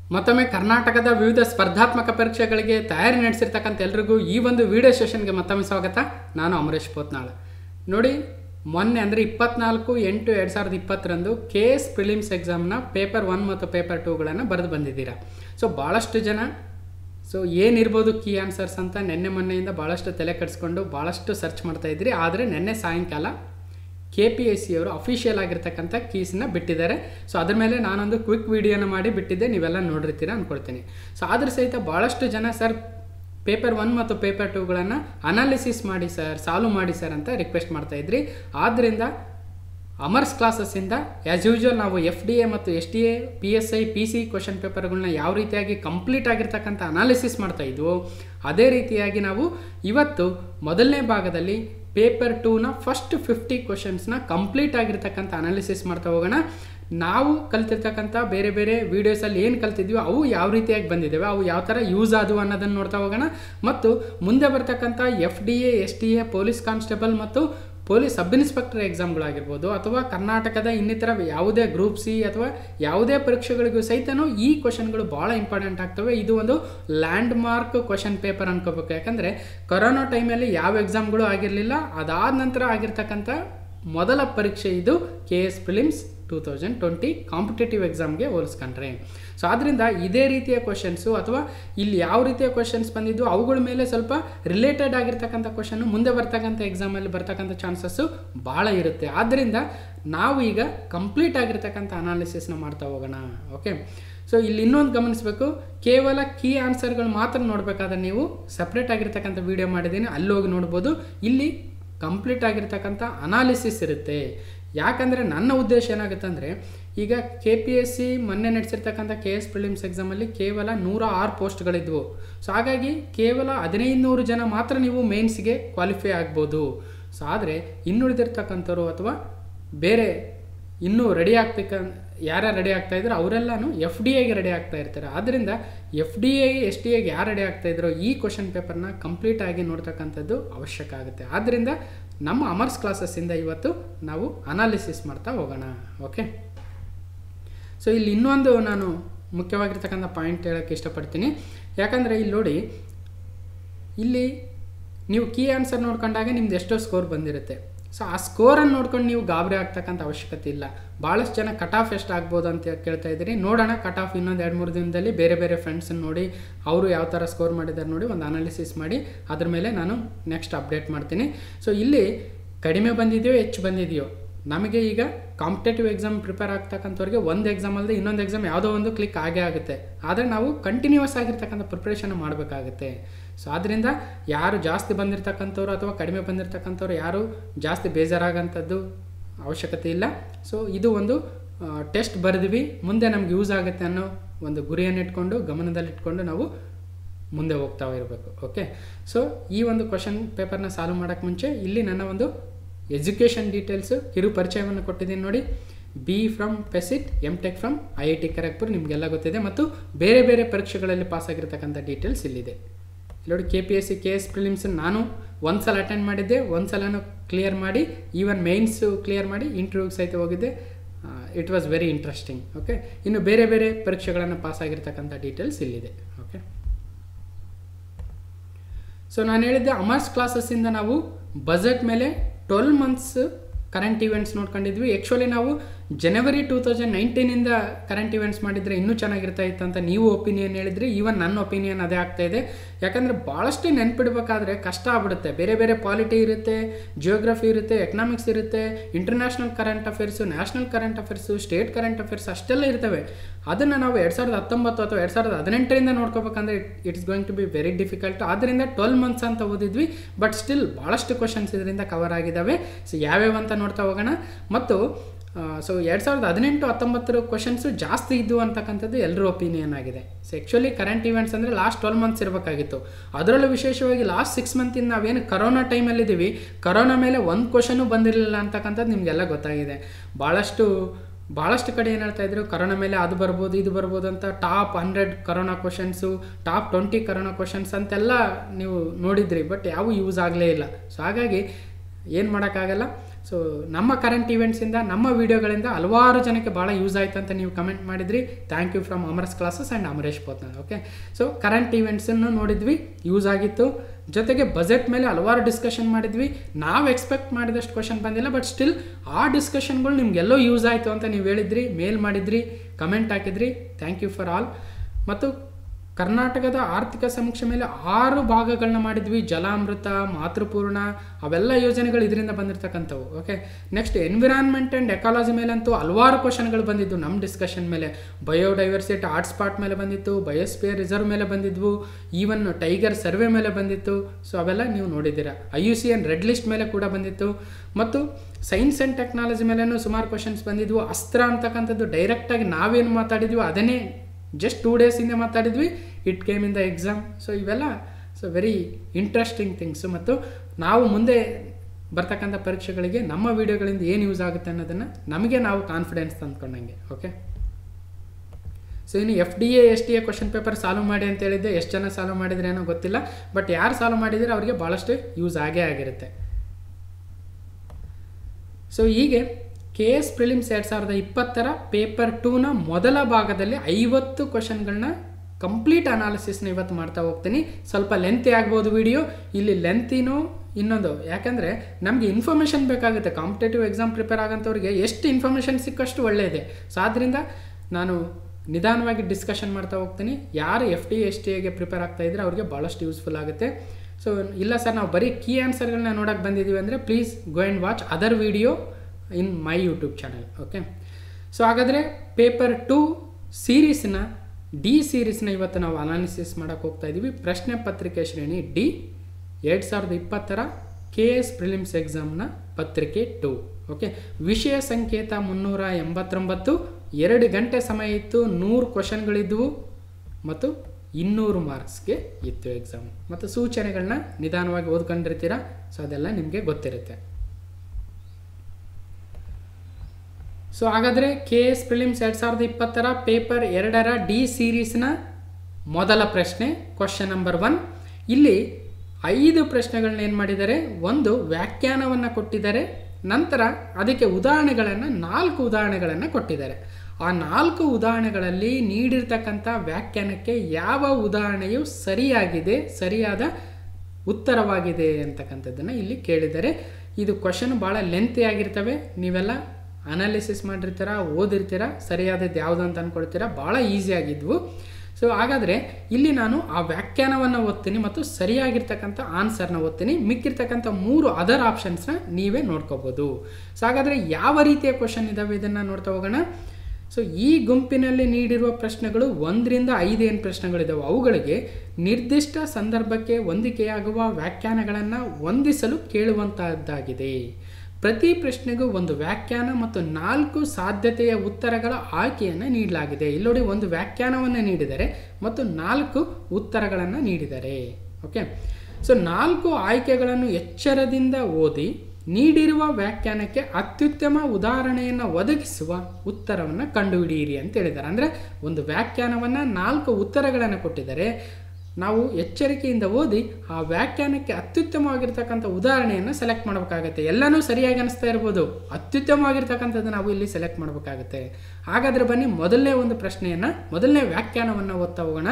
ಮತ್ತೊಮ್ಮೆ ಕರ್ನಾಟಕದ ವಿವಿಧ ಸ್ಪರ್ಧಾತ್ಮಕ ಪರೀಕ್ಷೆಗಳಿಗೆ ತಯಾರಿ ನಡೆಸಿರ್ತಕ್ಕಂಥ ಎಲ್ರಿಗೂ ಈ ಒಂದು ವಿಡಿಯೋ ಸೆಷನ್ಗೆ ಮತ್ತೊಮ್ಮೆ ಸ್ವಾಗತ ನಾನು ಅಮರೇಶ್ ಪೋತ್ನಾಳ್ ನೋಡಿ ಮೊನ್ನೆ ಅಂದರೆ ಇಪ್ಪತ್ನಾಲ್ಕು ಎಂಟು ಎರಡು ಸಾವಿರದ ಇಪ್ಪತ್ತರಂದು ಕೆ ಎಸ್ ಪ್ರಿಲಿಮ್ಸ್ ಎಕ್ಸಾಮ್ನ ಪೇಪರ್ ಒನ್ ಮತ್ತು ಪೇಪರ್ ಟೂಗಳನ್ನು ಬರೆದು ಬಂದಿದ್ದೀರಾ ಸೊ ಭಾಳಷ್ಟು ಜನ ಸೊ ಏನಿರ್ಬೋದು ಕೀ ಆನ್ಸರ್ಸ್ ಅಂತ ನಿನ್ನೆ ಮೊನ್ನೆಯಿಂದ ಭಾಳಷ್ಟು ತಲೆ ಕೆಡಿಸ್ಕೊಂಡು ಭಾಳಷ್ಟು ಸರ್ಚ್ ಮಾಡ್ತಾ ಇದ್ರಿ ಆದರೆ ನಿನ್ನೆ ಸಾಯಂಕಾಲ ಕೆ ಪಿ ಎಸ್ ಸಿ ಅವರು ಅಫಿಷಿಯಲ್ ಆಗಿರ್ತಕ್ಕಂಥ ಕೀಸ್ನ ಬಿಟ್ಟಿದ್ದಾರೆ ಸೊ ಅದ್ರ ಮೇಲೆ ನಾನೊಂದು ಕ್ವಿಕ್ ವಿಡಿಯೋನ ಮಾಡಿ ಬಿಟ್ಟಿದ್ದೆ ನೀವೆಲ್ಲ ನೋಡಿರ್ತೀರ ಅಂದ್ಕೊಳ್ತೀನಿ ಸೊ ಆದರೂ ಸಹಿತ ಭಾಳಷ್ಟು ಜನ ಸರ್ ಪೇಪರ್ ಒನ್ ಮತ್ತು ಪೇಪರ್ ಟೂಗಳನ್ನು ಅನಾಲಿಸಿಸ್ ಮಾಡಿ ಸರ್ ಸಾಲ್ವ್ ಮಾಡಿ ಸರ್ ಅಂತ ರಿಕ್ವೆಸ್ಟ್ ಮಾಡ್ತಾ ಇದ್ರಿ ಆದ್ದರಿಂದ ಅಮರ್ಸ್ ಕ್ಲಾಸಸ್ಸಿಂದ ಆ್ಯಸ್ ಯೂಶುವಲ್ ನಾವು ಎಫ್ ಡಿ ಎ ಮತ್ತು S T A P S I P C question ಪೇಪರ್ಗಳನ್ನ ಯಾವ ರೀತಿಯಾಗಿ ಕಂಪ್ಲೀಟ್ ಆಗಿರ್ತಕ್ಕಂಥ ಅನಾಲಿಸಿಸ್ ಮಾಡ್ತಾ ಇದ್ವು ಅದೇ ರೀತಿಯಾಗಿ ನಾವು ಇವತ್ತು ಮೊದಲನೇ ಭಾಗದಲ್ಲಿ ಪೇಪರ್ ಟೂನ ಫಸ್ಟ್ ಫಿಫ್ಟಿ ಕ್ವಶನ್ಸ್ನ ಕಂಪ್ಲೀಟ್ ಆಗಿರ್ತಕ್ಕಂಥ ಅನಾಲಿಸಿಸ್ ಮಾಡ್ತಾ ಹೋಗೋಣ ನಾವು ಕಲ್ತಿರ್ತಕ್ಕಂಥ ಬೇರೆ ಬೇರೆ ವೀಡಿಯೋಸಲ್ಲಿ ಏನು ಕಲ್ತಿದ್ವಿ ಅವು ಯಾವ ರೀತಿಯಾಗಿ ಬಂದಿದ್ದಾವೆ ಅವು ಯಾವ ಥರ ಯೂಸ್ ಆದವು ಅನ್ನೋದನ್ನು ನೋಡ್ತಾ ಹೋಗೋಣ ಮತ್ತು ಮುಂದೆ ಬರ್ತಕ್ಕಂಥ F D A S T A police constable ಮತ್ತು ಪೊಲೀಸ್ ಸಬ್ ಇನ್ಸ್ಪೆಕ್ಟರ್ ಎಕ್ಸಾಮ್ಗಳಾಗಿರ್ಬೋದು ಅಥವಾ ಕರ್ನಾಟಕದ ಇನ್ನಿತರ ಯಾವುದೇ ಗ್ರೂಪ್ ಸಿ ಅಥವಾ ಯಾವುದೇ ಪರೀಕ್ಷೆಗಳಿಗೂ ಸಹಿತನೂ ಈ ಕ್ವಶನ್ಗಳು ಭಾಳ ಇಂಪಾರ್ಟೆಂಟ್ ಆಗ್ತವೆ ಇದು ಒಂದು ಲ್ಯಾಂಡ್ ಮಾರ್ಕ್ ಕ್ವಶನ್ ಪೇಪರ್ ಅನ್ಕೋಬೇಕು ಯಾಕಂದರೆ ಕೊರೋನಾ ಟೈಮಲ್ಲಿ ಯಾವ ಎಕ್ಸಾಮ್ಗಳು ಆಗಿರಲಿಲ್ಲ ಅದಾದ ನಂತರ ಆಗಿರ್ತಕ್ಕಂಥ ಮೊದಲ ಪರೀಕ್ಷೆ ಇದು K S prelims two thousand twenty competitive ಎಕ್ಸಾಮ್ಗೆ ಹೋಲಿಸ್ಕೊಂಡ್ರೆ ಸೊ ಆದ್ದರಿಂದ ಇದೇ ರೀತಿಯ ಕ್ವಶನ್ಸು ಅಥವಾ ಇಲ್ಲಿ ಯಾವ ರೀತಿಯ ಕ್ವಶನ್ಸ್ ಬಂದಿದ್ದು ಅವುಗಳ ಮೇಲೆ ಸ್ವಲ್ಪ ರಿಲೇಟೆಡ್ ಆಗಿರ್ತಕ್ಕಂಥ ಕ್ವಶನ್ನು ಮುಂದೆ ಬರ್ತಕ್ಕಂಥ ಎಕ್ಸಾಮಲ್ಲಿ ಬರ್ತಕ್ಕಂಥ ಚಾನ್ಸಸ್ಸು ಭಾಳ ಇರುತ್ತೆ ಆದ್ದರಿಂದ ನಾವು ಈಗ ಕಂಪ್ಲೀಟ್ ಆಗಿರ್ತಕ್ಕಂಥ ಅನಾಲಿಸಿಸ್ನ ಮಾಡ್ತಾ ಹೋಗೋಣ ಓಕೆ ಸೊ ಇಲ್ಲಿ ಇನ್ನೊಂದು ಗಮನಿಸಬೇಕು ಕೇವಲ ಕೀ ಆನ್ಸರ್ಗಳು ಮಾತ್ರ ನೋಡಬೇಕಾದ್ರೆ ನೀವು ಸಪ್ರೇಟ್ ಆಗಿರ್ತಕ್ಕಂಥ ವಿಡಿಯೋ ಮಾಡಿದ್ದೀನಿ ಅಲ್ಲಿ ಹೋಗಿ ನೋಡ್ಬೋದು ಇಲ್ಲಿ ಕಂಪ್ಲೀಟ್ ಆಗಿರ್ತಕ್ಕಂಥ ಅನಾಲಿಸಿಸ್ ಇರುತ್ತೆ ಯಾಕಂದರೆ ನನ್ನ ಉದ್ದೇಶ ಏನಾಗುತ್ತೆ ಅಂದರೆ ಈಗ ಕೆ ಪಿ ಎಸ್ ಸಿ ಮೊನ್ನೆ ನಡೆಸಿರ್ತಕ್ಕಂಥ ಕೆ ಎಸ್ ಪ್ರಿಲಿಮ್ಸ್ ಎಕ್ಸಾಮಲ್ಲಿ ಕೇವಲ ನೂರ ಆರು ಪೋಸ್ಟ್ಗಳಿದ್ವು ಸೊ ಹಾಗಾಗಿ ಕೇವಲ ಹದಿನೈದು ನೂರು ಜನ ಮಾತ್ರ ನೀವು ಮೇನ್ಸ್ಗೆ ಕ್ವಾಲಿಫೈ ಆಗ್ಬೋದು ಸೊ ಆದರೆ ಇನ್ನುಳಿದಿರ್ತಕ್ಕಂಥವ್ರು ಅಥವಾ ಬೇರೆ ಇನ್ನೂ ರೆಡಿ ಆಗ್ಬೇಕ ಯಾರ್ಯಾರು ರೆಡಿ ಆಗ್ತಾ ಇದ್ರು ಅವರೆಲ್ಲನೂ ಎಫ್ ಡಿ ಎಗೆ ರೆಡಿ ಆಗ್ತಾ ಇರ್ತಾರೆ ಆದ್ದರಿಂದ ಎಫ್ ಡಿ ಎಗೆ ಎಸ್ ಟಿ ಎಗೆ ಯಾರು ರೆಡಿ ಆಗ್ತಾ ಇದ್ರೋ ಈ ಕ್ವಶನ್ ಪೇಪರ್ನ ಕಂಪ್ಲೀಟ್ ಆಗಿ ನೋಡ್ತಕ್ಕಂಥದ್ದು ಅವಶ್ಯಕ ಆಗುತ್ತೆ ಆದ್ದರಿಂದ ನಮ್ಮ ಅಮರ್ಸ್ ಕ್ಲಾಸಸ್ಸಿಂದ ಇವತ್ತು ನಾವು ಅನಾಲಿಸಿಸ್ ಮಾಡ್ತಾ ಹೋಗೋಣ ಓಕೆ ಸೊ ಇಲ್ಲಿ ಇನ್ನೊಂದು ನಾನು ಮುಖ್ಯವಾಗಿರ್ತಕ್ಕಂಥ ಪಾಯಿಂಟ್ ಹೇಳೋಕ್ಕೆ ಇಷ್ಟಪಡ್ತೀನಿ ಯಾಕಂದರೆ ಇಲ್ಲಿ ನೋಡಿ ಇಲ್ಲಿ ನೀವು ಕೀ ಆನ್ಸರ್ ನೋಡ್ಕೊಂಡಾಗ ನಿಮ್ದು ಎಷ್ಟೋ ಸ್ಕೋರ್ ಬಂದಿರುತ್ತೆ ಸೊ ಆ ಸ್ಕೋರನ್ನು ನೋಡ್ಕೊಂಡು ನೀವು ಗಾಬರಿ ಆಗ್ತಕ್ಕಂಥ ಅವಶ್ಯಕತೆ ಇಲ್ಲ ಭಾಳಷ್ಟು ಜನ ಕಟ್ ಆಫ್ ಎಷ್ಟು ಆಗ್ಬೋದು ಅಂತ ಕೇಳ್ತಾ ಇದ್ದೀರಿ ನೋಡೋಣ ಕಟ್ ಆಫ್ ಇನ್ನೊಂದು ಎರಡು ಮೂರು ದಿನದಲ್ಲಿ ಬೇರೆ ಬೇರೆ ಫ್ರೆಂಡ್ಸನ್ನು ನೋಡಿ ಅವರು ಯಾವ ಥರ ಸ್ಕೋರ್ ಮಾಡಿದ್ದಾರೆ ನೋಡಿ ಒಂದು ಅನಾಲಿಸಿಸ್ ಮಾಡಿ ಅದ್ರ ಮೇಲೆ ನಾನು ನೆಕ್ಸ್ಟ್ ಅಪ್ಡೇಟ್ ಮಾಡ್ತೀನಿ ಸೊ ಇಲ್ಲಿ ಕಡಿಮೆ ಬಂದಿದೆಯೋ ಹೆಚ್ಚು ಬಂದಿದೆಯೋ ನಮಗೆ ಈಗ ಕಾಂಪಿಟೇಟಿವ್ ಎಕ್ಸಾಮ್ ಪ್ರಿಪೇರ್ ಆಗ್ತಕ್ಕಂಥವ್ರಿಗೆ ಒಂದು ಎಕ್ಸಾಮ್ ಅಲ್ಲದೆ ಇನ್ನೊಂದು ಎಕ್ಸಾಮ್ ಯಾವುದೋ ಒಂದು ಕ್ಲಿಕ್ ಆಗೇ ಆಗುತ್ತೆ ಆದರೆ ನಾವು ಕಂಟಿನ್ಯೂಸ್ ಆಗಿರ್ತಕ್ಕಂಥ ಪ್ರಿಪ್ರೇಷನ್ ಮಾಡಬೇಕಾಗುತ್ತೆ ಸೊ ಆದ್ದರಿಂದ ಯಾರು ಜಾಸ್ತಿ ಬಂದಿರತಕ್ಕಂಥವ್ರು ಅಥವಾ ಕಡಿಮೆ ಬಂದಿರತಕ್ಕಂಥವ್ರು ಯಾರು ಜಾಸ್ತಿ ಬೇಜಾರಾಗೋಂಥದ್ದು ಅವಶ್ಯಕತೆ ಇಲ್ಲ ಸೊ ಇದು ಒಂದು ಟೆಸ್ಟ್ ಬರೆದ್ವಿ ಮುಂದೆ ನಮ್ಗೆ ಯೂಸ್ ಆಗುತ್ತೆ ಅನ್ನೋ ಒಂದು ಗುರಿಯನ್ನು ಇಟ್ಕೊಂಡು ಗಮನದಲ್ಲಿಟ್ಕೊಂಡು ನಾವು ಮುಂದೆ ಹೋಗ್ತಾ ಇರಬೇಕು ಓಕೆ ಸೊ ಈ ಒಂದು ಕ್ವಶನ್ ಪೇಪರ್ನ ಸಾಲ್ವ್ ಮಾಡೋಕ್ಕೆ ಮುಂಚೆ ಇಲ್ಲಿ ನನ್ನ ಒಂದು ಎಜುಕೇಷನ್ ಡೀಟೇಲ್ಸು ಕಿರು ಪರಿಚಯವನ್ನು ಕೊಟ್ಟಿದ್ದೀನಿ ನೋಡಿ B from PESIT M tech from I I T Kharagpur ನಿಮಗೆಲ್ಲ ಗೊತ್ತಿದೆ ಮತ್ತು ಬೇರೆ ಬೇರೆ ಪರೀಕ್ಷೆಗಳಲ್ಲಿ ಪಾಸ್ ಆಗಿರ್ತಕ್ಕಂಥ ಡೀಟೇಲ್ಸ್ ಇಲ್ಲಿದೆ ನೋಡಿ K P S C K S prelims ನಾನು ಒಂದು ಸಲ ಅಟೆಂಡ್ ಮಾಡಿದ್ದೆ ಒಂದು ಸಲನೂ ಕ್ಲಿಯರ್ ಮಾಡಿ ಈವನ್ ಮೈನ್ಸು ಕ್ಲಿಯರ್ ಮಾಡಿ ಇಂಟರ್ವ್ಯೂಗೆ ಸಹಿತ ಹೋಗಿದ್ದೆ it was very interesting okay ಇನ್ನು ಬೇರೆ ಬೇರೆ ಪರೀಕ್ಷೆಗಳನ್ನು ಪಾಸ್ ಆಗಿರ್ತಕ್ಕಂಥ ಡೀಟೇಲ್ಸ್ ಇಲ್ಲಿದೆ ಓಕೆ ಸೊ ನಾನು ಹೇಳಿದ್ದೆ ಅಮರ್ಸ್ ಕ್ಲಾಸಸ್ಸಿಂದ ನಾವು ಬಜೆಟ್ ಮೇಲೆ ಟ್ವೆಲ್ ಮಂತ್ಸ್ ಕರೆಂಟ್ ಇವೆಂಟ್ಸ್ ನೋಡ್ಕೊಂಡಿದ್ವಿ ಆ್ಯಕ್ಚುಲಿ ನಾವು ಜನವರಿ ಟೂ ತೌಸಂಡ್ ನೈನ್ಟೀನಿಂದ ಕರೆಂಟ್ ಇವೆಂಟ್ಸ್ ಮಾಡಿದರೆ ಇನ್ನೂ ಚೆನ್ನಾಗಿರ್ತಾ ಇತ್ತು ಅಂತ ನೀವು ಒಪಿನಿಯನ್ ಹೇಳಿದ್ರಿ ಈವನ್ ನನ್ನ ಒಪಿನಿಯನ್ ಅದೇ ಆಗ್ತಾ ಇದೆ ಯಾಕಂದರೆ ಭಾಳಷ್ಟು ನೆನ್ಪಿಡ್ಬೇಕಾದ್ರೆ ಕಷ್ಟ ಆಗ್ಬಿಡುತ್ತೆ ಬೇರೆ ಬೇರೆ ಪಾಲಿಟಿ ಇರುತ್ತೆ ಜಿಯೋಗ್ರಫಿ ಇರುತ್ತೆ ಎಕನಾಮಿಕ್ಸ್ ಇರುತ್ತೆ international current affairs national current affairs state current affairs ಅಷ್ಟೆಲ್ಲ ಇರ್ತವೆ ಅದನ್ನು ನಾವು ಎರಡು ಸಾವಿರದ ಹತ್ತೊಂಬತ್ತು ಅಥವಾ ಎರಡು ಸಾವಿರದ ಹದಿನೆಂಟರಿಂದ ನೋಡ್ಕೋಬೇಕಂದ್ರೆ it's going to be very difficult ಆದ್ದರಿಂದ ಟ್ವೆಲ್ ಮಂತ್ಸ್ ಅಂತ ಓದಿದ್ವಿ ಬಟ್ ಸ್ಟಿಲ್ ಭಾಳಷ್ಟು ಕ್ವಶನ್ಸ್ ಇದರಿಂದ ಕವರ್ ಆಗಿದ್ದಾವೆ ಸೊ ಯಾವ್ಯಾವ ಅಂತ ನೋಡ್ತಾ ಹೋಗೋಣ ಮತ್ತು ಸೊ ಎರಡು ಸಾವಿರದ ಹದಿನೆಂಟು ಹತ್ತೊಂಬತ್ತರ ಕ್ವಶನ್ಸು ಜಾಸ್ತಿ ಇದ್ದು ಅಂತಕ್ಕಂಥದ್ದು ಎಲ್ಲರ ಒಪಿನಿಯನ್ ಆಗಿದೆ ಸೊ ಆ್ಯಕ್ಚುಲಿ ಕರೆಂಟ್ ಇವೆಂಟ್ಸ್ ಅಂದರೆ ಲಾಸ್ಟ್ ಟ್ವೆಲ್ ಮಂತ್ಸ್ ಇರಬೇಕಾಗಿತ್ತು ಅದರಲ್ಲೂ ವಿಶೇಷವಾಗಿ ಲಾಸ್ಟ್ ಸಿಕ್ಸ್ ಮಂತಿಂದ ನಾವೇನು ಕರೋನಾ ಟೈಮಲ್ಲಿದ್ದೀವಿ ಕರೋನಾ ಮೇಲೆ ಒಂದು ಕ್ವಶನು ಬಂದಿರಲಿಲ್ಲ ಅಂತಕ್ಕಂಥದ್ದು ನಿಮಗೆಲ್ಲ ಗೊತ್ತಾಗಿದೆ ಭಾಳಷ್ಟು ಭಾಳಷ್ಟು ಕಡೆ ಏನು ಹೇಳ್ತಾ ಇದ್ರು ಕರೋನಾ ಮೇಲೆ ಅದು ಬರ್ಬೋದು ಇದು ಬರ್ಬೋದು ಅಂತ top hundred corona questions top twenty corona questions ಅಂತೆಲ್ಲ ನೀವು ನೋಡಿದ್ರಿ ಬಟ್ ಯಾವ ಯೂಸ್ ಆಗಲೇ ಇಲ್ಲ ಸೊ ಹಾಗಾಗಿ ಏನು ಮಾಡೋಕ್ಕಾಗಲ್ಲ ಸೊ ನಮ್ಮ ಕರೆಂಟ್ ಇವೆಂಟ್ಸಿಂದ ನಮ್ಮ ವಿಡಿಯೋಗಳಿಂದ ಹಲವಾರು ಜನಕ್ಕೆ ಭಾಳ ಯೂಸ್ ಆಯ್ತು ಅಂತ ನೀವು ಕಮೆಂಟ್ ಮಾಡಿದ್ರಿ thank you from Amar's classes and Amaresh Potnal okay so current ಇವೆಂಟ್ಸನ್ನು ನೋಡಿದ್ವಿ ಯೂಸ್ ಆಗಿತ್ತು ಜೊತೆಗೆ ಬಜೆಟ್ ಮೇಲೆ ಹಲವಾರು ಡಿಸ್ಕಷನ್ ಮಾಡಿದ್ವಿ ನಾವು ಎಕ್ಸ್ಪೆಕ್ಟ್ ಮಾಡಿದಷ್ಟು ಕ್ವಶನ್ ಬಂದಿಲ್ಲ ಬಟ್ ಸ್ಟಿಲ್ ಆ ಡಿಸ್ಕಷನ್ಗಳು ನಿಮ್ಗೆಲ್ಲೋ ಯೂಸ್ ಆಯಿತು ಅಂತ ನೀವು ಹೇಳಿದ್ರಿ ಮೇಲ್ ಮಾಡಿದ್ರಿ ಕಮೆಂಟ್ ಹಾಕಿದ್ರಿ ಥ್ಯಾಂಕ್ ಯು ಫಾರ್ ಆಲ್ ಮತ್ತು ಕರ್ನಾಟಕದ ಆರ್ಥಿಕ ಸಮೀಕ್ಷೆ ಮೇಲೆ ಆರು ಭಾಗಗಳನ್ನ ಮಾಡಿದ್ವಿ ಜಲಾಮೃತ ಮಾತೃಪೂರ್ಣ ಅವೆಲ್ಲ ಯೋಜನೆಗಳು ಇದರಿಂದ ಬಂದಿರತಕ್ಕಂಥವು okay next environment and ecology ಮೇಲಂತೂ ಹಲವಾರು ಕ್ವಶನ್ಗಳು ಬಂದಿದ್ದು ನಮ್ಮ ಡಿಸ್ಕಷನ್ ಮೇಲೆ ಬಯೋಡೈವರ್ಸಿಟಿ ಹಾಟ್ಸ್ಪಾಟ್ ಮೇಲೆ ಬಂದಿತ್ತು ಬಯೋಸ್ಪಿಯರ್ ರಿಸರ್ವ್ ಮೇಲೆ ಬಂದಿದ್ವು ಈವನ್ ಟೈಗರ್ ಸರ್ವೆ ಮೇಲೆ ಬಂದಿತ್ತು ಸೊ ಅವೆಲ್ಲ ನೀವು ನೋಡಿದ್ದೀರಾ I U C N red list ಮೇಲೆ ಕೂಡ ಬಂದಿತ್ತು ಮತ್ತು ಸೈನ್ಸ್ ಆ್ಯಂಡ್ ಟೆಕ್ನಾಲಜಿ ಮೇಲೇನೂ ಸುಮಾರು ಕ್ವಶನ್ಸ್ ಬಂದಿದ್ವು ಅಸ್ತ್ರ ಅಂತಕ್ಕಂಥದ್ದು ಡೈರೆಕ್ಟಾಗಿ ನಾವೇನು ಮಾತಾಡಿದ್ವಿ ಅದನ್ನೇ ಜಸ್ಟ್ ಟೂ ಡೇಸ್ ಹಿಂದೆ ಮಾತಾಡಿದ್ವಿ it came in the exam so ಇವೆಲ್ಲ ಸೊ ವೆರಿ ಇಂಟ್ರೆಸ್ಟಿಂಗ್ ಥಿಂಗ್ಸು ಮತ್ತು ನಾವು ಮುಂದೆ ಬರ್ತಕ್ಕಂಥ ಪರೀಕ್ಷೆಗಳಿಗೆ ನಮ್ಮ ವಿಡಿಯೋಗಳಿಂದ ಏನು ಯೂಸ್ ಆಗುತ್ತೆ ಅನ್ನೋದನ್ನು ನಮಗೆ ನಾವು ಕಾನ್ಫಿಡೆನ್ಸ್ ತಂದ್ಕೊಂಡಂಗೆ ಓಕೆ ಸೊ ಇನ್ನು F D A S D A question paper solve ಮಾಡಿ ಅಂತ ಹೇಳಿದ್ದೆ ಎಷ್ಟು ಜನ ಸಾಲ್ವ್ ಮಾಡಿದ್ರೆ ಏನೋ ಗೊತ್ತಿಲ್ಲ ಬಟ್ ಯಾರು ಸಾಲ್ವ್ ಮಾಡಿದರೆ ಅವರಿಗೆ ಭಾಳಷ್ಟು ಯೂಸ್ ಆಗೇ ಆಗಿರುತ್ತೆ ಸೊ ಹೀಗೆ ಕೆ ಎಸ್ ಪ್ರಿಲಿಮ್ಸ್ ಎರಡು ಸಾವಿರದ ಇಪ್ಪತ್ತರ ಪೇಪರ್ ಟೂನ ಮೊದಲ ಭಾಗದಲ್ಲಿ ಐವತ್ತು ಕ್ವಶನ್ಗಳನ್ನ ಕಂಪ್ಲೀಟ್ ಅನಾಲಿಸಿಸ್ನ ಇವತ್ತು ಮಾಡ್ತಾ ಹೋಗ್ತೀನಿ ಸ್ವಲ್ಪ ಲೆಂತಿ ಆಗ್ಬೋದು ವಿಡಿಯೋ ಇಲ್ಲಿ ಲೆಂತಿನೂ ಇನ್ನೊಂದು ಯಾಕಂದರೆ ನಮಗೆ ಇನ್ಫಾರ್ಮೇಷನ್ ಬೇಕಾಗುತ್ತೆ ಕಾಂಪಿಟೇಟಿವ್ ಎಕ್ಸಾಮ್ ಪ್ರಿಪೇರ್ ಆಗೋಂಥವ್ರಿಗೆ ಎಷ್ಟು ಇನ್ಫಾರ್ಮೇಷನ್ ಸಿಕ್ಕಷ್ಟು ಒಳ್ಳೆಯದೇ ಸೊ ಆದ್ದರಿಂದ ನಾನು ನಿಧಾನವಾಗಿ ಡಿಸ್ಕಷನ್ ಮಾಡ್ತಾ ಹೋಗ್ತೀನಿ ಯಾರು ಎಫ್ ಡಿ ಎಸ್ ಟಿ ಎಗೆ ಪ್ರಿಪೇರ್ ಆಗ್ತಾ ಇದ್ರೆ ಅವ್ರಿಗೆ ಭಾಳಷ್ಟು ಯೂಸ್ಫುಲ್ ಆಗುತ್ತೆ ಸೊ ಇಲ್ಲ ಸರ್ ನಾವು ಬರೀ ಕೀ ಆನ್ಸರ್ಗಳನ್ನ ನೋಡೋಕೆ ಬಂದಿದ್ದೀವಿ ಅಂದರೆ please go and watch other video in my YouTube channel okay so ಹಾಗಾದರೆ ಪೇಪರ್ ಟು ಸೀರೀಸ್ನ ಡಿ ಸೀರೀಸ್ನ ಇವತ್ತು ನಾವು ಅನಾಲಿಸಿಸ್ ಮಾಡೋಕ್ಕೆ ಹೋಗ್ತಾ ಇದ್ದೀವಿ ಪ್ರಶ್ನೆ ಪತ್ರಿಕೆ ಶ್ರೇಣಿ ಡಿ ಎರಡು ಸಾವಿರದ ಇಪ್ಪತ್ತರ ಕೆ ಎಸ್ ಪ್ರಿಲಿಮ್ಸ್ ಎಕ್ಸಾಮ್ನ ಪತ್ರಿಕೆ ಟು ಓಕೆ ವಿಷಯ ಸಂಕೇತ ಮುನ್ನೂರ ಎಂಬತ್ತೊಂಬತ್ತು ಎರಡು ಗಂಟೆ ಸಮಯ ಇತ್ತು ನೂರು ಕ್ವಶನ್ಗಳಿದ್ವು ಮತ್ತು ಇನ್ನೂರು ಮಾರ್ಕ್ಸ್ಗೆ ಇತ್ತು ಎಕ್ಸಾಮ್ ಮತ್ತು ಸೂಚನೆಗಳನ್ನ ನಿಧಾನವಾಗಿ ಓದ್ಕೊಂಡಿರ್ತೀರ ಸೊ ಅದೆಲ್ಲ ನಿಮಗೆ ಗೊತ್ತಿರುತ್ತೆ ಸೊ ಹಾಗಾದರೆ ಕೆ ಎಸ್ ಪ್ರಿಲಿಮ್ಸ್ ಎರಡು ಸಾವಿರದ ಇಪ್ಪತ್ತರ ಪೇಪರ್ ಎರಡರ ಡಿ ಸೀರೀಸ್ನ ಮೊದಲ ಪ್ರಶ್ನೆ ಕ್ವಶನ್ ನಂಬರ್ ಒನ್ ಇಲ್ಲಿ ಐದು ಪ್ರಶ್ನೆಗಳನ್ನ ಏನು ಮಾಡಿದ್ದಾರೆ ಒಂದು ವ್ಯಾಖ್ಯಾನವನ್ನು ಕೊಟ್ಟಿದ್ದಾರೆ ನಂತರ ಅದಕ್ಕೆ ಉದಾಹರಣೆಗಳನ್ನು ನಾಲ್ಕು ಉದಾಹರಣೆಗಳನ್ನು ಕೊಟ್ಟಿದ್ದಾರೆ ಆ ನಾಲ್ಕು ಉದಾಹರಣೆಗಳಲ್ಲಿ ನೀಡಿರ್ತಕ್ಕಂಥ ವ್ಯಾಖ್ಯಾನಕ್ಕೆ ಯಾವ ಉದಾಹರಣೆಯು ಸರಿಯಾಗಿದೆ ಸರಿಯಾದ ಉತ್ತರವಾಗಿದೆ ಅಂತಕ್ಕಂಥದ್ದನ್ನು ಇಲ್ಲಿ ಕೇಳಿದ್ದಾರೆ ಇದು ಕ್ವಶನ್ ಭಾಳ ಲೆಂತಿ ಆಗಿರ್ತವೆ ನೀವೆಲ್ಲ ಅನಾಲಿಸಿಸ್ ಮಾಡಿರ್ತೀರ ಓದಿರ್ತೀರ ಸರಿಯಾದದ್ದು ಯಾವುದು ಅಂತ ಅಂದ್ಕೊಳ್ತೀರ ಭಾಳ ಈಸಿಯಾಗಿದ್ವು ಸೊ ಹಾಗಾದರೆ ಇಲ್ಲಿ ನಾನು ಆ ವ್ಯಾಖ್ಯಾನವನ್ನು ಓದ್ತೀನಿ ಮತ್ತು ಸರಿಯಾಗಿರ್ತಕ್ಕಂಥ ಆನ್ಸರ್ನ ಓದ್ತೀನಿ ಮಿಕ್ಕಿರ್ತಕ್ಕಂಥ ಮೂರು ಅದರ್ ಆಪ್ಷನ್ಸ್ನ ನೀವೇ ನೋಡ್ಕೋಬೋದು ಸೊ ಹಾಗಾದರೆ ಯಾವ ರೀತಿಯ ಕ್ವಶನ್ ಇದ್ದಾವೆ ಇದನ್ನು ನೋಡ್ತಾ ಹೋಗೋಣ ಸೊ ಈ ಗುಂಪಿನಲ್ಲಿ ನೀಡಿರುವ ಪ್ರಶ್ನೆಗಳು ಒಂದರಿಂದ ಐದು ಏನು ಪ್ರಶ್ನೆಗಳಿದ್ದಾವೆ ಅವುಗಳಿಗೆ ನಿರ್ದಿಷ್ಟ ಸಂದರ್ಭಕ್ಕೆ ಹೊಂದಿಕೆಯಾಗುವ ವ್ಯಾಖ್ಯಾನಗಳನ್ನು ಹೊಂದಿಸಲು ಕೇಳುವಂತಹದ್ದಾಗಿದೆ ಪ್ರತಿ ಪ್ರಶ್ನೆಗೂ ಒಂದು ವ್ಯಾಖ್ಯಾನ ಮತ್ತು ನಾಲ್ಕು ಸಾಧ್ಯತೆಯ ಉತ್ತರಗಳ ಆಯ್ಕೆಯನ್ನು ನೀಡಲಾಗಿದೆ ಇಲ್ಲಿ ನೋಡಿ ಒಂದು ವ್ಯಾಖ್ಯಾನವನ್ನು ನೀಡಿದರೆ ಮತ್ತು ನಾಲ್ಕು ಉತ್ತರಗಳನ್ನು ನೀಡಿದ್ದಾರೆ ಓಕೆ ಸೊ ನಾಲ್ಕು ಆಯ್ಕೆಗಳನ್ನು ಎಚ್ಚರದಿಂದ ಓದಿ ನೀಡಿರುವ ವ್ಯಾಖ್ಯಾನಕ್ಕೆ ಅತ್ಯುತ್ತಮ ಉದಾಹರಣೆಯನ್ನು ಒದಗಿಸುವ ಉತ್ತರವನ್ನು ಕಂಡುಹಿಡಿಯಿರಿ ಅಂತ ಹೇಳಿದ್ದಾರೆ ಅಂದರೆ ಒಂದು ವ್ಯಾಖ್ಯಾನವನ್ನು ನಾಲ್ಕು ಉತ್ತರಗಳನ್ನು ಕೊಟ್ಟಿದ್ದಾರೆ ನಾವು ಎಚ್ಚರಿಕೆಯಿಂದ ಓದಿ ಆ ವ್ಯಾಖ್ಯಾನಕ್ಕೆ ಅತ್ಯುತ್ತಮವಾಗಿರ್ತಕ್ಕಂಥ ಉದಾಹರಣೆಯನ್ನು ಸೆಲೆಕ್ಟ್ ಮಾಡಬೇಕಾಗತ್ತೆ ಎಲ್ಲನೂ ಸರಿಯಾಗಿ ಅನಿಸ್ತಾ ಇರ್ಬೋದು ಅತ್ಯುತ್ತಮವಾಗಿರ್ತಕ್ಕಂಥದ್ದು ನಾವು ಇಲ್ಲಿ ಸೆಲೆಕ್ಟ್ ಮಾಡಬೇಕಾಗತ್ತೆ ಹಾಗಾದರೆ ಬನ್ನಿ ಮೊದಲನೇ ಒಂದು ಪ್ರಶ್ನೆಯನ್ನು ಮೊದಲನೇ ವ್ಯಾಖ್ಯಾನವನ್ನು ಓದ್ತಾ ಹೋಗೋಣ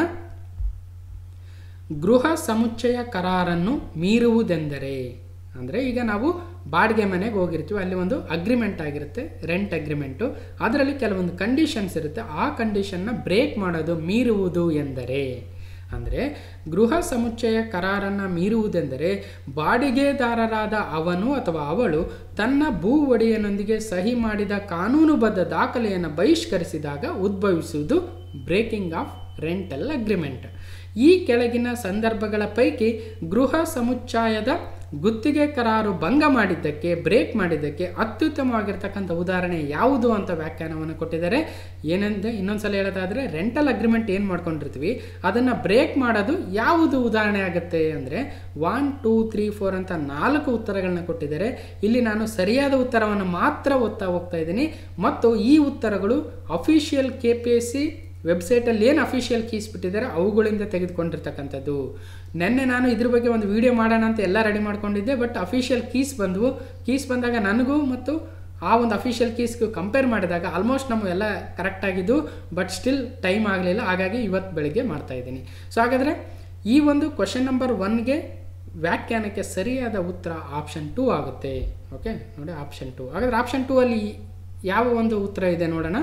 ಗೃಹ ಸಮುಚ್ಚಯ ಕರಾರನ್ನು ಮೀರುವುದೆಂದರೆ ಅಂದರೆ ಈಗ ನಾವು ಬಾಡಿಗೆ ಮನೆಗೆ ಹೋಗಿರ್ತೀವಿ ಅಲ್ಲಿ ಒಂದು ಅಗ್ರಿಮೆಂಟ್ ಆಗಿರುತ್ತೆ ರೆಂಟ್ ಅಗ್ರಿಮೆಂಟು ಅದರಲ್ಲಿ ಕೆಲವೊಂದು ಕಂಡೀಷನ್ಸ್ ಇರುತ್ತೆ ಆ ಕಂಡೀಷನ್ನ ಬ್ರೇಕ್ ಮಾಡೋದು ಮೀರುವುದು ಎಂದರೆ ಅಂದರೆ ಗೃಹ ಸಮುಚ್ಚಯ ಕರಾರನ್ನು ಮೀರುವುದೆಂದರೆ ಬಾಡಿಗೆದಾರರಾದ ಅವನು ಅಥವಾ ಅವಳು ತನ್ನ ಭೂ ಒಡೆಯನೊಂದಿಗೆ ಸಹಿ ಮಾಡಿದ ಕಾನೂನುಬದ್ಧ ದಾಖಲೆಯನ್ನು ಬಹಿಷ್ಕರಿಸಿದಾಗ ಉದ್ಭವಿಸುವುದು ಬ್ರೇಕಿಂಗ್ ಆಫ್ ರೆಂಟಲ್ ಅಗ್ರಿಮೆಂಟ್ ಈ ಕೆಳಗಿನ ಸಂದರ್ಭಗಳ ಪೈಕಿ ಗೃಹ ಸಮುಚ್ಚಯದ ಗುತ್ತಿಗೆ ಕರಾರು ಭಂಗ ಮಾಡಿದ್ದಕ್ಕೆ ಬ್ರೇಕ್ ಮಾಡಿದ್ದಕ್ಕೆ ಅತ್ಯುತ್ತಮವಾಗಿರ್ತಕ್ಕಂಥ ಉದಾಹರಣೆ ಯಾವುದು ಅಂತ ವ್ಯಾಖ್ಯಾನವನ್ನು ಕೊಟ್ಟಿದ್ದಾರೆ ಏನೆಂದ್ರೆ ಇನ್ನೊಂದ್ಸಲ ಹೇಳೋದಾದರೆ ರೆಂಟಲ್ ಅಗ್ರಿಮೆಂಟ್ ಏನು ಮಾಡ್ಕೊಂಡಿರ್ತೀವಿ ಅದನ್ನು ಬ್ರೇಕ್ ಮಾಡೋದು ಯಾವುದು ಉದಾಹರಣೆ ಆಗುತ್ತೆ ಅಂದರೆ ಒನ್ ಟೂ ತ್ರೀ ಫೋರ್ ಅಂತ ನಾಲ್ಕು ಉತ್ತರಗಳನ್ನ ಕೊಟ್ಟಿದ್ದಾರೆ ಇಲ್ಲಿ ನಾನು ಸರಿಯಾದ ಉತ್ತರವನ್ನು ಮಾತ್ರ ಓದ್ತಾ ಹೋಗ್ತಾ ಇದ್ದೀನಿ ಮತ್ತು ಈ ಉತ್ತರಗಳು official K P S C ವೆಬ್ಸೈಟಲ್ಲಿ ಏನು ಅಫಿಷಿಯಲ್ ಕೀಸ್ ಬಿಟ್ಟಿದ್ದಾರೆ ಅವುಗಳಿಂದ ತೆಗೆದುಕೊಂಡಿರ್ತಕ್ಕಂಥದ್ದು ನಿನ್ನೆ ನಾನು ಇದ್ರ ಬಗ್ಗೆ ಒಂದು ವಿಡಿಯೋ ಮಾಡೋಣ ಅಂತ ಎಲ್ಲ ರೆಡಿ ಮಾಡ್ಕೊಂಡಿದ್ದೆ ಬಟ್ ಅಫಿಷಿಯಲ್ ಕೀಸ್ ಬಂದವು ಕೀಸ್ ಬಂದಾಗ ನನಗೂ ಮತ್ತು ಆ ಒಂದು ಅಫಿಷಿಯಲ್ ಕೀಸ್ಗೂ ಕಂಪೇರ್ ಮಾಡಿದಾಗ ಆಲ್ಮೋಸ್ಟ್ ನಮ್ಮ ಎಲ್ಲ ಕರೆಕ್ಟ್ ಆಗಿದ್ದು ಬಟ್ ಸ್ಟಿಲ್ ಟೈಮ್ ಆಗಲಿಲ್ಲ ಹಾಗಾಗಿ ಇವತ್ತು ಬೆಳಿಗ್ಗೆ ಮಾಡ್ತಾ ಇದ್ದೀನಿ ಸೊ ಹಾಗಾದರೆ ಈ ಒಂದು ಕ್ವಶನ್ ನಂಬರ್ ಒನ್ಗೆ ವ್ಯಾಖ್ಯಾನಕ್ಕೆ ಸರಿಯಾದ ಉತ್ತರ ಆಪ್ಷನ್ ಟೂ ಆಗುತ್ತೆ ಓಕೆ ನೋಡಿ ಆಪ್ಷನ್ ಟೂ ಹಾಗಾದ್ರೆ ಆಪ್ಷನ್ ಟೂ ಅಲ್ಲಿ ಯಾವ ಒಂದು ಉತ್ತರ ಇದೆ ನೋಡೋಣ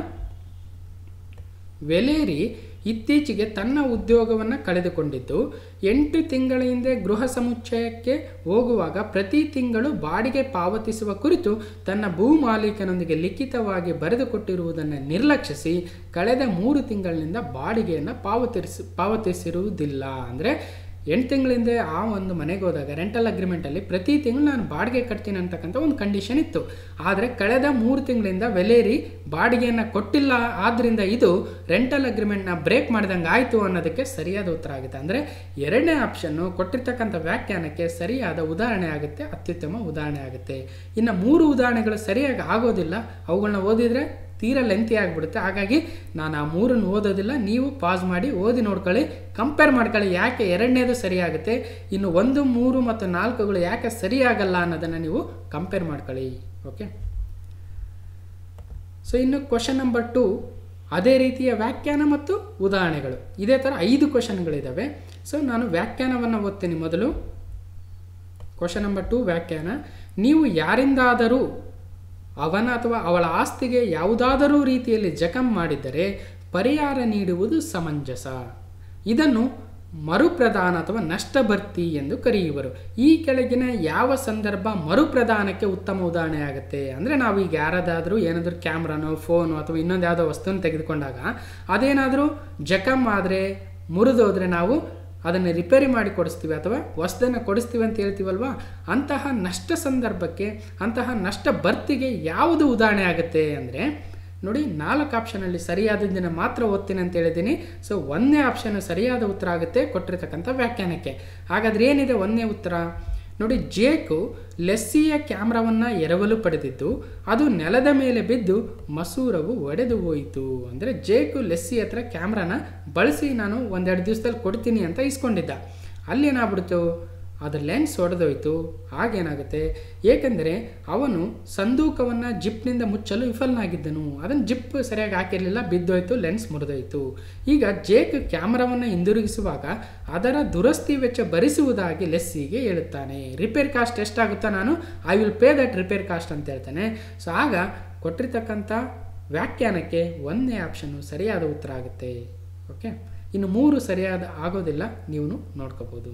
ವೆಲೇರಿ ಇತ್ತೀಚೆಗೆ ತನ್ನ ಉದ್ಯೋಗವನ್ನು ಕಳೆದುಕೊಂಡಿದ್ದು ಎಂಟು ತಿಂಗಳ ಹಿಂದೆ ಗೃಹ ಸಮುಚ್ಚಯಕ್ಕೆ ಹೋಗುವಾಗ ಪ್ರತಿ ತಿಂಗಳು ಬಾಡಿಗೆ ಪಾವತಿಸುವ ಕುರಿತು ತನ್ನ ಭೂ ಮಾಲೀಕನೊಂದಿಗೆ ಲಿಖಿತವಾಗಿ ಬರೆದುಕೊಟ್ಟಿರುವುದನ್ನು ನಿರ್ಲಕ್ಷಿಸಿ ಕಳೆದ ಮೂರು ತಿಂಗಳಿನಿಂದ ಬಾಡಿಗೆಯನ್ನು ಪಾವತಿಸಿ ಪಾವತಿಸಿರುವುದಿಲ್ಲ ಅಂದರೆ ಎಂಟು ತಿಂಗಳಿಂದ ಆ ಒಂದು ಮನೆಗೆ ಹೋದಾಗ ರೆಂಟಲ್ ಅಗ್ರಿಮೆಂಟಲ್ಲಿ ಪ್ರತಿ ತಿಂಗಳು ನಾನು ಬಾಡಿಗೆ ಕಟ್ತೀನಿ ಅಂತಕ್ಕಂಥ ಒಂದು ಕಂಡೀಷನ್ ಇತ್ತು ಆದರೆ ಕಳೆದ ಮೂರು ತಿಂಗಳಿಂದ ವೆಲೇರಿ ಬಾಡಿಗೆಯನ್ನು ಕೊಟ್ಟಿಲ್ಲ ಆದ್ದರಿಂದ ಇದು ರೆಂಟಲ್ ಅಗ್ರಿಮೆಂಟ್ನ ಬ್ರೇಕ್ ಮಾಡಿದಂಗೆ ಆಯಿತು ಅನ್ನೋದಕ್ಕೆ ಸರಿಯಾದ ಉತ್ತರ ಆಗುತ್ತೆ ಅಂದರೆ ಎರಡನೇ ಆಪ್ಷನ್ನು ಕೊಟ್ಟಿರ್ತಕ್ಕಂಥ ವ್ಯಾಖ್ಯಾನಕ್ಕೆ ಸರಿಯಾದ ಉದಾಹರಣೆ ಆಗುತ್ತೆ ಅತ್ಯುತ್ತಮ ಉದಾಹರಣೆ ಆಗುತ್ತೆ ಇನ್ನು ಮೂರು ಉದಾಹರಣೆಗಳು ಸರಿಯಾಗಿ ಆಗೋದಿಲ್ಲ ಅವುಗಳನ್ನ ಓದಿದರೆ ತೀರಾ ಲೆಂತಿ ಆಗಿಬಿಡುತ್ತೆ ಹಾಗಾಗಿ ನಾನು ಆ ಮೂರನ್ನು ಓದೋದಿಲ್ಲ ನೀವು ಪಾಸ್ ಮಾಡಿ ಓದಿ ನೋಡ್ಕೊಳ್ಳಿ ಕಂಪೇರ್ ಮಾಡ್ಕೊಳ್ಳಿ ಯಾಕೆ ಎರಡನೇದು ಸರಿಯಾಗುತ್ತೆ ಇನ್ನು ಒಂದು ಮೂರು ಮತ್ತು ನಾಲ್ಕುಗಳು ಯಾಕೆ ಸರಿಯಾಗಲ್ಲ ಅನ್ನೋದನ್ನು ನೀವು ಕಂಪೇರ್ ಮಾಡ್ಕೊಳ್ಳಿ ಓಕೆ ಸೊ ಇನ್ನು ಕ್ವಶನ್ ನಂಬರ್ ಟು ಅದೇ ರೀತಿಯ ವ್ಯಾಖ್ಯಾನ ಮತ್ತು ಉದಾಹರಣೆಗಳು ಇದೇ ಥರ ಐದು ಕ್ವಶನ್ಗಳಿದ್ದಾವೆ ಸೊ ನಾನು ವ್ಯಾಖ್ಯಾನವನ್ನು ಓದ್ತೀನಿ ಮೊದಲು ಕ್ವಶನ್ ನಂಬರ್ ಟು ವ್ಯಾಖ್ಯಾನ ನೀವು ಯಾರಿಂದಾದರೂ ಅವನ ಅಥವಾ ಅವಳ ಆಸ್ತಿಗೆ ಯಾವುದಾದರೂ ರೀತಿಯಲ್ಲಿ ಜಖಂ ಮಾಡಿದ್ದರೆ ಪರಿಹಾರ ನೀಡುವುದು ಸಮಂಜಸ ಇದನ್ನು ಮರುಪ್ರದಾನ ಅಥವಾ ನಷ್ಟಭರ್ತಿ ಎಂದು ಕರೆಯುವರು ಈ ಕೆಳಗಿನ ಯಾವ ಸಂದರ್ಭ ಮರುಪ್ರದಾನಕ್ಕೆ ಉತ್ತಮ ಉದಾಹರಣೆ ಆಗುತ್ತೆ ಅಂದರೆ ನಾವು ಈಗ ಯಾರದಾದರೂ ಏನಾದರೂ ಕ್ಯಾಮ್ರಾನೋ ಫೋನು ಅಥವಾ ಇನ್ನೊಂದು ಯಾವುದೋ ವಸ್ತುವನ್ನು ತೆಗೆದುಕೊಂಡಾಗ ಅದೇನಾದರೂ ಜಖಮ್ ಆದರೆ ಮುರಿದೋದ್ರೆ ನಾವು ಅದನ್ನು ರಿಪೇರಿ ಮಾಡಿ ಕೊಡಿಸ್ತೀವಿ ಅಥವಾ ಹೊಸದನ್ನು ಕೊಡಿಸ್ತೀವಿ ಅಂತ ಹೇಳ್ತೀವಲ್ವಾ ಅಂತಹ ನಷ್ಟ ಸಂದರ್ಭಕ್ಕೆ ಅಂತಹ ನಷ್ಟ ಭರ್ತಿಗೆ ಯಾವುದು ಉದಾಹರಣೆ ಆಗುತ್ತೆ ಅಂದರೆ ನೋಡಿ ನಾಲ್ಕು ಆಪ್ಷನಲ್ಲಿ ಸರಿಯಾದದ್ದನ್ನು ಮಾತ್ರ ಓದ್ತೀನಿ ಅಂತ ಹೇಳಿದ್ದೀನಿ ಸೊ ಒಂದನೇ ಆಪ್ಷನ್ ಸರಿಯಾದ ಉತ್ತರ ಆಗುತ್ತೆ ಕೊಟ್ಟಿರ್ತಕ್ಕಂಥ ವ್ಯಾಖ್ಯಾನಕ್ಕೆ ಹಾಗಾದ್ರೆ ಏನಿದೆ ಒಂದನೇ ಉತ್ತರ ನೋಡಿ ಜೇಕು ಲೆಸ್ಸಿಯ ಕ್ಯಾಮ್ರಾವನ್ನು ಎರವಲು ಪಡೆದಿದ್ದು ಅದು ನೆಲದ ಮೇಲೆ ಬಿದ್ದು ಮಸೂರವು ಒಡೆದು ಹೋಯಿತು ಅಂದರೆ ಜೇಕು ಲೆಸ್ಸಿ ಹತ್ರ ಕ್ಯಾಮ್ರಾನ ಬಳಸಿ ನಾನು ಒಂದೆರಡು ದಿವಸದಲ್ಲಿ ಕೊಡ್ತೀನಿ ಅಂತ ಇಸ್ಕೊಂಡಿದ್ದ ಅಲ್ಲೇನಾಗ್ಬಿಡ್ತು ಅದರ ಲೆನ್ಸ್ ಒಡೆದೋಯ್ತು ಆಗೇನಾಗುತ್ತೆ ಏಕೆಂದರೆ ಅವನು ಸಂದೂಕವನ್ನು ಜಿಪ್ನಿಂದ ಮುಚ್ಚಲು ವಿಫಲನಾಗಿದ್ದನು ಅದನ್ನು ಜಿಪ್ ಸರಿಯಾಗಿ ಹಾಕಿರಲಿಲ್ಲ ಬಿದ್ದೋಯ್ತು ಲೆನ್ಸ್ ಮುರಿದೋಯ್ತು ಈಗ ಜೇಕ್ ಕ್ಯಾಮ್ರಾವನ್ನು ಹಿಂದಿರುಗಿಸುವಾಗ ಅದರ ದುರಸ್ತಿ ವೆಚ್ಚ ಭರಿಸುವುದಾಗಿ ಲೆಸ್ಸಿಗೆ ಹೇಳುತ್ತಾನೆ ರಿಪೇರ್ ಕಾಸ್ಟ್ ಎಷ್ಟಾಗುತ್ತೋ ನಾನು I will pay that repair cost ಅಂತ ಹೇಳ್ತಾನೆ ಸೊ ಆಗ ಕೊಟ್ಟಿರ್ತಕ್ಕಂಥ ವ್ಯಾಖ್ಯಾನಕ್ಕೆ ಒಂದನೇ ಆಪ್ಷನ್ನು ಸರಿಯಾದ ಉತ್ತರ ಆಗುತ್ತೆ ಓಕೆ ಇನ್ನು ಮೂರು ಸರಿಯಾದ ಆಗೋದಿಲ್ಲ ನೀವು ನೋಡ್ಕೋಬೋದು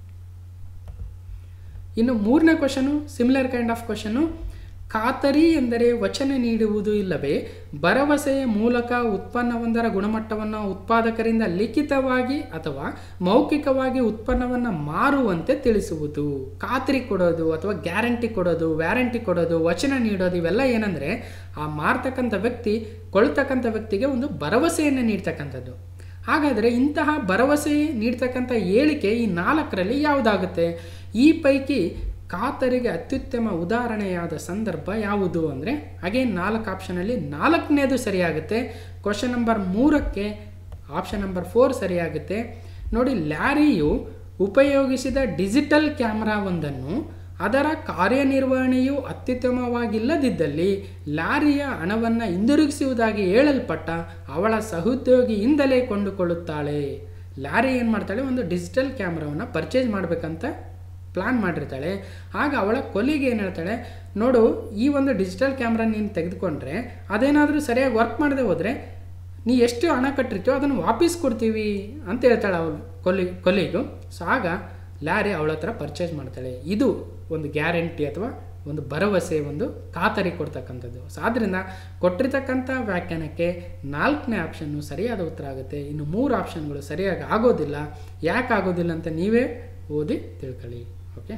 ಇನ್ನು ಮೂರನೇ question similar kind of question ಖಾತರಿ ಎಂದರೆ ವಚನ ನೀಡುವುದು ಇಲ್ಲವೇ ಭರವಸೆಯ ಮೂಲಕ ಉತ್ಪನ್ನವೊಂದರ ಗುಣಮಟ್ಟವನ್ನು ಉತ್ಪಾದಕರಿಂದ ಲಿಖಿತವಾಗಿ ಅಥವಾ ಮೌಖಿಕವಾಗಿ ಉತ್ಪನ್ನವನ್ನು ಮಾರುವಂತೆ ತಿಳಿಸುವುದು ಖಾತರಿ ಕೊಡೋದು ಅಥವಾ ಗ್ಯಾರಂಟಿ ಕೊಡೋದು ವ್ಯಾರಂಟಿ ಕೊಡೋದು ವಚನ ನೀಡೋದು ಇವೆಲ್ಲ ಏನಂದರೆ ಆ ಮಾರ್ತಕ್ಕಂಥ ವ್ಯಕ್ತಿ ಕೊಳ್ತಕ್ಕಂಥ ವ್ಯಕ್ತಿಗೆ ಒಂದು ಭರವಸೆಯನ್ನು ನೀಡ್ತಕ್ಕಂಥದ್ದು ಹಾಗಾದರೆ ಇಂತಹ ಭರವಸೆ ನೀಡ್ತಕ್ಕಂಥ ಹೇಳಿಕೆ ಈ ನಾಲ್ಕರಲ್ಲಿ ಯಾವುದಾಗುತ್ತೆ ಈ ಪೈಕಿ ಖಾತರಿಗೆ ಅತ್ಯುತ್ತಮ ಉದಾಹರಣೆಯಾದ ಸಂದರ್ಭ ಯಾವುದು ಅಂದರೆ ಅಗೇನ್ ನಾಲ್ಕು ಆಪ್ಷನಲ್ಲಿ ನಾಲ್ಕನೇದು ಸರಿಯಾಗುತ್ತೆ ಕ್ವಶನ್ ನಂಬರ್ ಮೂರಕ್ಕೆ ಆಪ್ಷನ್ ನಂಬರ್ ಫೋರ್ ಸರಿಯಾಗುತ್ತೆ ನೋಡಿ ಲ್ಯಾರಿಯು ಉಪಯೋಗಿಸಿದ ಡಿಜಿಟಲ್ ಕ್ಯಾಮ್ರಾವೊಂದನ್ನು ಅದರ ಕಾರ್ಯನಿರ್ವಹಣೆಯು ಅತ್ಯುತ್ತಮವಾಗಿಲ್ಲದಿದ್ದಲ್ಲಿ ಲಾರಿಯ ಹಣವನ್ನು ಹಿಂದಿರುಗಿಸುವುದಾಗಿ ಹೇಳಲ್ಪಟ್ಟ ಅವಳ ಸಹೋದ್ಯೋಗಿಯಿಂದಲೇ ಕೊಂಡುಕೊಳ್ಳುತ್ತಾಳೆ ಲಾರಿ ಏನು ಮಾಡ್ತಾಳೆ ಒಂದು ಡಿಜಿಟಲ್ ಕ್ಯಾಮ್ರಾವನ್ನು ಪರ್ಚೇಸ್ ಮಾಡಬೇಕಂತ ಪ್ಲ್ಯಾನ್ ಮಾಡಿರ್ತಾಳೆ ಆಗ ಅವಳ ಕೊಲಿಗೆ ಏನು ಹೇಳ್ತಾಳೆ ನೋಡು ಈ ಒಂದು ಡಿಜಿಟಲ್ ಕ್ಯಾಮ್ರಾ ನೀನು ತೆಗೆದುಕೊಂಡ್ರೆ ಅದೇನಾದರೂ ಸರಿಯಾಗಿ ವರ್ಕ್ ಮಾಡದೆ ಹೋದರೆ ನೀ ಎಷ್ಟು ಹಣ ಕಟ್ಟಿರ್ತೀಯೋ ಅದನ್ನು ವಾಪಸ್ ಕೊಡ್ತೀವಿ ಅಂತ ಹೇಳ್ತಾಳೆ ಅವಳು ಕೊಲಿ ಕೊಲಿಗು ಸೊ ಆಗ ಲ್ಯಾರಿ ಅವಳ ಹತ್ರ ಪರ್ಚೇಸ್ ಮಾಡ್ತಾಳೆ ಇದು ಒಂದು ಗ್ಯಾರಂಟಿ ಅಥವಾ ಒಂದು ಭರವಸೆ ಒಂದು ಖಾತರಿ ಕೊಡ್ತಕ್ಕಂಥದ್ದು ಸೊ ಆದ್ದರಿಂದ ಕೊಟ್ಟಿರ್ತಕ್ಕಂಥ ವ್ಯಾಖ್ಯಾನಕ್ಕೆ ನಾಲ್ಕನೇ ಆಪ್ಷನ್ನು ಸರಿಯಾದ ಉತ್ತರ ಆಗುತ್ತೆ ಇನ್ನು ಮೂರು ಆಪ್ಷನ್ಗಳು ಸರಿಯಾಗಿ ಆಗೋದಿಲ್ಲ ಯಾಕೆ ಆಗೋದಿಲ್ಲ ಅಂತ ನೀವೇ ಓದಿ ತಿಳ್ಕೊಳ್ಳಿ okay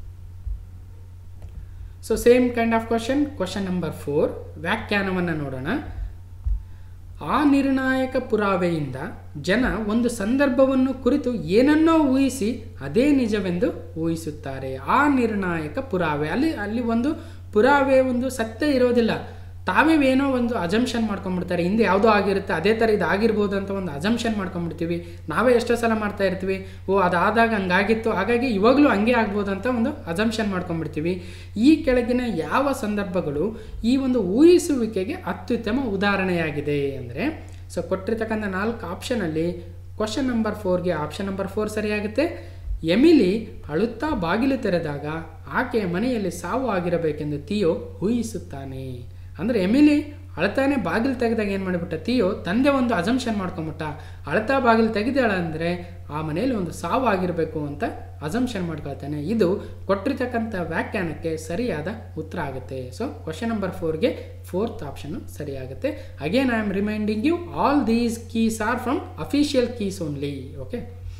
so same kind of question question number four ವ್ಯಾಖ್ಯಾನವನ್ನು ನೋಡೋಣ ಆ ನಿರ್ಣಾಯಕ ಪುರಾವೆಯಿಂದ ಜನ ಒಂದು ಸಂದರ್ಭವನ್ನು ಕುರಿತು ಏನನ್ನೋ ಊಹಿಸಿ ಅದೇ ನಿಜವೆಂದು ಊಹಿಸುತ್ತಾರೆ ಆ ನಿರ್ಣಾಯಕ ಪುರಾವೆ ಅಲ್ಲಿ ಅಲ್ಲಿ ಒಂದು ಪುರಾವೆ ಒಂದು ಸತ್ಯ ಇರೋದಿಲ್ಲ ತಾವೇ ಏನೋ ಒಂದು ಅಜಂಪ್ಷನ್ ಮಾಡ್ಕೊಂಡ್ಬಿಡ್ತಾರೆ ಹಿಂದೆ ಯಾವುದೋ ಆಗಿರುತ್ತೆ ಅದೇ ಥರ ಇದು ಆಗಿರ್ಬೋದು ಅಂತ ಒಂದು ಅಜಂಪ್ಷನ್ ಮಾಡ್ಕೊಂಡ್ಬಿಡ್ತೀವಿ ನಾವೇ ಎಷ್ಟೋ ಸಲ ಮಾಡ್ತಾ ಇರ್ತೀವಿ ಓ ಅದಾದಾಗ ಹಂಗಾಗಿತ್ತು ಹಾಗಾಗಿ ಇವಾಗಲೂ ಹಂಗೆ ಆಗ್ಬೋದು ಅಂತ ಒಂದು ಅಜಂಪ್ಷನ್ ಮಾಡ್ಕೊಂಡ್ಬಿಡ್ತೀವಿ ಈ ಕೆಳಗಿನ ಯಾವ ಸಂದರ್ಭಗಳು ಈ ಒಂದು ಊಹಿಸುವಿಕೆಗೆ ಅತ್ಯುತ್ತಮ ಉದಾಹರಣೆಯಾಗಿದೆ ಅಂದರೆ ಸೊ ಕೊಟ್ಟಿರ್ತಕ್ಕಂಥ ನಾಲ್ಕು ಆಪ್ಷನಲ್ಲಿ ಕ್ವಶನ್ ನಂಬರ್ ಫೋರ್ಗೆ ಆಪ್ಷನ್ ನಂಬರ್ ಫೋರ್ ಸರಿಯಾಗುತ್ತೆ ಎಮಿಲಿ ಅಳುತ್ತಾ ಬಾಗಿಲು ತೆರೆದಾಗ ಆಕೆಯ ಮನೆಯಲ್ಲಿ ಸಾವು ಆಗಿರಬೇಕೆಂದು ತಿಯೋ ಊಹಿಸುತ್ತಾನೆ ಅಂದರೆ ಎಮಿಲಿ ಅಳ್ತಾನೆ ಬಾಗಿಲು ತೆಗೆದಾಗ ಏನು ಮಾಡಿಬಿಟ್ಟ ತಿಯೋ ತಂದೆ ಒಂದು ಅಜಂಪ್ಷನ್ ಮಾಡ್ಕೊಂಬಿಟ್ಟ ಅಳ್ತಾ ಬಾಗಿಲು ತೆಗೆದಾಳ ಅಂದರೆ ಆ ಮನೆಯಲ್ಲಿ ಒಂದು ಸಾವು ಆಗಿರಬೇಕು ಅಂತ ಅಜಂಪ್ಷನ್ ಮಾಡ್ಕೊಳ್ತಾನೆ ಇದು ಕೊಟ್ಟಿರ್ತಕ್ಕಂಥ ವ್ಯಾಖ್ಯಾನಕ್ಕೆ ಸರಿಯಾದ ಉತ್ತರ ಆಗುತ್ತೆ ಸೊ ಕ್ವಶನ್ ನಂಬರ್ ಫೋರ್ಗೆ ಫೋರ್ತ್ ಆಪ್ಷನ್ನು ಸರಿಯಾಗುತ್ತೆ again I am reminding you all these keys are from official keys only okay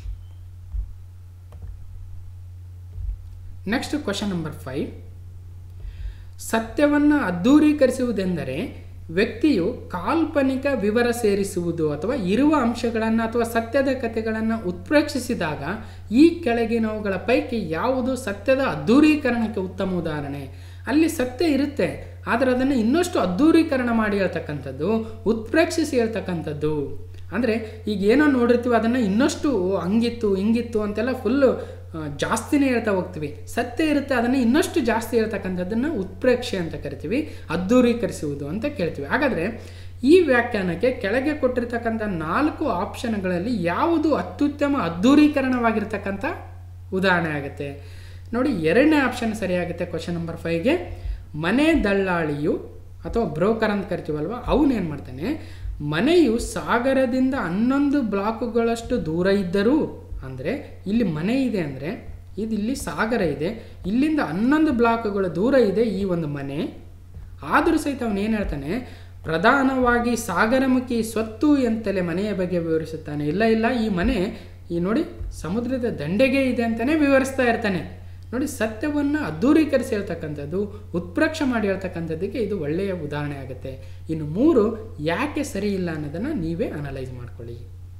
next question number five ಸತ್ಯವನ್ನು ಅದ್ಧೂರೀಕರಿಸುವುದೆಂದರೆ ವ್ಯಕ್ತಿಯು ಕಾಲ್ಪನಿಕ ವಿವರ ಸೇರಿಸುವುದು ಅಥವಾ ಇರುವ ಅಂಶಗಳನ್ನು ಅಥವಾ ಸತ್ಯದ ಕಥೆಗಳನ್ನು ಉತ್ಪ್ರೇಕ್ಷಿಸಿದಾಗ ಈ ಕೆಳಗಿನವುಗಳ ಪೈಕಿ ಯಾವುದು ಸತ್ಯದ ಅದ್ಧೂರೀಕರಣಕ್ಕೆ ಉತ್ತಮ ಉದಾಹರಣೆ ಅಲ್ಲಿ ಸತ್ಯ ಇರುತ್ತೆ ಆದರೆ ಅದನ್ನು ಇನ್ನಷ್ಟು ಅದ್ಧೂರೀಕರಣ ಮಾಡಿ ಹೇಳ್ತಕ್ಕಂಥದ್ದು ಉತ್ಪ್ರೇಕ್ಷಿಸಿ ಹೇಳ್ತಕ್ಕಂಥದ್ದು ಅಂದರೆ ಈಗ ಏನೋ ನೋಡಿರ್ತೀವಿ ಅದನ್ನು ಇನ್ನಷ್ಟು ಹಂಗಿತ್ತು ಹಿಂಗಿತ್ತು ಅಂತೆಲ್ಲ ಫುಲ್ಲು ಜಾಸ್ತಿನೇ ಹೇಳ್ತಾ ಹೋಗ್ತೀವಿ ಸತ್ಯ ಇರುತ್ತೆ ಅದನ್ನು ಇನ್ನಷ್ಟು ಜಾಸ್ತಿ ಹೇಳ್ತಕ್ಕಂಥದ್ದನ್ನು ಉತ್ಪ್ರೇಕ್ಷೆ ಅಂತ ಕರಿತೀವಿ ಅದ್ದೂರೀಕರಿಸುವುದು ಅಂತ ಕೇಳ್ತೀವಿ ಹಾಗಾದರೆ ಈ ವ್ಯಾಖ್ಯಾನಕ್ಕೆ ಕೆಳಗೆ ಕೊಟ್ಟಿರ್ತಕ್ಕಂಥ ನಾಲ್ಕು ಆಪ್ಷನ್ಗಳಲ್ಲಿ ಯಾವುದು ಅತ್ಯುತ್ತಮ ಅದ್ದೂರೀಕರಣವಾಗಿರ್ತಕ್ಕಂಥ ಉದಾಹರಣೆ ಆಗುತ್ತೆ ನೋಡಿ ಎರಡನೇ ಆಪ್ಷನ್ ಸರಿಯಾಗುತ್ತೆ ಕ್ವಶನ್ ನಂಬರ್ ಫೈವ್ಗೆ ಮನೆ ದಳ್ಳಾಳಿಯು ಅಥವಾ ಬ್ರೋಕರ್ ಅಂತ ಕರಿತೀವಲ್ವ ಅವನೇನು ಮಾಡ್ತಾನೆ ಮನೆಯು ಸಾಗರದಿಂದ ಹನ್ನೊಂದು ಬ್ಲಾಕುಗಳಷ್ಟು ದೂರ ಇದ್ದರೂ ಅಂದರೆ ಇಲ್ಲಿ ಮನೆ ಇದೆ ಅಂದರೆ ಇದು ಇಲ್ಲಿ ಸಾಗರ ಇದೆ ಇಲ್ಲಿಂದ ಹನ್ನೊಂದು ಬ್ಲಾಕ್ಗಳ ದೂರ ಇದೆ ಈ ಒಂದು ಮನೆ ಆದರೂ ಸಹಿತ ಅವನು ಏನು ಹೇಳ್ತಾನೆ ಪ್ರಧಾನವಾಗಿ ಸಾಗರಮುಖಿ ಸ್ವತ್ತು ಎಂತಲೇ ಮನೆಯ ಬಗ್ಗೆ ವಿವರಿಸುತ್ತಾನೆ ಇಲ್ಲ ಇಲ್ಲ ಈ ಮನೆ ಈ ನೋಡಿ ಸಮುದ್ರದ ದಂಡೆಗೆ ಇದೆ ಅಂತಲೇ ವಿವರಿಸ್ತಾ ಇರ್ತಾನೆ ನೋಡಿ ಸತ್ಯವನ್ನು ಅದ್ದೂರೀಕರಿಸಿ ಹೇಳ್ತಕ್ಕಂಥದ್ದು ಉತ್ಪ್ರೇಕ್ಷ ಮಾಡಿ ಹೇಳ್ತಕ್ಕಂಥದ್ದಕ್ಕೆ ಇದು ಒಳ್ಳೆಯ ಉದಾಹರಣೆ ಆಗುತ್ತೆ ಇನ್ನು ಮೂರು ಯಾಕೆ ಸರಿ ಇಲ್ಲ ಅನ್ನೋದನ್ನು ನೀವೇ ಅನಲೈಸ್ ಮಾಡ್ಕೊಳ್ಳಿ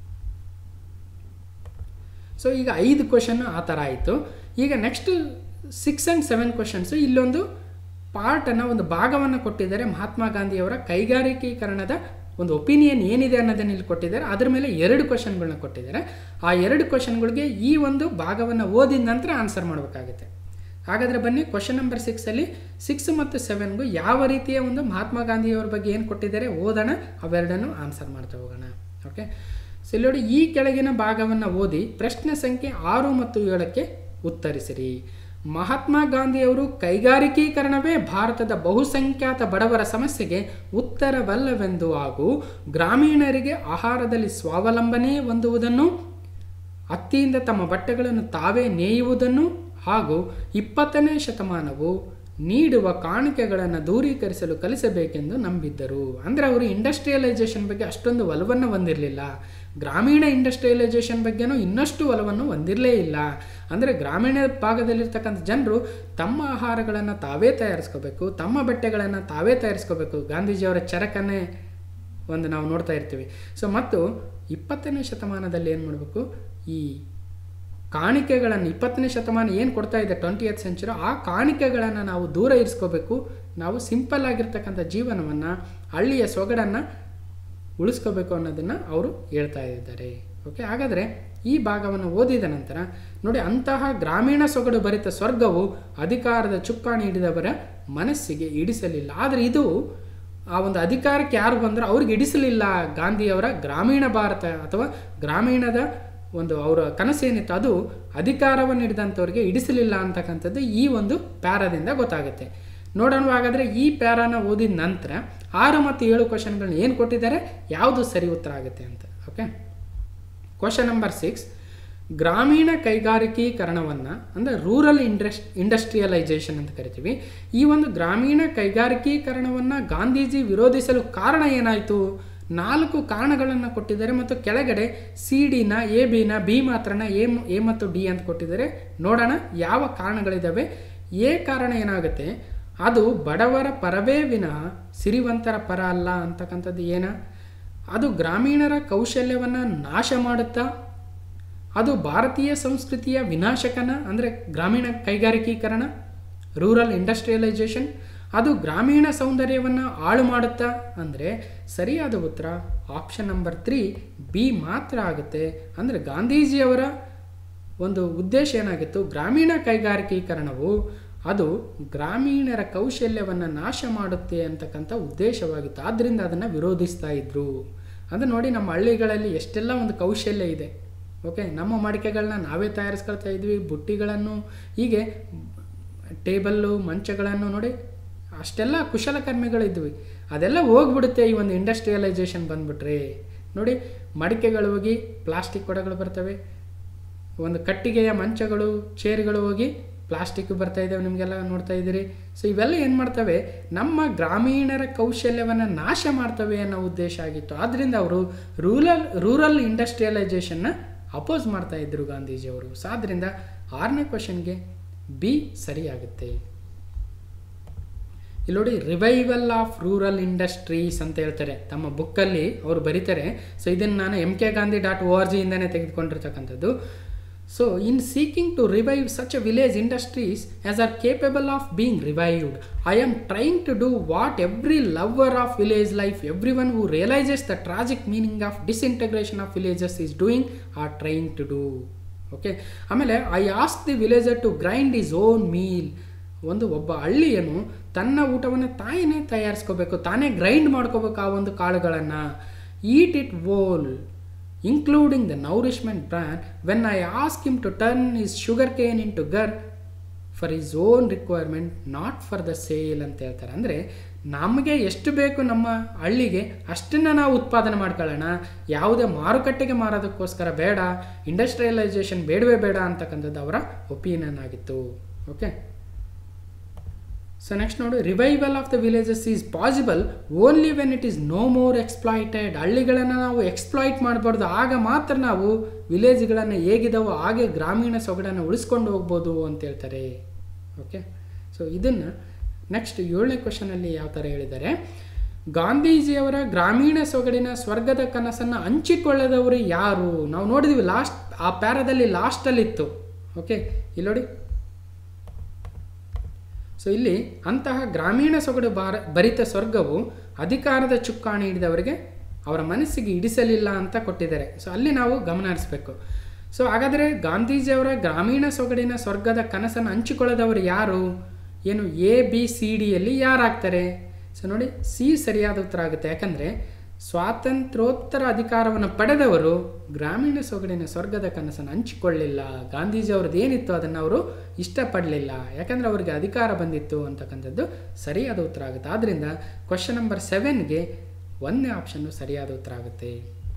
ಸೊ ಈಗ ಐದು ಕ್ವಶನ್ ಆ ಥರ ಆಯಿತು ಈಗ next six and seven questions ಇಲ್ಲೊಂದು ಪಾರ್ಟನ್ನು ಒಂದು ಭಾಗವನ್ನು ಕೊಟ್ಟಿದ್ದಾರೆ ಮಹಾತ್ಮ ಗಾಂಧಿಯವರ ಕೈಗಾರಿಕೀಕರಣದ ಒಂದು ಒಪಿನಿಯನ್ ಏನಿದೆ ಅನ್ನೋದನ್ನು ಇಲ್ಲಿ ಕೊಟ್ಟಿದ್ದಾರೆ ಅದ್ರ ಮೇಲೆ ಎರಡು ಕ್ವಶನ್ಗಳನ್ನ ಕೊಟ್ಟಿದ್ದಾರೆ ಆ ಎರಡು ಕ್ವಶನ್ಗಳಿಗೆ ಈ ಒಂದು ಭಾಗವನ್ನು ಓದಿದ ನಂತರ ಆನ್ಸರ್ ಮಾಡಬೇಕಾಗುತ್ತೆ ಹಾಗಾದರೆ ಬನ್ನಿ ಕ್ವಶನ್ ನಂಬರ್ ಸಿಕ್ಸಲ್ಲಿ ಸಿಕ್ಸ್ ಮತ್ತು ಸೆವೆನ್ಗೂ ಯಾವ ರೀತಿಯ ಒಂದು ಮಹಾತ್ಮ ಗಾಂಧಿಯವರ ಬಗ್ಗೆ ಏನು ಕೊಟ್ಟಿದ್ದಾರೆ ಓದೋಣ ಅವೆರಡನ್ನು ಆನ್ಸರ್ ಮಾಡ್ತಾ ಹೋಗೋಣ ಓಕೆ ಸೊ ಇಲ್ಲಿ ನೋಡಿ ಈ ಕೆಳಗಿನ ಭಾಗವನ್ನು ಓದಿ ಪ್ರಶ್ನೆ ಸಂಖ್ಯೆ ಆರು ಮತ್ತು ಏಳಕ್ಕೆ ಉತ್ತರಿಸಿರಿ ಮಹಾತ್ಮ ಗಾಂಧಿಯವರು ಕೈಗಾರಿಕೀಕರಣವೇ ಭಾರತದ ಬಹುಸಂಖ್ಯಾತ ಬಡವರ ಸಮಸ್ಯೆಗೆ ಉತ್ತರವಲ್ಲವೆಂದು ಹಾಗೂ ಗ್ರಾಮೀಣರಿಗೆ ಆಹಾರದಲ್ಲಿ ಸ್ವಾವಲಂಬನೆ ಹೊಂದುವುದನ್ನು ಹತ್ತಿಯಿಂದ ತಮ್ಮ ಬಟ್ಟೆಗಳನ್ನು ತಾವೇ ನೇಯುವುದನ್ನು ಹಾಗೂ ಇಪ್ಪತ್ತನೇ ಶತಮಾನವು ನೀಡುವ ಕಾಣಿಕೆಗಳನ್ನು ದೂರೀಕರಿಸಲು ಕಲಿಸಬೇಕೆಂದು ನಂಬಿದ್ದರು ಅಂದರೆ ಅವರು ಇಂಡಸ್ಟ್ರಿಯಲೈಸೇಷನ್ ಬಗ್ಗೆ ಅಷ್ಟೊಂದು ಒಲವನ್ನು ಹೊಂದಿರಲಿಲ್ಲ ಗ್ರಾಮೀಣ ಇಂಡಸ್ಟ್ರಿಯಲೈಸೇಷನ್ ಬಗ್ಗೆನೂ ಇನ್ನಷ್ಟು ಒಲವನ್ನು ಹೊಂದಿರಲೇ ಇಲ್ಲ ಅಂದರೆ ಗ್ರಾಮೀಣ ಭಾಗದಲ್ಲಿರ್ತಕ್ಕಂಥ ಜನರು ತಮ್ಮ ಆಹಾರಗಳನ್ನು ತಾವೇ ತಯಾರಿಸ್ಕೋಬೇಕು ತಮ್ಮ ಬಟ್ಟೆಗಳನ್ನು ತಾವೇ ತಯಾರಿಸ್ಕೋಬೇಕು ಗಾಂಧೀಜಿಯವರ ಚರಕನ್ನೇ ಒಂದು ನಾವು ನೋಡ್ತಾ ಇರ್ತೀವಿ ಸೊ ಮತ್ತು ಇಪ್ಪತ್ತನೇ ಶತಮಾನದಲ್ಲಿ ಏನು ಮಾಡಬೇಕು ಈ ಕಾಣಿಕೆಗಳನ್ನು ಇಪ್ಪತ್ತನೇ ಶತಮಾನ ಏನು ಕೊಡ್ತಾ ಇದೆ ಟ್ವೆಂಟಿ ಏತ್ ಸೆಂಚುರಿ ಆ ಕಾಣಿಕೆಗಳನ್ನು ನಾವು ದೂರ ಇರಿಸ್ಕೋಬೇಕು ನಾವು ಸಿಂಪಲ್ ಆಗಿರ್ತಕ್ಕಂಥ ಜೀವನವನ್ನು ಹಳ್ಳಿಯ ಸೊಗಡನ್ನು ಉಳಿಸ್ಕೋಬೇಕು ಅನ್ನೋದನ್ನು ಅವರು ಹೇಳ್ತಾ ಇದ್ದಾರೆ ಓಕೆ ಹಾಗಾದರೆ ಈ ಭಾಗವನ್ನು ಓದಿದ ನಂತರ ನೋಡಿ ಅಂತಹ ಗ್ರಾಮೀಣ ಸೊಗಡು ಭರಿತ ಸ್ವರ್ಗವು ಅಧಿಕಾರದ ಚುಕ್ಕಾಣಿ ಹಿಡಿದವರ ಮನಸ್ಸಿಗೆ ಇಡಿಸಲಿಲ್ಲ ಆದರೆ ಇದು ಆ ಒಂದು ಅಧಿಕಾರಕ್ಕೆ ಯಾರು ಬಂದರೂ ಅವ್ರಿಗೆ ಇಡಿಸಲಿಲ್ಲ ಗಾಂಧಿಯವರ ಗ್ರಾಮೀಣ ಭಾರತ ಅಥವಾ ಗ್ರಾಮೀಣದ ಒಂದು ಅವರ ಕನಸೇನಿತ್ತು ಅದು ಅಧಿಕಾರವನ್ನು ಹಿಡಿದಂಥವ್ರಿಗೆ ಇಡಿಸಲಿಲ್ಲ ಅಂತಕ್ಕಂಥದ್ದು ಈ ಒಂದು ಪ್ಯಾರಾದಿಂದ ಗೊತ್ತಾಗುತ್ತೆ ನೋಡೋಣ ಹಾಗಾದರೆ ಈ ಪ್ಯಾರಾನ ಓದಿದ ನಂತರ ಆರು ಮತ್ತು ಏಳು ಕ್ವಶನ್ಗಳನ್ನ ಏನು ಕೊಟ್ಟಿದ್ದಾರೆ ಯಾವುದು ಸರಿ ಉತ್ತರ ಆಗುತ್ತೆ ಅಂತ ಓಕೆ ಕ್ವಶನ್ ನಂಬರ್ ಸಿಕ್ಸ್ ಗ್ರಾಮೀಣ ಕೈಗಾರಿಕೀಕರಣವನ್ನು ಅಂದರೆ ರೂರಲ್ ಇಂಡಸ್ ಇಂಡಸ್ಟ್ರಿಯಲೈಸೇಷನ್ ಅಂತ ಕರಿತೀವಿ ಈ ಒಂದು ಗ್ರಾಮೀಣ ಕೈಗಾರಿಕೀಕರಣವನ್ನು ಗಾಂಧೀಜಿ ವಿರೋಧಿಸಲು ಕಾರಣ ಏನಾಯಿತು ನಾಲ್ಕು ಕಾರಣಗಳನ್ನು ಕೊಟ್ಟಿದ್ದಾರೆ ಮತ್ತು ಕೆಳಗಡೆ ಸಿ ಡಿನ ಎ ಬಿನ ಬಿ ಮಾತ್ರನ ಎ ಎ ಮತ್ತು ಡಿ ಅಂತ ಕೊಟ್ಟಿದ್ದಾರೆ ನೋಡೋಣ ಯಾವ ಕಾರಣಗಳಿದ್ದಾವೆ ಎ ಕಾರಣ ಏನಾಗುತ್ತೆ ಅದು ಬಡವರ ಪರವೇ ವಿನಃ ಸಿರಿವಂತರ ಪರ ಅಲ್ಲ ಅಂತಕ್ಕಂಥದ್ದು ಏನ ಅದು ಗ್ರಾಮೀಣರ ಕೌಶಲ್ಯವನ್ನು ನಾಶ ಮಾಡುತ್ತಾ ಅದು ಭಾರತೀಯ ಸಂಸ್ಕೃತಿಯ ವಿನಾಶಕನ ಅಂದರೆ ಗ್ರಾಮೀಣ ಕೈಗಾರಿಕೀಕರಣ ರೂರಲ್ ಇಂಡಸ್ಟ್ರಿಯಲೈಸೇಷನ್ ಅದು ಗ್ರಾಮೀಣ ಸೌಂದರ್ಯವನ್ನು ಹಾಳು ಮಾಡುತ್ತಾ ಅಂದರೆ ಸರಿಯಾದ ಉತ್ತರ ಆಪ್ಷನ್ ನಂಬರ್ ತ್ರೀ ಬಿ ಮಾತ್ರ ಆಗುತ್ತೆ ಅಂದರೆ ಗಾಂಧೀಜಿಯವರ ಒಂದು ಉದ್ದೇಶ ಏನಾಗಿತ್ತು ಗ್ರಾಮೀಣ ಕೈಗಾರಿಕೀಕರಣವು ಅದು ಗ್ರಾಮೀಣರ ಕೌಶಲ್ಯವನ್ನು ನಾಶ ಮಾಡುತ್ತೆ ಅಂತಕ್ಕಂಥ ಉದ್ದೇಶವಾಗಿತ್ತು ಆದ್ದರಿಂದ ಅದನ್ನು ವಿರೋಧಿಸ್ತಾ ಇದ್ರು ಅದು ನೋಡಿ ನಮ್ಮ ಹಳ್ಳಿಗಳಲ್ಲಿ ಎಷ್ಟೆಲ್ಲ ಒಂದು ಕೌಶಲ್ಯ ಇದೆ ಓಕೆ ನಮ್ಮ ಮಡಿಕೆಗಳನ್ನ ನಾವೇ ತಯಾರಿಸ್ಕೊಳ್ತಾ ಇದ್ವಿ ಬುಟ್ಟಿಗಳನ್ನು ಹೀಗೆ ಟೇಬಲ್ಲು ಮಂಚಗಳನ್ನು ನೋಡಿ ಅಷ್ಟೆಲ್ಲ ಕುಶಲಕರ್ಮಿಗಳಿದ್ವಿ ಅದೆಲ್ಲ ಹೋಗ್ಬಿಡುತ್ತೆ ಈ ಒಂದು ಇಂಡಸ್ಟ್ರಿಯಲೈಸೇಷನ್ ಬಂದ್ಬಿಟ್ರೆ ನೋಡಿ ಮಡಿಕೆಗಳು ಹೋಗಿ ಪ್ಲಾಸ್ಟಿಕ್ ಕೊಡಗಳು ಬರ್ತವೆ ಒಂದು ಕಟ್ಟಿಗೆಯ ಮಂಚಗಳು ಚೇರ್ಗಳು ಹೋಗಿ ಪ್ಲಾಸ್ಟಿಕ್ ಬರ್ತಾ ಇದ್ದಾವೆ ನಿಮಗೆಲ್ಲ ನೋಡ್ತಾ ಇದ್ದೀರಿ ಸೊ ಇವೆಲ್ಲ ಏನು ಮಾಡ್ತವೆ ನಮ್ಮ ಗ್ರಾಮೀಣರ ಕೌಶಲ್ಯವನ್ನು ನಾಶ ಮಾಡ್ತವೆ ಅನ್ನೋ ಉದ್ದೇಶ ಆಗಿತ್ತು ಆದ್ದರಿಂದ ಅವರು ರೂರಲ್ ರೂರಲ್ ಇಂಡಸ್ಟ್ರಿಯಲೈಸೇಷನ್ನ ಅಪೋಸ್ ಮಾಡ್ತಾ ಇದ್ದರು ಗಾಂಧೀಜಿಯವರು ಸೊ ಆದ್ದರಿಂದ ಆರನೇ ಕ್ವಶನ್ಗೆ ಬಿ ಸರಿಯಾಗುತ್ತೆ ಇಲ್ಲಿ ನೋಡಿ ರಿವೈವಲ್ ಆಫ್ ರೂರಲ್ ಇಂಡಸ್ಟ್ರೀಸ್ ಅಂತ ಹೇಳ್ತಾರೆ ತಮ್ಮ ಬುಕ್ಕಲ್ಲಿ ಅವರು ಬರೀತಾರೆ ಸೊ ಇದನ್ನು ನಾನು M K Gandhi dot O R ಜಿಯಿಂದನೇ ತೆಗೆದುಕೊಂಡಿರ್ತಕ್ಕಂಥದ್ದು so in seeking to revive such a village industries as are capable of being revived I am trying to do what every lover of village life every one who realises the tragic meaning of disintegration of villages is doing or trying to do okay ಆಮೇಲೆ I ask the villager to grind his own meal ಒಂದು ಒಬ್ಬ ಹಳ್ಳಿಯನು ತನ್ನ ಊಟವನ್ನು ತಾಯಿನೇ ತಯಾರಿಸ್ಕೋಬೇಕು ತಾನೇ grind ಮಾಡ್ಕೋಬೇಕು ಆ ಒಂದು ಕಾಳುಗಳನ್ನು eat it whole including the nourishment bran when I ask him to turn his sugar cane into gur for his own requirement not for the sale ಅಂತ ಹೇಳ್ತಾರೆ ಅಂದರೆ ನಮಗೆ ಎಷ್ಟು ಬೇಕು ನಮ್ಮ ಹಳ್ಳಿಗೆ ಅಷ್ಟನ್ನು ನಾವು ಉತ್ಪಾದನೆ ಮಾಡ್ಕೊಳ್ಳೋಣ ಯಾವುದೇ ಮಾರುಕಟ್ಟೆಗೆ ಮಾರೋದಕ್ಕೋಸ್ಕರ ಬೇಡ ಇಂಡಸ್ಟ್ರಿಯಲೈಸೇಷನ್ ಬೇಡವೇ ಬೇಡ ಅಂತಕ್ಕಂಥದ್ದು ಅವರ ಒಪಿನಿಯನ್ ಆಗಿತ್ತು ಓಕೆ ಸೊ ನೆಕ್ಸ್ಟ್ ನೋಡಿ revival of the villages is possible only when it is no more exploited ಹಳ್ಳಿಗಳನ್ನು ನಾವು ಎಕ್ಸ್ಪ್ಲಾಯ್ಟ್ ಮಾಡಬಾರ್ದು ಆಗ ಮಾತ್ರ ನಾವು ವಿಲೇಜ್ಗಳನ್ನು ಹೇಗಿದಾವೋ ಹಾಗೆ ಗ್ರಾಮೀಣ ಸೊಗಡನ್ನು ಉಳಿಸ್ಕೊಂಡು ಹೋಗ್ಬೋದು ಅಂತ ಹೇಳ್ತಾರೆ ಓಕೆ ಸೊ ಇದನ್ನು ನೆಕ್ಸ್ಟ್ ಏಳನೇ ಕ್ವಶನಲ್ಲಿ ಯಾವ ಥರ ಹೇಳಿದ್ದಾರೆ ಗಾಂಧೀಜಿಯವರ ಗ್ರಾಮೀಣ ಸೊಗಡಿನ ಸ್ವರ್ಗದ ಕನಸನ್ನು ಹಂಚಿಕೊಳ್ಳದವರು ಯಾರು ನಾವು ನೋಡಿದ್ವಿ ಲಾಸ್ಟ್ ಆ ಪ್ಯಾರದಲ್ಲಿ ಲಾಸ್ಟಲ್ಲಿತ್ತು ಓಕೆ ಇಲ್ಲಿ ನೋಡಿ ಸೊ ಇಲ್ಲಿ ಅಂತಹ ಗ್ರಾಮೀಣ ಸೊಗಡು ಬಾರ ಭರಿತ ಸ್ವರ್ಗವು ಅಧಿಕಾರದ ಚುಕ್ಕಾಣಿ ಹಿಡಿದವರಿಗೆ ಅವರ ಮನಸ್ಸಿಗೆ ಇಡಿಸಲಿಲ್ಲ ಅಂತ ಕೊಟ್ಟಿದ್ದಾರೆ ಸೊ ಅಲ್ಲಿ ನಾವು ಗಮನ ಹರಿಸ್ಬೇಕು ಸೊ ಹಾಗಾದರೆ ಗಾಂಧೀಜಿಯವರ ಗ್ರಾಮೀಣ ಸೊಗಡಿನ ಸ್ವರ್ಗದ ಕನಸನ್ನು ಹಂಚಿಕೊಳ್ಳದವರು ಯಾರು ಏನು ಎ ಬಿ ಸಿ ಡಿಯಲ್ಲಿ ಯಾರಾಗ್ತಾರೆ ಸೊ ನೋಡಿ ಸಿ ಸರಿಯಾದ ಉತ್ತರ ಆಗುತ್ತೆ ಯಾಕಂದರೆ ಸ್ವಾತಂತ್ರ್ಯೋತ್ತರ ಅಧಿಕಾರವನ್ನು ಪಡೆದವರು ಗ್ರಾಮೀಣ ಸೊಗಡಿನ ಸ್ವರ್ಗದ ಕನಸನ್ನು ಹಂಚಿಕೊಳ್ಳಿಲ್ಲ ಗಾಂಧೀಜಿ ಅವ್ರದ್ದು ಏನಿತ್ತು ಅದನ್ನು ಅವರು ಇಷ್ಟಪಡಲಿಲ್ಲ ಯಾಕಂದರೆ ಅವರಿಗೆ ಅಧಿಕಾರ ಬಂದಿತ್ತು ಅಂತಕ್ಕಂಥದ್ದು ಸರಿಯಾದ ಉತ್ತರ ಆಗುತ್ತೆ ಆದ್ದರಿಂದ ಕ್ವಶನ್ ನಂಬರ್ ಸೆವೆನ್ಗೆ ಒಂದನೇ ಆಪ್ಷನ್ನು ಸರಿಯಾದ ಉತ್ತರ ಆಗುತ್ತೆ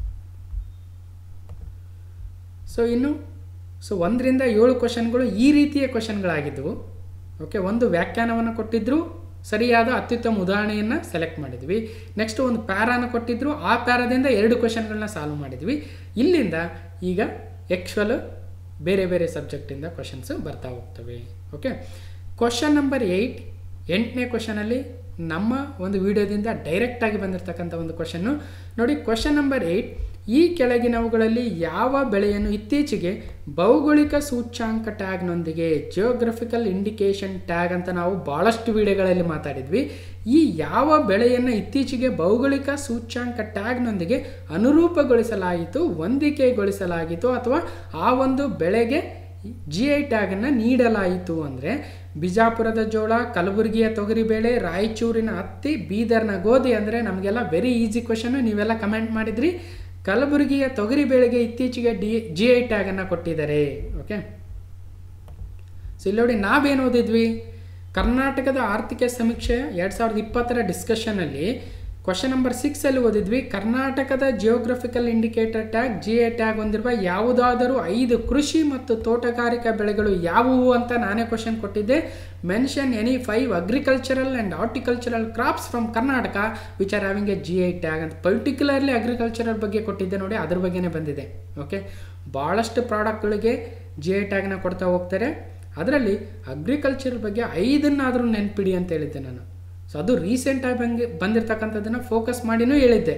ಸೊ ಇನ್ನು ಸೊ ಒಂದರಿಂದ ಏಳು ಕ್ವಶನ್ಗಳು ಈ ರೀತಿಯ ಕ್ವಶನ್ಗಳಾಗಿದ್ದವು ಓಕೆ ಒಂದು ವ್ಯಾಖ್ಯಾನವನ್ನು ಕೊಟ್ಟಿದ್ದರು ಸರಿಯಾದ ಅತ್ಯುತ್ತಮ ಉದಾಹರಣೆಯನ್ನು ಸೆಲೆಕ್ಟ್ ಮಾಡಿದ್ವಿ ನೆಕ್ಸ್ಟ್ ಒಂದು ಪ್ಯಾರಾನ ಕೊಟ್ಟಿದ್ರು ಆ ಪ್ಯಾರಾದಿಂದ ಎರಡು ಕ್ವಶನ್ಗಳನ್ನ ಸಾಲ್ವ್ ಮಾಡಿದ್ವಿ ಇಲ್ಲಿಂದ ಈಗ ಆ್ಯಕ್ಚುವಲ್ ಬೇರೆ ಬೇರೆ ಸಬ್ಜೆಕ್ಟಿಂದ ಕ್ವಶನ್ಸು ಬರ್ತಾ ಹೋಗ್ತವೆ ಓಕೆ ಕ್ವಶನ್ ನಂಬರ್ ಏಯ್ಟ್ ಎಂಟನೇ ಕ್ವಶನಲ್ಲಿ ನಮ್ಮ ಒಂದು ವಿಡಿಯೋದಿಂದ ಡೈರೆಕ್ಟಾಗಿ ಬಂದಿರತಕ್ಕಂಥ ಒಂದು ಕ್ವಶನ್ನು ನೋಡಿ ಕ್ವಶನ್ ನಂಬರ್ ಏಯ್ಟ್ ಈ ಕೆಳಗಿನವುಗಳಲ್ಲಿ ಯಾವ ಬೆಳೆಯನ್ನು ಇತ್ತೀಚೆಗೆ ಭೌಗೋಳಿಕ ಸೂಚ್ಯಾಂಕ ಟ್ಯಾಗ್ನೊಂದಿಗೆ ಜಿಯೋಗ್ರಫಿಕಲ್ ಇಂಡಿಕೇಶನ್ ಟ್ಯಾಗ್ ಅಂತ ನಾವು ಭಾಳಷ್ಟು ವಿಡಿಯೋಗಳಲ್ಲಿ ಮಾತಾಡಿದ್ವಿ ಈ ಯಾವ ಬೆಳೆಯನ್ನು ಇತ್ತೀಚೆಗೆ ಭೌಗೋಳಿಕ ಸೂಚ್ಯಾಂಕ ಟ್ಯಾಗ್ನೊಂದಿಗೆ ಅನುರೂಪಗೊಳಿಸಲಾಯಿತು ಹೊಂದಿಕೆಗೊಳಿಸಲಾಗಿತ್ತು ಅಥವಾ ಆ ಒಂದು ಬೆಳೆಗೆ ಜಿ ಐ ಟ್ಯಾಗನ್ನು ನೀಡಲಾಯಿತು ಅಂದರೆ ಬಿಜಾಪುರದ ಜೋಳ ಕಲಬುರಗಿಯ ತೊಗರಿಬೇಳೆ ರಾಯಚೂರಿನ ಹತ್ತಿ ಬೀದರ್ನ ಗೋಧಿ ಅಂದರೆ ನಮಗೆಲ್ಲ ವೆರಿ ಈಸಿ ಕ್ವಶನ್ನು ನೀವೆಲ್ಲ ಕಮೆಂಟ್ ಮಾಡಿದ್ರಿ ಕಲಬುರಗಿಯ ತೊಗರಿ ಬೆಳೆಗೆ ಇತ್ತೀಚೆಗೆ ಡಿ ಜಿ ಐ ಟ್ಯಾಗನ್ನು ಕೊಟ್ಟಿದ್ದಾರೆ ಓಕೆ ಸೊ ಇಲ್ಲಿ ನೋಡಿ ನಾವೇನು ಓದಿದ್ವಿ ಕರ್ನಾಟಕದ ಆರ್ಥಿಕ ಸಮೀಕ್ಷೆ ಎರಡು ಸಾವಿರದ ಇಪ್ಪತ್ತರ ಡಿಸ್ಕಷನಲ್ಲಿ ಕ್ವಶನ್ ನಂಬರ್ ಸಿಕ್ಸಲ್ಲಿ ಓದಿದ್ವಿ ಕರ್ನಾಟಕದ geographical indicator tag G A tag ಹೊಂದಿರುವ ಯಾವುದಾದರೂ ಐದು ಕೃಷಿ ಮತ್ತು ತೋಟಗಾರಿಕಾ ಬೆಳೆಗಳು ಯಾವುವು ಅಂತ ನಾನೇ ಕ್ವಶನ್ ಕೊಟ್ಟಿದ್ದೆ mention any five agricultural and horticultural crops from Karnataka which are having a G I tag ಅಂತ ಪರ್ಟಿಕ್ಯುಲರ್ಲಿ ಅಗ್ರಿಕಲ್ಚರಲ್ ಬಗ್ಗೆ ಕೊಟ್ಟಿದ್ದೆ ನೋಡಿ ಅದ್ರ ಬಗ್ಗೆನೇ ಬಂದಿದೆ ಓಕೆ ಭಾಳಷ್ಟು ಪ್ರಾಡಕ್ಟ್ಗಳಿಗೆ ಜಿ ಐ ಟ್ಯಾಗ್ನ ಕೊಡ್ತಾ ಹೋಗ್ತಾರೆ ಅದರಲ್ಲಿ ಅಗ್ರಿಕಲ್ಚರ್ ಬಗ್ಗೆ ಐದನ್ನಾದರೂ ನೆನ್ಪಿಡಿ ಅಂತ ಹೇಳಿದ್ದೆ ನಾನು ಸೊ ಅದು ರೀಸೆಂಟಾಗಿ ಬಂದು ಬಂದಿರತಕ್ಕಂಥದ್ದನ್ನು ಫೋಕಸ್ ಮಾಡಿನೂ ಹೇಳಿದ್ದೆ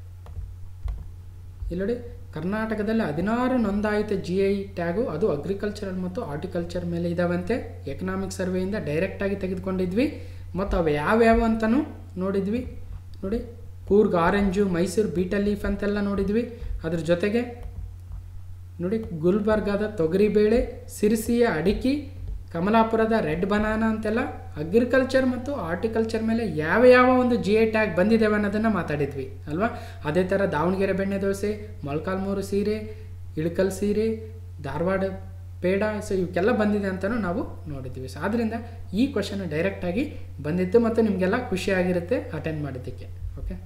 ಇಲ್ಲಿ ನೋಡಿ ಕರ್ನಾಟಕದಲ್ಲಿ ಹದಿನಾರು ನೋಂದಾಯಿತ ಜಿ ಐ ಟ್ಯಾಗು ಅದು ಅಗ್ರಿಕಲ್ಚರಲ್ ಮತ್ತು ಹಾರ್ಟಿಕಲ್ಚರ್ ಮೇಲೆ ಇದಾವಂತೆ ಎಕನಾಮಿಕ್ ಸರ್ವೆಯಿಂದ ಡೈರೆಕ್ಟಾಗಿ ತೆಗೆದುಕೊಂಡಿದ್ವಿ ಮತ್ತು ಅವು ಯಾವ್ಯಾವ ಅಂತಲೂ ನೋಡಿದ್ವಿ ನೋಡಿ Coorg orange Mysuru betel leaf ಅಂತೆಲ್ಲ ನೋಡಿದ್ವಿ ಅದ್ರ ಜೊತೆಗೆ ನೋಡಿ ಗುಲ್ಬರ್ಗಾದ ತೊಗರಿಬೇಳೆ ಸಿರಿಸಿಯ ಅಡಿಕೆ ಕಮಲಾಪುರದ ರೆಡ್ ಬನಾನ ಅಂತೆಲ್ಲ ಅಗ್ರಿಕಲ್ಚರ್ ಮತ್ತು ಆರ್ಟಿಕಲ್ಚರ್ ಮೇಲೆ ಯಾವ ಯಾವ ಒಂದು ಜಿ ಐ ಟ್ಯಾಗ್ ಬಂದಿದ್ದಾವೆ ಅನ್ನೋದನ್ನು ಮಾತಾಡಿದ್ವಿ ಅಲ್ವಾ ಅದೇ ಥರ ದಾವಣಗೆರೆ ಬೆಣ್ಣೆ ದೋಸೆ ಮೊಳಕಾಲ್ಮೂರು ಸೀರೆ ಇಳಕಲ್ ಸೀರೆ ಧಾರವಾಡ ಪೇಡ ಸೊ ಇವಕ್ಕೆಲ್ಲ ಬಂದಿದೆ ಅಂತಲೂ ನಾವು ನೋಡಿದ್ವಿ ಸೊ ಆದ್ದರಿಂದ ಈ ಕ್ವಶನ್ ಡೈರೆಕ್ಟಾಗಿ ಬಂದಿತ್ತು ಮತ್ತು ನಿಮಗೆಲ್ಲ ಖುಷಿಯಾಗಿರುತ್ತೆ ಅಟೆಂಡ್ ಮಾಡಿದ್ದಕ್ಕೆ ಓಕೆ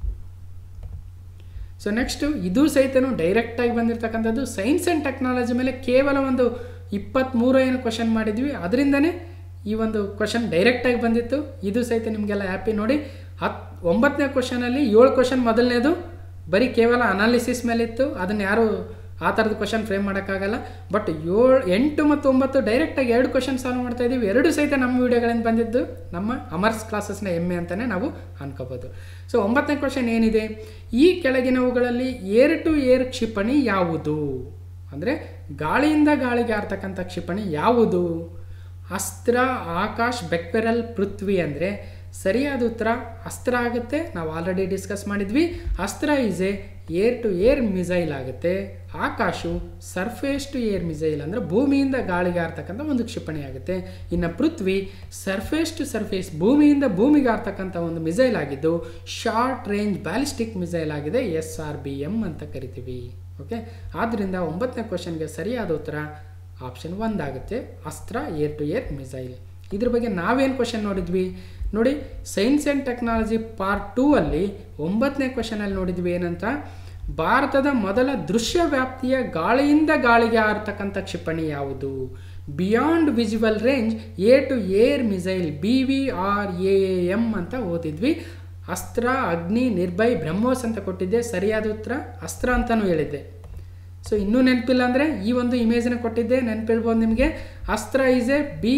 ಸೊ ನೆಕ್ಸ್ಟು ಇದು ಸಹಿತನು ಡೈರೆಕ್ಟಾಗಿ ಬಂದಿರತಕ್ಕಂಥದ್ದು ಸೈನ್ಸ್ ಆ್ಯಂಡ್ ಟೆಕ್ನಾಲಜಿ ಮೇಲೆ ಕೇವಲ ಒಂದು ಇಪ್ಪತ್ತ್ಮೂರು ಏನು ಕ್ವಶನ್ ಮಾಡಿದ್ವಿ ಅದರಿಂದನೇ ಈ ಒಂದು ಕ್ವಶನ್ ಡೈರೆಕ್ಟಾಗಿ ಬಂದಿತ್ತು ಇದು ಸಹಿತ ನಿಮಗೆಲ್ಲ ಹ್ಯಾಪಿ ನೋಡಿ ಹತ್ತು ಒಂಬತ್ತನೇ ಕ್ವಶನಲ್ಲಿ ಏಳು ಕ್ವಶನ್ ಮೊದಲನೇದು ಬರೀ ಕೇವಲ ಅನಾಲಿಸಿಸ್ ಮೇಲಿತ್ತು ಅದನ್ನು ಯಾರು ಆ ಥರದ ಕ್ವಶನ್ ಫ್ರೇಮ್ ಮಾಡೋಕ್ಕಾಗಲ್ಲ ಬಟ್ ಏಳು ಎಂಟು ಮತ್ತು ಒಂಬತ್ತು ಡೈರೆಕ್ಟಾಗಿ ಎರಡು ಕ್ವಶನ್ ಸಾಲ್ವ್ ಮಾಡ್ತಾ ಇದ್ದೀವಿ ಎರಡು ಸಹಿತ ನಮ್ಮ ವೀಡಿಯೋಗಳಿಂದ ಬಂದಿದ್ದು ನಮ್ಮ ಅಮರ್ಸ್ ಕ್ಲಾಸಸ್ನ ಹೆಮ್ಮೆ ಅಂತಲೇ ನಾವು ಅನ್ಕೋಬೋದು ಸೊ ಒಂಬತ್ತನೇ ಕ್ವಶನ್ ಏನಿದೆ ಈ ಕೆಳಗಿನವುಗಳಲ್ಲಿ ಏರ್ ಟು ಏರ್ ಕ್ಷಿಪಣಿ ಯಾವುದು ಅಂದರೆ ಗಾಳಿಯಿಂದ ಗಾಳಿಗೆ ಆರ್ತಕ್ಕಂಥ ಕ್ಷಿಪಣಿ ಯಾವುದು ಅಸ್ತ್ರ ಆಕಾಶ್ ಬೆಕ್ಪೆರಲ್ ಪೃಥ್ವಿ ಅಂದರೆ ಸರಿಯಾದ ಉತ್ತರ ಅಸ್ತ್ರ ಆಗುತ್ತೆ ನಾವು ಆಲ್ರೆಡಿ ಡಿಸ್ಕಸ್ ಮಾಡಿದ್ವಿ Astra is a air to air missile ಆಗುತ್ತೆ Akash surface to air missile ಅಂದರೆ ಭೂಮಿಯಿಂದ ಗಾಳಿಗೆ ಆರ್ತಕ್ಕಂಥ ಒಂದು ಕ್ಷಿಪಣಿ ಆಗುತ್ತೆ ಇನ್ನು ಪೃಥ್ವಿ ಸರ್ಫೇಸ್ ಟು ಸರ್ಫೇಸ್ ಭೂಮಿಯಿಂದ ಭೂಮಿಗೆ ಆರ್ತಕ್ಕಂಥ ಒಂದು ಮಿಸೈಲ್ ಆಗಿದ್ದು ಶಾರ್ಟ್ ರೇಂಜ್ ಬ್ಯಾಲಿಸ್ಟಿಕ್ ಮಿಸೈಲ್ ಆಗಿದೆ ಎಸ್ ಆರ್ ಬಿ ಎಮ್ ಅಂತ ಕರಿತೀವಿ ಓಕೆ ಆದ್ದರಿಂದ ಒಂಬತ್ತನೇ ಕ್ವಶನ್ಗೆ ಸರಿಯಾದ ಉತ್ತರ ಆಪ್ಷನ್ ಒಂದಾಗುತ್ತೆ ಅಸ್ತ್ರ ಏರ್ ಟು ಏರ್ ಮಿಸೈಲ್ ಇದ್ರ ಬಗ್ಗೆ ನಾವೇನು ಕ್ವಶನ್ ನೋಡಿದ್ವಿ ನೋಡಿ science and technology part two ಅಲ್ಲಿ ಒಂಬತ್ತನೇ ಕ್ವಶನಲ್ಲಿ ನೋಡಿದ್ವಿ ಏನಂತ ಭಾರತದ ಮೊದಲ ದೃಶ್ಯ ವ್ಯಾಪ್ತಿಯ ಗಾಳಿಯಿಂದ ಗಾಳಿಗೆ ಆರ್ತಕ್ಕಂಥ ಕ್ಷಿಪಣಿ ಯಾವುದು beyond visual range air to air missile B V R A M ಅಂತ ಓದಿದ್ವಿ ಅಸ್ತ್ರ ಅಗ್ನಿ ನಿರ್ಭಯ್ ಬ್ರಹ್ಮೋಸ್ ಅಂತ ಕೊಟ್ಟಿದ್ದೆ ಸರಿಯಾದ ಉತ್ತರ ಅಸ್ತ್ರ ಅಂತಲೂ ಹೇಳಿದ್ದೆ ಸೊ ಇನ್ನೂ ನೆನಪಿಲ್ಲ ಅಂದರೆ ಈ ಒಂದು ಇಮೇಜನ್ನ ಕೊಟ್ಟಿದ್ದೆ ನೆನಪಿರ್ಬೋದು ನಿಮಗೆ Astra is A B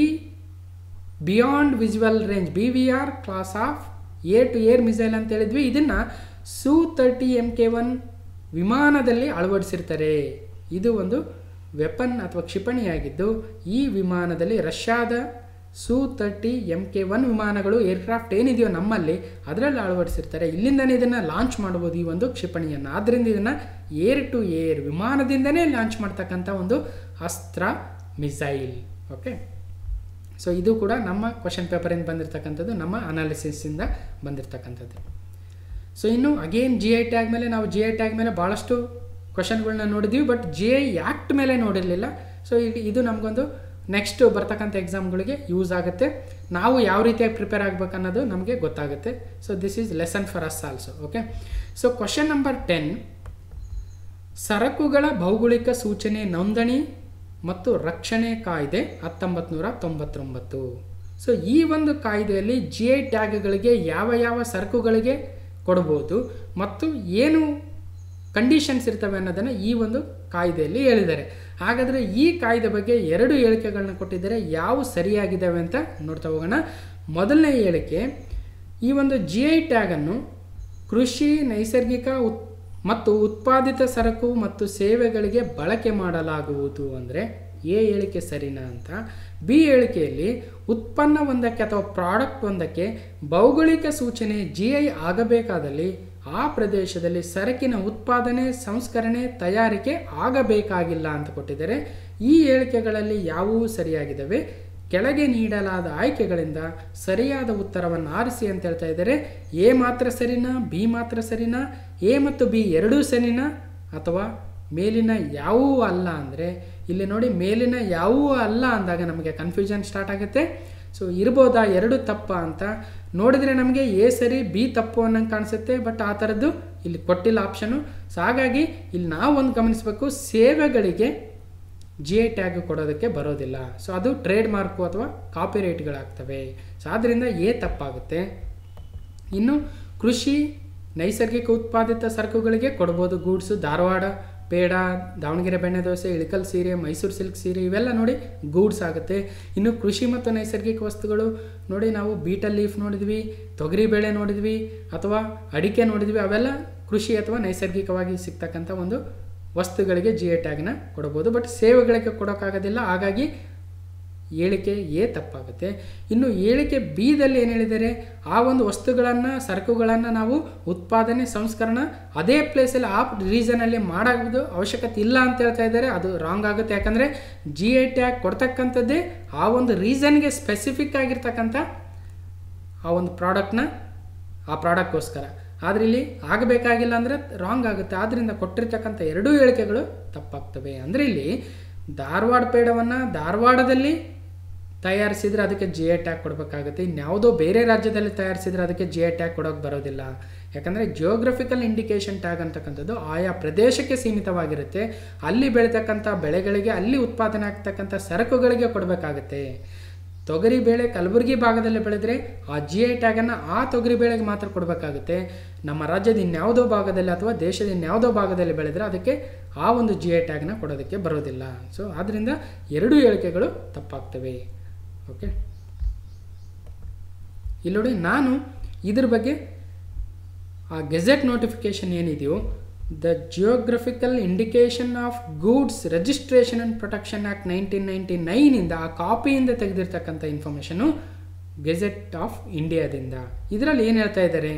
beyond visual range B V R class of air to air missile ಅಂತ ಹೇಳಿದ್ವಿ ಇದನ್ನು ಸು ತರ್ಟಿ ಎಮ್ ಕೆ ಒನ್ ವಿಮಾನದಲ್ಲಿ ಅಳವಡಿಸಿರ್ತಾರೆ ಇದು ಒಂದು ವೆಪನ್ ಅಥವಾ ಕ್ಷಿಪಣಿಯಾಗಿದ್ದು ಈ ವಿಮಾನದಲ್ಲಿ ರಷ್ಯಾದ Su thirty M K one ವಿಮಾನಗಳು ಏರ್ಕ್ರಾಫ್ಟ್ ಏನಿದೆಯೋ ನಮ್ಮಲ್ಲಿ ಅದರಲ್ಲಿ ಅಳವಡಿಸಿರ್ತಾರೆ ಇಲ್ಲಿಂದನೇ ಇದನ್ನು ಲಾಂಚ್ ಮಾಡ್ಬೋದು ಈ ಒಂದು ಕ್ಷಿಪಣಿಯನ್ನು ಆದ್ದರಿಂದ ಇದನ್ನು ಏರ್ ಟು ಏರ್ ವಿಮಾನದಿಂದನೇ ಲಾಂಚ್ ಮಾಡ್ತಕ್ಕಂಥ ಒಂದು ಅಸ್ತ್ರ ಮಿಸೈಲ್ ಓಕೆ ಸೊ ಇದು ಕೂಡ ನಮ್ಮ ಕ್ವಶನ್ ಪೇಪರಿಂದ ಬಂದಿರತಕ್ಕಂಥದ್ದು ನಮ್ಮ ಅನಾಲಿಸಿಸಿಂದ ಬಂದಿರತಕ್ಕಂಥದ್ದು ಸೊ ಇನ್ನು ಅಗೇನ್ ಜಿ ಐ ಟ್ಯಾಗ್ ಮೇಲೆ ನಾವು ಜಿ ಐ ಟ್ಯಾಗ್ ಮೇಲೆ ಭಾಳಷ್ಟು ಕ್ವಶನ್ಗಳನ್ನ ನೋಡಿದ್ವಿ ಬಟ್ ಜಿ ಐ ಆ್ಯಕ್ಟ್ ಮೇಲೆ ನೋಡಿರಲಿಲ್ಲ ಸೊ ಇದು ನಮಗೊಂದು ನೆಕ್ಸ್ಟ್ ಬರ್ತಕ್ಕಂಥ ಎಕ್ಸಾಮ್ಗಳಿಗೆ ಯೂಸ್ ಆಗುತ್ತೆ ನಾವು ಯಾವ ರೀತಿಯಾಗಿ ಪ್ರಿಪೇರ್ ಆಗಬೇಕು ಅನ್ನೋದು ನಮಗೆ ಗೊತ್ತಾಗುತ್ತೆ so this is lesson for us also okay so question number ten ಸರಕುಗಳ ಭೌಗೋಳಿಕ ಸೂಚನೆ ನೋಂದಣಿ ಮತ್ತು ರಕ್ಷಣೆ ಕಾಯ್ದೆ ಹತ್ತೊಂಬತ್ತು ನೂರ ತೊಂಬತ್ತೊಂಬತ್ತು ಸೊ ಈ ಒಂದು ಕಾಯ್ದೆಯಲ್ಲಿ ಜಿ ಐ ಟ್ಯಾಗ್ಗಳಿಗೆ ಯಾವ ಯಾವ ಸರಕುಗಳಿಗೆ ಕೊಡ್ಬೋದು ಮತ್ತು ಏನು ಕಂಡೀಷನ್ಸ್ ಇರ್ತವೆ ಅನ್ನೋದನ್ನು ಈ ಒಂದು ಕಾಯ್ದೆಯಲ್ಲಿ ಹೇಳಿದ್ದಾರೆ ಹಾಗಾದರೆ ಈ ಕಾಯ್ದೆ ಬಗ್ಗೆ ಎರಡು ಹೇಳಿಕೆಗಳನ್ನ ಕೊಟ್ಟಿದ್ದಾರೆ ಯಾವ ಸರಿಯಾಗಿದ್ದಾವೆ ಅಂತ ನೋಡ್ತಾ ಹೋಗೋಣ ಮೊದಲನೇ ಹೇಳಿಕೆ ಈ ಒಂದು ಜಿ ಐ ಟ್ಯಾಗನ್ನು ಕೃಷಿ ನೈಸರ್ಗಿಕ ಉತ್ ಮತ್ತು ಉತ್ಪಾದಿತ ಸರಕು ಮತ್ತು ಸೇವೆಗಳಿಗೆ ಬಳಕೆ ಮಾಡಲಾಗುವುದು ಅಂದರೆ ಎ ಹೇಳಿಕೆ ಸರಿನಾ ಅಂತ ಬಿ ಹೇಳಿಕೆಯಲ್ಲಿ ಉತ್ಪನ್ನ ಒಂದಕ್ಕೆ ಅಥವಾ ಪ್ರಾಡಕ್ಟ್ ಒಂದಕ್ಕೆ ಭೌಗೋಳಿಕ ಸೂಚನೆ ಜಿ ಐ ಆಗಬೇಕಾದಲ್ಲಿ ಆ ಪ್ರದೇಶದಲ್ಲಿ ಸರಕಿನ ಉತ್ಪಾದನೆ ಸಂಸ್ಕರಣೆ ತಯಾರಿಕೆ ಆಗಬೇಕಾಗಿಲ್ಲ ಅಂತ ಕೊಟ್ಟಿದ್ದಾರೆ ಈ ಹೇಳಿಕೆಗಳಲ್ಲಿ ಯಾವುವು ಸರಿಯಾಗಿದ್ದಾವೆ ಕೆಳಗೆ ನೀಡಲಾದ ಆಯ್ಕೆಗಳಿಂದ ಸರಿಯಾದ ಉತ್ತರವನ್ನು ಆರಿಸಿ ಅಂತ ಹೇಳ್ತಾ ಇದ್ದಾರೆ ಎ ಮಾತ್ರ ಸರಿನಾ ಬಿ ಮಾತ್ರ ಸರಿನಾ ಎ ಮತ್ತು ಬಿ ಎರಡೂ ಸರಿನಾ ಅಥವಾ ಮೇಲಿನ ಯಾವುವೂ ಅಲ್ಲ ಅಂದರೆ ಇಲ್ಲಿ ನೋಡಿ ಮೇಲಿನ ಯಾವುವೂ ಅಲ್ಲ ಅಂದಾಗ ನಮಗೆ ಕನ್ಫ್ಯೂಷನ್ ಸ್ಟಾರ್ಟ್ ಆಗುತ್ತೆ ಸೊ ಇರ್ಬೋದಾ ಎರಡು ತಪ್ಪ ಅಂತ ನೋಡಿದರೆ ನಮಗೆ ಎ ಸರಿ ಬಿ ತಪ್ಪು ಅನ್ನಂಗೆ ಕಾಣಿಸುತ್ತೆ ಬಟ್ ಆ ಥರದ್ದು ಇಲ್ಲಿ ಕೊಟ್ಟಿಲ್ಲ ಆಪ್ಷನು ಸೊ ಹಾಗಾಗಿ ಇಲ್ಲಿ ನಾವು ಒಂದು ಗಮನಿಸಬೇಕು ಸೇವೆಗಳಿಗೆ ಜಿ ಐ ಟ್ಯಾಗ್ ಕೊಡೋದಕ್ಕೆ ಬರೋದಿಲ್ಲ ಸೊ ಅದು ಟ್ರೇಡ್ ಮಾರ್ಕು ಅಥವಾ ಕಾಪಿ ರೈಟ್ಗಳಾಗ್ತವೆ ಸೊ ಆದ್ದರಿಂದ ಎ ತಪ್ಪಾಗುತ್ತೆ ಇನ್ನು ಕೃಷಿ ನೈಸರ್ಗಿಕ ಉತ್ಪಾದಿತ ಸರಕುಗಳಿಗೆ ಕೊಡ್ಬೋದು ಗೂಡ್ಸು ಧಾರವಾಡ ಪೇಡ ದಾವಣಗೆರೆ ಬೆಣ್ಣೆ ದೋಸೆ ಇಳಕಲ್ ಸೀರೆ ಮೈಸೂರು ಸಿಲ್ಕ್ ಸೀರೆ ಇವೆಲ್ಲ ನೋಡಿ ಗೂಡ್ಸ್ ಆಗುತ್ತೆ ಇನ್ನು ಕೃಷಿ ಮತ್ತು ನೈಸರ್ಗಿಕ ವಸ್ತುಗಳು ನೋಡಿ ನಾವು ಬೀಟಲ್ ಲೀಫ್ ನೋಡಿದ್ವಿ ತೊಗರಿ ಬೇಳೆ ನೋಡಿದ್ವಿ ಅಥವಾ ಅಡಿಕೆ ನೋಡಿದ್ವಿ ಅವೆಲ್ಲ ಕೃಷಿ ಅಥವಾ ನೈಸರ್ಗಿಕವಾಗಿ ಸಿಗ್ತಕ್ಕಂಥ ಒಂದು ವಸ್ತುಗಳಿಗೆ ಜಿ ಐ ಟ್ಯಾಗ್ನ ಕೊಡ್ಬೋದು ಬಟ್ ಸೇವೆಗಳಿಗೆ ಕೊಡೋಕ್ಕಾಗೋದಿಲ್ಲ ಹಾಗಾಗಿ ಹೇಳಿಕೆ ಎ ತಪ್ಪಾಗುತ್ತೆ ಇನ್ನು ಹೇಳಿಕೆ ಬಿದಲ್ಲಿ ಏನು ಹೇಳಿದ್ದಾರೆ ಆ ಒಂದು ವಸ್ತುಗಳನ್ನು ಸರಕುಗಳನ್ನು ನಾವು ಉತ್ಪಾದನೆ ಸಂಸ್ಕರಣ ಅದೇ ಪ್ಲೇಸಲ್ಲಿ ಆ ರೀಸನಲ್ಲಿ ಮಾಡೋದು ಅವಶ್ಯಕತೆ ಇಲ್ಲ ಅಂತ ಹೇಳ್ತಾ ಇದ್ದಾರೆ ಅದು ರಾಂಗ್ ಆಗುತ್ತೆ ಯಾಕಂದರೆ ಜಿ ಐ ಟ್ಯಾಗ್ ಕೊಡ್ತಕ್ಕಂಥದ್ದೇ ಆ ಒಂದು ರೀಸನ್ಗೆ ಸ್ಪೆಸಿಫಿಕ್ ಆಗಿರ್ತಕ್ಕಂಥ ಆ ಒಂದು ಪ್ರಾಡಕ್ಟ್ನ ಆ ಪ್ರಾಡಕ್ಟ್ಗೋಸ್ಕರ ಆದರೆ ಇಲ್ಲಿ ಆಗಬೇಕಾಗಿಲ್ಲ ಅಂದರೆ ರಾಂಗ್ ಆಗುತ್ತೆ ಆದ್ದರಿಂದ ಕೊಟ್ಟಿರ್ತಕ್ಕಂಥ ಎರಡೂ ಹೇಳಿಕೆಗಳು ತಪ್ಪಾಗ್ತವೆ ಅಂದರೆ ಇಲ್ಲಿ ಧಾರವಾಡ ಪೇಡವನ್ನು ಧಾರವಾಡದಲ್ಲಿ ತಯಾರಿಸಿದರೆ ಅದಕ್ಕೆ ಜಿ ಐ ಟ್ಯಾಗ್ ಕೊಡಬೇಕಾಗುತ್ತೆ ಇನ್ಯಾವುದೋ ಬೇರೆ ರಾಜ್ಯದಲ್ಲಿ ತಯಾರಿಸಿದರೆ ಅದಕ್ಕೆ ಜಿ ಐ ಟ್ಯಾಗ್ ಕೊಡೋಕೆ ಬರೋದಿಲ್ಲ ಯಾಕಂದರೆ ಜಿಯೋಗ್ರಫಿಕಲ್ ಇಂಡಿಕೇಶನ್ ಟ್ಯಾಗ್ ಅಂತಕ್ಕಂಥದ್ದು ಆಯಾ ಪ್ರದೇಶಕ್ಕೆ ಸೀಮಿತವಾಗಿರುತ್ತೆ ಅಲ್ಲಿ ಬೆಳೀತಕ್ಕಂಥ ಬೆಳೆಗಳಿಗೆ ಅಲ್ಲಿ ಉತ್ಪಾದನೆ ಆಗ್ತಕ್ಕಂಥ ಸರಕುಗಳಿಗೆ ಕೊಡಬೇಕಾಗುತ್ತೆ ತೊಗರಿ ಬೇಳೆ ಕಲಬುರಗಿ ಭಾಗದಲ್ಲಿ ಬೆಳೆದ್ರೆ ಆ ಜಿ ಐ ಟ್ಯಾಗನ್ನು ಆ ತೊಗರಿ ಬೇಳೆಗೆ ಮಾತ್ರ ಕೊಡಬೇಕಾಗುತ್ತೆ ನಮ್ಮ ರಾಜ್ಯದ ಇನ್ಯಾವುದೋ ಭಾಗದಲ್ಲಿ ಅಥವಾ ದೇಶದ ಇನ್ಯಾವುದೋ ಭಾಗದಲ್ಲಿ ಬೆಳೆದ್ರೆ ಅದಕ್ಕೆ ಆ ಒಂದು ಜಿ ಐ ಟ್ಯಾಗ್ನ ಕೊಡೋದಕ್ಕೆ ಬರೋದಿಲ್ಲ ಸೊ ಆದ್ದರಿಂದ ಎರಡೂ ಹೇಳಿಕೆಗಳು ತಪ್ಪಾಗ್ತವೆ ಓಕೆ ಇಲ್ಲಿ ನೋಡಿ ನಾನು ಇದ್ರ ಬಗ್ಗೆ ಆ ಗೆಜೆಟ್ ನೋಟಿಫಿಕೇಶನ್ ಏನಿದೆಯೋ the geographical indication of goods registration and protection act nineteen ninety ನೈನಿಂದ ಆ ಕಾಪಿಯಿಂದ ತೆಗೆದಿರ್ತಕ್ಕಂಥ ಇನ್ಫಾರ್ಮೇಷನು ಗೆಜೆಟ್ ಆಫ್ ಇಂಡಿಯಾದಿಂದ ಇದರಲ್ಲಿ ಏನು ಹೇಳ್ತಾ ಇದ್ದಾರೆ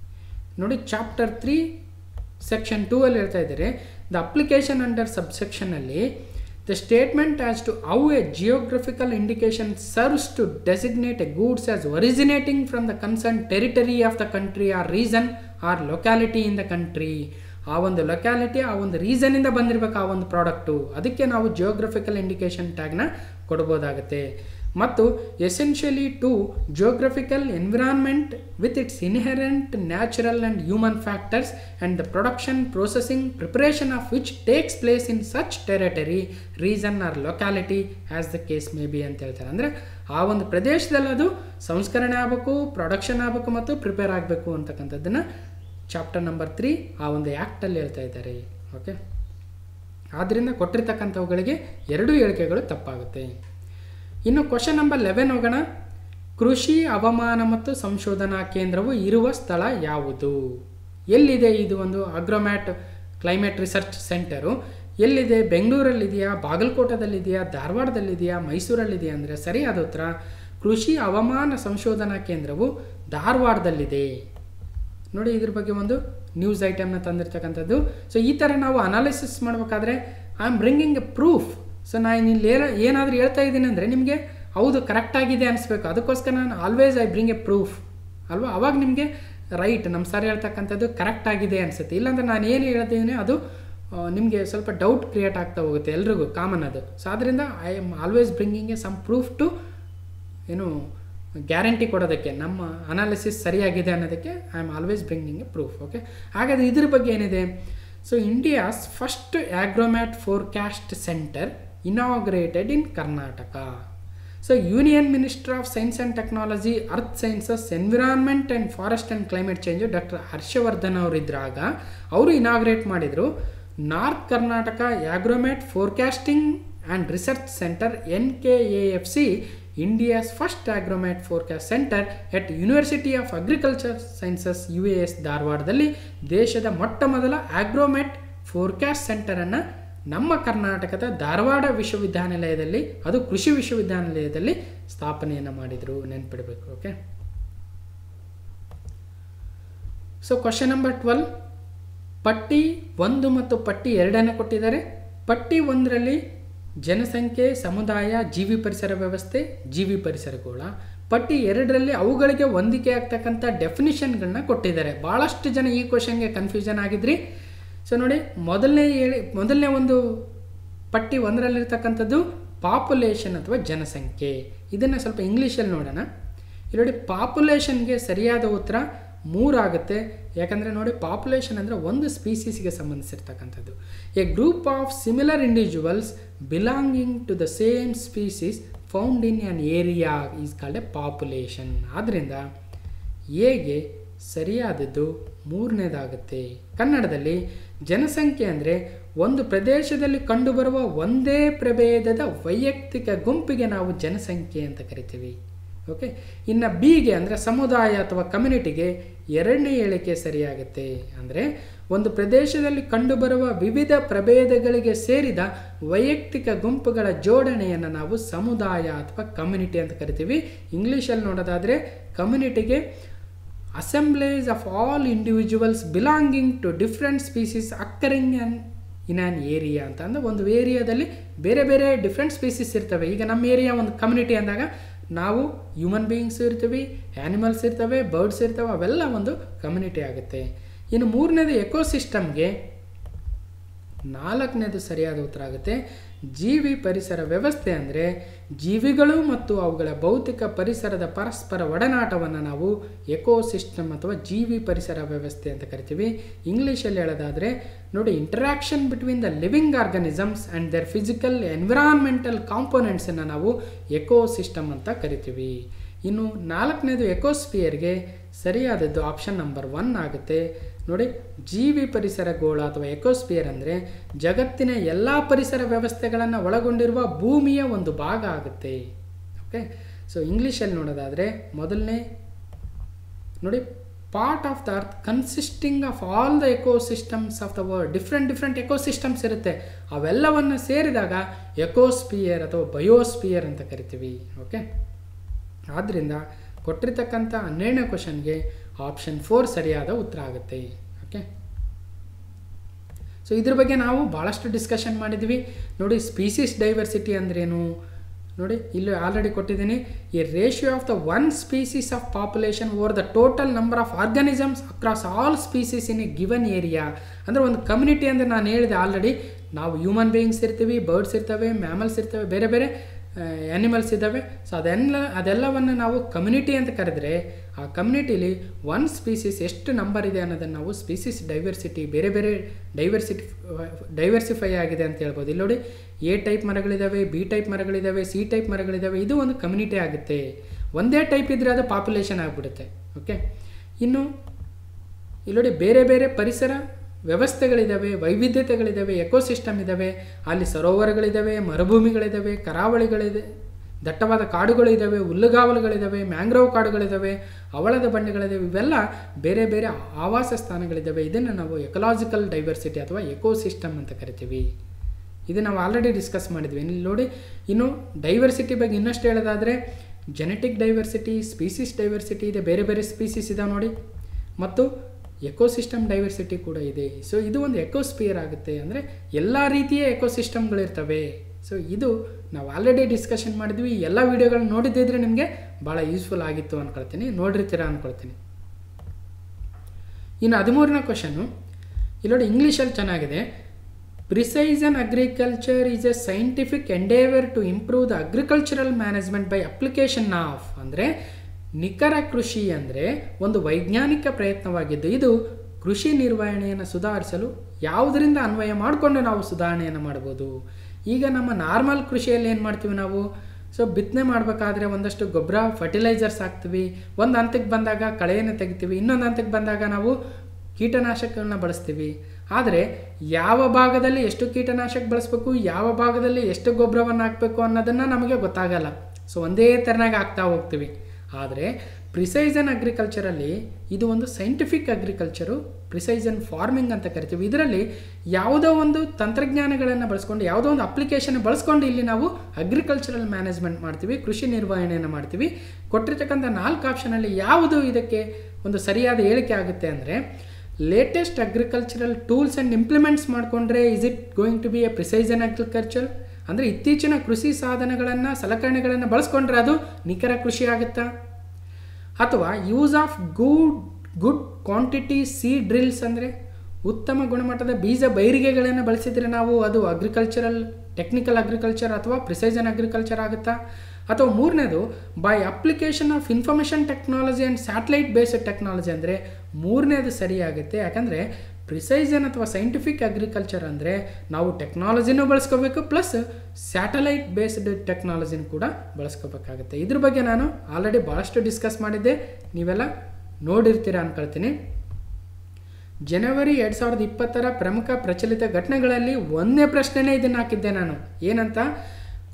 ನೋಡಿ ಚಾಪ್ಟರ್ ತ್ರೀ ಸೆಕ್ಷನ್ ಟೂ ಅಲ್ಲಿ ಹೇಳ್ತಾ ಇದ್ದಾರೆ ದ ಅಪ್ಲಿಕೇಶನ್ ಅಂಡರ್ ಸಬ್ಸೆಕ್ಷನಲ್ಲಿ the statement as to how a geographical indication serves to designate a goods as originating from the concern territory of the country or reason or locality in the country ಆ ಒಂದು locality ಆ ಒಂದು ರೀಸನಿಂದ ಬಂದಿರಬೇಕು ಆ ಒಂದು product ಅದಕ್ಕೆ ನಾವು geographical indication ಟ್ಯಾಗ್ನ ಕೊಡ್ಬೋದಾಗುತ್ತೆ ಮತ್ತು essentially to geographical environment with its inherent natural and human factors and the production processing preparation of which takes place in such territory reason or locality as the case may be ಅಂತ ಹೇಳ್ತಾರೆ ಅಂದರೆ ಆ ಒಂದು ಪ್ರದೇಶದಲ್ಲಿ ಅದು ಸಂಸ್ಕರಣೆ ಆಗಬೇಕು production ಆಗಬೇಕು ಮತ್ತು ಪ್ರಿಪೇರ್ ಆಗಬೇಕು ಅಂತಕ್ಕಂಥದ್ದನ್ನು ಚಾಪ್ಟರ್ ನಂಬರ್ ತ್ರೀ ಆ ಒಂದು ಆ್ಯಕ್ಟಲ್ಲಿ ಹೇಳ್ತಾ ಇದ್ದಾರೆ ಓಕೆ ಆದ್ದರಿಂದ ಕೊಟ್ಟಿರ್ತಕ್ಕಂಥವುಗಳಿಗೆ ಎರಡೂ ಹೇಳಿಕೆಗಳು ತಪ್ಪಾಗುತ್ತೆ ಇನ್ನು ಕ್ವಶನ್ ನಂಬರ್ ಲೆವೆನ್ ಹೋಗೋಣ ಕೃಷಿ ಹವಾಮಾನ ಮತ್ತು ಸಂಶೋಧನಾ ಕೇಂದ್ರವು ಇರುವ ಸ್ಥಳ ಯಾವುದು ಎಲ್ಲಿದೆ ಇದು ಒಂದು ಅಗ್ರೋಮ್ಯಾಟ್ ಕ್ಲೈಮೇಟ್ ರಿಸರ್ಚ್ ಸೆಂಟರು ಎಲ್ಲಿದೆ ಬೆಂಗಳೂರಲ್ಲಿದೆಯಾ ಬಾಗಲಕೋಟದಲ್ಲಿದೆಯಾ ಧಾರವಾಡದಲ್ಲಿದೆಯಾ ಮೈಸೂರಲ್ಲಿದೆಯಾ ಅಂದರೆ ಸರಿಯಾದ ಉತ್ತರ ಕೃಷಿ ಹವಾಮಾನ ಸಂಶೋಧನಾ ಕೇಂದ್ರವು ಧಾರವಾಡದಲ್ಲಿದೆ ನೋಡಿ ಇದ್ರ ಬಗ್ಗೆ ಒಂದು ನ್ಯೂಸ್ ಐಟಮ್ನ ತಂದಿರ್ತಕ್ಕಂಥದ್ದು ಸೊ ಈ ಥರ ನಾವು ಅನಾಲಿಸಿಸ್ ಮಾಡಬೇಕಾದ್ರೆ I am bringing a proof so ನಾನು ಇಲ್ಲಿ ಏನ ಏನಾದರೂ ಹೇಳ್ತಾ ಇದ್ದೀನಿ ಅಂದರೆ ನಿಮಗೆ ಹೌದು ಕರೆಕ್ಟಾಗಿದೆ ಅನಿಸ್ಬೇಕು ಅದಕ್ಕೋಸ್ಕರ ನಾನು always I bring a proof ಅಲ್ವಾ ಅವಾಗ ನಿಮಗೆ ರೈಟ್ ನಮ್ಮ ಸರ್ ಹೇಳ್ತಕ್ಕಂಥದ್ದು ಕರೆಕ್ಟ್ ಆಗಿದೆ ಅನಿಸುತ್ತೆ ಇಲ್ಲಾಂದ್ರೆ ನಾನು ಏನು ಹೇಳ್ತೀನಿ ಅದು ನಿಮಗೆ ಸ್ವಲ್ಪ ಡೌಟ್ ಕ್ರಿಯೇಟ್ ಆಗ್ತಾ ಹೋಗುತ್ತೆ ಎಲ್ರಿಗೂ ಕಾಮನ್ ಅದು ಸೊ ಆದ್ದರಿಂದ I am always bringing a some proof to ಏನು ಗ್ಯಾರಂಟಿ ಕೊಡೋದಕ್ಕೆ ನಮ್ಮ ಅನಾಲಿಸಿಸ್ ಸರಿಯಾಗಿದೆ ಅನ್ನೋದಕ್ಕೆ I am always bringing a proof okay ಹಾಗಾದರೆ ಇದ್ರ ಬಗ್ಗೆ ಏನಿದೆ so India's first agromet forecast centre inaugurated in Karnataka so union minister of science and technology earth sciences environment and forest and climate change doctor Harshvardhan ಅವರಿದ್ದಾಗ ಅವರು inaugurate ಮಾಡಿದರು north Karnataka agromet forecasting and research centre N K A F C India's first agromet forecast centre at university of agriculture sciences U A S ಧಾರವಾಡದಲ್ಲಿ ದೇಶದ ಮೊಟ್ಟ ಮೊದಲ ಆಗ್ರೋಮ್ಯಾಟ್ forecast ಸೆಂಟರನ್ನು ನಮ್ಮ ಕರ್ನಾಟಕದ ಧಾರವಾಡ ವಿಶ್ವವಿದ್ಯಾನಿಲಯದಲ್ಲಿ ಅದು ಕೃಷಿ ವಿಶ್ವವಿದ್ಯಾನಿಲಯದಲ್ಲಿ ಸ್ಥಾಪನೆಯನ್ನು ಮಾಡಿದರು ನೆನ್ಪಿಡಬೇಕು okay so question number twelve ಪಟ್ಟಿ ಒಂದು ಮತ್ತು ಪಟ್ಟಿ ಎರಡನ್ನು ಕೊಟ್ಟಿದ್ದಾರೆ ಪಟ್ಟಿ ಒಂದರಲ್ಲಿ ಜನಸಂಖ್ಯೆ ಸಮುದಾಯ ಜೀವಿ ಪರಿಸರ ವ್ಯವಸ್ಥೆ ಜೀವಿ ಪರಿಸರಗೋಳ ಪಟ್ಟಿ ಎರಡರಲ್ಲಿ ಅವುಗಳಿಗೆ ಹೊಂದಿಕೆ ಆಗ್ತಕ್ಕಂಥ ಡೆಫಿನಿಷನ್ಗಳನ್ನ ಕೊಟ್ಟಿದ್ದಾರೆ ಭಾಳಷ್ಟು ಜನ ಈ ಕ್ವಶನ್ಗೆ ಕನ್ಫ್ಯೂಷನ್ ಆಗಿದ್ರಿ ಸೊ ನೋಡಿ ಮೊದಲನೇ ಹೇಳಿ ಮೊದಲನೇ ಒಂದು ಪಟ್ಟಿ ಒಂದರಲ್ಲಿರ್ತಕ್ಕಂಥದ್ದು ಪಾಪ್ಯುಲೇಷನ್ ಅಥವಾ ಜನಸಂಖ್ಯೆ ಇದನ್ನು ಸ್ವಲ್ಪ ಇಂಗ್ಲೀಷಲ್ಲಿ ನೋಡೋಣ ಇಲ್ಲಿ ನೋಡಿ ಪಾಪ್ಯುಲೇಷನ್ಗೆ ಸರಿಯಾದ ಉತ್ತರ ಮೂರಾಗುತ್ತೆ ಯಾಕಂದರೆ ನೋಡಿ ಪಾಪ್ಯುಲೇಷನ್ ಅಂದರೆ ಒಂದು ಸ್ಪೀಸೀಸ್ಗೆ ಸಂಬಂಧಿಸಿರ್ತಕ್ಕಂಥದ್ದು a group of similar individuals belonging to the same species found in an area is called a population ಆದ್ದರಿಂದ ಎಗೆ ಸರಿಯಾದದ್ದು ಮೂರನೇದಾಗುತ್ತೆ ಕನ್ನಡದಲ್ಲಿ ಜನಸಂಖ್ಯೆ ಅಂದರೆ ಒಂದು ಪ್ರದೇಶದಲ್ಲಿ ಕಂಡುಬರುವ ಒಂದೇ ಪ್ರಭೇದದ ವೈಯಕ್ತಿಕ ಗುಂಪಿಗೆ ನಾವು ಜನಸಂಖ್ಯೆ ಅಂತ ಕರಿತೀವಿ ಓಕೆ ಇನ್ನು ಬಿಗೆ ಅಂದರೆ ಸಮುದಾಯ ಅಥವಾ ಕಮ್ಯುನಿಟಿಗೆ ಎರಡನೇ ಹೇಳಿಕೆ ಸರಿಯಾಗುತ್ತೆ ಅಂದರೆ ಒಂದು ಪ್ರದೇಶದಲ್ಲಿ ಕಂಡುಬರುವ ವಿವಿಧ ಪ್ರಭೇದಗಳಿಗೆ ಸೇರಿದ ವೈಯಕ್ತಿಕ ಗುಂಪುಗಳ ಜೋಡಣೆಯನ್ನು ನಾವು ಸಮುದಾಯ ಅಥವಾ ಕಮ್ಯುನಿಟಿ ಅಂತ ಕರಿತೀವಿ ಇಂಗ್ಲೀಷಲ್ಲಿ ನೋಡೋದಾದರೆ ಕಮ್ಯುನಿಟಿಗೆ assemblages of all individuals belonging to different species occurring and in an area ಅಂತ ಅಂದರೆ ಒಂದು ಏರಿಯಾದಲ್ಲಿ ಬೇರೆ ಬೇರೆ ಡಿಫ್ರೆಂಟ್ ಸ್ಪೀಸೀಸ್ ಇರ್ತವೆ ಈಗ ನಮ್ಮ ಏರಿಯಾ ಒಂದು ಕಮ್ಯುನಿಟಿ ಅಂದಾಗ ನಾವು ಹ್ಯೂಮನ್ ಬೀಯಿಂಗ್ಸ್ ಇರ್ತೀವಿ ಆ್ಯನಿಮಲ್ಸ್ ಇರ್ತವೆ ಬರ್ಡ್ಸ್ ಇರ್ತವೆ ಅವೆಲ್ಲ ಒಂದು ಕಮ್ಯುನಿಟಿ ಆಗುತ್ತೆ ಇನ್ನು ಮೂರನೇದು ಎಕೋಸಿಸ್ಟಮ್ಗೆ ನಾಲ್ಕನೇದು ಸರಿಯಾದ ಉತ್ತರ ಆಗುತ್ತೆ ಜೀವಿ ಪರಿಸರ ವ್ಯವಸ್ಥೆ ಅಂದರೆ ಜೀವಿಗಳು ಮತ್ತು ಅವುಗಳ ಭೌತಿಕ ಪರಿಸರದ ಪರಸ್ಪರ ಒಡನಾಟವನ್ನು ನಾವು ಎಕೋಸಿಸ್ಟಮ್ ಅಥವಾ ಜೀವಿ ಪರಿಸರ ವ್ಯವಸ್ಥೆ ಅಂತ ಕರಿತೀವಿ ಇಂಗ್ಲೀಷಲ್ಲಿ ಹೇಳೋದಾದರೆ ನೋಡಿ interaction between the living organisms and their physical environmental ಕಾಂಪೋನೆಂಟ್ಸನ್ನು ನಾವು ಎಕೋಸಿಸ್ಟಮ್ ಅಂತ ಕರಿತೀವಿ ಇನ್ನು ನಾಲ್ಕನೇದು ಎಕೋಸ್ಪಿಯರ್ಗೆ ಸರಿಯಾದದ್ದು ಆಪ್ಷನ್ ನಂಬರ್ ಒನ್ ಆಗುತ್ತೆ ನೋಡಿ ಜೀವಿ ಪರಿಸರ ಗೋಳ ಅಥವಾ ಎಕೋಸ್ಪಿಯರ್ ಅಂದರೆ ಜಗತ್ತಿನ ಎಲ್ಲ ಪರಿಸರ ವ್ಯವಸ್ಥೆಗಳನ್ನು ಒಳಗೊಂಡಿರುವ ಭೂಮಿಯ ಒಂದು ಭಾಗ ಆಗುತ್ತೆ ಓಕೆ ಸೊ ಇಂಗ್ಲೀಷಲ್ಲಿ ನೋಡೋದಾದರೆ ಮೊದಲನೇ ನೋಡಿ part of the earth consisting of all the ecosystems of the world different different ecosystems ಇರುತ್ತೆ ಅವೆಲ್ಲವನ್ನು ಸೇರಿದಾಗ ಎಕೋಸ್ಪಿಯರ್ ಅಥವಾ ಬಯೋಸ್ಪಿಯರ್ ಅಂತ ಕರಿತೀವಿ ಓಕೆ ಆದ್ದರಿಂದ ಕೊಟ್ಟಿರ್ತಕ್ಕಂಥ ಹನ್ನೆರಡನೇ ಕ್ವಶನ್ಗೆ ಆಪ್ಷನ್ ಫೋರ್ ಸರಿಯಾದ ಉತ್ತರ ಆಗುತ್ತೆ ಓಕೆ ಸೊ ಇದ್ರ ಬಗ್ಗೆ ನಾವು ಭಾಳಷ್ಟು ಡಿಸ್ಕಷನ್ ಮಾಡಿದ್ವಿ ನೋಡಿ ಸ್ಪೀಸೀಸ್ ಡೈವರ್ಸಿಟಿ ಅಂದ್ರೇನು ನೋಡಿ ಇಲ್ಲಿ ಆಲ್ರೆಡಿ ಕೊಟ್ಟಿದ್ದೀನಿ ಈ ratio of the one species of population over the total number of organisms across all species in a given area ಅಂದರೆ ಒಂದು ಕಮ್ಯುನಿಟಿ ಅಂದರೆ ನಾನು ಹೇಳಿದೆ ಆಲ್ರೆಡಿ ನಾವು ಹ್ಯೂಮನ್ ಬೀಯಿಂಗ್ಸ್ ಇರ್ತೀವಿ ಬರ್ಡ್ಸ್ ಇರ್ತವೆ ಮ್ಯಾಮಲ್ಸ್ ಇರ್ತವೆ ಬೇರೆ ಬೇರೆ ಆ್ಯನಿಮಲ್ಸ್ ಇದ್ದಾವೆ ಸೊ ಅದೆಲ್ಲ ಅದೆಲ್ಲವನ್ನು ನಾವು ಕಮ್ಯುನಿಟಿ ಅಂತ ಕರೆದ್ರೆ ಆ ಕಮ್ಯುನಿಟಿಲಿ ಒನ್ ಸ್ಪೀಸೀಸ್ ಎಷ್ಟು ನಂಬರ್ ಇದೆ ಅನ್ನೋದನ್ನು ನಾವು ಸ್ಪೀಸೀಸ್ ಡೈವರ್ಸಿಟಿ ಬೇರೆ ಬೇರೆ ಡೈವರ್ಸಿಟಿ ಡೈವರ್ಸಿಫೈ ಆಗಿದೆ ಅಂತ ಹೇಳ್ಬೋದು ಇಲ್ಲಿ ನೋಡಿ ಎ ಟೈಪ್ ಮರಗಳಿದ್ದಾವೆ ಬಿ ಟೈಪ್ ಮರಗಳಿದ್ದಾವೆ ಸಿ ಟೈಪ್ ಮರಗಳಿದ್ದಾವೆ ಇದು ಒಂದು ಕಮ್ಯುನಿಟಿ ಆಗುತ್ತೆ ಒಂದೇ ಟೈಪ್ ಇದ್ದರೆ ಅದು ಪಾಪ್ಯುಲೇಷನ್ ಆಗಿಬಿಡುತ್ತೆ ಓಕೆ ಇನ್ನು ಇಲ್ಲಿ ನೋಡಿ ಬೇರೆ ಬೇರೆ ಪರಿಸರ ವ್ಯವಸ್ಥೆಗಳಿದ್ದಾವೆ ವೈವಿಧ್ಯತೆಗಳಿದ್ದಾವೆ ಎಕೋಸಿಸ್ಟಮ್ ಇದ್ದಾವೆ ಅಲ್ಲಿ ಸರೋವರಗಳಿದ್ದಾವೆ ಮರುಭೂಮಿಗಳಿದ್ದಾವೆ ಕರಾವಳಿಗಳಿದೆ ದಟ್ಟವಾದ ಕಾಡುಗಳು ಇದ್ದಾವೆ ಹುಲ್ಲುಗಾವಲುಗಳಿದ್ದಾವೆ ಮ್ಯಾಂಗ್ರೋವ್ ಕಾಡುಗಳಿದ್ದಾವೆ ಅವಳದ ಬಂಡೆಗಳಿದ್ದಾವೆ ಇವೆಲ್ಲ ಬೇರೆ ಬೇರೆ ಆವಾಸ ಸ್ಥಾನಗಳಿದ್ದಾವೆ ಇದನ್ನು ನಾವು ಎಕಲಾಜಿಕಲ್ ಡೈವರ್ಸಿಟಿ ಅಥವಾ ಎಕೋಸಿಸ್ಟಮ್ ಅಂತ ಕರಿತೀವಿ ಇದು ನಾವು ಆಲ್ರೆಡಿ ಡಿಸ್ಕಸ್ ಮಾಡಿದ್ವಿ ಇಲ್ಲಿ ನೋಡಿ ಇನ್ನು ಡೈವರ್ಸಿಟಿ ಬಗ್ಗೆ ಇನ್ನಷ್ಟು ಹೇಳೋದಾದರೆ ಜೆನೆಟಿಕ್ ಡೈವರ್ಸಿಟಿ ಸ್ಪೀಸೀಸ್ ಡೈವರ್ಸಿಟಿ ಇದೆ ಬೇರೆ ಬೇರೆ ಸ್ಪೀಸೀಸ್ ಇದಾವೆ ನೋಡಿ ಮತ್ತು ಎಕೋಸಿಸ್ಟಮ್ ಡೈವರ್ಸಿಟಿ ಕೂಡ ಇದೆ ಸೊ ಇದು ಒಂದು ಎಕೋಸ್ಪಿಯರ್ ಆಗುತ್ತೆ ಅಂದರೆ ಎಲ್ಲ ರೀತಿಯ ಎಕೋಸಿಸ್ಟಮ್ಗಳಿರ್ತವೆ ಸೊ ಇದು ನಾವು ಆಲ್ರೆಡಿ ಡಿಸ್ಕಷನ್ ಮಾಡಿದ್ವಿ ಈ ಎಲ್ಲ ವೀಡಿಯೋಗಳನ್ನ ನೋಡಿದ್ದಿದ್ರೆ ನಿಮಗೆ ಭಾಳ ಯೂಸ್ಫುಲ್ ಆಗಿತ್ತು ಅಂದ್ಕೊಳ್ತೀನಿ ನೋಡಿರ್ತೀರ ಅಂದ್ಕೊಳ್ತೀನಿ ಇನ್ನು ಹದಿಮೂರನೇ ಕ್ವಶನು ಇಲ್ಲಿ ನೋಡಿ ಇಂಗ್ಲೀಷಲ್ಲಿ ಚೆನ್ನಾಗಿದೆ precision agriculture is a scientific endeavour to improve the agricultural management by application of ಅಂದರೆ ನಿಖರ ಕೃಷಿ ಅಂದರೆ ಒಂದು ವೈಜ್ಞಾನಿಕ ಪ್ರಯತ್ನವಾಗಿದ್ದು ಇದು ಕೃಷಿ ನಿರ್ವಹಣೆಯನ್ನು ಸುಧಾರಿಸಲು ಯಾವುದರಿಂದ ಅನ್ವಯ ಮಾಡಿಕೊಂಡು ನಾವು ಸುಧಾರಣೆಯನ್ನು ಮಾಡ್ಬೋದು ಈಗ ನಮ್ಮ ನಾರ್ಮಲ್ ಕೃಷಿಯಲ್ಲಿ ಏನು ಮಾಡ್ತೀವಿ ನಾವು ಸೊ ಬಿತ್ತನೆ ಮಾಡಬೇಕಾದ್ರೆ ಒಂದಷ್ಟು ಗೊಬ್ಬರ ಫರ್ಟಿಲೈಸರ್ಸ್ ಹಾಕ್ತೀವಿ ಒಂದು ಹಂತಕ್ಕೆ ಬಂದಾಗ ಕಳೆಯನ್ನು ತೆಗಿತೀವಿ ಇನ್ನೊಂದು ಹಂತಕ್ಕೆ ಬಂದಾಗ ನಾವು ಕೀಟನಾಶಕಗಳನ್ನ ಬಳಸ್ತೀವಿ ಆದರೆ ಯಾವ ಭಾಗದಲ್ಲಿ ಎಷ್ಟು ಕೀಟನಾಶಕ ಬಳಸಬೇಕು ಯಾವ ಭಾಗದಲ್ಲಿ ಎಷ್ಟು ಗೊಬ್ಬರವನ್ನು ಹಾಕಬೇಕು ಅನ್ನೋದನ್ನು ನಮಗೆ ಗೊತ್ತಾಗಲ್ಲ ಸೊ ಒಂದೇ ಥರನಾಗಿ ಆಗ್ತಾ ಹೋಗ್ತೀವಿ ಆದರೆ ಪ್ರಿಸೈಸನ್ ಅಗ್ರಿಕಲ್ಚರಲ್ಲಿ ಇದು ಒಂದು ಸೈಂಟಿಫಿಕ್ ಅಗ್ರಿಕಲ್ಚರು ಪ್ರಿಸೈಸನ್ ಫಾರ್ಮಿಂಗ್ ಅಂತ ಕರಿತೀವಿ ಇದರಲ್ಲಿ ಯಾವುದೋ ಒಂದು ತಂತ್ರಜ್ಞಾನಗಳನ್ನು ಬಳಸ್ಕೊಂಡು ಯಾವುದೋ ಒಂದು ಅಪ್ಲಿಕೇಶನ್ ಬಳಸ್ಕೊಂಡು ಇಲ್ಲಿ ನಾವು ಅಗ್ರಿಕಲ್ಚರಲ್ ಮ್ಯಾನೇಜ್ಮೆಂಟ್ ಮಾಡ್ತೀವಿ ಕೃಷಿ ನಿರ್ವಹಣೆಯನ್ನು ಮಾಡ್ತೀವಿ ಕೊಟ್ಟಿರ್ತಕ್ಕಂಥ ನಾಲ್ಕು ಆಪ್ಷನಲ್ಲಿ ಯಾವುದು ಇದಕ್ಕೆ ಒಂದು ಸರಿಯಾದ ಹೇಳಿಕೆ ಆಗುತ್ತೆ ಅಂದರೆ latest agricultural tools and implements ಮಾಡಿಕೊಂಡ್ರೆ is it going to be a precision agriculture ಅಂದರೆ ಇತ್ತೀಚಿನ ಕೃಷಿ ಸಾಧನಗಳನ್ನು ಸಲಕರಣೆಗಳನ್ನು ಬಳಸ್ಕೊಂಡ್ರೆ ಅದು ನಿಖರ ಕೃಷಿ ಆಗುತ್ತಾ ಅಥವಾ use of good good quantity seed drills ಅಂದರೆ ಉತ್ತಮ ಗುಣಮಟ್ಟದ ಬೀಜ ಬೈರಿಗೆಗಳನ್ನು ಬಳಸಿದರೆ ನಾವು ಅದು ಅಗ್ರಿಕಲ್ಚರಲ್ ಟೆಕ್ನಿಕಲ್ ಅಗ್ರಿಕಲ್ಚರ್ ಅಥವಾ ಪ್ರಿಸೈಸನ್ ಅಗ್ರಿಕಲ್ಚರ್ ಆಗುತ್ತಾ ಅಥವಾ ಮೂರನೇದು by application of information technology and satellite based technology ಅಂದರೆ ಮೂರನೇದು ಸರಿಯಾಗುತ್ತೆ ಯಾಕಂದರೆ ಪ್ರಿಸೈಸನ್ ಅಥವಾ ಸೈಂಟಿಫಿಕ್ ಅಗ್ರಿಕಲ್ಚರ್ ಅಂದರೆ ನಾವು ಟೆಕ್ನಾಲಜಿನೂ ಬಳಸ್ಕೋಬೇಕು ಪ್ಲಸ್ ಸ್ಯಾಟಲೈಟ್ ಬೇಸ್ಡ್ ಟೆಕ್ನಾಲಜಿನ ಕೂಡ ಬಳಸ್ಕೋಬೇಕಾಗುತ್ತೆ ಇದ್ರ ಬಗ್ಗೆ ನಾನು ಆಲ್ರೆಡಿ ಭಾಳಷ್ಟು ಡಿಸ್ಕಸ್ ಮಾಡಿದ್ದೆ ನೀವೆಲ್ಲ ನೋಡಿರ್ತೀರ ಅಂದ್ಕೊಳ್ತೀನಿ ಜನವರಿ ಎರಡು ಸಾವಿರದ ಇಪ್ಪತ್ತರ ಪ್ರಮುಖ ಪ್ರಚಲಿತ ಘಟನೆಗಳಲ್ಲಿ ಒಂದನೇ ಪ್ರಶ್ನೆನೇ ಇದನ್ನು ಹಾಕಿದ್ದೆ ನಾನು ಏನಂತ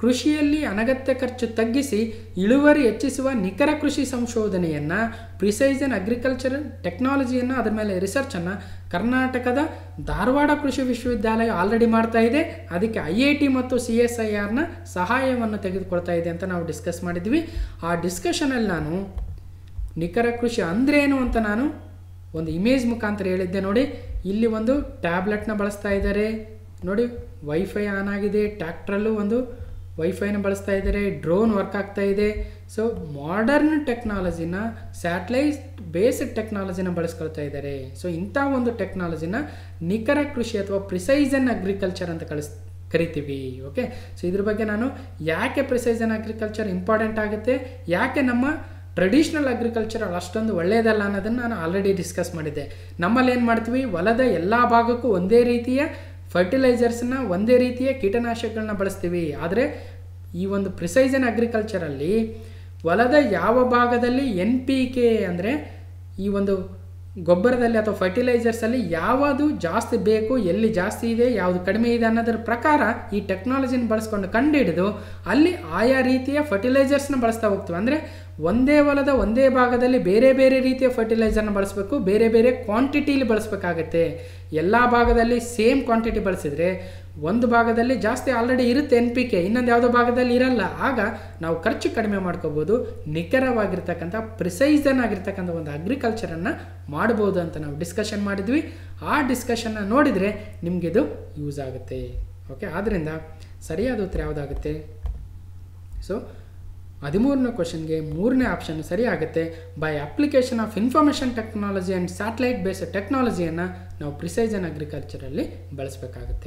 ಕೃಷಿಯಲ್ಲಿ ಅನಗತ್ಯ ಖರ್ಚು ತಗ್ಗಿಸಿ ಇಳುವರಿ ಹೆಚ್ಚಿಸುವ ನಿಖರ ಕೃಷಿ ಸಂಶೋಧನೆಯನ್ನು ಪ್ರಿಸೈಸನ್ ಅಗ್ರಿಕಲ್ಚರ್ ಟೆಕ್ನಾಲಜಿಯನ್ನು ಅದರ ಮೇಲೆ ರಿಸರ್ಚನ್ನು ಕರ್ನಾಟಕದ ಧಾರವಾಡ ಕೃಷಿ ವಿಶ್ವವಿದ್ಯಾಲಯ ಆಲ್ರೆಡಿ ಮಾಡ್ತಾ ಇದೆ ಅದಕ್ಕೆ ಐ ಐ ಟಿ ಮತ್ತು ಸಿ ಎಸ್ ಐ ಆರ್ನ ಸಹಾಯವನ್ನು ತೆಗೆದುಕೊಳ್ತಾ ಇದೆ ಅಂತ ನಾವು ಡಿಸ್ಕಸ್ ಮಾಡಿದ್ವಿ ಆ ಡಿಸ್ಕಷನಲ್ಲಿ ನಾನು ನಿಖರ ಕೃಷಿ ಅಂದ್ರೇನು ಅಂತ ನಾನು ಒಂದು ಇಮೇಜ್ ಮುಖಾಂತರ ಹೇಳಿದ್ದೆ ನೋಡಿ ಇಲ್ಲಿ ಒಂದು ಟ್ಯಾಬ್ಲೆಟ್ನ ಬಳಸ್ತಾ ಇದ್ದಾರೆ ನೋಡಿ ವೈಫೈ ಆನ್ ಆಗಿದೆ ಟ್ಯಾಕ್ಟ್ರಲ್ಲೂ ಒಂದು ವೈಫೈನ ಬಳಸ್ತಾ ಇದ್ದಾರೆ ಡ್ರೋನ್ ವರ್ಕ್ ಆಗ್ತಾ ಇದೆ ಸೊ ಮಾಡರ್ನ್ ಟೆಕ್ನಾಲಜಿನ ಸ್ಯಾಟಲೈಟ್ ಬೇಸ್ಡ್ ಟೆಕ್ನಾಲಜಿನ ಬಳಸ್ಕೊಳ್ತಾ ಇದ್ದಾರೆ ಸೊ ಇಂಥ ಒಂದು ಟೆಕ್ನಾಲಜಿನ ನಿಖರ ಕೃಷಿ ಅಥವಾ ಪ್ರಿಸೈಸನ್ ಅಗ್ರಿಕಲ್ಚರ್ ಅಂತ ಕಳಿಸ್ ಕರಿತೀವಿ ಓಕೆ ಸೊ ಇದ್ರ ಬಗ್ಗೆ ನಾನು ಯಾಕೆ ಪ್ರಿಸೈಸನ್ ಅಗ್ರಿಕಲ್ಚರ್ ಇಂಪಾರ್ಟೆಂಟ್ ಆಗುತ್ತೆ ಯಾಕೆ ನಮ್ಮ ಟ್ರೆಡಿಷ್ನಲ್ ಅಗ್ರಿಕಲ್ಚರ್ ಅಷ್ಟೊಂದು ಒಳ್ಳೆಯದಲ್ಲ ಅನ್ನೋದನ್ನು ನಾನು ಆಲ್ರೆಡಿ ಡಿಸ್ಕಸ್ ಮಾಡಿದ್ದೆ ನಮ್ಮಲ್ಲಿ ಏನು ಮಾಡ್ತೀವಿ ಹೊಲದ ಎಲ್ಲ ಭಾಗಕ್ಕೂ ಒಂದೇ ರೀತಿಯ ಫರ್ಟಿಲೈಸರ್ಸ್ನ ಒಂದೇ ರೀತಿಯ ಕೀಟನಾಶಕಗಳನ್ನ ಬಳಸ್ತೀವಿ ಆದರೆ ಈ ಒಂದು ಪ್ರಿಸೈಸನ್ ಅಗ್ರಿಕಲ್ಚರಲ್ಲಿ ಹೊಲದ ಯಾವ ಭಾಗದಲ್ಲಿ ಎನ್ ಪಿ ಕೆ ಅಂದರೆ ಈ ಒಂದು ಗೊಬ್ಬರದಲ್ಲಿ ಅಥವಾ ಫರ್ಟಿಲೈಸರ್ಸಲ್ಲಿ ಯಾವುದು ಜಾಸ್ತಿ ಬೇಕು ಎಲ್ಲಿ ಜಾಸ್ತಿ ಇದೆ ಯಾವುದು ಕಡಿಮೆ ಇದೆ ಅನ್ನೋದ್ರ ಪ್ರಕಾರ ಈ ಟೆಕ್ನಾಲಜಿನ ಬಳಸ್ಕೊಂಡು ಕಂಡುಹಿಡಿದು ಅಲ್ಲಿ ಆಯಾ ರೀತಿಯ ಫರ್ಟಿಲೈಸರ್ಸ್ನ ಬಳಸ್ತಾ ಹೋಗ್ತೀವಿ ಅಂದರೆ ಒಂದೇ ಹೊಲದ ಒಂದೇ ಭಾಗದಲ್ಲಿ ಬೇರೆ ಬೇರೆ ರೀತಿಯ ಫರ್ಟಿಲೈಸರ್ನ ಬಳಸಬೇಕು ಬೇರೆ ಬೇರೆ ಕ್ವಾಂಟಿಟಿಲಿ ಬಳಸಬೇಕಾಗತ್ತೆ ಎಲ್ಲ ಭಾಗದಲ್ಲಿ ಸೇಮ್ ಕ್ವಾಂಟಿಟಿ ಬಳಸಿದರೆ ಒಂದು ಭಾಗದಲ್ಲಿ ಜಾಸ್ತಿ ಆಲ್ರೆಡಿ ಇರುತ್ತೆ ಎನ್ ಪಿ ಕೆ ಇನ್ನೊಂದು ಯಾವುದೋ ಭಾಗದಲ್ಲಿ ಇರಲ್ಲ ಆಗ ನಾವು ಖರ್ಚು ಕಡಿಮೆ ಮಾಡ್ಕೋಬೋದು ನಿಖರವಾಗಿರ್ತಕ್ಕಂಥ ಪ್ರಿಸೈಸನ್ ಆಗಿರ್ತಕ್ಕಂಥ ಒಂದು ಅಗ್ರಿಕಲ್ಚರನ್ನು ಮಾಡ್ಬೋದು ಅಂತ ನಾವು ಡಿಸ್ಕಷನ್ ಮಾಡಿದ್ವಿ ಆ ಡಿಸ್ಕಷನ್ನ ನೋಡಿದರೆ ನಿಮಗಿದು ಯೂಸ್ ಆಗುತ್ತೆ ಓಕೆ ಆದ್ದರಿಂದ ಸರಿಯಾದ ಉತ್ತರ ಯಾವುದಾಗುತ್ತೆ ಸೊ ಹದಿಮೂರನೇ ಕ್ವಶನ್ಗೆ ಮೂರನೇ ಆಪ್ಷನ್ ಸರಿ ಆಗುತ್ತೆ by application of information technology and satellite based ಟೆಕ್ನಾಲಜಿಯನ್ನು ನಾವು ಪ್ರಿಸೈಸನ್ ಅಗ್ರಿಕಲ್ಚರಲ್ಲಿ ಬಳಸಬೇಕಾಗುತ್ತೆ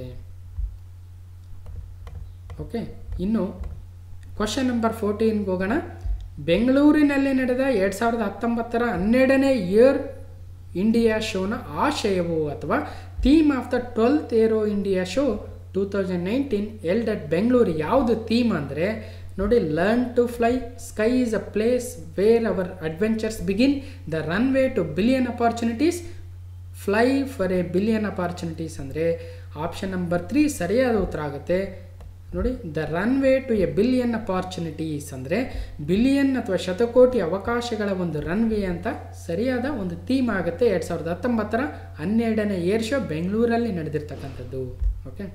ಓಕೆ ಇನ್ನು ಕ್ವಶನ್ ನಂಬರ್ ಫೋರ್ಟೀನ್ಗೆ ಹೋಗೋಣ ಬೆಂಗಳೂರಿನಲ್ಲಿ ನಡೆದ ಎರಡು ಸಾವಿರದ ಹತ್ತೊಂಬತ್ತರ ಹನ್ನೆರಡನೇ ಇಯರ್ ಇಂಡಿಯಾ ಶೋನ ಆಶಯವು ಅಥವಾ theme of the twelfth aero India show two thousand nineteen held at Bengaluru ಯಾವುದು ಥೀಮ್ ಅಂದರೆ ನೋಡಿ learn to fly sky is a place where our adventures begin the runway to billion opportunities fly for a billion opportunities ಅಂದರೆ option number three ಸರಿಯಾದ ಉತ್ತರ ಆಗುತ್ತೆ ನೋಡಿ the runway to a billion opportunities ಅಂದರೆ billion ಅಥವಾ ಶತಕೋಟಿ ಅವಕಾಶಗಳ ಒಂದು ರನ್ ವೇ ಅಂತ ಸರಿಯಾದ ಒಂದು ಥೀಮ್ ಆಗುತ್ತೆ ಎರಡು ಸಾವಿರದ ಹತ್ತೊಂಬತ್ತರ ಹನ್ನೆರಡನೇ ಏರ್ ಶೋ ಬೆಂಗಳೂರಲ್ಲಿ ನಡೆದಿರ್ತಕ್ಕಂಥದ್ದು ಓಕೆ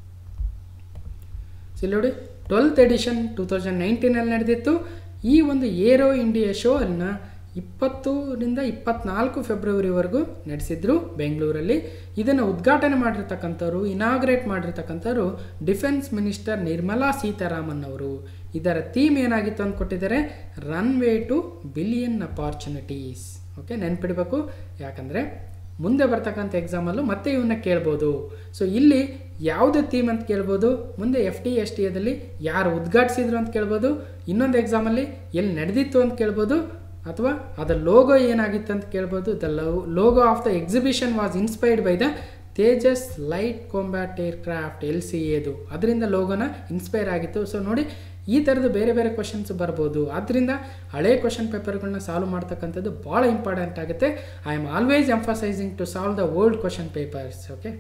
ಸೊ ಇಲ್ಲಿ ನೋಡಿ ಟ್ವೆಲ್ತ್ ಎಡಿಷನ್ ಟೂ ತೌಸಂಡ್ ನೈನ್ಟೀನಲ್ಲಿ ನಡೆದಿತ್ತು ಈ ಒಂದು ಏರೋ ಇಂಡಿಯಾ ಶೋ ಅನ್ನು ಇಪ್ಪತ್ತರಿಂದ ಇಪ್ಪತ್ನಾಲ್ಕು ಫೆಬ್ರವರಿವರೆಗೂ ನಡೆಸಿದ್ರು ಬೆಂಗಳೂರಲ್ಲಿ ಇದನ್ನು ಉದ್ಘಾಟನೆ ಮಾಡಿರ್ತಕ್ಕಂಥವ್ರು ಇನಾಗ್ರೇಟ್ ಮಾಡಿರ್ತಕ್ಕಂಥವ್ರು ಡಿಫೆನ್ಸ್ ಮಿನಿಸ್ಟರ್ ನಿರ್ಮಲಾ ಸೀತಾರಾಮನ್ ಅವರು ಇದರ ಥೀಮ್ ಏನಾಗಿತ್ತು ಅಂತ ಕೊಟ್ಟಿದ್ದಾರೆ runway to billion opportunities okay ನೆನ್ಪಿಡಬೇಕು ಯಾಕಂದರೆ ಮುಂದೆ ಬರ್ತಕ್ಕಂಥ ಎಕ್ಸಾಮಲ್ಲೂ ಮತ್ತೆ ಇವನ್ನ ಕೇಳ್ಬೋದು ಸೊ ಇಲ್ಲಿ ಯಾವುದು ಥೀಮ್ ಅಂತ ಕೇಳ್ಬೋದು ಮುಂದೆ ಎಫ್ ಟಿ ಎಸ್ ಟಿ ಎದಲ್ಲಿ ಯಾರು ಉದ್ಘಾಟಿಸಿದ್ರು ಅಂತ ಕೇಳ್ಬೋದು ಇನ್ನೊಂದು ಎಕ್ಸಾಮಲ್ಲಿ ಎಲ್ಲಿ ನಡೆದಿತ್ತು ಅಂತ ಕೇಳ್ಬೋದು ಅಥವಾ ಅದರ ಲೋಗೋ ಏನಾಗಿತ್ತು ಅಂತ ಕೇಳ್ಬೋದು the logo of the exhibition was inspired by the Tejas light combat aircraft L C ಎದು ಅದರಿಂದ ಲೋಗೋನ ಇನ್ಸ್ಪೈರ್ ಆಗಿತ್ತು ಸೊ ನೋಡಿ ಈ ಥರದ್ದು ಬೇರೆ ಬೇರೆ ಕ್ವಶನ್ಸ್ ಬರ್ಬೋದು ಆದ್ದರಿಂದ ಹಳೆ ಕ್ವಶನ್ ಪೇಪರ್ಗಳನ್ನ ಸಾಲ್ವ್ ಮಾಡ್ತಕ್ಕಂಥದ್ದು ಭಾಳ ಇಂಪಾರ್ಟೆಂಟ್ ಆಗುತ್ತೆ I am always emphasizing to solve the old question papers okay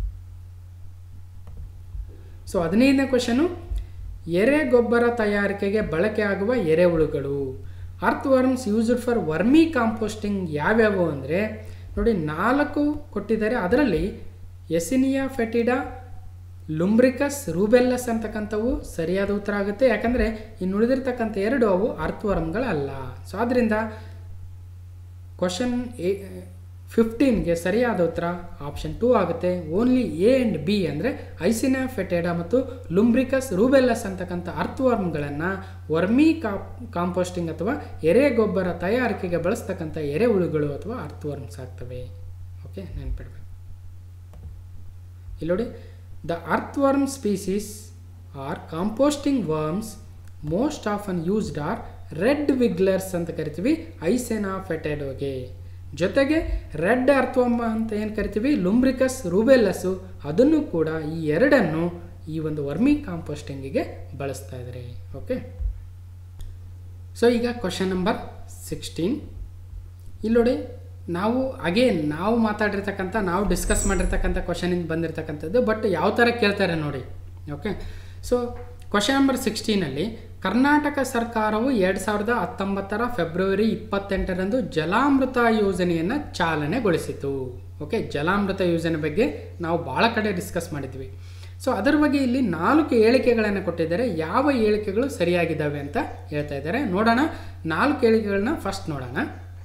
so ಹದಿನೈದನೇ ಕ್ವಶನು ಎರೆ ಗೊಬ್ಬರ ತಯಾರಿಕೆಗೆ ಬಳಕೆ ಆಗುವ ಎರೆಹುಳುಗಳು earth worms used for vermi composting ಯಾವ್ಯಾವು ಅಂದರೆ ನೋಡಿ ನಾಲ್ಕು ಕೊಟ್ಟಿದ್ದಾರೆ ಅದರಲ್ಲಿ ಎಸಿನಿಯಾ ಫೆಟಿಡಾ ಲುಂಬ್ರಿಕಸ್ ರೂಬೆಲ್ಲಸ್ ಅಂತಕ್ಕಂಥವು ಸರಿಯಾದ ಉತ್ತರ ಆಗುತ್ತೆ ಯಾಕಂದರೆ ಇನ್ನು ಉಳಿದಿರ್ತಕ್ಕಂಥ ಎರಡು ಅವು ಅರ್ಥವರ್ಮ್ಗಳಲ್ಲ ಸೊ ಆದ್ದರಿಂದ ಕ್ವಶನ್ ಎ ಫಿಫ್ಟೀನ್ಗೆ ಸರಿಯಾದ ಉತ್ತರ ಆಪ್ಷನ್ ಟೂ ಆಗುತ್ತೆ ಓನ್ಲಿ ಎ ಆ್ಯಂಡ್ ಬಿ ಅಂದರೆ ಐಸಿನಾ ಫೆಟೆಡಾ ಮತ್ತು ಲುಂಬ್ರಿಕಸ್ ರೂಬೆಲ್ಲಸ್ ಅಂತಕ್ಕಂಥ ಅರ್ಥವರ್ಮ್ಗಳನ್ನು ವರ್ಮಿ ಕಾ ಕಾಂಪೋಸ್ಟಿಂಗ್ ಅಥವಾ ಎರೆ ಗೊಬ್ಬರ ತಯಾರಿಕೆಗೆ ಬಳಸ್ತಕ್ಕಂಥ ಎರೆಹುಳುಗಳು ಅಥವಾ ಅರ್ಥವರ್ಮ್ಸ್ ಆಗ್ತವೆ ಓಕೆ ನೆನ್ಪಿಡ್ಬೇಕು ಇಲ್ಲಿ ನೋಡಿ the earthworm species are composting worms most often used are red wigglers ಅಂತ ಕರಿತೀವಿ ಐಸೆನಾ ಫೆಟೆಡೋಗೆ ಜೊತೆಗೆ ರೆಡ್ ಅರ್ಥವರ್ಮ್ ಅಂತ ಏನು ಕರಿತೀವಿ ಲುಂಬ್ರಿಕಸ್ ರೂಬೆಲ್ಲಸ್ಸು ಅದನ್ನು ಕೂಡ ಈ ಎರಡನ್ನು ಈ ಒಂದು ವರ್ಮಿ ಕಾಂಪೋಸ್ಟಿಂಗಿಗೆ ಬಳಸ್ತಾ ಇದ್ದಾರೆ ಓಕೆ ಸೊ ಈಗ ಕ್ವಶನ್ ನಂಬರ್ ಸಿಕ್ಸ್ಟೀನ್ ಇಲ್ಲಿ ನೋಡಿ ನಾವು ಅಗೇನ್ ನಾವು ಮಾತಾಡಿರ್ತಕ್ಕಂಥ ನಾವು ಡಿಸ್ಕಸ್ ಮಾಡಿರ್ತಕ್ಕಂಥ ಕ್ವಶನಿಂದ ಬಂದಿರತಕ್ಕಂಥದ್ದು ಬಟ್ ಯಾವ ಥರ ಕೇಳ್ತಾರೆ ನೋಡಿ ಓಕೆ ಸೊ ಕ್ವಶನ್ ನಂಬರ್ ಸಿಕ್ಸ್ಟೀನಲ್ಲಿ ಕರ್ನಾಟಕ ಸರ್ಕಾರವು ಎರಡು ಸಾವಿರದ ಹತ್ತೊಂಬತ್ತರ ಫೆಬ್ರವರಿ ಇಪ್ಪತ್ತೆಂಟರಂದು ಜಲಾಮೃತ ಯೋಜನೆಯನ್ನು ಚಾಲನೆಗೊಳಿಸಿತು ಓಕೆ ಜಲಾಮೃತ ಯೋಜನೆ ಬಗ್ಗೆ ನಾವು ಭಾಳ ಕಡೆ ಡಿಸ್ಕಸ್ ಮಾಡಿದ್ವಿ ಸೊ ಅದರ ಬಗ್ಗೆ ಇಲ್ಲಿ ನಾಲ್ಕು ಹೇಳಿಕೆಗಳನ್ನು ಕೊಟ್ಟಿದ್ದಾರೆ ಯಾವ ಹೇಳಿಕೆಗಳು ಸರಿಯಾಗಿದ್ದಾವೆ ಅಂತ ಹೇಳ್ತಾ ಇದ್ದಾರೆ ನೋಡೋಣ ನಾಲ್ಕು ಹೇಳಿಕೆಗಳನ್ನ ಫಸ್ಟ್ ನೋಡೋಣ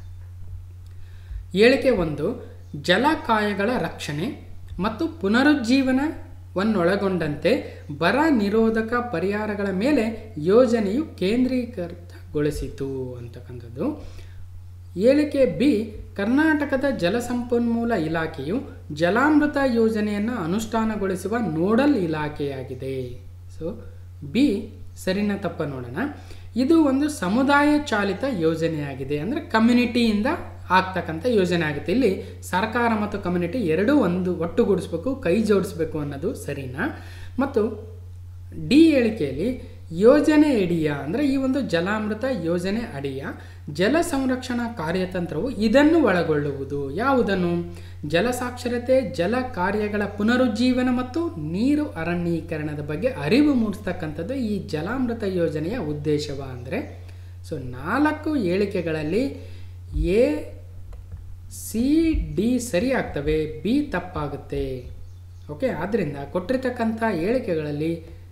ಹೇಳಿಕೆ ಒಂದು ಜಲಕಾಯಗಳ ರಕ್ಷಣೆ ಮತ್ತು ಪುನರುಜ್ಜೀವನವನ್ನೊಳಗೊಂಡಂತೆ ಬರ ನಿರೋಧಕ ಪರಿಹಾರಗಳ ಮೇಲೆ ಯೋಜನೆಯು ಕೇಂದ್ರೀಕೃತಗೊಳಿಸಿತು ಅಂತಕ್ಕಂಥದ್ದು ಹೇಳಿಕೆ ಬಿ ಕರ್ನಾಟಕದ ಜಲಸಂಪನ್ಮೂಲ ಇಲಾಖೆಯು ಜಲಾಮೃತ ಯೋಜನೆಯನ್ನು ಅನುಷ್ಠಾನಗೊಳಿಸುವ ನೋಡಲ್ ಇಲಾಖೆಯಾಗಿದೆ ಸೊ ಬಿ ಸರಿನ ತಪ್ಪ ನೋಡೋಣ ಇದು ಒಂದು ಸಮುದಾಯ ಚಾಲಿತ ಯೋಜನೆಯಾಗಿದೆ ಅಂದರೆ ಕಮ್ಯುನಿಟಿಯಿಂದ ಆಗ್ತಕ್ಕಂಥ ಯೋಜನೆ ಆಗುತ್ತೆ ಇಲ್ಲಿ ಸರ್ಕಾರ ಮತ್ತು ಕಮ್ಯುನಿಟಿ ಎರಡೂ ಒಂದು ಒಟ್ಟುಗೂಡಿಸ್ಬೇಕು ಕೈ ಜೋಡಿಸ್ಬೇಕು ಅನ್ನೋದು ಸರಿನಾ ಮತ್ತು ಡಿ ಹೇಳಿಕೆಯಲ್ಲಿ ಯೋಜನೆ ಅಡಿಯ ಅಂದರೆ ಈ ಒಂದು ಜಲಾಮೃತ ಯೋಜನೆ ಅಡಿಯ ಜಲ ಸಂರಕ್ಷಣಾ ಕಾರ್ಯತಂತ್ರವು ಇದನ್ನು ಒಳಗೊಳ್ಳುವುದು ಯಾವುದನ್ನು ಜಲ ಸಾಕ್ಷರತೆ ಜಲ ಕಾರ್ಯಗಳ ಪುನರುಜ್ಜೀವನ ಮತ್ತು ನೀರು ಅರಣ್ಯೀಕರಣದ ಬಗ್ಗೆ ಅರಿವು ಮೂಡಿಸ್ತಕ್ಕಂಥದ್ದು ಈ ಜಲಾಮೃತ ಯೋಜನೆಯ ಉದ್ದೇಶವ ಅಂದರೆ ಸೊ ನಾಲ್ಕು ಹೇಳಿಕೆಗಳಲ್ಲಿ ಎ ಸಿ ಡಿ ಸರಿ ಆಗ್ತವೆ ಬಿ ತಪ್ಪಾಗುತ್ತೆ ಓಕೆ ಆದ್ದರಿಂದ ಕೊಟ್ಟಿರ್ತಕ್ಕಂಥ ಹೇಳಿಕೆಗಳಲ್ಲಿ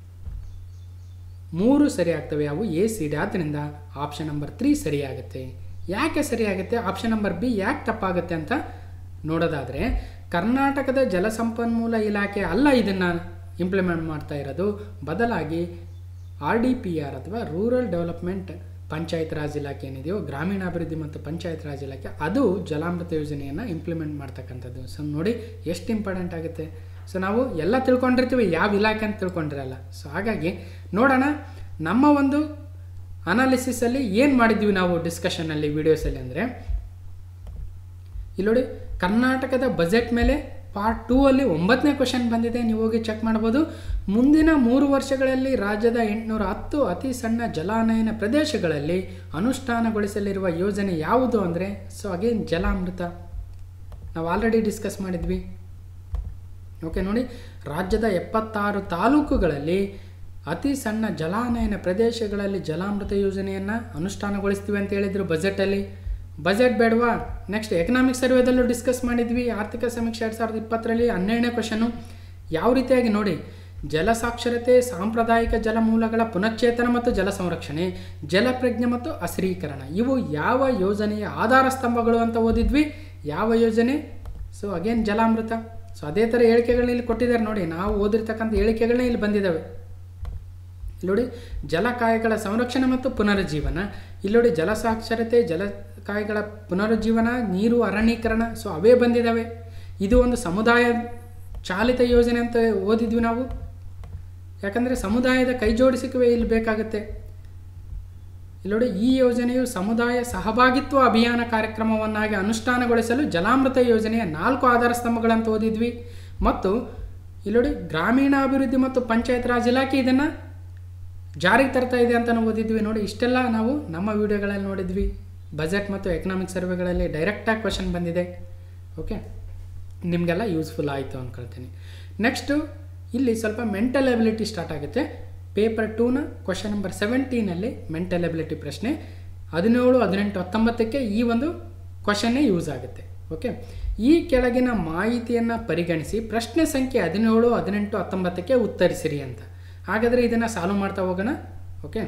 ಮೂರು ಸರಿ ಆಗ್ತವೆ ಅವು ಎ ಸಿ ಡಿ ಆದ್ದರಿಂದ ಆಪ್ಷನ್ ನಂಬರ್ ತ್ರೀ ಸರಿಯಾಗುತ್ತೆ ಯಾಕೆ ಸರಿಯಾಗುತ್ತೆ ಆಪ್ಷನ್ ನಂಬರ್ ಬಿ ಯಾಕೆ ತಪ್ಪಾಗುತ್ತೆ ಅಂತ ನೋಡೋದಾದರೆ ಕರ್ನಾಟಕದ ಜಲಸಂಪನ್ಮೂಲ ಇಲಾಖೆ ಅಲ್ಲ ಇದನ್ನು ಇಂಪ್ಲಿಮೆಂಟ್ ಮಾಡ್ತಾ ಇರೋದು ಬದಲಾಗಿ ಆರ್ ಡಿ ಪಿ ಆರ್ ಅಥವಾ ರೂರಲ್ ಡೆವಲಪ್ಮೆಂಟ್ ಪಂಚಾಯತ್ ರಾಜ್ ಇಲಾಖೆ ಏನಿದೆಯೋ ಗ್ರಾಮೀಣಾಭಿವೃದ್ಧಿ ಮತ್ತು ಪಂಚಾಯತ್ ರಾಜ್ ಇಲಾಖೆ ಅದು ಜಲಾಮೃತ ಯೋಜನೆಯನ್ನು ಇಂಪ್ಲಿಮೆಂಟ್ ಮಾಡ್ತಕ್ಕಂಥದ್ದು ಸೊ ನೋಡಿ ಎಷ್ಟು ಇಂಪಾರ್ಟೆಂಟ್ ಆಗುತ್ತೆ ಸೊ ನಾವು ಎಲ್ಲ ತಿಳ್ಕೊಂಡಿರ್ತೀವಿ ಯಾವ ಇಲಾಖೆ ಅಂತ ತಿಳ್ಕೊಂಡಿರಲ್ಲ ಸೊ ಹಾಗಾಗಿ ನೋಡೋಣ ನಮ್ಮ ಒಂದು ಅನಾಲಿಸಿಸಲ್ಲಿ ಏನು ಮಾಡಿದ್ವಿ ನಾವು ಡಿಸ್ಕಷನಲ್ಲಿ ವೀಡಿಯೋಸಲ್ಲಿ ಅಂದರೆ ಇಲ್ಲಿ ನೋಡಿ ಕರ್ನಾಟಕದ ಬಜೆಟ್ ಮೇಲೆ ಪಾರ್ಟ್ ಟೂ ಅಲ್ಲಿ ಒಂಬತ್ತನೇ ಕ್ವಶನ್ ಬಂದಿದೆ ನೀವು ಹೋಗಿ ಚೆಕ್ ಮಾಡ್ಬೋದು ಮುಂದಿನ ಮೂರು ವರ್ಷಗಳಲ್ಲಿ ರಾಜ್ಯದ ಎಂಟುನೂರ ಹತ್ತು ಅತಿ ಸಣ್ಣ ಜಲಾನಯನ ಪ್ರದೇಶಗಳಲ್ಲಿ ಅನುಷ್ಠಾನಗೊಳಿಸಲಿರುವ ಯೋಜನೆ ಯಾವುದು ಅಂದರೆ ಸೊ ಅಗೇನ್ ಜಲಾಮೃತ ನಾವು ಆಲ್ರೆಡಿ ಡಿಸ್ಕಸ್ ಮಾಡಿದ್ವಿ ಓಕೆ ನೋಡಿ ರಾಜ್ಯದ ಎಪ್ಪತ್ತಾರು ತಾಲೂಕುಗಳಲ್ಲಿ ಅತಿ ಸಣ್ಣ ಜಲಾನಯನ ಪ್ರದೇಶಗಳಲ್ಲಿ ಜಲಾಮೃತ ಯೋಜನೆಯನ್ನು ಅನುಷ್ಠಾನಗೊಳಿಸ್ತೀವಿ ಅಂತ ಹೇಳಿದರು ಬಜೆಟಲ್ಲಿ ಬಜೆಟ್ ಬೇಡವಾ ನೆಕ್ಸ್ಟ್ ಎಕನಾಮಿಕ್ ಸರ್ವೇದಲ್ಲೂ ಡಿಸ್ಕಸ್ ಮಾಡಿದ್ವಿ ಆರ್ಥಿಕ ಸಮೀಕ್ಷೆ ಎರಡು ಸಾವಿರದ ಇಪ್ಪತ್ತರಲ್ಲಿ ಹನ್ನೆರಡನೇ ಕ್ವಶನು ಯಾವ ರೀತಿಯಾಗಿ ನೋಡಿ ಜಲ ಸಾಕ್ಷರತೆ ಸಾಂಪ್ರದಾಯಿಕ ಜಲಮೂಲಗಳ ಪುನಶ್ಚೇತನ ಮತ್ತು ಜಲ ಸಂರಕ್ಷಣೆ ಜಲಪ್ರಜ್ಞೆ ಮತ್ತು ಹಸಿರೀಕರಣ ಇವು ಯಾವ ಯೋಜನೆಯ ಆಧಾರ ಸ್ತಂಭಗಳು ಅಂತ ಓದಿದ್ವಿ ಯಾವ ಯೋಜನೆ ಸೊ ಅಗೇನ್ ಜಲಾಮೃತ ಸೊ ಅದೇ ಥರ ಹೇಳಿಕೆಗಳನ್ನ ಇಲ್ಲಿ ಕೊಟ್ಟಿದ್ದಾರೆ ನೋಡಿ ನಾವು ಓದಿರ್ತಕ್ಕಂಥ ಹೇಳಿಕೆಗಳನ್ನ ಇಲ್ಲಿ ಬಂದಿದ್ದಾವೆ ಇಲ್ಲಿ ನೋಡಿ ಜಲಕಾಯಗಳ ಸಂರಕ್ಷಣೆ ಮತ್ತು ಪುನರುಜ್ಜೀವನ ಇಲ್ಲಿ ನೋಡಿ ಜಲ ಸಾಕ್ಷರತೆ ಜಲಕಾಯಗಳ ಪುನರುಜ್ಜೀವನ ನೀರು ಅರಣ್ಯೀಕರಣ ಸೊ ಅವೇ ಬಂದಿದ್ದಾವೆ ಇದು ಒಂದು ಸಮುದಾಯ ಚಾಲಿತ ಯೋಜನೆ ಅಂತ ಓದಿದ್ವಿ ನಾವು ಯಾಕಂದರೆ ಸಮುದಾಯದ ಕೈ ಜೋಡಿಸಿಕೆ ಇಲ್ಲಿ ಬೇಕಾಗುತ್ತೆ ಇಲ್ಲಿ ನೋಡಿ ಈ ಯೋಜನೆಯು ಸಮುದಾಯ ಸಹಭಾಗಿತ್ವ ಅಭಿಯಾನ ಕಾರ್ಯಕ್ರಮವನ್ನಾಗಿ ಅನುಷ್ಠಾನಗೊಳಿಸಲು ಜಲಾಮೃತ ಯೋಜನೆಯ ನಾಲ್ಕು ಆಧಾರ ಸ್ತಂಭಗಳಂತ ಓದಿದ್ವಿ ಮತ್ತು ಇಲ್ಲಿ ನೋಡಿ ಗ್ರಾಮೀಣಾಭಿವೃದ್ಧಿ ಮತ್ತು ಪಂಚಾಯತ್ ರಾಜ್ ಇಲಾಖೆ ಇದನ್ನು ಜಾರಿಗೆ ತರ್ತಾ ಇದೆ ಅಂತ ನಾವು ಓದಿದ್ವಿ ನೋಡಿ ಇಷ್ಟೆಲ್ಲ ನಾವು ನಮ್ಮ ವಿಡಿಯೋಗಳಲ್ಲಿ ನೋಡಿದ್ವಿ ಬಜೆಟ್ ಮತ್ತು ಎಕನಾಮಿಕ್ ಸರ್ವೆಗಳಲ್ಲಿ ಡೈರೆಕ್ಟಾಗಿ ಕ್ವಶನ್ ಬಂದಿದೆ ಓಕೆ ನಿಮಗೆಲ್ಲ ಯೂಸ್ಫುಲ್ ಆಯಿತು ಅಂದ್ಕೊಳ್ತೀನಿ ನೆಕ್ಸ್ಟು ಇಲ್ಲಿ ಸ್ವಲ್ಪ ಮೆಂಟಲ್ ಎಬಿಲಿಟಿ ಸ್ಟಾರ್ಟ್ ಆಗುತ್ತೆ ಪೇಪರ್ ಟೂನ ಕ್ವಶನ್ ನಂಬರ್ ಸೆವೆಂಟೀನಲ್ಲಿ ಮೆಂಟಲ್ ಎಬಿಲಿಟಿ ಪ್ರಶ್ನೆ ಹದಿನೇಳು ಹದಿನೆಂಟು ಹತ್ತೊಂಬತ್ತಕ್ಕೆ ಈ ಒಂದು ಕ್ವಶನ್ನೇ ಯೂಸ್ ಆಗುತ್ತೆ ಓಕೆ ಈ ಕೆಳಗಿನ ಮಾಹಿತಿಯನ್ನು ಪರಿಗಣಿಸಿ ಪ್ರಶ್ನೆ ಸಂಖ್ಯೆ ಹದಿನೇಳು ಹದಿನೆಂಟು ಹತ್ತೊಂಬತ್ತಕ್ಕೆ ಉತ್ತರಿಸಿರಿ ಅಂತ ಹಾಗಾದರೆ ಇದನ್ನು ಸಾಲ್ವ್ ಮಾಡ್ತಾ ಹೋಗೋಣ ಓಕೆ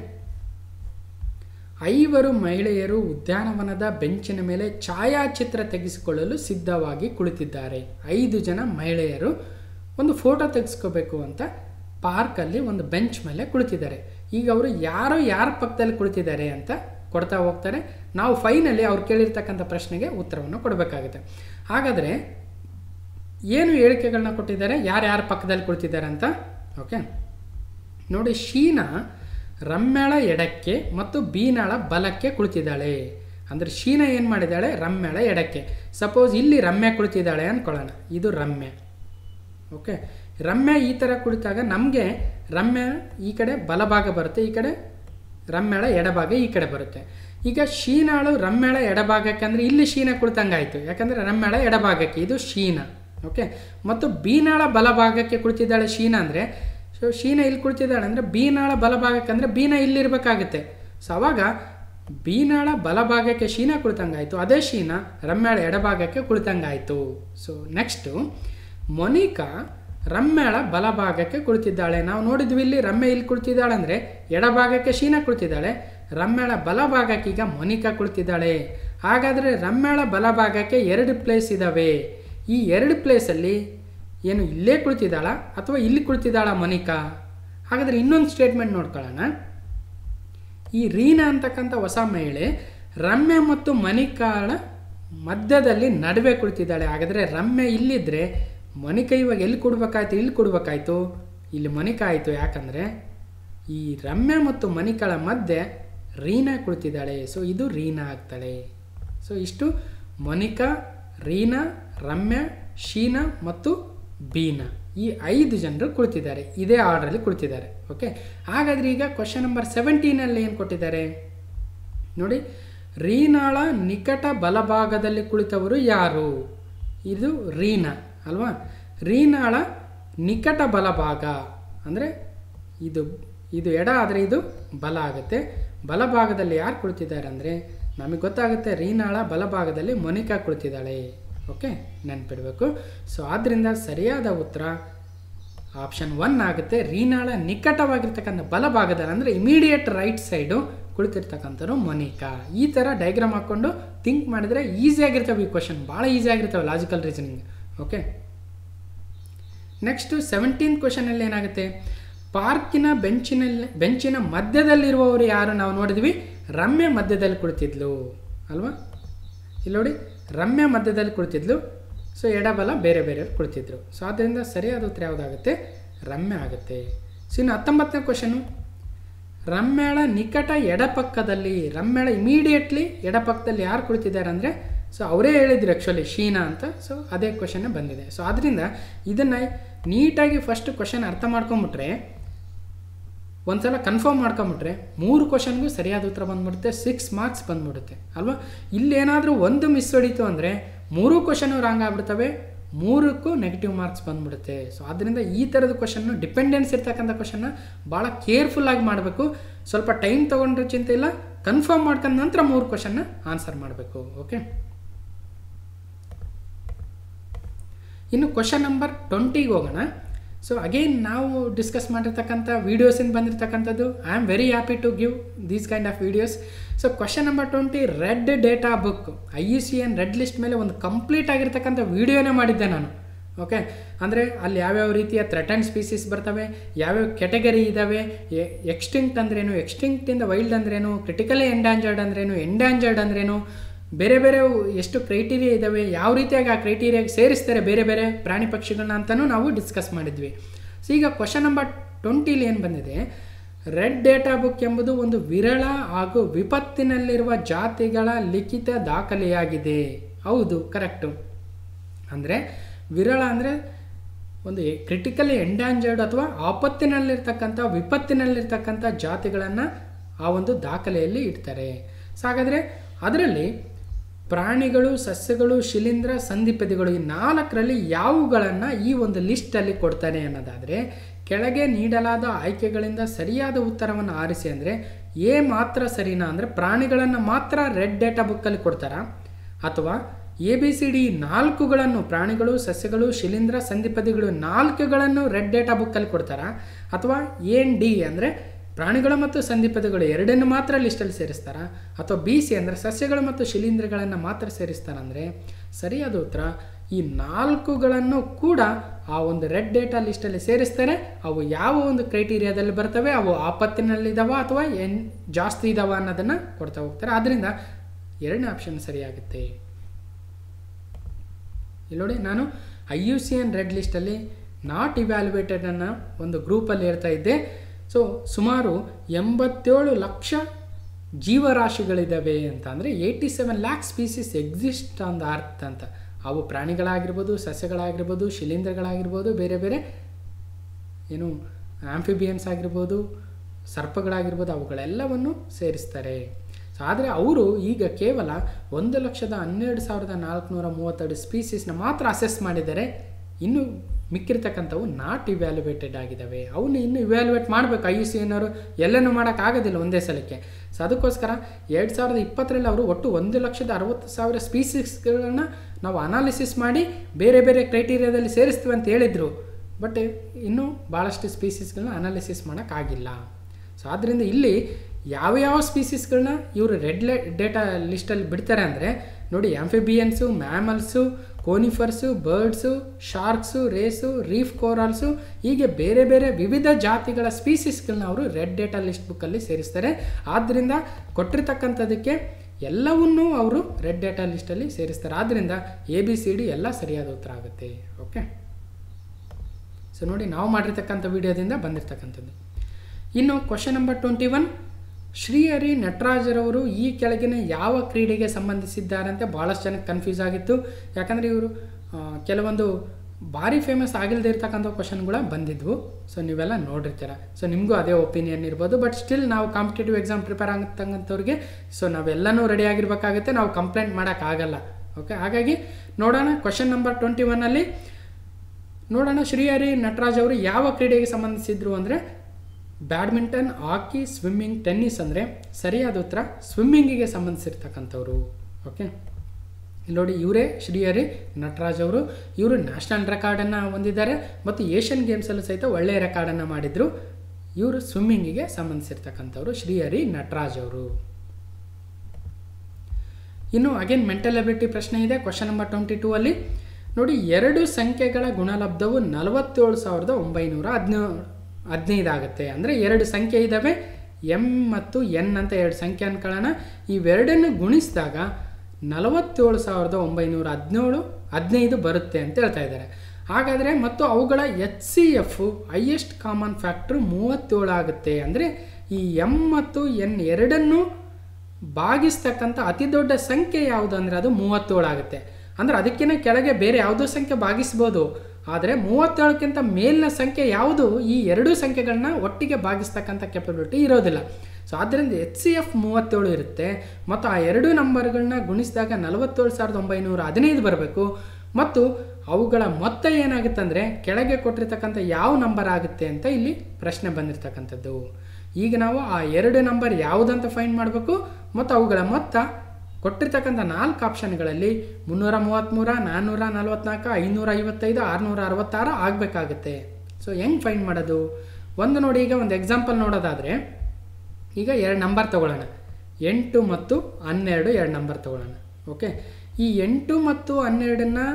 ಐವರು ಮಹಿಳೆಯರು ಉದ್ಯಾನವನದ ಬೆಂಚಿನ ಮೇಲೆ ಛಾಯಾಚಿತ್ರ ತೆಗೆಸಿಕೊಳ್ಳಲು ಸಿದ್ಧವಾಗಿ ಕುಳಿತಿದ್ದಾರೆ ಐದು ಜನ ಮಹಿಳೆಯರು ಒಂದು ಫೋಟೋ ತೆಗೆಸ್ಕೋಬೇಕು ಅಂತ ಪಾರ್ಕಲ್ಲಿ ಒಂದು ಬೆಂಚ್ ಮೇಲೆ ಕುಳಿತಿದ್ದಾರೆ ಈಗ ಅವರು ಯಾರೋ ಯಾರ ಪಕ್ಕದಲ್ಲಿ ಕುಳಿತಿದ್ದಾರೆ ಅಂತ ಕೊಡ್ತಾ ಹೋಗ್ತಾರೆ ನಾವು ಫೈನಲ್ಲಿ ಅವ್ರು ಕೇಳಿರ್ತಕ್ಕಂಥ ಪ್ರಶ್ನೆಗೆ ಉತ್ತರವನ್ನು ಕೊಡಬೇಕಾಗುತ್ತೆ ಹಾಗಾದರೆ ಏನು ಹೇಳಿಕೆಗಳನ್ನ ಕೊಟ್ಟಿದ್ದಾರೆ ಯಾರ್ಯಾರ ಪಕ್ಕದಲ್ಲಿ ಕುಳಿತಿದ್ದಾರೆ ಅಂತ ಓಕೆ ನೋಡಿ ಶೀನಾ ರಮ್ಯಾಳ ಎಡಕ್ಕೆ ಮತ್ತು ಬೀನಾಳ ಬಲಕ್ಕೆ ಕುಳಿತಿದ್ದಾಳೆ ಅಂದರೆ ಶೀನಾ ಏನು ಮಾಡಿದ್ದಾಳೆ ರಮ್ಯಾಳ ಎಡಕ್ಕೆ ಸಪೋಸ್ ಇಲ್ಲಿ ರಮ್ಯಾ ಕುಳಿತಿದ್ದಾಳೆ ಅಂದ್ಕೊಳ್ಳೋಣ ಇದು ರಮ್ಯಾ ಓಕೆ ರಮ್ಯಾ ಈ ಥರ ಕುಳಿತಾಗ ನಮಗೆ ರಮ್ಯಾ ಈ ಕಡೆ ಬಲಭಾಗ ಬರುತ್ತೆ ಈ ಕಡೆ ರಮ್ಯಾಳ ಎಡಭಾಗ ಈ ಕಡೆ ಬರುತ್ತೆ ಈಗ ಶೀನಾಳು ರಮ್ಯಾಳ ಎಡಭಾಗಕ್ಕೆ ಅಂದರೆ ಇಲ್ಲಿ ಶೀನ ಕುಳಿತಂಗಾಯಿತು ಯಾಕಂದರೆ ರಮ್ಯಾಳ ಎಡಭಾಗಕ್ಕೆ ಇದು ಶೀನ ಓಕೆ ಮತ್ತು ಬೀನಾಳ ಬಲಭಾಗಕ್ಕೆ ಕುಳಿತಿದ್ದಾಳೆ ಶೀನ ಅಂದರೆ ಸೊ ಶೀನ ಇಲ್ಲಿ ಕುಳಿತಿದ್ದಾಳೆ ಅಂದರೆ ಬೀನಾಳ ಬಲಭಾಗಕ್ಕೆ ಅಂದರೆ ಬೀನ ಇಲ್ಲಿರ್ಬೇಕಾಗುತ್ತೆ ಸೊ ಅವಾಗ ಬೀನಾಳ ಬಲಭಾಗಕ್ಕೆ ಶೀನ ಕುಳಿತಂಗಾಯಿತು ಅದೇ ಶೀನ ರಮ್ಯಾಳ ಎಡಭಾಗಕ್ಕೆ ಕುಳಿತಂಗಾಯಿತು ಸೊ ನೆಕ್ಸ್ಟು ಮೊನಿಕಾ ರಮ್ಯಾಳ ಬಲಭಾಗಕ್ಕೆ ಕುಳಿತಿದ್ದಾಳೆ ನಾವು ನೋಡಿದ್ವಿ ಇಲ್ಲಿ ರಮ್ಯ ಇಲ್ಲಿ ಕುಳಿತಿದ್ದಾಳೆ ಅಂದರೆ ಎಡಭಾಗಕ್ಕೆ ಶೀನ ಕುಳಿತಿದ್ದಾಳೆ ರಮ್ಯಾಳ ಬಲಭಾಗಕ್ಕೆ ಈಗ ಮೊನಿಕಾ ಕುಳಿತಿದ್ದಾಳೆ ಹಾಗಾದರೆ ರಮ್ಯಾಳ ಬಲಭಾಗಕ್ಕೆ ಎರಡು ಪ್ಲೇಸ್ ಇದ್ದಾವೆ ಈ ಎರಡು ಪ್ಲೇಸಲ್ಲಿ ಏನು ಇಲ್ಲೇ ಕುಳಿತಿದ್ದಾಳ ಅಥವಾ ಇಲ್ಲಿ ಕುಳಿತಿದ್ದಾಳ ಮೊನಿಕಾ ಹಾಗಾದರೆ ಇನ್ನೊಂದು ಸ್ಟೇಟ್ಮೆಂಟ್ ನೋಡ್ಕೊಳ್ಳೋಣ ಈ ರೀನಾ ಅಂತಕ್ಕಂಥ ಹೊಸ ಮಹಿಳೆ ರಮ್ಯ ಮತ್ತು ಮನಿಕಾಳ ಮಧ್ಯದಲ್ಲಿ ನಡುವೆ ಕುಳಿತಿದ್ದಾಳೆ ಹಾಗಾದರೆ ರಮ್ಯ ಇಲ್ಲಿದ್ದರೆ ಮನಿಕಾ ಇವಾಗ ಎಲ್ಲಿ ಕೊಡ್ಬೇಕಾಯ್ತು ಇಲ್ಲಿ ಕೊಡ್ಬೇಕಾಯ್ತು ಇಲ್ಲಿ ಮನಿಕಾ ಆಯಿತು ಯಾಕಂದರೆ ಈ ರಮ್ಯ ಮತ್ತು ಮನಿಕಾಳ ಮಧ್ಯೆ ರೀನಾ ಕುಳಿತಿದ್ದಾಳೆ ಸೊ ಇದು ರೀನಾ ಆಗ್ತಾಳೆ ಸೊ ಇಷ್ಟು ಮೊನಿಕಾ ರೀನಾ ರಮ್ಯ ಶೀನಾ ಮತ್ತು ಬೀನಾ ಈ ಐದು ಜನರು ಕುಳಿತಿದ್ದಾರೆ ಇದೇ ಆರ್ಡ್ರಲ್ಲಿ ಕುಳಿತಿದ್ದಾರೆ ಓಕೆ ಹಾಗಾದರೆ ಈಗ ಕ್ವಶನ್ ನಂಬರ್ ಸೆವೆಂಟೀನಲ್ಲಿ ಏನು ಕೊಟ್ಟಿದ್ದಾರೆ ನೋಡಿ ರೀನಾಳ ನಿಕಟ ಬಲಭಾಗದಲ್ಲಿ ಕುಳಿತವರು ಯಾರು ಇದು ರೀನಾ ಅಲ್ವಾ ರೀನಾಳ ನಿಕಟ ಬಲಭಾಗ ಅಂದರೆ ಇದು ಇದು ಎಡ ಆದರೆ ಇದು ಬಲ ಆಗುತ್ತೆ ಬಲಭಾಗದಲ್ಲಿ ಯಾರು ಕುಳಿತಿದ್ದಾರೆ ಅಂದರೆ ನಮಗೆ ಗೊತ್ತಾಗುತ್ತೆ ರೀನಾಳ ಬಲಭಾಗದಲ್ಲಿ ಮೊನಿಕಾ ಕುಳಿತಿದ್ದಾಳೆ ಓಕೆ ನೆನ್ಪಿಡಬೇಕು ಸೊ ಆದ್ದರಿಂದ ಸರಿಯಾದ ಉತ್ತರ ಆಪ್ಷನ್ ಒನ್ ಆಗುತ್ತೆ ರೀನಾಳ ನಿಕಟವಾಗಿರ್ತಕ್ಕಂಥ ಬಲಭಾಗದಲ್ಲಿ ಅಂದರೆ ಇಮಿಡಿಯೇಟ್ ರೈಟ್ ಸೈಡು ಕುಳಿತಿರ್ತಕ್ಕಂಥವ್ರು ಮೊನಿಕಾ ಈ ಥರ ಡೈಗ್ರಾಮ್ ಹಾಕ್ಕೊಂಡು ಥಿಂಕ್ ಮಾಡಿದರೆ ಈಸಿಯಾಗಿರ್ತವೆ ಈ ಕ್ವಶನ್ ಭಾಳ ಈಸಿಯಾಗಿರ್ತವೆ logical reasoning okay next seventeen ಕ್ವಶನಲ್ಲಿ ಏನಾಗುತ್ತೆ ಪಾರ್ಕಿನ ಬೆಂಚಿನಲ್ಲಿ ಬೆಂಚಿನ ಮಧ್ಯದಲ್ಲಿರುವವರು ಯಾರು ನಾವು ನೋಡಿದ್ವಿ ರಮ್ಯ ಮಧ್ಯದಲ್ಲಿ ಕುಳಿತಿದ್ಲು ಅಲ್ವಾ ಇಲ್ಲಿ ನೋಡಿ ರಮ್ಯ ಮಧ್ಯದಲ್ಲಿ ಕುಳಿತಿದ್ಲು ಸೊ ಎಡಬಲ ಬೇರೆ ಬೇರೆಯವ್ರು ಕುಳಿತಿದ್ರು ಸೊ ಆದ್ದರಿಂದ ಸರಿಯಾದ ಉತ್ತರ ಯಾವುದಾಗುತ್ತೆ ರಮ್ಯ ಆಗುತ್ತೆ ಸೊ ಇನ್ನು ಹತ್ತೊಂಬತ್ತನೇ ಕ್ವಶನು ರಮ್ಯಾಳ ನಿಕಟ ಎಡಪಕ್ಕದಲ್ಲಿ ರಮ್ಯಾಳ ಇಮಿಡಿಯೇಟ್ಲಿ ಎಡಪಕ್ಕದಲ್ಲಿ ಯಾರು ಕುಳಿತಿದ್ದಾರೆ ಅಂದರೆ ಸೊ ಅವರೇ ಹೇಳಿದ್ರು ಆ್ಯಕ್ಚುಲಿ ಶೀನಾ ಅಂತ ಸೊ ಅದೇ ಕ್ವಶನ್ನೇ ಬಂದಿದೆ ಸೊ ಆದ್ದರಿಂದ ಇದನ್ನು ನೀಟಾಗಿ ಫಸ್ಟ್ ಕ್ವಶನ್ ಅರ್ಥ ಮಾಡ್ಕೊಂಬಿಟ್ರೆ ಒಂದ್ಸಲ ಕನ್ಫರ್ಮ್ ಮಾಡ್ಕೊಂಬಿಟ್ರೆ ಮೂರು ಕ್ವಶನ್ಗೂ ಸರಿಯಾದ ಉತ್ತರ ಬಂದ್ಬಿಡುತ್ತೆ ಸಿಕ್ಸ್ ಮಾರ್ಕ್ಸ್ ಬಂದ್ಬಿಡುತ್ತೆ ಅಲ್ವಾ ಇಲ್ಲೇನಾದರೂ ಒಂದು ಮಿಸ್ ಹೊಡಿತು ಅಂದರೆ ಮೂರೂ ಕ್ವಶನು ರಾಂಗ್ ಆಗ್ಬಿಡ್ತವೆ ಮೂರಕ್ಕೂ ನೆಗೆಟಿವ್ ಮಾರ್ಕ್ಸ್ ಬಂದ್ಬಿಡುತ್ತೆ ಸೊ ಆದ್ದರಿಂದ ಈ ಥರದ ಕ್ವಶನ್ನು ಡಿಪೆಂಡೆನ್ಸ್ ಇರ್ತಕ್ಕಂಥ ಕ್ವಶನ್ನ ಭಾಳ ಕೇರ್ಫುಲ್ಲಾಗಿ ಮಾಡಬೇಕು ಸ್ವಲ್ಪ ಟೈಮ್ ತೊಗೊಂಡ್ರೆ ಚಿಂತೆ ಇಲ್ಲ ಕನ್ಫರ್ಮ್ ಮಾಡ್ಕೊಂಡ ನಂತರ ಮೂರು ಕ್ವಶನ್ನ ಆನ್ಸರ್ ಮಾಡಬೇಕು ಓಕೆ ಇನ್ನು ಕ್ವಶನ್ ನಂಬರ್ ಟ್ವೆಂಟಿಗೆ ಹೋಗೋಣ ಸೊ ಅಗೈನ್ ನಾವು ಡಿಸ್ಕಸ್ ಮಾಡಿರ್ತಕ್ಕಂಥ ವೀಡಿಯೋಸಿಂದ ಬಂದಿರತಕ್ಕಂಥದ್ದು I am very happy to give these kind of videos so question number twenty red data book I E C N red list ಮೇಲೆ ಒಂದು ಕಂಪ್ಲೀಟ್ ಆಗಿರ್ತಕ್ಕಂಥ ವೀಡಿಯೋನೇ ಮಾಡಿದ್ದೆ ನಾನು ಓಕೆ ಅಂದರೆ ಅಲ್ಲಿ ಯಾವ್ಯಾವ ರೀತಿಯ ಥ್ರೆಟನ್ ಸ್ಪೀಸೀಸ್ ಬರ್ತವೆ ಯಾವ್ಯಾವ ಕೆಟಗರಿ ಇದ್ದಾವೆ ಎಕ್ಸ್ಟಿಂಕ್ಟ್ ಅಂದ್ರೇನು ಎಕ್ಸ್ಟಿಂಕ್ಟಿಂದ ವೈಲ್ಡ್ ಅಂದ್ರೇನು ಕ್ರಿಟಿಕಲಿ ಎಂಡ್ಯಾಂಜರ್ಡ್ ಅಂದ್ರೇನು ಎಂಡ್ಯಾಂಜರ್ಡ್ ಅಂದ್ರೇನು ಬೇರೆ ಬೇರೆ ಎಷ್ಟು ಕ್ರೈಟೀರಿಯಾ ಇದ್ದಾವೆ ಯಾವ ರೀತಿಯಾಗಿ ಆ ಕ್ರೈಟೀರಿಯಾಗೆ ಸೇರಿಸ್ತಾರೆ ಬೇರೆ ಬೇರೆ ಪ್ರಾಣಿ ಪಕ್ಷಿಗಳನ್ನ ಅಂತಲೂ ನಾವು ಡಿಸ್ಕಸ್ ಮಾಡಿದ್ವಿ ಸೊ ಈಗ ಕ್ವಶನ್ ನಂಬರ್ ಟ್ವೆಂಟಿಲಿ ಏನು ಬಂದಿದೆ ರೆಡ್ ಡೇಟಾ ಬುಕ್ ಎಂಬುದು ಒಂದು ವಿರಳ ಹಾಗೂ ವಿಪತ್ತಿನಲ್ಲಿರುವ ಜಾತಿಗಳ ಲಿಖಿತ ದಾಖಲೆಯಾಗಿದೆ ಹೌದು ಕರೆಕ್ಟು ಅಂದರೆ ವಿರಳ ಅಂದರೆ ಒಂದು ಕ್ರಿಟಿಕಲಿ ಎಂಡ್ಯಾಂಜರ್ಡ್ ಅಥವಾ ಆಪತ್ತಿನಲ್ಲಿರ್ತಕ್ಕಂಥ ವಿಪತ್ತಿನಲ್ಲಿರ್ತಕ್ಕಂಥ ಜಾತಿಗಳನ್ನು ಆ ಒಂದು ದಾಖಲೆಯಲ್ಲಿ ಇಡ್ತಾರೆ ಸೊ ಹಾಗಾದರೆ ಅದರಲ್ಲಿ ಪ್ರಾಣಿಗಳು ಸಸ್ಯಗಳು ಶಿಲೀಂಧ್ರ ಸಂಧಿಪದಿಗಳು ಈ ನಾಲ್ಕರಲ್ಲಿ ಯಾವುಗಳನ್ನು ಈ ಒಂದು ಲಿಸ್ಟಲ್ಲಿ ಕೊಡ್ತಾನೆ ಅನ್ನೋದಾದರೆ ಕೆಳಗೆ ನೀಡಲಾದ ಆಯ್ಕೆಗಳಿಂದ ಸರಿಯಾದ ಉತ್ತರವನ್ನು ಆರಿಸಿ ಅಂದರೆ ಎ ಮಾತ್ರ ಸರಿನಾ ಅಂದರೆ ಪ್ರಾಣಿಗಳನ್ನು ಮಾತ್ರ ರೆಡ್ ಡೇಟಾ ಬುಕ್ಕಲ್ಲಿ ಕೊಡ್ತಾರಾ ಅಥವಾ ಎ ಬಿ ಸಿ ಡಿ ನಾಲ್ಕುಗಳನ್ನು ಪ್ರಾಣಿಗಳು ಸಸ್ಯಗಳು ಶಿಲೀಂಧ್ರ ಸಂಧಿಪದಿಗಳು ನಾಲ್ಕುಗಳನ್ನು ರೆಡ್ ಡೇಟಾ ಬುಕ್ಕಲ್ಲಿ ಕೊಡ್ತಾರಾ ಅಥವಾ ಎನ್ ಡಿ ಅಂದರೆ ಪ್ರಾಣಿಗಳು ಮತ್ತು ಸಂಧಿಪದಗಳು ಎರಡನ್ನು ಮಾತ್ರ ಲಿಸ್ಟಲ್ಲಿ ಸೇರಿಸ್ತಾರ ಅಥವಾ ಬಿ ಸಿ ಅಂದರೆ ಸಸ್ಯಗಳು ಮತ್ತು ಶಿಲೀಂಧ್ರಗಳನ್ನು ಮಾತ್ರ ಸೇರಿಸ್ತಾರಂದರೆ ಸರಿಯಾದ ಉತ್ತರ ಈ ನಾಲ್ಕುಗಳನ್ನು ಕೂಡ ಆ ಒಂದು ರೆಡ್ ಡೇಟಾ ಲಿಸ್ಟಲ್ಲಿ ಸೇರಿಸ್ತಾರೆ ಅವು ಯಾವ ಒಂದು ಕ್ರೈಟೀರಿಯಾದಲ್ಲಿ ಬರ್ತವೆ ಅವು ಆಪತ್ತಿನಲ್ಲಿದ್ದಾವ ಅಥವಾ ಎನ್ ಜಾಸ್ತಿ ಇದ್ದಾವ ಅನ್ನೋದನ್ನು ಕೊಡ್ತಾ ಹೋಗ್ತಾರೆ ಆದ್ದರಿಂದ ಎರಡನೇ ಆಪ್ಷನ್ ಸರಿಯಾಗುತ್ತೆ ಇಲ್ಲಿ ನೋಡಿ ನಾನು I U C N red ಲಿಸ್ಟಲ್ಲಿ ನಾಟ್ ಇವ್ಯಾಲ್ಯುವೇಟೆಡ್ ಅನ್ನೋ ಒಂದು ಗ್ರೂಪಲ್ಲಿ ಹೇಳ್ತಾ ಇದ್ದೆ ಸೊ ಸುಮಾರು ಎಂಬತ್ತೇಳು ಲಕ್ಷ ಜೀವರಾಶಿಗಳಿದ್ದಾವೆ ಅಂತ ಅಂದರೆ eighty seven lakh species exist on the earth ಅಂತ ಅವು ಪ್ರಾಣಿಗಳಾಗಿರ್ಬೋದು ಸಸ್ಯಗಳಾಗಿರ್ಬೋದು ಶಿಲೀಂಧ್ರಗಳಾಗಿರ್ಬೋದು ಬೇರೆ ಬೇರೆ ಏನು ಆಂಫಿಬಿಯನ್ಸ್ ಆಗಿರ್ಬೋದು ಸರ್ಪಗಳಾಗಿರ್ಬೋದು ಅವುಗಳೆಲ್ಲವನ್ನು ಸೇರಿಸ್ತಾರೆ ಸೊ ಆದರೆ ಅವರು ಈಗ ಕೇವಲ ಒಂದು ಲಕ್ಷದ ಹನ್ನೆರಡು ಸಾವಿರದ ನಾಲ್ಕುನೂರ ಮೂವತ್ತೆರಡು ಸ್ಪೀಸೀಸ್ನ ಮಾತ್ರ ಅಸೆಸ್ ಮಾಡಿದ್ದಾರೆ ಇನ್ನು ಮಿಕ್ಕಿರ್ತಕ್ಕಂಥವು ನಾಟ್ ಇವ್ಯಾಲ್ಯುವೇಟೆಡ್ ಆಗಿದ್ದಾವೆ ಅವನ್ನ ಇನ್ನು ಇವ್ಯಾಲ್ಯುವೇಟ್ ಮಾಡಬೇಕು ಐ ಯು ಸಿ ಏನವರು ಎಲ್ಲನೂ ಮಾಡೋಕ್ಕಾಗೋದಿಲ್ಲ ಒಂದೇ ಸಲಕ್ಕೆ ಸೊ ಅದಕ್ಕೋಸ್ಕರ ಎರಡು ಸಾವಿರದ ಇಪ್ಪತ್ತರಲ್ಲಿ ಅವರು ಒಟ್ಟು ಒಂದು ಲಕ್ಷದ ಅರವತ್ತು ಸಾವಿರ ಸ್ಪೀಸೀಸ್ಗಳನ್ನು ನಾವು ಅನಾಲಿಸಿಸ್ ಮಾಡಿ ಬೇರೆ ಬೇರೆ ಕ್ರೈಟೀರಿಯಾದಲ್ಲಿ ಸೇರಿಸ್ತೀವಿ ಅಂತ ಹೇಳಿದರು ಬಟ್ ಇನ್ನೂ ಭಾಳಷ್ಟು ಸ್ಪೀಸೀಸ್ಗಳನ್ನ ಅನಾಲಿಸಿಸ್ ಮಾಡೋಕ್ಕಾಗಿಲ್ಲ ಸೊ ಆದ್ದರಿಂದ ಇಲ್ಲಿ ಯಾವ ಯಾವ ಸ್ಪೀಸೀಸ್ಗಳನ್ನ ಇವರು ರೆಡ್ ಲೈ ಡೇಟಾ ಲಿಸ್ಟಲ್ಲಿ ಬಿಡ್ತಾರೆ ಅಂದರೆ ನೋಡಿ amphibians mammals conifers birds sharks rays reef corals ಹೀಗೆ ಬೇರೆ ಬೇರೆ ವಿವಿಧ ಜಾತಿಗಳ ಸ್ಪೀಸೀಸ್ಗಳನ್ನ ಅವರು ರೆಡ್ ಡೇಟಾ ಲಿಸ್ಟ್ ಬುಕ್ಕಲ್ಲಿ ಸೇರಿಸ್ತಾರೆ ಆದ್ದರಿಂದ ಕೊಟ್ಟಿರ್ತಕ್ಕಂಥದ್ದಕ್ಕೆ ಎಲ್ಲವನ್ನೂ ಅವರು ರೆಡ್ ಡೇಟಾ ಲಿಸ್ಟಲ್ಲಿ ಸೇರಿಸ್ತಾರೆ ಆದ್ದರಿಂದ ಎ ಬಿ ಸಿ ಡಿ ಎಲ್ಲ ಸರಿಯಾದ ಉತ್ತರ ಆಗುತ್ತೆ ಓಕೆ ಸೊ ನೋಡಿ ನಾವು ಮಾಡಿರ್ತಕ್ಕಂಥ ವಿಡಿಯೋದಿಂದ ಬಂದಿರತಕ್ಕಂಥದ್ದು ಇನ್ನು question number twenty one Srihari ನಟರಾಜರವರು ಈ ಕೆಳಗಿನ ಯಾವ ಕ್ರೀಡೆಗೆ ಸಂಬಂಧಿಸಿದ್ದಾರೆ ಅಂತ ಭಾಳಷ್ಟು ಜನಕ್ಕೆ ಕನ್ಫ್ಯೂಸ್ ಆಗಿತ್ತು ಯಾಕಂದರೆ ಇವರು ಆ, ಕೆಲವೊಂದು ಭಾರಿ ಫೇಮಸ್ ಆಗಿಲ್ಲದೆ ಇರ್ತಕ್ಕಂಥ ಕ್ವಶನ್ಗಳ ಬಂದಿದ್ವು ಸೊ ನೀವೆಲ್ಲ ನೋಡಿರ್ತೀರ ಸೊ ನಿಮಗೂ ಅದೇ ಒಪಿನಿಯನ್ ಇರ್ಬೋದು ಬಟ್ ಸ್ಟಿಲ್ ನಾವು ಕಾಂಪಿಟೇಟಿವ್ ಎಕ್ಸಾಮ್ ಪ್ರಿಪೇರ್ ಆಗತಕ್ಕಂಥವ್ರಿಗೆ ಸೊ ನಾವೆಲ್ಲನೂ ರೆಡಿ ಆಗಿರ್ಬೇಕಾಗುತ್ತೆ ನಾವು ಕಂಪ್ಲೇಂಟ್ ಮಾಡೋಕ್ಕಾಗಲ್ಲ ಓಕೆ ಹಾಗಾಗಿ ನೋಡೋಣ ಕ್ವಶನ್ ನಂಬರ್ ಟ್ವೆಂಟಿ ಒನ್ನಲ್ಲಿ ನೋಡೋಣ ಶ್ರೀಹರಿ ನಟರಾಜ್ ಅವರು ಯಾವ ಕ್ರೀಡೆಗೆ ಸಂಬಂಧಿಸಿದ್ರು ಅಂದರೆ ಬ್ಯಾಡ್ಮಿಂಟನ್ ಹಾಕಿ ಸ್ವಿಮ್ಮಿಂಗ್ ಟೆನ್ನಿಸ್ ಅಂದರೆ ಸರಿಯಾದ ಉತ್ತರ ಸ್ವಿಮ್ಮಿಂಗಿಗೆ ಸಂಬಂಧಿಸಿರ್ತಕ್ಕಂಥವ್ರು ಓಕೆ ಇಲ್ಲಿ ನೋಡಿ ಇವರೇ ಶ್ರೀಹರಿ ನಟರಾಜ್ ಅವರು ಇವರು ನ್ಯಾಷನಲ್ ರೆಕಾರ್ಡನ್ನು ಹೊಂದಿದ್ದಾರೆ ಮತ್ತು ಏಷ್ಯನ್ ಗೇಮ್ಸಲ್ಲೂ ಸಹಿತ ಒಳ್ಳೆಯ ರೆಕಾರ್ಡನ್ನು ಮಾಡಿದರು ಇವರು ಸ್ವಿಮ್ಮಿಂಗಿಗೆ ಸಂಬಂಧಿಸಿರ್ತಕ್ಕಂಥವ್ರು ಶ್ರೀಹರಿ ನಟರಾಜ್ ಅವರು ಇನ್ನು ಅಗೇನ್ ಮೆಂಟಲ್ ಅಬಿಲಿಟಿ ಪ್ರಶ್ನೆ ಇದೆ ಕ್ವಶನ್ ನಂಬರ್ ಟ್ವೆಂಟಿ ಟೂ ಅಲ್ಲಿ ನೋಡಿ ಎರಡು ಸಂಖ್ಯೆಗಳ ಗುಣಲಬ್ಧವು ನಲವತ್ತೇಳು ಸಾವಿರದ ಒಂಬೈನೂರ ಹದಿನೇಳು ಹದಿನೈದು ಆಗುತ್ತೆ ಅಂದರೆ ಎರಡು ಸಂಖ್ಯೆ ಇದ್ದಾವೆ ಎಮ್ ಮತ್ತು ಎನ್ ಅಂತ ಎರಡು ಸಂಖ್ಯೆ ಅನ್ಕೊಳ್ಳೋಣ ಇವೆರಡನ್ನು ಗುಣಿಸಿದಾಗ ನಲವತ್ತೇಳು ಸಾವಿರದ ಒಂಬೈನೂರ ಹದಿನೇಳು ಹದಿನೈದು ಬರುತ್ತೆ ಅಂತ ಹೇಳ್ತಾ ಇದ್ದಾರೆ ಹಾಗಾದರೆ ಮತ್ತು ಅವುಗಳ H C F highest common factor ಮೂವತ್ತೇಳು ಆಗುತ್ತೆ ಅಂದರೆ ಈ ಎಮ್ ಮತ್ತು ಎನ್ ಎರಡನ್ನೂ ಭಾಗಿಸ್ತಕ್ಕಂಥ ಅತಿ ದೊಡ್ಡ ಸಂಖ್ಯೆ ಯಾವುದು ಅಂದರೆ ಅದು ಮೂವತ್ತೇಳು ಆಗುತ್ತೆ ಅಂದರೆ ಅದಕ್ಕಿಂತ ಕೆಳಗೆ ಬೇರೆ ಯಾವುದೋ ಸಂಖ್ಯೆ ಭಾಗಿಸ್ಬೋದು ಆದರೆ ಮೂವತ್ತೇಳಕ್ಕಿಂತ ಮೇಲಿನ ಸಂಖ್ಯೆ ಯಾವುದು ಈ ಎರಡೂ ಸಂಖ್ಯೆಗಳನ್ನ ಒಟ್ಟಿಗೆ ಭಾಗಿಸ್ತಕ್ಕಂಥ ಕೆಪಬಿಲಿಟಿ ಇರೋದಿಲ್ಲ ಸೊ ಆದ್ದರಿಂದ ಎಚ್ ಸಿ ಎಫ್ ಮೂವತ್ತೇಳು ಇರುತ್ತೆ ಮತ್ತು ಆ ಎರಡೂ ನಂಬರ್ಗಳನ್ನ ಗುಣಿಸಿದಾಗ ನಲವತ್ತೇಳು ಸಾವಿರದ ಒಂಬೈನೂರ ಹದಿನೈದು ಬರಬೇಕು ಮತ್ತು ಅವುಗಳ ಮೊತ್ತ ಏನಾಗುತ್ತೆ ಅಂದರೆ ಕೆಳಗೆ ಕೊಟ್ಟಿರ್ತಕ್ಕಂಥ ಯಾವ ನಂಬರ್ ಆಗುತ್ತೆ ಅಂತ ಇಲ್ಲಿ ಪ್ರಶ್ನೆ ಬಂದಿರತಕ್ಕಂಥದ್ದು ಈಗ ನಾವು ಆ ಎರಡು ನಂಬರ್ ಯಾವುದಂತ ಫೈಂಡ್ ಮಾಡಬೇಕು ಮತ್ತು ಅವುಗಳ ಮೊತ್ತ ಕೊಟ್ಟಿರ್ತಕ್ಕಂಥ ನಾಲ್ಕು ಆಪ್ಷನ್ಗಳಲ್ಲಿ ಮುನ್ನೂರ ಮೂವತ್ತ್ಮೂರ ನಾನ್ನೂರ ನಲ್ವತ್ನಾಲ್ಕು ಐನೂರ ಐವತ್ತೈದು ಆರುನೂರ ಅರವತ್ತಾರು ಆಗಬೇಕಾಗುತ್ತೆ ಸೊ ಹೆಂಗೆ ಫೈಂಡ್ ಮಾಡೋದು ಒಂದು ನೋಡಿ ಈಗ ಒಂದು ಎಕ್ಸಾಂಪಲ್ ನೋಡೋದಾದರೆ ಈಗ ಎರಡು ನಂಬರ್ ತೊಗೊಳ್ಳೋಣ ಎಂಟು ಮತ್ತು ಹನ್ನೆರಡು ಎರಡು ನಂಬರ್ ತೊಗೊಳ್ಳೋಣ ಓಕೆ ಈ ಎಂಟು ಮತ್ತು ಹನ್ನೆರಡನ್ನ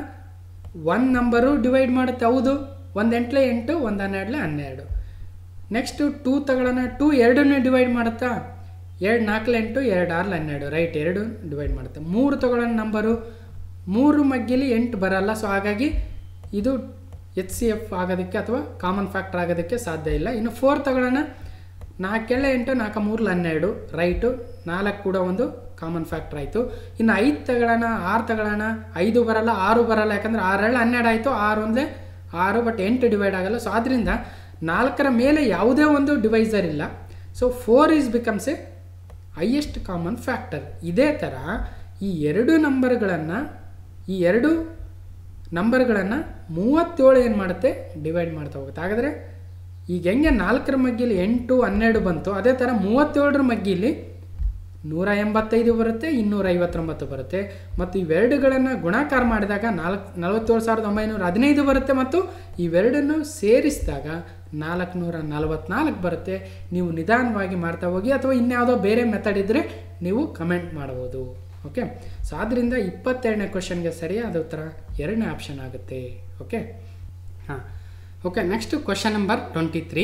ಒಂದು ನಂಬರು ಡಿವೈಡ್ ಮಾಡುತ್ತೆ ಹೌದು ಒಂದು ಎಂಟ್ಲೆ ಎಂಟು ಒಂದು ಹನ್ನೆರಡಲೆ ಹನ್ನೆರಡು ನೆಕ್ಸ್ಟು ಟೂ ತಗೊಳ್ಳೋಣ ಟೂ ಎರಡನ್ನೇ ಡಿವೈಡ್ ಮಾಡುತ್ತಾ ಎರಡು ನಾಲ್ಕು ಎಂಟು ಎರಡು ಆರ್ಲು ಹನ್ನೆರಡು ರೈಟ್ ಎರಡು ಡಿವೈಡ್ ಮಾಡುತ್ತೆ ಮೂರು ತಗೊಳ್ಳೋಣ ನಂಬರು ಮೂರು ಮಗ್ಗಿಲಿ ಎಂಟು ಬರಲ್ಲ ಸೊ ಹಾಗಾಗಿ ಇದು ಎಚ್ ಸಿ ಎಫ್ ಆಗೋದಕ್ಕೆ ಅಥವಾ ಕಾಮನ್ ಫ್ಯಾಕ್ಟರ್ ಆಗೋದಕ್ಕೆ ಸಾಧ್ಯ ಇಲ್ಲ ಇನ್ನು ಫೋರ್ ತಗೊಳ್ಳೋಣ ನಾಲ್ಕೆಲ್ಲ ಎಂಟು ನಾಲ್ಕು ಮೂರ್ಲು ಹನ್ನೆರಡು ರೈಟು ನಾಲ್ಕು ಕೂಡ ಒಂದು ಕಾಮನ್ ಫ್ಯಾಕ್ಟರ್ ಆಯಿತು ಇನ್ನು ಐದು ತಗೊಳ್ಳೋಣ ಆರು ತಗೊಳ್ಳೋಣ ಐದು ಬರಲ್ಲ ಆರು ಬರಲ್ಲ ಯಾಕಂದರೆ ಆರೇಳು ಹನ್ನೆರಡು ಆಯಿತು ಆರು ಒಂದೇ ಆರು ಬಟ್ ಎಂಟು ಡಿವೈಡ್ ಆಗಲ್ಲ ಸೊ ಆದ್ದರಿಂದ ನಾಲ್ಕರ ಮೇಲೆ ಯಾವುದೇ ಒಂದು ಡಿವೈಸರ್ ಇಲ್ಲ so four is becomes a highest common factor ಇದೇ ಥರ ಈ ಎರಡು ನಂಬರ್ಗಳನ್ನು ಈ ಎರಡು ನಂಬರ್ಗಳನ್ನು ಮೂವತ್ತೇಳು ಏನು ಮಾಡುತ್ತೆ ಡಿವೈಡ್ ಮಾಡ್ತಾ ಹೋಗುತ್ತೆ ಹಾಗಾದರೆ ಈಗ ಹೆಂಗೆ ನಾಲ್ಕರ ಮಗ್ಗಿಲಿ ಎಂಟು ಹನ್ನೆರಡು ಬಂತು ಅದೇ ಥರ ಮೂವತ್ತೇಳರ ಮಗ್ಗಿಲಿ ನೂರ ಎಂಬತ್ತೈದು ಬರುತ್ತೆ ಇನ್ನೂರ ಐವತ್ತೊಂಬತ್ತು ಬರುತ್ತೆ ಮತ್ತು ಇವೆರಡುಗಳನ್ನು ಗುಣಾಕಾರ ಮಾಡಿದಾಗ ನಾಲ್ಕು ನಲವತ್ತೇಳು ಸಾವಿರದ ಒಂಬೈನೂರ ಹದಿನೈದು ಬರುತ್ತೆ ಮತ್ತು ಇವೆರಡನ್ನು ಸೇರಿಸಿದಾಗ ನಾಲ್ಕುನೂರ ನಲವತ್ನಾಲ್ಕು ಬರುತ್ತೆ ನೀವು ನಿಧಾನವಾಗಿ ಮಾಡ್ತಾ ಹೋಗಿ ಅಥವಾ ಇನ್ಯಾವುದೋ ಬೇರೆ ಮೆಥಡ್ ಇದ್ದರೆ ನೀವು ಕಮೆಂಟ್ ಮಾಡ್ಬೋದು ಓಕೆ ಸೊ ಆದ್ದರಿಂದ ಇಪ್ಪತ್ತೆರಡನೇ ಕ್ವಶನ್ಗೆ ಸರಿಯಾದ ಉತ್ತರ ಎರಡನೇ ಆಪ್ಷನ್ ಆಗುತ್ತೆ ಓಕೆ ಹಾಂ okay next question number twenty three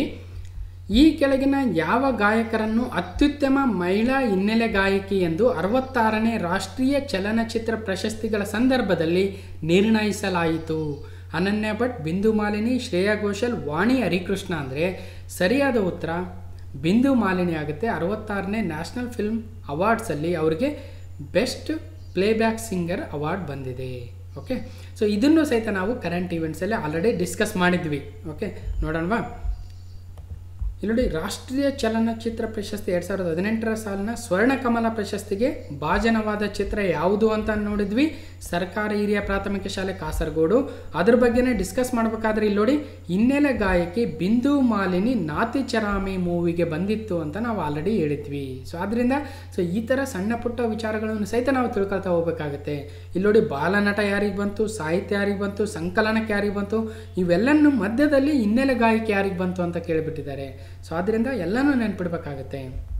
ಈ ಕೆಳಗಿನ ಯಾವ ಗಾಯಕರನ್ನು ಅತ್ಯುತ್ತಮ ಮಹಿಳಾ ಹಿನ್ನೆಲೆ ಗಾಯಕಿ ಎಂದು ಅರವತ್ತಾರನೇ ರಾಷ್ಟ್ರೀಯ ಚಲನಚಿತ್ರ ಪ್ರಶಸ್ತಿಗಳ ಸಂದರ್ಭದಲ್ಲಿ ನಿರ್ಣಯಿಸಲಾಯಿತು ಅನನ್ಯ ಭಟ್ ಬಿಂದು ಮಾಲಿನಿ ಶ್ರೇಯಾ ಘೋಷಲ್ ವಾಣಿ ಹರಿಕೃಷ್ಣ ಅಂದರೆ ಸರಿಯಾದ ಉತ್ತರ ಬಿಂದು ಮಾಲಿನಿ ಆಗುತ್ತೆ ಅರವತ್ತಾರನೇ ನ್ಯಾಷನಲ್ ಫಿಲ್ಮ್ ಅವಾರ್ಡ್ಸಲ್ಲಿ ಅವರಿಗೆ ಬೆಸ್ಟ್ ಪ್ಲೇಬ್ಯಾಕ್ ಸಿಂಗರ್ ಅವಾರ್ಡ್ ಬಂದಿದೆ ಓಕೆ ಸೊ ಇದನ್ನು ಸಹಿತ ನಾವು ಕರೆಂಟ್ ಈವೆಂಟ್ಸಲ್ಲಿ ಆಲ್ರೆಡಿ ಡಿಸ್ಕಸ್ ಮಾಡಿದ್ವಿ ಓಕೆ ನೋಡೋಣವಾ ಇಲ್ಲಿ ನೋಡಿ ರಾಷ್ಟ್ರೀಯ ಚಲನಚಿತ್ರ ಪ್ರಶಸ್ತಿ ಎರಡು ಸಾವಿರದ ಹದಿನೆಂಟರ ಸಾಲಿನ ಸ್ವರ್ಣಕಮಲ ಪ್ರಶಸ್ತಿಗೆ ಭಾಜನವಾದ ಚಿತ್ರ ಯಾವುದು ಅಂತ ನೋಡಿದ್ವಿ ಸರ್ಕಾರಿ ಹಿರಿಯ ಪ್ರಾಥಮಿಕ ಶಾಲೆ ಕಾಸರಗೋಡು ಅದ್ರ ಬಗ್ಗೆನೇ ಡಿಸ್ಕಸ್ ಮಾಡಬೇಕಾದ್ರೆ ಇಲ್ಲಿ ನೋಡಿ ಹಿನ್ನೆಲೆ ಗಾಯಕಿ ಬಿಂದು ಮಾಲಿನಿ ನಾತಿ ಚರಾಮಿ ಮೂವಿಗೆ ಬಂದಿತ್ತು ಅಂತ ನಾವು ಆಲ್ರೆಡಿ ಹೇಳಿದ್ವಿ ಸೊ ಆದ್ದರಿಂದ ಸೊ ಈ ಥರ ಸಣ್ಣ ಪುಟ್ಟ ವಿಚಾರಗಳನ್ನು ಸಹಿತ ನಾವು ತಿಳ್ಕೊಳ್ತಾ ಹೋಗ್ಬೇಕಾಗತ್ತೆ ಇಲ್ಲಿ ನೋಡಿ ಬಾಲನಟ ಯಾರಿಗೆ ಬಂತು ಸಾಹಿತ್ಯ ಯಾರಿಗೆ ಬಂತು ಸಂಕಲನಕ್ಕೆ ಯಾರಿಗೆ ಬಂತು ಇವೆಲ್ಲನೂ ಮಧ್ಯದಲ್ಲಿ ಹಿನ್ನೆಲೆ ಗಾಯಕಿ ಯಾರಿಗೆ ಬಂತು ಅಂತ ಕೇಳಿಬಿಟ್ಟಿದ್ದಾರೆ ಸೊ ಆದ್ದರಿಂದ ಎಲ್ಲನೂ ನೆನ್ಪಿಡ್ಬೇಕಾಗತ್ತೆ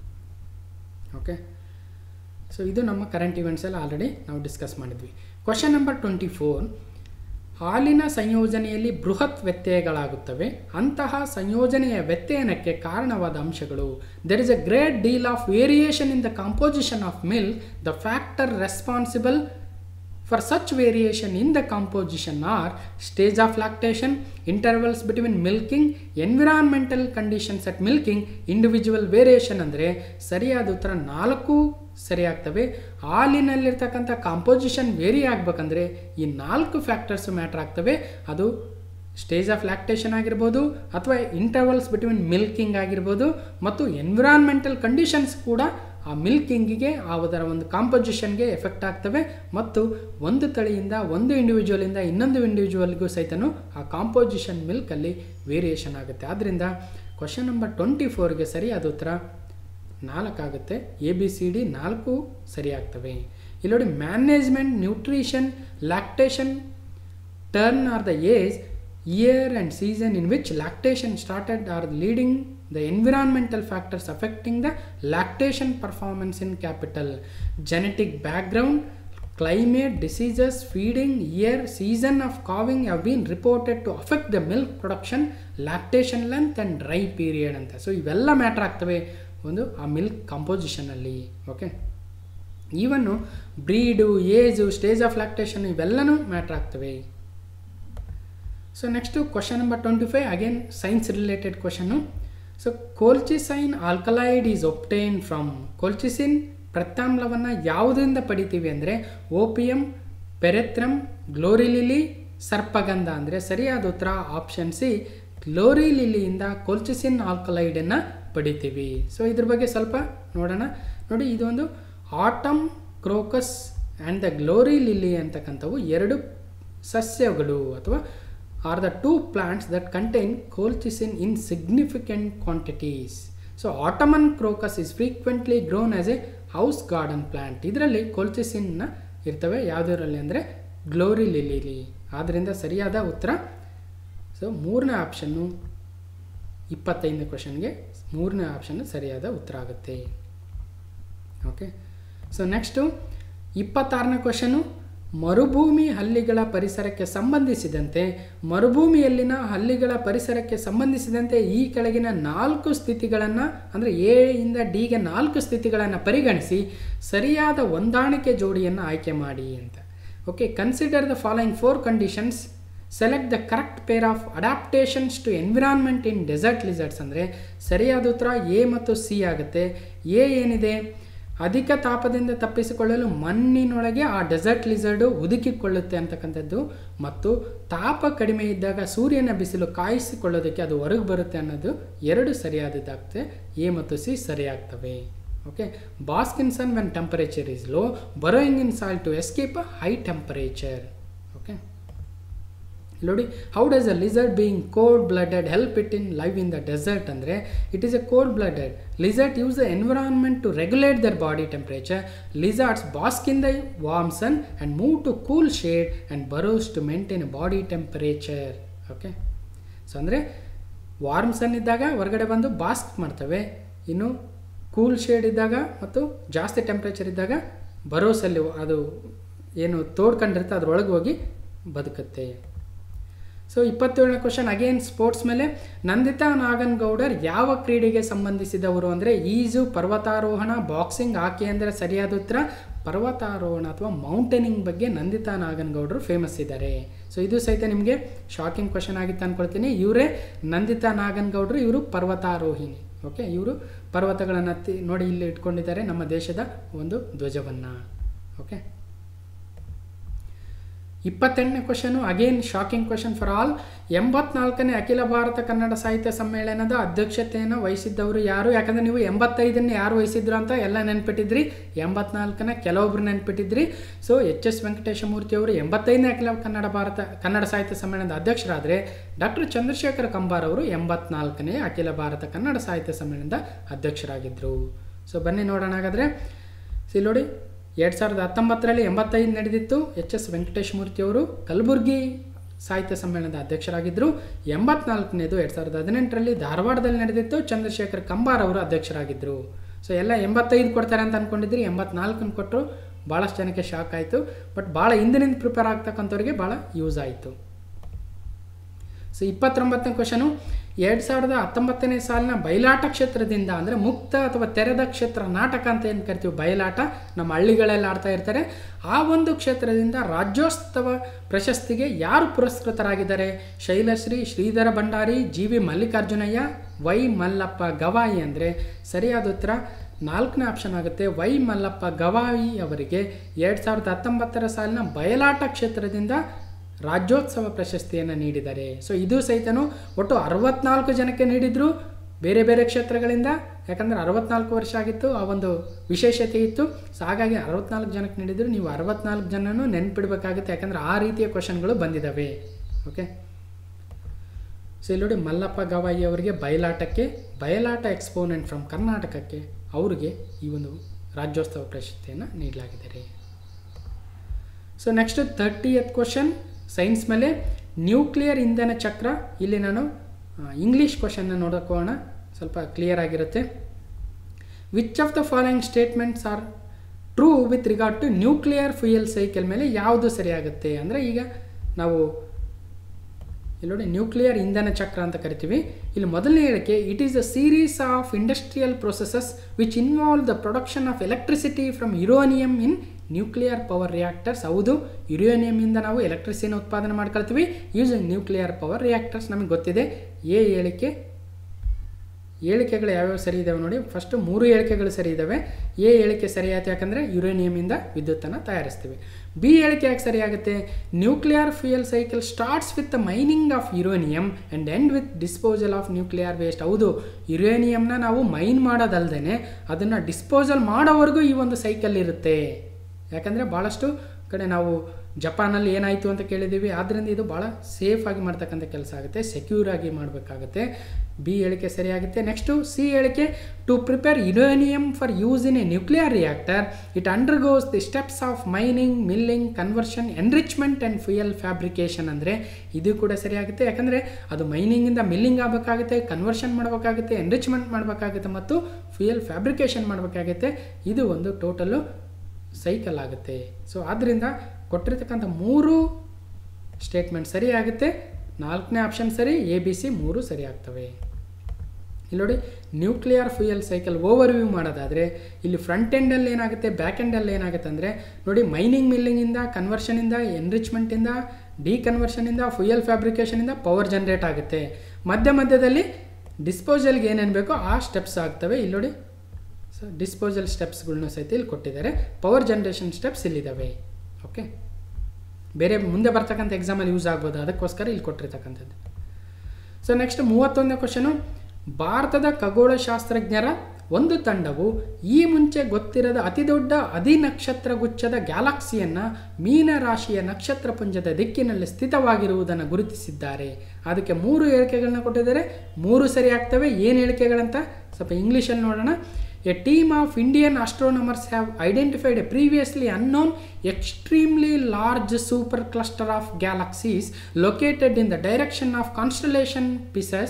ಓಕೆ ಸೊ ಇದು ನಮ್ಮ ಕರೆಂಟ್ ಇವೆಂಟ್ಸ್ ಎಲ್ಲ ಆಲ್ರೆಡಿ ನಾವು ಡಿಸ್ಕಸ್ ಮಾಡಿದ್ವಿ ಕ್ವಶನ್ ನಂಬರ್ ಟ್ವೆಂಟಿ ಫೋರ್ ಹಾಲಿನ ಸಂಯೋಜನೆಯಲ್ಲಿ ಬೃಹತ್ ವ್ಯತ್ಯಯಗಳಾಗುತ್ತವೆ ಅಂತಹ ಸಂಯೋಜನೆಯ ವ್ಯತ್ಯಯನಕ್ಕೆ ಕಾರಣವಾದ ಅಂಶಗಳು there is a great deal of variation in the composition of milk the factor responsible For such variation in the composition are stage of lactation, intervals between milking, environmental conditions at milking, individual variation ಅಂದರೆ ಸರಿಯಾದ ಉತ್ತರ ನಾಲ್ಕು ಸರಿಯಾಗ್ತವೆ ಹಾಲಿನಲ್ಲಿರ್ತಕ್ಕಂಥ composition very ಆಗಬೇಕಂದ್ರೆ ಈ ನಾಲ್ಕು factors matter ಆಗ್ತವೆ ಅದು stage of lactation ಆಗಿರ್ಬೋದು ಅಥವಾ ಇಂಟರ್ವಲ್ಸ್ ಬಿಟ್ವೀನ್ ಮಿಲ್ಕಿಂಗ್ ಆಗಿರ್ಬೋದು ಮತ್ತು ಎನ್ವಿರಾನ್ಮೆಂಟಲ್ ಕಂಡೀಷನ್ಸ್ ಕೂಡ ಆ ಮಿಲ್ಕಿಂಗಿಗೆ ಅದರ ಒಂದು ಕಾಂಪೋಸಿಷನ್ಗೆ ಎಫೆಕ್ಟ್ ಆಗ್ತವೆ ಮತ್ತು ಒಂದು ತಳಿಯಿಂದ ಒಂದು ಇಂಡಿವಿಜುವಲಿಂದ ಇನ್ನೊಂದು ಇಂಡಿವಿಜುವಲ್ಗೂ ಸಹಿತನೂ ಆ ಕಾಂಪೋಸಿಷನ್ ಮಿಲ್ಕಲ್ಲಿ ವೇರಿಯೇಷನ್ ಆಗುತ್ತೆ ಆದ್ದರಿಂದ ಕ್ವಶನ್ ನಂಬರ್ ಟ್ವೆಂಟಿ ಫೋರ್ಗೆ ಸರಿಯಾದ ಉತ್ತರ ನಾಲ್ಕಾಗುತ್ತೆ ಎ ಬಿ ಸಿ ಡಿ ನಾಲ್ಕು ಸರಿಯಾಗ್ತವೆ ಇಲ್ಲಿ ನೋಡಿ management nutrition lactation turn are the age year and season in which lactation started are leading the environmental factors affecting the lactation performance in capital genetic background climate diseases feeding year season of calving have been reported to affect the milk production lactation length and dry period ಅಂತ so ಇವೆಲ್ಲ matter ಆಗ್ತವೆ ಒಂದು ಆ milk ಕಂಪೋಸಿಷನಲ್ಲಿ okay ಈವನ್ನು breed age stage of lactation ಇವೆಲ್ಲನೂ matter ಆಗ್ತವೆ so next question number twenty five again science related question so colchicine alkaloid is obtain from colchicine ಪ್ರತ್ಯಾಮ್ಲವನ್ನು ಯಾವುದರಿಂದ ಪಡಿತೀವಿ ಅಂದರೆ ಓಪಿಯಂ ಪೆರೆತ್ರಮ್ ಗ್ಲೋರಿಲಿಲಿ ಸರ್ಪಗಂಧ ಅಂದರೆ ಸರಿಯಾದ ಉತ್ತರ ಆಪ್ಷನ್ ಸಿ ಗ್ಲೋರಿಲಿಲಿಯಿಂದ ಕೋಲ್ಚಿಸಿನ್ ಆಲ್ಕಲೈಡನ್ನು ಪಡಿತೀವಿ ಸೊ ಇದ್ರ ಬಗ್ಗೆ ಸ್ವಲ್ಪ ನೋಡೋಣ ನೋಡಿ ಇದೊಂದು autumn crocus and the glory lily ಅಂತಕ್ಕಂಥವು ಎರಡು ಸಸ್ಯಗಳು ಅಥವಾ or the two plants that contain colchicine in significant quantities so autumn crocus is frequently grown as a house garden plant ಇದರಲ್ಲಿ ಕೋಲ್ಚಿಸಿನ್ನ ಇರ್ತವೆ ಯಾವುದರಲ್ಲಿ ಅಂದರೆ ಗ್ಲೋರಿ ಲಿಲಿಲಿ ಆದ್ದರಿಂದ ಸರಿಯಾದ ಉತ್ತರ ಸೊ ಮೂರನೇ ಆಪ್ಷನ್ನು ಇಪ್ಪತ್ತೈದನೇ ಕ್ವಶನ್ಗೆ ಮೂರನೇ ಆಪ್ಷನ್ನು ಸರಿಯಾದ ಉತ್ತರ ಆಗುತ್ತೆ ಓಕೆ ಸೊ ನೆಕ್ಸ್ಟು ಇಪ್ಪತ್ತಾರನೇ ಕ್ವಶನು ಮರುಭೂಮಿ ಹಲ್ಲಿಗಳ ಪರಿಸರಕ್ಕೆ ಸಂಬಂಧಿಸಿದಂತೆ ಮರುಭೂಮಿಯಲ್ಲಿನ ಹಲ್ಲಿಗಳ ಪರಿಸರಕ್ಕೆ ಸಂಬಂಧಿಸಿದಂತೆ ಈ ಕೆಳಗಿನ ನಾಲ್ಕು ಸ್ಥಿತಿಗಳನ್ನು ಅಂದರೆ ಎ ಇಂದ ಡಿಗೆ ನಾಲ್ಕು ಸ್ಥಿತಿಗಳನ್ನು ಪರಿಗಣಿಸಿ ಸರಿಯಾದ ಹೊಂದಾಣಿಕೆ ಜೋಡಿಯನ್ನು ಆಯ್ಕೆ ಮಾಡಿ ಅಂತ okay consider the following four conditions select the correct pair of adaptations to environment in desert lizards ಅಂದರೆ ಸರಿಯಾದ ಉತ್ತರ ಎ ಮತ್ತು ಸಿ ಆಗುತ್ತೆ ಎ ಏನಿದೆ ಅಧಿಕ ತಾಪದಿಂದ ತಪ್ಪಿಸಿಕೊಳ್ಳಲು ಮಣ್ಣಿನೊಳಗೆ ಆ ಡೆಸರ್ಟ್ ಲಿಸರ್ಡು ಹುದುಕಿಕೊಳ್ಳುತ್ತೆ ಅಂತಕ್ಕಂಥದ್ದು ಮತ್ತು ತಾಪ ಕಡಿಮೆ ಇದ್ದಾಗ ಸೂರ್ಯನ ಬಿಸಿಲು ಕಾಯಿಸಿಕೊಳ್ಳೋದಕ್ಕೆ ಅದು ಹೊರಗೆ ಬರುತ್ತೆ ಅನ್ನೋದು ಎರಡು ಸರಿಯಾದದ್ದಾಗುತ್ತೆ ಎ ಮತ್ತು ಸಿ ಸರಿಯಾಗ್ತವೆ okay bask in sun when temperature is low burrowing in soil to escape high temperature okay ನೋಡಿ how does a lizard being cold blooded help it in live in the desert ಅಂದರೆ it is a cold blooded lizard use the environment to regulate their body temperature lizards bask in the warm sun and move to cool shade and burrows to maintain body temperature okay so ಅಂದರೆ warm sun ಇದ್ದಾಗ ಹೊರಗಡೆ ಬಂದು Basque ಮಾಡ್ತವೆ ಇನ್ನು cool shade ಇದ್ದಾಗ ಮತ್ತು ಜಾಸ್ತಿ temperature ಇದ್ದಾಗ ಬರೋಸಲ್ಲಿ ಅದು ಏನು ತೋಡ್ಕೊಂಡಿರುತ್ತೆ ಅದ್ರೊಳಗೆ ಹೋಗಿ ಬದುಕುತ್ತೆ ಸೊ ಇಪ್ಪತ್ತೇಳನೇ ಕ್ವಶನ್ ಅಗೇನ್ ಸ್ಪೋರ್ಟ್ಸ್ ಮೇಲೆ ನಂದಿತಾ ನಾಗನ್ಗೌಡರ್ ಯಾವ ಕ್ರೀಡೆಗೆ ಸಂಬಂಧಿಸಿದವರು ಅಂದರೆ ಈಜು ಪರ್ವತಾರೋಹಣ ಬಾಕ್ಸಿಂಗ್ ಹಾಕಿ ಅಂದರೆ ಸರಿಯಾದ ಉತ್ತರ ಪರ್ವತಾರೋಹಣ ಅಥವಾ ಮೌಂಟೇನಿಂಗ್ ಬಗ್ಗೆ ನಂದಿತಾ ನಾಗನ್ಗೌಡರು ಫೇಮಸ್ ಇದ್ದಾರೆ ಸೊ ಇದು ಸಹಿತ ನಿಮಗೆ ಶಾಕಿಂಗ್ ಕ್ವಶನ್ ಆಗಿತ್ತು ಅಂದ್ಕೊಳ್ತೀನಿ ಇವರೇ ನಂದಿತಾ ನಾಗನ್ಗೌಡರು ಇವರು ಪರ್ವತಾರೋಹಿಣಿ ಓಕೆ ಇವರು ಪರ್ವತಗಳನ್ನು ಹತ್ತಿ ನೋಡಿ ಇಲ್ಲಿ ಇಟ್ಕೊಂಡಿದ್ದಾರೆ ನಮ್ಮ ದೇಶದ ಒಂದು ಧ್ವಜವನ್ನು ಓಕೆ ಇಪ್ಪತ್ತೆಂಟನೇ question again shocking question for all ಎಂಬತ್ನಾಲ್ಕನೇ ಅಖಿಲ ಭಾರತ ಕನ್ನಡ ಸಾಹಿತ್ಯ ಸಮ್ಮೇಳನದ ಅಧ್ಯಕ್ಷತೆಯನ್ನು ವಹಿಸಿದ್ದವರು ಯಾರು ಯಾಕಂದರೆ ನೀವು ಎಂಬತ್ತೈದನ್ನ ಯಾರು ವಹಿಸಿದ್ರು ಅಂತ ಎಲ್ಲ ನೆನ್ಪಿಟ್ಟಿದ್ರಿ ಎಂಬತ್ನಾಲ್ಕನ ಕೆಲವೊಬ್ರು ನೆನ್ಪಿಟ್ಟಿದ್ರಿ ಸೊ ಎಚ್ ಎಸ್ ವೆಂಕಟೇಶಮೂರ್ತಿ ಅವರು ಎಂಬತ್ತೈದನೇ ಅಖಿಲ ಕನ್ನಡ ಭಾರತ ಕನ್ನಡ ಸಾಹಿತ್ಯ ಸಮ್ಮೇಳನದ ಅಧ್ಯಕ್ಷರಾದರೆ ಡಾಕ್ಟರ್ ಚಂದ್ರಶೇಖರ ಕಂಬಾರ್ ಅವರು ಎಂಬತ್ನಾಲ್ಕನೇ ಅಖಿಲ ಭಾರತ ಕನ್ನಡ ಸಾಹಿತ್ಯ ಸಮ್ಮೇಳನದ ಅಧ್ಯಕ್ಷರಾಗಿದ್ದರು ಸೊ ಬನ್ನಿ ನೋಡೋಣ ಹಾಗಾದರೆ ಸಿ ನೋಡಿ ಎರಡು ಸಾವಿರದ ಹತ್ತೊಂಬತ್ತರಲ್ಲಿ ಎಂಬತ್ತೈದು ನಡೆದಿತ್ತು ಎಚ್ ಎಸ್ ವೆಂಕಟೇಶಮೂರ್ತಿ ಅವರು ಕಲಬುರ್ಗಿ ಸಾಹಿತ್ಯ ಸಮ್ಮೇಳನದ ಅಧ್ಯಕ್ಷರಾಗಿದ್ದರು ಎಂಬತ್ನಾಲ್ಕನೇದು ಎರಡು ಸಾವಿರದ ಹದಿನೆಂಟರಲ್ಲಿ ಧಾರವಾಡದಲ್ಲಿ ನಡೆದಿತ್ತು ಚಂದ್ರಶೇಖರ್ ಕಂಬಾರ್ ಅವರು ಅಧ್ಯಕ್ಷರಾಗಿದ್ದರು ಸೊ ಎಲ್ಲ ಎಂಬತ್ತೈದು ಕೊಡ್ತಾರೆ ಅಂತ ಅಂದ್ಕೊಂಡಿದ್ರಿ ಎಂಬತ್ನಾಲ್ಕನ್ನು ಕೊಟ್ಟರು ಭಾಳಷ್ಟು ಜನಕ್ಕೆ ಶಾಕ್ ಆಯಿತು ಬಟ್ ಭಾಳ ಹಿಂದಿನಿಂದ ಪ್ರಿಪೇರ್ ಆಗ್ತಕ್ಕಂಥವ್ರಿಗೆ ಭಾಳ ಯೂಸ್ ಆಯಿತು ಸೊ ಇಪ್ಪತ್ತೊಂಬತ್ತನೇ ಕ್ವಶನು ಎರಡು ಸಾವಿರದ ಹತ್ತೊಂಬತ್ತನೇ ಸಾಲಿನ ಬಯಲಾಟ ಕ್ಷೇತ್ರದಿಂದ ಅಂದರೆ ಮುಕ್ತ ಅಥವಾ ತೆರೆದ ಕ್ಷೇತ್ರ ನಾಟಕ ಅಂತ ಏನು ಕರಿತೀವಿ ಬಯಲಾಟ ನಮ್ಮ ಹಳ್ಳಿಗಳೆಲ್ಲ ಆಡ್ತಾ ಇರ್ತಾರೆ ಆ ಒಂದು ಕ್ಷೇತ್ರದಿಂದ ರಾಜ್ಯೋತ್ಸವ ಪ್ರಶಸ್ತಿಗೆ ಯಾರು ಪುರಸ್ಕೃತರಾಗಿದ್ದಾರೆ Shailashree Shridhar Bhandari G V Mallikarjunaiah Y Mallappa Gavai ಅಂದರೆ ಸರಿಯಾದ ಉತ್ತರ ನಾಲ್ಕನೇ ಆಪ್ಷನ್ ಆಗುತ್ತೆ ವೈ ಮಲ್ಲಪ್ಪ ಗವಾಯಿ ಅವರಿಗೆ ಎರಡು ಸಾವಿರದ ಹತ್ತೊಂಬತ್ತರ ಸಾಲಿನ ಬಯಲಾಟ ಕ್ಷೇತ್ರದಿಂದ ರಾಜ್ಯೋತ್ಸವ ಪ್ರಶಸ್ತಿಯನ್ನು ನೀಡಿದ್ದಾರೆ ಸೊ ಇದು ಸಹಿತನು ಒಟ್ಟು ಅರವತ್ನಾಲ್ಕು ಜನಕ್ಕೆ ನೀಡಿದ್ರು ಬೇರೆ ಬೇರೆ ಕ್ಷೇತ್ರಗಳಿಂದ ಯಾಕಂದರೆ ಅರವತ್ನಾಲ್ಕು ವರ್ಷ ಆಗಿತ್ತು ಆ ಒಂದು ವಿಶೇಷತೆ ಇತ್ತು ಸೊ ಹಾಗಾಗಿ ಅರವತ್ನಾಲ್ಕು ಜನಕ್ಕೆ ನೀಡಿದ್ರು ನೀವು ಅರವತ್ನಾಲ್ಕು ಜನನೂ ನೆನ್ಪಿಡ್ಬೇಕಾಗುತ್ತೆ ಯಾಕಂದರೆ ಆ ರೀತಿಯ ಕ್ವಶನ್ಗಳು ಬಂದಿದ್ದಾವೆ ಓಕೆ ಸೊ ಇಲ್ಲಿ ನೋಡಿ ಮಲ್ಲಪ್ಪ ಗವಾಯಿ ಅವರಿಗೆ ಬಯಲಾಟಕ್ಕೆ ಬಯಲಾಟ ಎಕ್ಸ್ಪೋನೆಂಟ್ ಫ್ರಮ್ ಕರ್ನಾಟಕಕ್ಕೆ ಅವರಿಗೆ ಈ ಒಂದು ರಾಜ್ಯೋತ್ಸವ ಪ್ರಶಸ್ತಿಯನ್ನು ನೀಡಲಾಗಿದೆ so next thirty eighth question science ಮೇಲೆ ನ್ಯೂಕ್ಲಿಯರ್ ಇಂಧನ ಚಕ್ರ ಇಲ್ಲಿ ನಾನು ಇಂಗ್ಲೀಷ್ ಕ್ವಶನ್ನ ನೋಡೋಕೋಣ ಸ್ವಲ್ಪ ಕ್ಲಿಯರ್ ಆಗಿರುತ್ತೆ which of the following statements are true with regard to nuclear fuel cycle ಮೇಲೆ ಯಾವುದು ಸರಿಯಾಗುತ್ತೆ ಅಂದರೆ ಈಗ ನಾವು ಇಲ್ಲಿ ನೋಡಿ ನ್ಯೂಕ್ಲಿಯರ್ ಇಂಧನ ಚಕ್ರ ಅಂತ ಕರಿತೀವಿ ಇಲ್ಲಿ ಮೊದಲನೇ ಹೇಳಿಕೆ it is a series of industrial processes which involve the production of electricity from uranium in nuclear power reactors ಹೌದು ಯುರೇನಿಯಮಿಂದ ನಾವು ಎಲೆಕ್ಟ್ರಿಸಿಟಿನ ಉತ್ಪಾದನೆ ಮಾಡ್ಕೊಳ್ತೀವಿ ಯೂಸಿಂಗ್ ನ್ಯೂಕ್ಲಿಯರ್ ಪವರ್ ರಿಯಾಕ್ಟರ್ಸ್ ನಮಗೆ ಗೊತ್ತಿದೆ ಎ ಹೇಳಿಕೆ ಹೇಳಿಕೆಗಳು ಯಾವ್ಯಾವ ಸರಿ ಇದ್ದಾವೆ ನೋಡಿ ಫಸ್ಟು ಮೂರು ಹೇಳಿಕೆಗಳು ಸರಿ ಇದ್ದಾವೆ ಎ ಹೇಳಿಕೆ ಸರಿಯಾಯ್ತು ಯಾಕಂದರೆ ಯುರೇನಿಯಮಿಂದ ವಿದ್ಯುತ್ತನ್ನು ತಯಾರಿಸ್ತೀವಿ ಬಿ ಹೇಳಿಕೆ ಯಾಕೆ ಸರಿಯಾಗುತ್ತೆ nuclear fuel cycle starts with the mining of uranium and end with disposal of nuclear waste ಹೌದು ಯುರೇನಿಯಂನ ನಾವು ಮೈನ್ ಮಾಡೋದಲ್ದೇ ಅದನ್ನು ಡಿಸ್ಪೋಸಲ್ ಮಾಡೋವರೆಗೂ ಈ ಒಂದು ಸೈಕಲ್ ಇರುತ್ತೆ ಯಾಕಂದರೆ ಭಾಳಷ್ಟು ಕಡೆ ನಾವು ಜಪಾನಲ್ಲಿ ಏನಾಯಿತು ಅಂತ ಕೇಳಿದ್ದೀವಿ ಆದ್ದರಿಂದ ಇದು ಭಾಳ ಸೇಫಾಗಿ ಮಾಡ್ತಕ್ಕಂಥ ಕೆಲಸ ಆಗುತ್ತೆ ಸೆಕ್ಯೂರ್ ಆಗಿ ಮಾಡಬೇಕಾಗುತ್ತೆ ಬಿ ಹೇಳಿಕೆ ಸರಿಯಾಗುತ್ತೆ ನೆಕ್ಸ್ಟು ಸಿ ಹೇಳಿಕೆ to prepare uranium for use in a nuclear reactor it undergoes the steps of mining milling conversion enrichment and fuel fabrication ಅಂದರೆ ಇದು ಕೂಡ ಸರಿಯಾಗುತ್ತೆ ಯಾಕಂದರೆ ಅದು ಮೈನಿಂಗಿಂದ ಮಿಲ್ಲಿಂಗ್ ಆಗಬೇಕಾಗುತ್ತೆ ಕನ್ವರ್ಷನ್ ಮಾಡಬೇಕಾಗುತ್ತೆ ಎನ್ರಿಚ್ಮೆಂಟ್ ಮಾಡಬೇಕಾಗುತ್ತೆ ಮತ್ತು ಫ್ಯೂಯಲ್ ಫ್ಯಾಬ್ರಿಕೇಷನ್ ಮಾಡಬೇಕಾಗುತ್ತೆ ಇದು ಒಂದು ಟೋಟಲು ಸೈಕಲ್ ಆಗುತ್ತೆ ಸೊ ಆದ್ದರಿಂದ ಕೊಟ್ಟಿರ್ತಕ್ಕಂಥ ಮೂರು ಸ್ಟೇಟ್ಮೆಂಟ್ ಸರಿ ಆಗುತ್ತೆ ನಾಲ್ಕನೇ ಆಪ್ಷನ್ ಸರಿ ಎ ಬಿ ಸಿ ಮೂರು ಸರಿ ಆಗ್ತವೆ ಇಲ್ಲಿ ನೋಡಿ nuclear fuel cycle overview ಮಾಡೋದಾದರೆ ಇಲ್ಲಿ ಫ್ರಂಟ್ ಎಂಡಲ್ಲಿ ಏನಾಗುತ್ತೆ ಬ್ಯಾಕ್ ಎಂಡಲ್ಲಿ ಏನಾಗುತ್ತೆ ಅಂದರೆ ನೋಡಿ ಮೈನಿಂಗ್ ಮಿಲ್ಲಿಂಗಿಂದ ಕನ್ವರ್ಷನಿಂದ ಎನ್ರಿಚ್ಮೆಂಟಿಂದ ಡಿ ಕನ್ವರ್ಷನಿಂದ ಫ್ಯೂಯಲ್ ಫ್ಯಾಬ್ರಿಕೇಷನಿಂದ ಪವರ್ ಜನ್ರೇಟ್ ಆಗುತ್ತೆ ಮಧ್ಯ ಮಧ್ಯದಲ್ಲಿ ಡಿಸ್ಪೋಸಲ್ಗೆ ಏನೇನು ಬೇಕೋ ಆ ಸ್ಟೆಪ್ಸ್ ಆಗ್ತವೆ ಇಲ್ಲಿ ನೋಡಿ ಸೊ ಡಿಸ್ಪೋಸಲ್ ಸ್ಟೆಪ್ಸ್ಗಳ್ನ ಸಹಿತ ಇಲ್ಲಿ ಕೊಟ್ಟಿದ್ದಾರೆ ಪವರ್ ಜನ್ರೇಷನ್ ಸ್ಟೆಪ್ಸ್ ಇಲ್ಲಿದ್ದಾವೆ ಓಕೆ ಬೇರೆ ಮುಂದೆ ಬರ್ತಕ್ಕಂಥ ಎಕ್ಸಾಮಲ್ಲಿ ಯೂಸ್ ಆಗ್ಬೋದು ಅದಕ್ಕೋಸ್ಕರ ಇಲ್ಲಿ ಕೊಟ್ಟಿರ್ತಕ್ಕಂಥದ್ದು ಸೊ ನೆಕ್ಸ್ಟ್ ಮೂವತ್ತೊಂದನೇ ಕ್ವಶನು ಭಾರತದ ಖಗೋಳಶಾಸ್ತ್ರಜ್ಞರ ಒಂದು ತಂಡವು ಈ ಮುಂಚೆ ಗೊತ್ತಿರದ ಅತಿದೊಡ್ಡ ಅಧಿನಕ್ಷತ್ರ ಗುಚ್ಛದ ಗ್ಯಾಲಕ್ಸಿಯನ್ನು ಮೀನರಾಶಿಯ ನಕ್ಷತ್ರ ಪುಂಜದ ದಿಕ್ಕಿನಲ್ಲಿ ಸ್ಥಿತವಾಗಿರುವುದನ್ನು ಗುರುತಿಸಿದ್ದಾರೆ ಅದಕ್ಕೆ ಮೂರು ಹೇಳಿಕೆಗಳನ್ನ ಕೊಟ್ಟಿದ್ದಾರೆ ಮೂರು ಸರಿ ಆಗ್ತವೆ ಏನು ಹೇಳಿಕೆಗಳಂತ ಸ್ವಲ್ಪ ಇಂಗ್ಲೀಷಲ್ಲಿ ನೋಡೋಣ a team of Indian astronomers have identified a previously unknown extremely large super cluster of galaxies located in the direction of constellation Pisces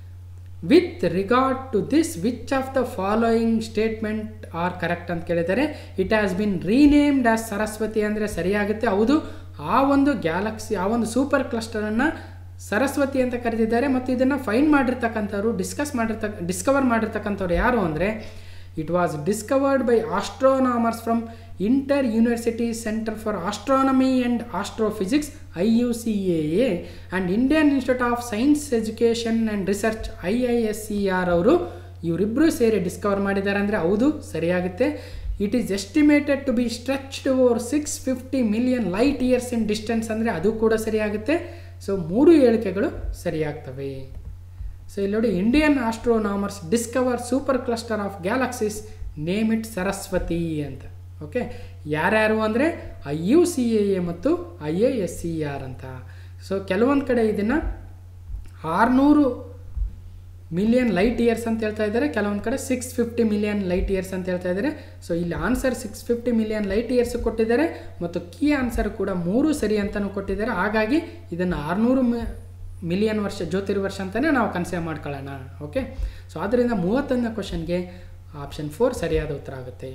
with regard to this which of the following statement are correct ಅಂತ ಕೇಳಿದ್ದಾರೆ it has been renamed as Saraswati ಅಂದರೆ ಸರಿಯಾಗುತ್ತೆ ಹೌದು ಆ ಒಂದು Galaxy ಆ ಒಂದು super ಕ್ಲಸ್ಟರನ್ನು Saraswati ಅಂತ ಕರೆದಿದ್ದಾರೆ ಮತ್ತು ಇದನ್ನು ಫೈಂಡ್ ಮಾಡಿರ್ತಕ್ಕಂಥವ್ರು ಡಿಸ್ಕಸ್ ಮಾಡಿರ್ತಕ್ಕ ಡಿಸ್ಕವರ್ ಮಾಡಿರ್ತಕ್ಕಂಥವ್ರು ಯಾರು ಅಂದರೆ it was discovered by astronomers from inter university centre for astronomy and astrophysics I U C A A and Indian institute of science education and research I I S C R ಅವರು ಇವರಿಬ್ಬರು ಸೇರಿ discover ಮಾಡಿದ್ದಾರೆ ಅಂದರೆ ಹೌದು ಸರಿಯಾಗುತ್ತೆ it is estimated to be stretched over six fifty million light years in distance ಅಂದರೆ ಅದು ಕೂಡ ಸರಿಯಾಗುತ್ತೆ ಸೊ ಮೂರು ಹೇಳಿಕೆಗಳು ಸರಿಯಾಗ್ತವೆ ಸೊ ಇಲ್ಲಿ ನೋಡಿ Indian astronomers discover super cluster of galaxies name it Saraswati ಅಂತ ಓಕೆ ಯಾರ್ಯಾರು ಅಂದರೆ I U C A A ಮತ್ತು I A S C R ಅಂತ ಸೊ ಕೆಲವೊಂದು ಕಡೆ ಇದನ್ನು ಆರುನೂರು ಮಿಲಿಯನ್ ಲೈಟ್ ಇಯರ್ಸ್ ಅಂತ ಹೇಳ್ತಾ ಇದ್ದಾರೆ ಕೆಲವೊಂದು ಕಡೆ six fifty million light years ಅಂತ ಹೇಳ್ತಾ ಇದ್ದಾರೆ ಸೊ ಇಲ್ಲಿ answer six fifty million light years ಕೊಟ್ಟಿದ್ದಾರೆ ಮತ್ತು ಕೀ ಆನ್ಸರ್ ಕೂಡ ಮೂರು ಸರಿ ಅಂತಲೂ ಕೊಟ್ಟಿದ್ದಾರೆ ಹಾಗಾಗಿ ಇದನ್ನು ಆರುನೂರು ಮಿಲಿಯನ್ ವರ್ಷ ಜ್ಯೋತಿರ್ವರ್ಷ ಅಂತಲೇ ನಾವು ಕನ್ಸಿಡರ್ ಮಾಡ್ಕೊಳ್ಳೋಣ ಓಕೆ ಸೊ ಆದ್ದರಿಂದ ಮೂವತ್ತೊಂದನೇ ಕ್ವಶನ್ಗೆ ಆಪ್ಷನ್ ಫೋರ್ ಸರಿಯಾದ ಉತ್ತರ ಆಗುತ್ತೆ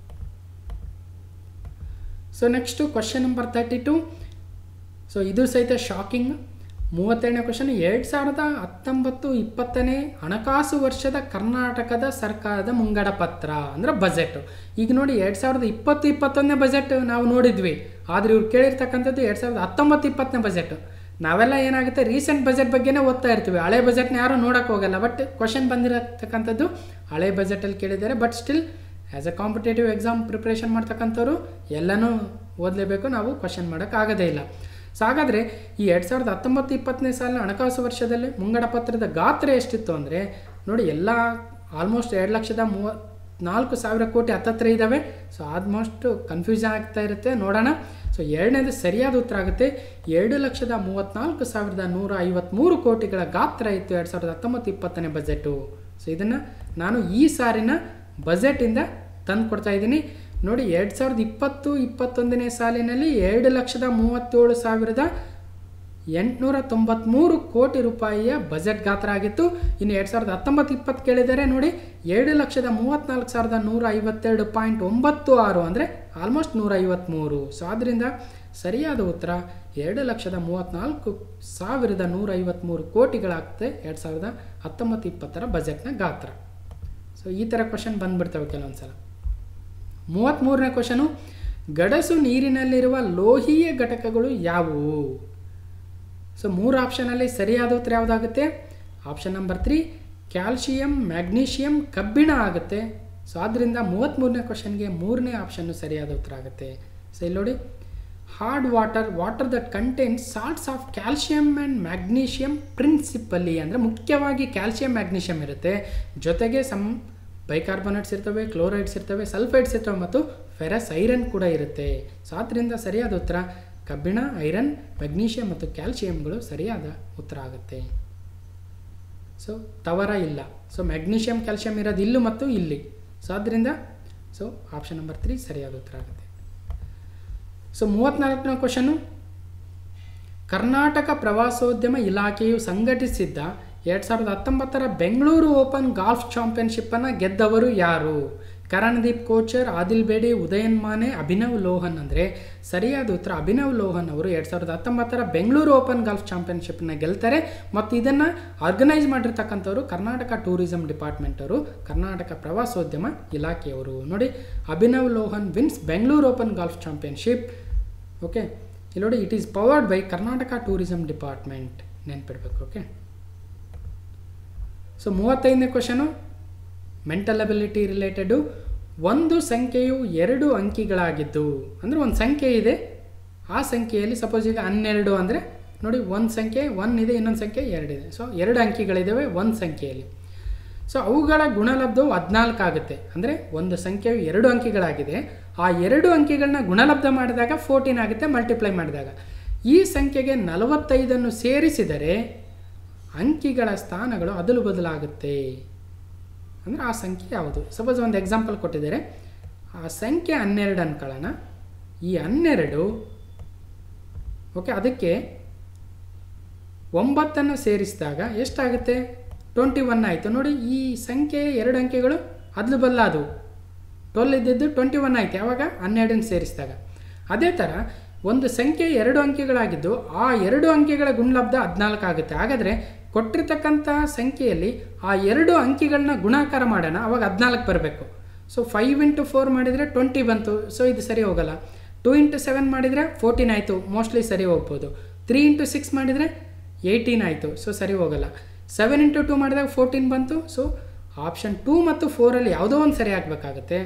so next question number thirty two so ಇದು ಸಹಿತ ಶಾಕಿಂಗ್ ಮೂವತ್ತೆರಡನೇ ಕ್ವಶನ್ ಎರಡು ಸಾವಿರದ ಹತ್ತೊಂಬತ್ತು ಇಪ್ಪತ್ತನೇ ಹಣಕಾಸು ವರ್ಷದ ಕರ್ನಾಟಕದ ಸರ್ಕಾರದ ಮುಂಗಡ ಪತ್ರ ಅಂದರೆ ಬಜೆಟ್ ಈಗ ನೋಡಿ ಎರಡು ಸಾವಿರದ ಇಪ್ಪತ್ತು ಇಪ್ಪತ್ತೊಂದನೇ ಬಜೆಟ್ ನಾವು ನೋಡಿದ್ವಿ ಆದರೆ ಇವ್ರು ಕೇಳಿರ್ತಕ್ಕಂಥದ್ದು ಎರಡು ಸಾವಿರದ ಹತ್ತೊಂಬತ್ತು ಇಪ್ಪತ್ತನೇ ಬಜೆಟ್ ನಾವೆಲ್ಲ ಏನಾಗುತ್ತೆ ರೀಸೆಂಟ್ ಬಜೆಟ್ ಬಗ್ಗೆನೇ ಓದ್ತಾ ಇರ್ತೀವಿ ಹಳೆ ಬಜೆಟ್ನ ಯಾರೂ ನೋಡೋಕೆ ಹೋಗಲ್ಲ ಬಟ್ ಕ್ವಶನ್ ಬಂದಿರತಕ್ಕಂಥದ್ದು ಹಳೆ ಬಜೆಟಲ್ಲಿ ಕೇಳಿದ್ದಾರೆ but still as a competitive exam preparation ಮಾಡ್ತಕ್ಕಂಥವ್ರು ಎಲ್ಲನೂ ಓದಲೇಬೇಕು ನಾವು ಕ್ವಶನ್ ಮಾಡೋಕ್ಕಾಗೋದೇ ಇಲ್ಲ ಸೊ ಹಾಗಾದರೆ ಈ ಎರಡು ಸಾವಿರದ ಹತ್ತೊಂಬತ್ತು ಇಪ್ಪತ್ತನೇ ಸಾಲಿನ ಹಣಕಾಸು ವರ್ಷದಲ್ಲಿ ಮುಂಗಡ ಪತ್ರದ ಗಾತ್ರ ಎಷ್ಟಿತ್ತು ಅಂದರೆ ನೋಡಿ ಎಲ್ಲ ಆಲ್ಮೋಸ್ಟ್ ಎರಡು ಲಕ್ಷದ ಮೂವತ್ತು ನಾಲ್ಕು ಸಾವಿರ ಕೋಟಿ ಹತ್ತತ್ರ ಇದ್ದಾವೆ ಸೊ ಆಲ್ಮೋಸ್ಟ್ ಕನ್ಫ್ಯೂಷನ್ ಆಗ್ತಾ ಇರುತ್ತೆ ನೋಡೋಣ ಸೊ ಎರಡನೇದು ಸರಿಯಾದ ಉತ್ತರ ಆಗುತ್ತೆ ಎರಡು ಲಕ್ಷದ ಮೂವತ್ತ್ನಾಲ್ಕು ಸಾವಿರದ ನೂರ ಐವತ್ತ್ಮೂರು ಕೋಟಿಗಳ ಗಾತ್ರ ಇತ್ತು ಎರಡು ಸಾವಿರದ ಹತ್ತೊಂಬತ್ತು ಇಪ್ಪತ್ತನೇ ಬಜೆಟು ಸೊ ಇದನ್ನು ನಾನು ಈ ಸಾರಿನ ಬಜೆಟಿಂದ ತಂದು ಕೊಡ್ತಾ ಇದ್ದೀನಿ ನೋಡಿ ಎರಡು ಸಾವಿರದ ಇಪ್ಪತ್ತು ಇಪ್ಪತ್ತೊಂದನೇ ಸಾಲಿನಲ್ಲಿ ಎರಡು ಲಕ್ಷದ ಮೂವತ್ತೇಳು ಸಾವಿರದ ಎಂಟುನೂರ ತೊಂಬತ್ತ್ಮೂರು ಕೋಟಿ ರೂಪಾಯಿಯ ಬಜೆಟ್ ಗಾತ್ರ ಆಗಿತ್ತು ಇನ್ನು ಎರಡು ಸಾವಿರದ ಹತ್ತೊಂಬತ್ತು ಇಪ್ಪತ್ತು ಕೇಳಿದರೆ ನೋಡಿ ಎರಡು ಲಕ್ಷದ ಮೂವತ್ತ್ನಾಲ್ಕು ಸಾವಿರದ ನೂರ ಐವತ್ತೆರಡು ಪಾಯಿಂಟ್ ಒಂಬತ್ತು ಆರು ಅಂದರೆ ಆಲ್ಮೋಸ್ಟ್ ನೂರ ಐವತ್ತ್ಮೂರು ಸೊ ಆದ್ದರಿಂದ ಸರಿಯಾದ ಉತ್ತರ ಎರಡು ಲಕ್ಷದ ಮೂವತ್ತ್ನಾಲ್ಕು ಸಾವಿರದ ನೂರ ಐವತ್ತ್ಮೂರು ಕೋಟಿಗಳಾಗ್ತದೆ ಎರಡು ಸಾವಿರದ ಹತ್ತೊಂಬತ್ತು ಇಪ್ಪತ್ತರ ಬಜೆಟ್ನ ಗಾತ್ರ ಸೊ ಈ ಥರ ಕ್ವಶನ್ ಬಂದ್ಬಿಡ್ತವೆ ಕೆಲವೊಂದು ಸಲ ಮೂವತ್ತ್ಮೂರನೇ ಕ್ವಶನು ಗಡಸು ನೀರಿನಲ್ಲಿರುವ ಲೋಹೀಯ ಘಟಕಗಳು ಯಾವುವು ಸೊ ಮೂರು ಆಪ್ಷನಲ್ಲಿ ಸರಿಯಾದ ಉತ್ತರ ಯಾವುದಾಗುತ್ತೆ option number three calcium magnesium ಕಬ್ಬಿಣ ಆಗುತ್ತೆ ಸೊ ಆದ್ದರಿಂದ ಮೂವತ್ತ್ಮೂರನೇ ಕ್ವಶನ್ಗೆ ಮೂರನೇ ಆಪ್ಷನ್ನು ಸರಿಯಾದ ಉತ್ತರ ಆಗುತ್ತೆ ಸೊ ಇಲ್ಲಿ ನೋಡಿ hard water water that contains salts of calcium and magnesium principally ಅಂದರೆ ಮುಖ್ಯವಾಗಿ ಕ್ಯಾಲ್ಶಿಯಂ ಮ್ಯಾಗ್ನೀಷಿಯಂ ಇರುತ್ತೆ ಜೊತೆಗೆ ಸಮ್ ಬೈಕಾರ್ಬೊನೇಟ್ಸ್ ಇರ್ತವೆ ಕ್ಲೋರೈಡ್ಸ್ ಇರ್ತವೆ ಸಲ್ಫೈಡ್ಸ್ ಇರ್ತವೆ ಮತ್ತು ಫೆರಸ್ ಐರನ್ ಕೂಡ ಇರುತ್ತೆ ಸೊ ಆದ್ದರಿಂದ ಸರಿಯಾದ ಉತ್ತರ ಕಬ್ಬಿಣ ಐರನ್ ಮೆಗ್ನೀಷಿಯಂ ಮತ್ತು ಕ್ಯಾಲ್ಶಿಯಂಗಳು ಸರಿಯಾದ ಉತ್ತರ ಆಗುತ್ತೆ ಸೊ ತವರ ಇಲ್ಲ ಸೊ ಮ್ಯಾಗ್ನೀಷಿಯಂ ಕ್ಯಾಲ್ಶಿಯಂ ಇರೋದು ಇಲ್ಲೂ ಮತ್ತು ಇಲ್ಲಿ ಸೊ ಆದ್ದರಿಂದ ಸೊ ಆಪ್ಷನ್ ನಂಬರ್ ತ್ರೀ ಸರಿಯಾದ ಉತ್ತರ ಆಗುತ್ತೆ ಸೊ ಮೂವತ್ತ್ನಾಲ್ಕನೇ ಕ್ವಶನು ಕರ್ನಾಟಕ ಪ್ರವಾಸೋದ್ಯಮ ಇಲಾಖೆಯು ಸಂಘಟಿಸಿದ್ದ ಎರಡು ಸಾವಿರದ ಹತ್ತೊಂಬತ್ತರ ಬೆಂಗಳೂರು ಓಪನ್ ಗಾಲ್ಫ್ ಚಾಂಪಿಯನ್ಶಿಪ್ಪನ್ನು ಗೆದ್ದವರು ಯಾರು ಕರಣದೀಪ್ ಕೋಚರ್ ಆದಿಲ್ ಬೇಡಿ ಉದಯನ್ ಮಾನೆ ಅಭಿನವ್ ಲೋಹನ್ ಅಂದರೆ ಸರಿಯಾದ ಉತ್ತರ ಅಭಿನವ್ ಲೋಹನ್ ಅವರು ಎರಡು ಸಾವಿರದ ಹತ್ತೊಂಬತ್ತರ ಬೆಂಗಳೂರು ಓಪನ್ ಗಾಲ್ಫ್ ಚಾಂಪಿಯನ್ಶಿಪ್ನ ಗೆಲ್ತಾರೆ ಮತ್ತು ಇದನ್ನು ಆರ್ಗನೈಸ್ ಮಾಡಿರ್ತಕ್ಕಂಥವ್ರು ಕರ್ನಾಟಕ ಟೂರಿಸಂ ಡಿಪಾರ್ಟ್ಮೆಂಟ್ ಅವರು ಕರ್ನಾಟಕ ಪ್ರವಾಸೋದ್ಯಮ ಇಲಾಖೆಯವರು ನೋಡಿ Abhinav Lohan wins Bengaluru open golf championship okay ಇಲ್ಲಿ ನೋಡಿ it is powered by Karnataka tourism department ನೆನ್ಪಿಡ್ಬೇಕು ಓಕೆ ಸೊ ಮೂವತ್ತೈದನೇ ಕ್ವಶನು ಮೆಂಟಲ್ ಅಬಿಲಿಟಿ ರಿಲೇಟೆಡು ಒಂದು ಸಂಖ್ಯೆಯು ಎರಡು ಅಂಕಿಗಳಾಗಿದ್ದು ಅಂದರೆ ಒಂದು ಸಂಖ್ಯೆ ಇದೆ ಆ ಸಂಖ್ಯೆಯಲ್ಲಿ ಸಪೋಸ್ ಈಗ ಹನ್ನೆರಡು ಅಂದರೆ ನೋಡಿ ಒಂದು ಸಂಖ್ಯೆ ಒನ್ ಇದೆ ಇನ್ನೊಂದು ಸಂಖ್ಯೆ ಎರಡಿದೆ ಸೊ ಎರಡು ಅಂಕಿಗಳಿದ್ದಾವೆ ಒಂದು ಸಂಖ್ಯೆಯಲ್ಲಿ ಸೊ ಅವುಗಳ ಗುಣಲಬ್ಧವು ಹದಿನಾಲ್ಕು ಆಗುತ್ತೆ ಅಂದರೆ ಒಂದು ಸಂಖ್ಯೆಯು ಎರಡು ಅಂಕಿಗಳಾಗಿದೆ ಆ ಎರಡು ಅಂಕಿಗಳನ್ನ ಗುಣಲಬ್ಧ ಮಾಡಿದಾಗ ಫೋರ್ಟೀನ್ ಆಗುತ್ತೆ ಮಲ್ಟಿಪ್ಲೈ ಮಾಡಿದಾಗ ಈ ಸಂಖ್ಯೆಗೆ ನಲವತ್ತೈದನ್ನು ಸೇರಿಸಿದರೆ ಅಂಕಿಗಳ ಸ್ಥಾನಗಳು ಅದಲು ಬದಲಾಗುತ್ತೆ ಅಂದರೆ ಆ ಸಂಖ್ಯೆ ಯಾವುದು ಸಪೋಸ್ ಒಂದು ಎಕ್ಸಾಂಪಲ್ ಕೊಟ್ಟಿದ್ದಾರೆ ಆ ಸಂಖ್ಯೆ ಹನ್ನೆರಡು ಅನ್ಕೊಳ್ಳೋಣ ಈ ಹನ್ನೆರಡು ಓಕೆ ಅದಕ್ಕೆ ಒಂಬತ್ತನ್ನು ಸೇರಿಸಿದಾಗ ಎಷ್ಟಾಗುತ್ತೆ ಟ್ವೆಂಟಿ ಒನ್ ಆಯಿತು ನೋಡಿ ಈ ಸಂಖ್ಯೆ ಎರಡು ಅಂಕೆಗಳು ಅದಲು ಬದಲಾದವು ಟ್ವೆಲ್ ಇದ್ದಿದ್ದು ಟ್ವೆಂಟಿ ಒನ್ ಆಯಿತು ಯಾವಾಗ ಹನ್ನೆರಡನ್ನು ಸೇರಿಸಿದಾಗ ಅದೇ ಥರ ಒಂದು ಸಂಖ್ಯೆ ಎರಡು ಅಂಕೆಗಳಾಗಿದ್ದು ಆ ಎರಡು ಅಂಕೆಗಳ ಗುಣಲಬ್ಧ ಹದಿನಾಲ್ಕು ಆಗುತ್ತೆ ಹಾಗಾದರೆ ಕೊಟ್ಟಿರ್ತಕ್ಕಂಥ ಸಂಖ್ಯೆಯಲ್ಲಿ ಆ ಎರಡು ಅಂಕಿಗಳನ್ನ ಗುಣಾಕಾರ ಮಾಡೋಣ ಅವಾಗ ಹದಿನಾಲ್ಕು ಬರಬೇಕು ಸೊ ಫೈವ್ ಇಂಟು ಫೋರ್ ಮಾಡಿದರೆ ಟ್ವೆಂಟಿ ಬಂತು ಸೊ ಇದು ಸರಿ ಹೋಗಲ್ಲ ಟೂ ಇಂಟು ಸೆವೆನ್ ಮಾಡಿದರೆ ಫೋರ್ಟೀನ್ ಆಯಿತು ಮೋಸ್ಟ್ಲಿ ಸರಿ ಹೋಗ್ಬೋದು ತ್ರೀ ಇಂಟು ಸಿಕ್ಸ್ ಮಾಡಿದರೆ ಏಯ್ಟೀನ್ ಆಯಿತು ಸೊ ಸರಿ ಹೋಗಲ್ಲ ಸೆವೆನ್ ಇಂಟು ಟೂ ಮಾಡಿದಾಗ ಫೋರ್ಟೀನ್ ಬಂತು ಸೊ ಆಪ್ಷನ್ ಟೂ ಮತ್ತು ಫೋರಲ್ಲಿ ಯಾವುದೋ ಒಂದು ಸರಿ ಆಗಬೇಕಾಗುತ್ತೆ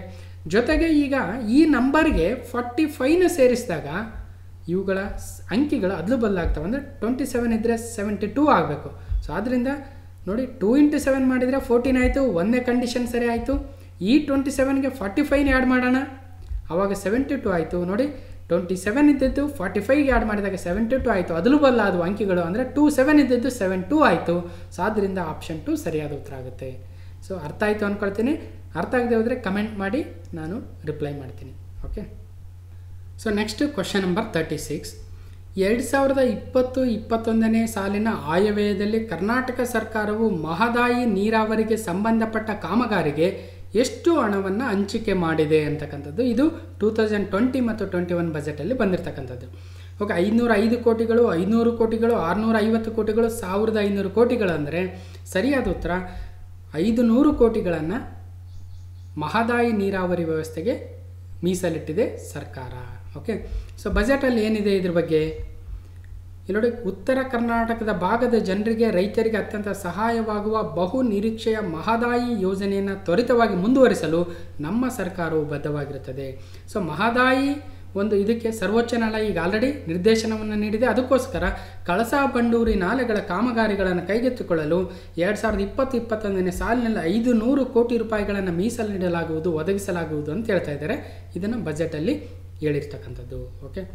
ಜೊತೆಗೆ ಈಗ ಈ ನಂಬರ್ಗೆ ಫಾರ್ಟಿ ಫೈವ್ನ ಸೇರಿಸಿದಾಗ ಇವುಗಳ ಸ್- ಅಂಕಿಗಳು ಅದಲು ಬದಲಾಗ್ತವೆ ಅಂದರೆ ಟ್ವೆಂಟಿ ಸೆವೆನ್ ಇದ್ದರೆ ಸೆವೆಂಟಿ ಟೂ ಆಗಬೇಕು ಸೊ ಆದ್ದರಿಂದ ನೋಡಿ ಟೂ ಇಂಟು ಸೆವೆನ್ ಮಾಡಿದರೆ ಫೋರ್ಟೀನ್ ಆಯಿತು ಒಂದೇ ಕಂಡೀಷನ್ ಸರಿ ಆಯಿತು ಈ ಟ್ವೆಂಟಿ ಸೆವೆನ್ಗೆ ಫಾರ್ಟಿ ಫೈವ್ನ ಆ್ಯಡ್ ಮಾಡೋಣ ಆವಾಗ ಸೆವೆಂಟಿ ಟು ಆಯಿತು ನೋಡಿ ಟ್ವೆಂಟಿ ಸೆವೆನ್ ಇದ್ದಿದ್ದು ಫಾರ್ಟಿ ಫೈವ್ಗೆ ಆ್ಯಡ್ ಮಾಡಿದಾಗ ಸೆವೆಂಟಿ ಟು ಆಯಿತು ಅದಲು ಬದಲಾದವು ಅಂಕಿಗಳು ಅಂದರೆ ಟೂ ಸೆವೆನ್ ಇದ್ದಿದ್ದು ಸೆವೆನ್ ಟು ಆಯಿತು ಸೊ ಆದ್ದರಿಂದ ಆಪ್ಷನ್ ಟು ಸರಿಯಾದ ಉತ್ತರ ಆಗುತ್ತೆ ಸೊ ಅರ್ಥ ಆಯಿತು ಅಂದ್ಕೊಳ್ತೀನಿ ಅರ್ಥ ಆಗದೆ ಹೋದರೆ ಕಮೆಂಟ್ ಮಾಡಿ ನಾನು ರಿಪ್ಲೈ ಮಾಡ್ತೀನಿ okay so next question number thirty six ಎರಡು ಸಾವಿರದ ಇಪ್ಪತ್ತು ಇಪ್ಪತ್ತೊಂದನೇ ಸಾಲಿನ ಆಯವ್ಯಯದಲ್ಲಿ ಕರ್ನಾಟಕ ಸರ್ಕಾರವು ಮಹದಾಯಿ ನೀರಾವರಿಗೆ ಸಂಬಂಧಪಟ್ಟ ಕಾಮಗಾರಿಗೆ ಎಷ್ಟು ಹಣವನ್ನು ಹಂಚಿಕೆ ಮಾಡಿದೆ ಅಂತಕ್ಕಂಥದ್ದು ಇದು ಟೂ ತೌಸಂಡ್ ಟ್ವೆಂಟಿ ಮತ್ತು ಟ್ವೆಂಟಿ ಒನ್ ಬಜೆಟಲ್ಲಿ ಬಂದಿರತಕ್ಕಂಥದ್ದು ಓಕೆ ಐನೂರ ಐದು ಕೋಟಿಗಳು ಐನೂರು ಕೋಟಿಗಳು ಆರುನೂರ ಐವತ್ತು ಕೋಟಿಗಳು ಸಾವಿರದ ಐನೂರು ಕೋಟಿಗಳು ಅಂದರೆ ಸರಿಯಾದ ಉತ್ತರ ಐದು ನೂರು ಕೋಟಿಗಳನ್ನು ಮಹದಾಯಿ ನೀರಾವರಿ ವ್ಯವಸ್ಥೆಗೆ ಮೀಸಲಿಟ್ಟಿದೆ ಸರ್ಕಾರ ಓಕೆ ಸೊ ಬಜೆಟಲ್ಲಿ ಏನಿದೆ ಇದ್ರ ಬಗ್ಗೆ ಇಲ್ಲಿ ನೋಡಿ ಉತ್ತರ ಕರ್ನಾಟಕದ ಭಾಗದ ಜನರಿಗೆ ರೈತರಿಗೆ ಅತ್ಯಂತ ಸಹಾಯವಾಗುವ ಬಹು ನಿರೀಕ್ಷೆಯ ಮಹದಾಯಿ ಯೋಜನೆಯನ್ನು ತ್ವರಿತವಾಗಿ ಮುಂದುವರಿಸಲು ನಮ್ಮ ಸರ್ಕಾರವು ಬದ್ಧವಾಗಿರುತ್ತದೆ ಸೊ ಮಹದಾಯಿ ಒಂದು ಇದಕ್ಕೆ ಸರ್ವೋಚ್ಚ ನ್ಯಾಯಾಲಯ ಈಗ ಆಲ್ರೆಡಿ ನಿರ್ದೇಶನವನ್ನು ನೀಡಿದೆ ಅದಕ್ಕೋಸ್ಕರ ಕಳಸಾ ಬಂಡೂರಿ ನಾಲೆಗಳ ಕಾಮಗಾರಿಗಳನ್ನು ಕೈಗೆತ್ತಿಕೊಳ್ಳಲು ಎರಡು ಸಾವಿರದ ಇಪ್ಪತ್ತು ಇಪ್ಪತ್ತೊಂದನೇ ಸಾಲಿನಲ್ಲಿ ಐದು ನೂರು ಕೋಟಿ ರೂಪಾಯಿಗಳನ್ನು ಮೀಸಲು ನೀಡಲಾಗುವುದು ಒದಗಿಸಲಾಗುವುದು ಅಂತ ಹೇಳ್ತಾ ಇದ್ದಾರೆ ಇದನ್ನು ಬಜೆಟಲ್ಲಿ ಹೇಳಿರ್ತಕ್ಕಂಥದ್ದು ಓಕೆ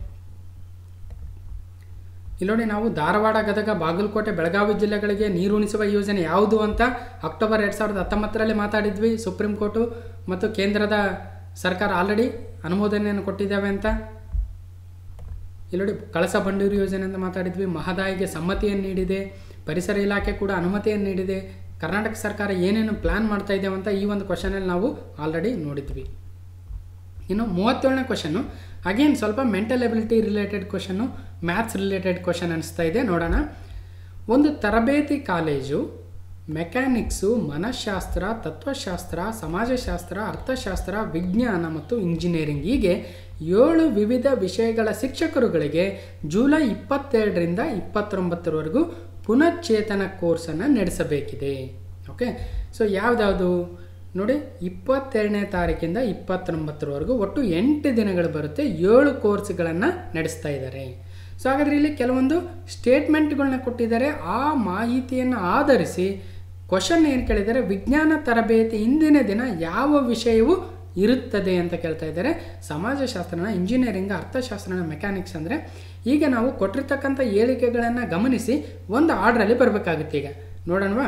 ಇಲ್ಲಿ ನೋಡಿ ನಾವು ಧಾರವಾಡ ಗದಗ ಬಾಗಲಕೋಟೆ ಬೆಳಗಾವಿ ಜಿಲ್ಲೆಗಳಿಗೆ ನೀರು ಉಣಿಸುವ ಯೋಜನೆ ಯಾವುದು ಅಂತ ಅಕ್ಟೋಬರ್ ಎರಡು ಸಾವಿರದ ಹತ್ತೊಂಬತ್ತರಲ್ಲಿ ಮಾತಾಡಿದ್ವಿ ಸುಪ್ರೀಂ ಕೋರ್ಟು ಮತ್ತು ಕೇಂದ್ರದ ಸರ್ಕಾರ ಆಲ್ರೆಡಿ ಅನುಮೋದನೆಯನ್ನು ಕೊಟ್ಟಿದ್ದಾವೆ ಅಂತ ಇಲ್ಲಿ ನೋಡಿ ಕಳಸ ಬಂಡೂರಿ ಯೋಜನೆ ಅಂತ ಮಾತಾಡಿದ್ವಿ ಮಹದಾಯಿಗೆ ಸಮ್ಮತಿಯನ್ನು ನೀಡಿದೆ ಪರಿಸರ ಇಲಾಖೆ ಕೂಡ ಅನುಮತಿಯನ್ನು ನೀಡಿದೆ ಕರ್ನಾಟಕ ಸರ್ಕಾರ ಏನೇನು ಪ್ಲ್ಯಾನ್ ಮಾಡ್ತಾ ಇದ್ದೇವೆ ಅಂತ ಈ ಒಂದು ಕ್ವಶನಲ್ಲಿ ನಾವು ಆಲ್ರೆಡಿ ನೋಡಿದ್ವಿ ಇನ್ನು ಮೂವತ್ತೇಳನೇ ಕ್ವಶನ್ನು ಅಗೇನ್ ಸ್ವಲ್ಪ mental ability related question maths related question ಅನಿಸ್ತಾ ಇದೆ ನೋಡೋಣ ಒಂದು ತರಬೇತಿ ಕಾಲೇಜು ಮೆಕ್ಯಾನಿಕ್ಸು ಮನಃಶಾಸ್ತ್ರ ತತ್ವಶಾಸ್ತ್ರ ಸಮಾಜಶಾಸ್ತ್ರ ಅರ್ಥಶಾಸ್ತ್ರ ವಿಜ್ಞಾನ ಮತ್ತು ಇಂಜಿನಿಯರಿಂಗ್ ಹೀಗೆ ಏಳು ವಿವಿಧ ವಿಷಯಗಳ ಶಿಕ್ಷಕರುಗಳಿಗೆ ಜುಲೈ ಇಪ್ಪತ್ತೆರಡರಿಂದ ಇಪ್ಪತ್ತೊಂಬತ್ತರವರೆಗೂ ಪುನಶ್ಚೇತನ ಕೋರ್ಸನ್ನು ನಡೆಸಬೇಕಿದೆ ಓಕೆ ಸೊ ಯಾವುದ್ಯಾವುದು ನೋಡಿ ಇಪ್ಪತ್ತೆರಡನೇ ತಾರೀಕಿಂದ ಇಪ್ಪತ್ತೊಂಬತ್ತರವರೆಗೂ ಒಟ್ಟು ಎಂಟು ದಿನಗಳು ಬರುತ್ತೆ ಏಳು ಕೋರ್ಸ್ಗಳನ್ನು ನಡೆಸ್ತಾ ಇದ್ದಾರೆ ಸೊ ಹಾಗಾದರೆ ಇಲ್ಲಿ ಕೆಲವೊಂದು ಸ್ಟೇಟ್ಮೆಂಟ್ಗಳನ್ನ ಕೊಟ್ಟಿದ್ದಾರೆ ಆ ಮಾಹಿತಿಯನ್ನು ಆಧರಿಸಿ ಕ್ವಶನ್ ಏನು ಕೇಳಿದ್ದಾರೆ ವಿಜ್ಞಾನ ತರಬೇತಿ ಇಂದಿನ ದಿನ ಯಾವ ವಿಷಯವು ಇರುತ್ತದೆ ಅಂತ ಕೇಳ್ತಾ ಇದ್ದಾರೆ ಸಮಾಜಶಾಸ್ತ್ರನ ಇಂಜಿನಿಯರಿಂಗ್ ಅರ್ಥಶಾಸ್ತ್ರನ ಮೆಕ್ಯಾನಿಕ್ಸ್ ಅಂದರೆ ಈಗ ನಾವು ಕೊಟ್ಟಿರ್ತಕ್ಕಂಥ ಹೇಳಿಕೆಗಳನ್ನು ಗಮನಿಸಿ ಒಂದು ಆರ್ಡ್ರಲ್ಲಿ ಬರಬೇಕಾಗುತ್ತೆ ಈಗ ನೋಡೋಣವಾ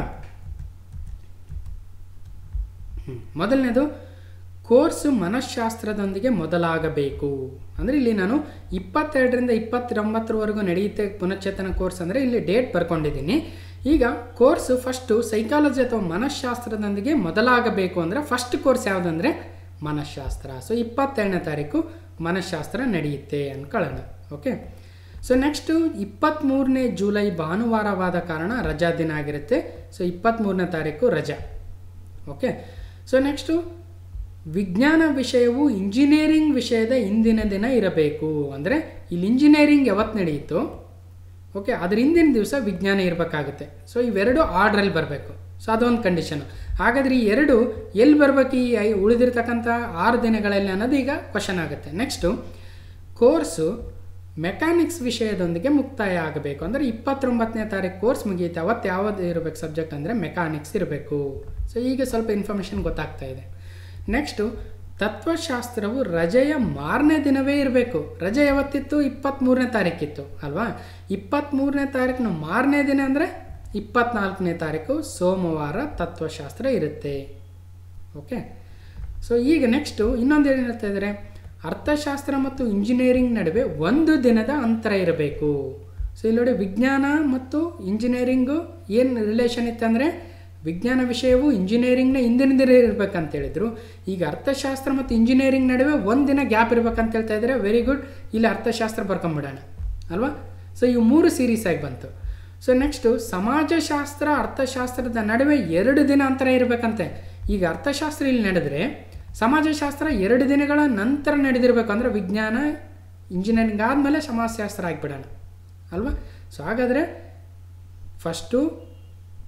ಹ್ಮ್. ಮೊದಲನೇದು ಕೋರ್ಸು ಮನಃಶಾಸ್ತ್ರದೊಂದಿಗೆ ಮೊದಲಾಗಬೇಕು ಅಂದರೆ ಇಲ್ಲಿ ನಾನು ಇಪ್ಪತ್ತೆರಡರಿಂದ ಇಪ್ಪತ್ತೊಂಬತ್ತರವರೆಗೂ ನಡೆಯುತ್ತೆ ಪುನಶ್ಚೇತನ ಕೋರ್ಸ್ ಅಂದರೆ ಇಲ್ಲಿ ಡೇಟ್ ಬರ್ಕೊಂಡಿದ್ದೀನಿ ಈಗ ಕೋರ್ಸು ಫಸ್ಟು ಸೈಕಾಲಜಿ ಅಥವಾ ಮನಃಶಾಸ್ತ್ರದೊಂದಿಗೆ ಮೊದಲಾಗಬೇಕು ಅಂದರೆ ಫಸ್ಟ್ ಕೋರ್ಸ್ ಯಾವುದಂದರೆ ಮನಃಶಾಸ್ತ್ರ ಸೊ ಇಪ್ಪತ್ತೆರಡನೇ ತಾರೀಕು ಮನಃಶಾಸ್ತ್ರ ನಡೆಯುತ್ತೆ ಅಂದ್ಕೊಳ್ಳೋಣ ಓಕೆ ಸೊ ನೆಕ್ಸ್ಟು ಇಪ್ಪತ್ತ್ಮೂರನೇ ಜುಲೈ ಭಾನುವಾರವಾದ ಕಾರಣ ರಜಾ ದಿನ ಆಗಿರುತ್ತೆ ಸೊ ಇಪ್ಪತ್ತ್ಮೂರನೇ ತಾರೀಕು ರಜಾ ಓಕೆ ಸೊ ನೆಕ್ಸ್ಟು ವಿಜ್ಞಾನ ವಿಷಯವು ಇಂಜಿನಿಯರಿಂಗ್ ವಿಷಯದ ಇಂದಿನ ದಿನ ಇರಬೇಕು ಅಂದರೆ ಇಲ್ಲಿ ಇಂಜಿನಿಯರಿಂಗ್ ಯಾವತ್ತು ನಡೆಯಿತು ಓಕೆ ಅದ್ರ ಹಿಂದಿನ ದಿವಸ ವಿಜ್ಞಾನ ಇರಬೇಕಾಗುತ್ತೆ ಸೊ ಇವೆರಡು ಆರ್ಡ್ರಲ್ಲಿ ಬರಬೇಕು ಸೊ ಅದೊಂದು ಕಂಡೀಷನು ಹಾಗಾದ್ರೆ ಈ ಎರಡು ಎಲ್ಲಿ ಬರ್ಬೇಕು ಈ ಐ- ಉಳಿದಿರ್ತಕ್ಕಂಥ ಆರು ದಿನಗಳಲ್ಲಿ ಅನ್ನೋದು ಈಗ ಕ್ವಶನ್ ಆಗುತ್ತೆ ನೆಕ್ಸ್ಟು ಕೋರ್ಸು ಮೆಕ್ಯಾನಿಕ್ಸ್ ವಿಷಯದೊಂದಿಗೆ ಮುಕ್ತಾಯ ಆಗಬೇಕು ಅಂದರೆ ಇಪ್ಪತ್ತೊಂಬತ್ತನೇ ತಾರೀಕು ಕೋರ್ಸ್ ಮುಗಿಯುತ್ತೆ ಅವತ್ತು ಯಾವುದು ಇರಬೇಕು ಸಬ್ಜೆಕ್ಟ್ ಅಂದರೆ ಮೆಕ್ಯಾನಿಕ್ಸ್ ಇರಬೇಕು ಸೊ ಈಗ ಸ್ವಲ್ಪ ಇನ್ಫಾರ್ಮೇಷನ್ ಗೊತ್ತಾಗ್ತಾ ಇದೆ ನೆಕ್ಸ್ಟು ತತ್ವಶಾಸ್ತ್ರವು ರಜೆಯ ಮಾರನೇ ದಿನವೇ ಇರಬೇಕು ರಜೆ ಯಾವತ್ತಿತ್ತು ಇಪ್ಪತ್ತ್ಮೂರನೇ ತಾರೀಕಿತ್ತು ಅಲ್ವಾ ಇಪ್ಪತ್ತ್ಮೂರನೇ ತಾರೀಕಿನ ಮಾರನೇ ದಿನ ಅಂದರೆ ಇಪ್ಪತ್ನಾಲ್ಕನೇ ತಾರೀಕು ಸೋಮವಾರ ತತ್ವಶಾಸ್ತ್ರ ಇರುತ್ತೆ ಓಕೆ ಸೊ ಈಗ ನೆಕ್ಸ್ಟು ಇನ್ನೊಂದು ಏನು ಹೇಳ್ತಾ ಇದ್ದಾರೆ ಅರ್ಥಶಾಸ್ತ್ರ ಮತ್ತು ಇಂಜಿನಿಯರಿಂಗ್ ನಡುವೆ ಒಂದು ದಿನದ ಅಂತರ ಇರಬೇಕು ಸೊ ಇಲ್ಲಿ ನೋಡಿ ವಿಜ್ಞಾನ ಮತ್ತು ಇಂಜಿನಿಯರಿಂಗು ಏನು ರಿಲೇಷನ್ ಇತ್ತಂದರೆ ವಿಜ್ಞಾನ ವಿಷಯವು ಇಂಜಿನಿಯರಿಂಗ್ನ ಹಿಂದಿನ ದಿನ ಇರಬೇಕಂತ ಹೇಳಿದ್ರು ಈಗ ಅರ್ಥಶಾಸ್ತ್ರ ಮತ್ತು ಇಂಜಿನಿಯರಿಂಗ್ ನಡುವೆ ಒಂದು ದಿನ ಗ್ಯಾಪ್ ಇರಬೇಕಂತ ಹೇಳ್ತಾ ಇದ್ದಾರೆ ವೆರಿ ಗುಡ್ ಇಲ್ಲಿ ಅರ್ಥಶಾಸ್ತ್ರ ಬರ್ಕೊಂಬಿಡೋಣ ಅಲ್ವಾ ಸೊ ಇವು ಮೂರು ಸೀರೀಸ್ ಆಗಿ ಬಂತು ಸೊ ನೆಕ್ಸ್ಟು ಸಮಾಜಶಾಸ್ತ್ರ ಅರ್ಥಶಾಸ್ತ್ರದ ನಡುವೆ ಎರಡು ದಿನ ಅಂತರ ಇರಬೇಕಂತೆ ಈಗ ಅರ್ಥಶಾಸ್ತ್ರ ಇಲ್ಲಿ ನಡೆದ್ರೆ ಸಮಾಜಶಾಸ್ತ್ರ ಎರಡು ದಿನಗಳ ನಂತರ ನಡೆದಿರಬೇಕು ಅಂದರೆ ವಿಜ್ಞಾನ ಇಂಜಿನಿಯರಿಂಗ್ ಆದಮೇಲೆ ಸಮಾಜಶಾಸ್ತ್ರ ಆಗಿಬಿಡೋಣ ಅಲ್ವಾ ಸೊ ಹಾಗಾದರೆ ಫಸ್ಟು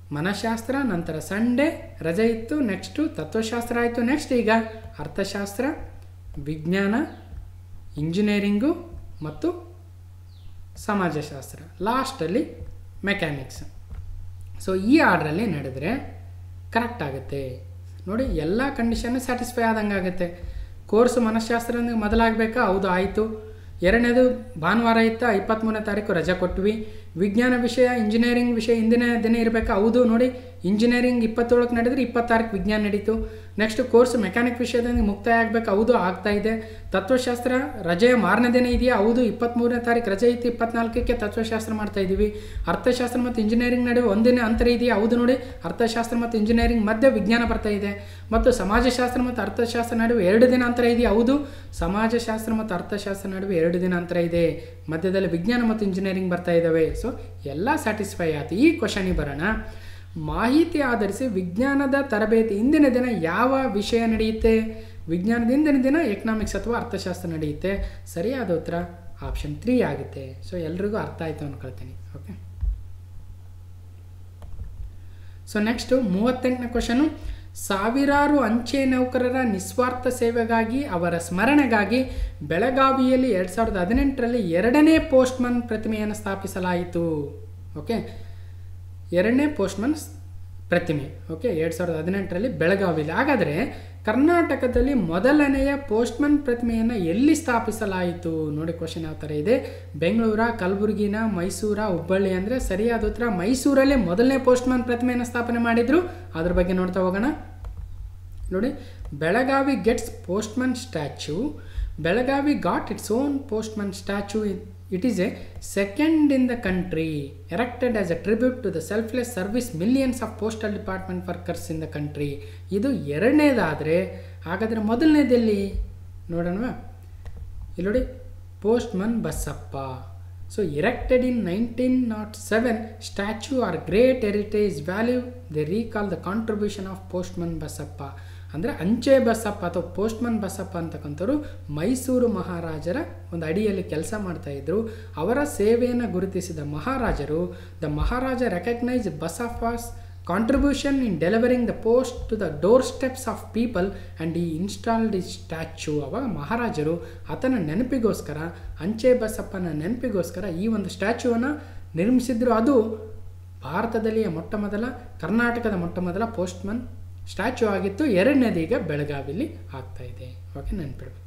ಮನಃಶಾಸ್ತ್ರ ನಂತರ ಸಂಡೇ ರಜೆ ಇತ್ತು ನೆಕ್ಸ್ಟು ತತ್ವಶಾಸ್ತ್ರ ಆಯಿತು ನೆಕ್ಸ್ಟ್ ಈಗ ಅರ್ಥಶಾಸ್ತ್ರ ವಿಜ್ಞಾನ ಇಂಜಿನಿಯರಿಂಗು ಮತ್ತು ಸಮಾಜಶಾಸ್ತ್ರ ಲಾಸ್ಟಲ್ಲಿ ಮೆಕ್ಯಾನಿಕ್ಸ್ ಸೊ ಈ ಆರ್ಡ್ರಲ್ಲಿ ನಡೆದರೆ ಕರೆಕ್ಟ್ ಆಗುತ್ತೆ ನೋಡಿ ಎಲ್ಲ ಕಂಡೀಷನ್ನು ಸ್ಯಾಟಿಸ್ಫೈ ಆದಂಗೆ ಆಗುತ್ತೆ ಕೋರ್ಸ್ ಮನಃಶಾಸ್ತ್ರ ಮೊದಲಾಗಬೇಕಾ ಹೌದು ಆಯಿತು ಎರಡನೇದು ಭಾನುವಾರ ಇತ್ತಾ ಇಪ್ಪತ್ತ್ಮೂರನೇ ತಾರೀಕು ರಜೆ ಕೊಟ್ವಿ ವಿಜ್ಞಾನ ವಿಷಯ ಇಂಜಿನಿಯರಿಂಗ್ ವಿಷಯ ಹಿಂದಿನ ದಿನ ಇರಬೇಕಾ ಹೌದು ನೋಡಿ ಇಂಜಿನಿಯರಿಂಗ್ ಇಪ್ಪತ್ತೇಳಕ್ಕೆ ನಡೆದ್ರೆ ಇಪ್ಪತ್ತಾರಕ್ಕೆ ವಿಜ್ಞಾನ ನಡೀತು ನೆಕ್ಸ್ಟ್ ಕೋರ್ಸ್ ಮೆಕ್ಯಾನಿಕ್ ವಿಷಯದಿಂದ ಮುಕ್ತಾಯ ಆಗಬೇಕು ಹೌದು ಆಗ್ತಾ ಇದೆ ತತ್ವಶಾಸ್ತ್ರ ರಜೆಯ ಮಾರನೇ ದಿನ ಇದೆಯಾ ಹೌದು ಇಪ್ಪತ್ತ್ಮೂರನೇ ತಾರೀಕು ರಜೆ ಇತ್ತು ಇಪ್ಪತ್ನಾಲ್ಕಕ್ಕೆ ತತ್ವಶಾಸ್ತ್ರ ಮಾಡ್ತಾ ಇದ್ದೀವಿ ಅರ್ಥಶಾಸ್ತ್ರ ಮತ್ತು ಇಂಜಿನಿಯರಿಂಗ್ ನಡುವೆ ಒಂದಿನ ಅಂತರ ಇದೆಯಾ ಹೌದು ನೋಡಿ ಅರ್ಥಶಾಸ್ತ್ರ ಮತ್ತು ಇಂಜಿನಿಯರಿಂಗ್ ಮಧ್ಯೆ ವಿಜ್ಞಾನ ಬರ್ತಾ ಇದೆ ಮತ್ತು ಸಮಾಜಶಾಸ್ತ್ರ ಮತ್ತು ಅರ್ಥಶಾಸ್ತ್ರ ನಡುವೆ ಎರಡು ದಿನ ಅಂತರ ಇದೆಯಾ ಹೌದು ಸಮಾಜಶಾಸ್ತ್ರ ಮತ್ತು ಅರ್ಥಶಾಸ್ತ್ರ ನಡುವೆ ಎರಡು ದಿನ ಅಂತರ ಇದೆ ಮಧ್ಯದಲ್ಲಿ ವಿಜ್ಞಾನ ಮತ್ತು ಇಂಜಿನಿಯರಿಂಗ್ ಬರ್ತಾ ಇದ್ದಾವೆ ಸೊ ಎಲ್ಲ ಸ್ಯಾಟಿಸ್ಫೈ ಆಯ್ತು ಈ ಕ್ವಶನಿಗೆ ಬರೋಣ ಮಾಹಿತಿ ಆಧರಿಸಿ ವಿಜ್ಞಾನದ ತರಬೇತಿ ಇಂದಿನ ದಿನ ಯಾವ ವಿಷಯ ನಡೆಯುತ್ತೆ ವಿಜ್ಞಾನದ ಇಂದಿನ ದಿನ ಎಕನಾಮಿಕ್ಸ್ ಅಥವಾ ಅರ್ಥಶಾಸ್ತ್ರ ನಡೆಯುತ್ತೆ ಸರಿಯಾದ ಉತ್ತರ ಆಪ್ಷನ್ ತ್ರೀ ಆಗುತ್ತೆ ಸೊ ಎಲ್ರಿಗೂ ಅರ್ಥ ಆಯಿತು ಅಂದ್ಕೊಳ್ತೀನಿ ಓಕೆ ಸೊ ನೆಕ್ಸ್ಟು ಮೂವತ್ತೆಂಟನೇ ಕ್ವಶನು ಸಾವಿರಾರು ಅಂಚೆ ನೌಕರರ ನಿಸ್ವಾರ್ಥ ಸೇವೆಗಾಗಿ ಅವರ ಸ್ಮರಣೆಗಾಗಿ ಬೆಳಗಾವಿಯಲ್ಲಿ ಎರಡು ಸಾವಿರದ ಹದಿನೆಂಟರಲ್ಲಿ ಎರಡನೇ ಪೋಸ್ಟ್ಮನ್ ಪ್ರತಿಮೆಯನ್ನು ಸ್ಥಾಪಿಸಲಾಯಿತು ಓಕೆ ಎರಡನೇ ಪೋಸ್ಟ್ಮನ್ ಪ್ರತಿಮೆ ಓಕೆ ಎರಡು ಸಾವಿರದ ಹದಿನೆಂಟರಲ್ಲಿ ಬೆಳಗಾವಿಯಲ್ಲಿ ಹಾಗಾದರೆ ಕರ್ನಾಟಕದಲ್ಲಿ ಮೊದಲನೆಯ ಪೋಸ್ಟ್ಮನ್ ಪ್ರತಿಮೆಯನ್ನು ಎಲ್ಲಿ ಸ್ಥಾಪಿಸಲಾಯಿತು ನೋಡಿ ಕ್ವಶನ್ ಯಾವ ಥರ ಇದೆ ಬೆಂಗಳೂರ ಕಲಬುರಗಿನ ಮೈಸೂರ ಹುಬ್ಬಳ್ಳಿ ಅಂದರೆ ಸರಿಯಾದ ಉತ್ತರ ಮೈಸೂರಲ್ಲೇ ಮೊದಲನೇ ಪೋಸ್ಟ್ಮನ್ ಪ್ರತಿಮೆಯನ್ನು ಸ್ಥಾಪನೆ ಮಾಡಿದರು ಅದ್ರ ಬಗ್ಗೆ ನೋಡ್ತಾ ಹೋಗೋಣ ನೋಡಿ Belagavi gets postman statue Belagavi got its own postman statue it is a second in the country erected as a tribute to the selfless service millions of postal department workers in the country ಇದು ಎರಡನೇದಾದರೆ ಹಾಗಾದರೆ ಮೊದಲನೇದಲ್ಲಿ ನೋಡೋಣವಾ ಇಲ್ಲಿ ನೋಡಿ postman Basappa so erected in nineteen not seven statue are great heritage value they recall the contribution of postman Basappa ಅಂದರೆ ಅಂಚೆ ಬಸಪ್ಪ ಅಥವಾ ಪೋಸ್ಟ್ಮನ್ ಬಸಪ್ಪ ಅಂತಕ್ಕಂಥವ್ರು ಮೈಸೂರು ಮಹಾರಾಜರ ಒಂದು ಅಡಿಯಲ್ಲಿ ಕೆಲಸ ಮಾಡ್ತಾಯಿದ್ರು ಅವರ ಸೇವೆಯನ್ನು ಗುರುತಿಸಿದ ಮಹಾರಾಜರು the maharaja recognise Basappa's contribution in delivering the post to the doorsteps of people and ಈ ಇನ್ಸ್ಟಾಲ್ಡ್ ಈ ಸ್ಟ್ಯಾಚ್ಯೂ ಅವಾಗ ಮಹಾರಾಜರು ಆತನ ನೆನಪಿಗೋಸ್ಕರ ಅಂಚೆ ಬಸಪ್ಪನ ನೆನಪಿಗೋಸ್ಕರ ಈ ಒಂದು ಸ್ಟ್ಯಾಚ್ಯೂವನ್ನು ನಿರ್ಮಿಸಿದ್ರು ಅದು ಭಾರತದಲ್ಲಿಯ ಮೊಟ್ಟ ಮೊದಲ ಕರ್ನಾಟಕದ ಮೊಟ್ಟ ಮೊದಲ ಪೋಸ್ಟ್ಮನ್ ಸ್ಟ್ಯಾಚ್ಯೂ ಆಗಿತ್ತು ಎರಡನೇದು ಈಗ ಬೆಳಗಾವಿಲಿ ಆಗ್ತಾ ಇದೆ ಓಕೆ ನೆನ್ಪಿಡ್ಬೇಕು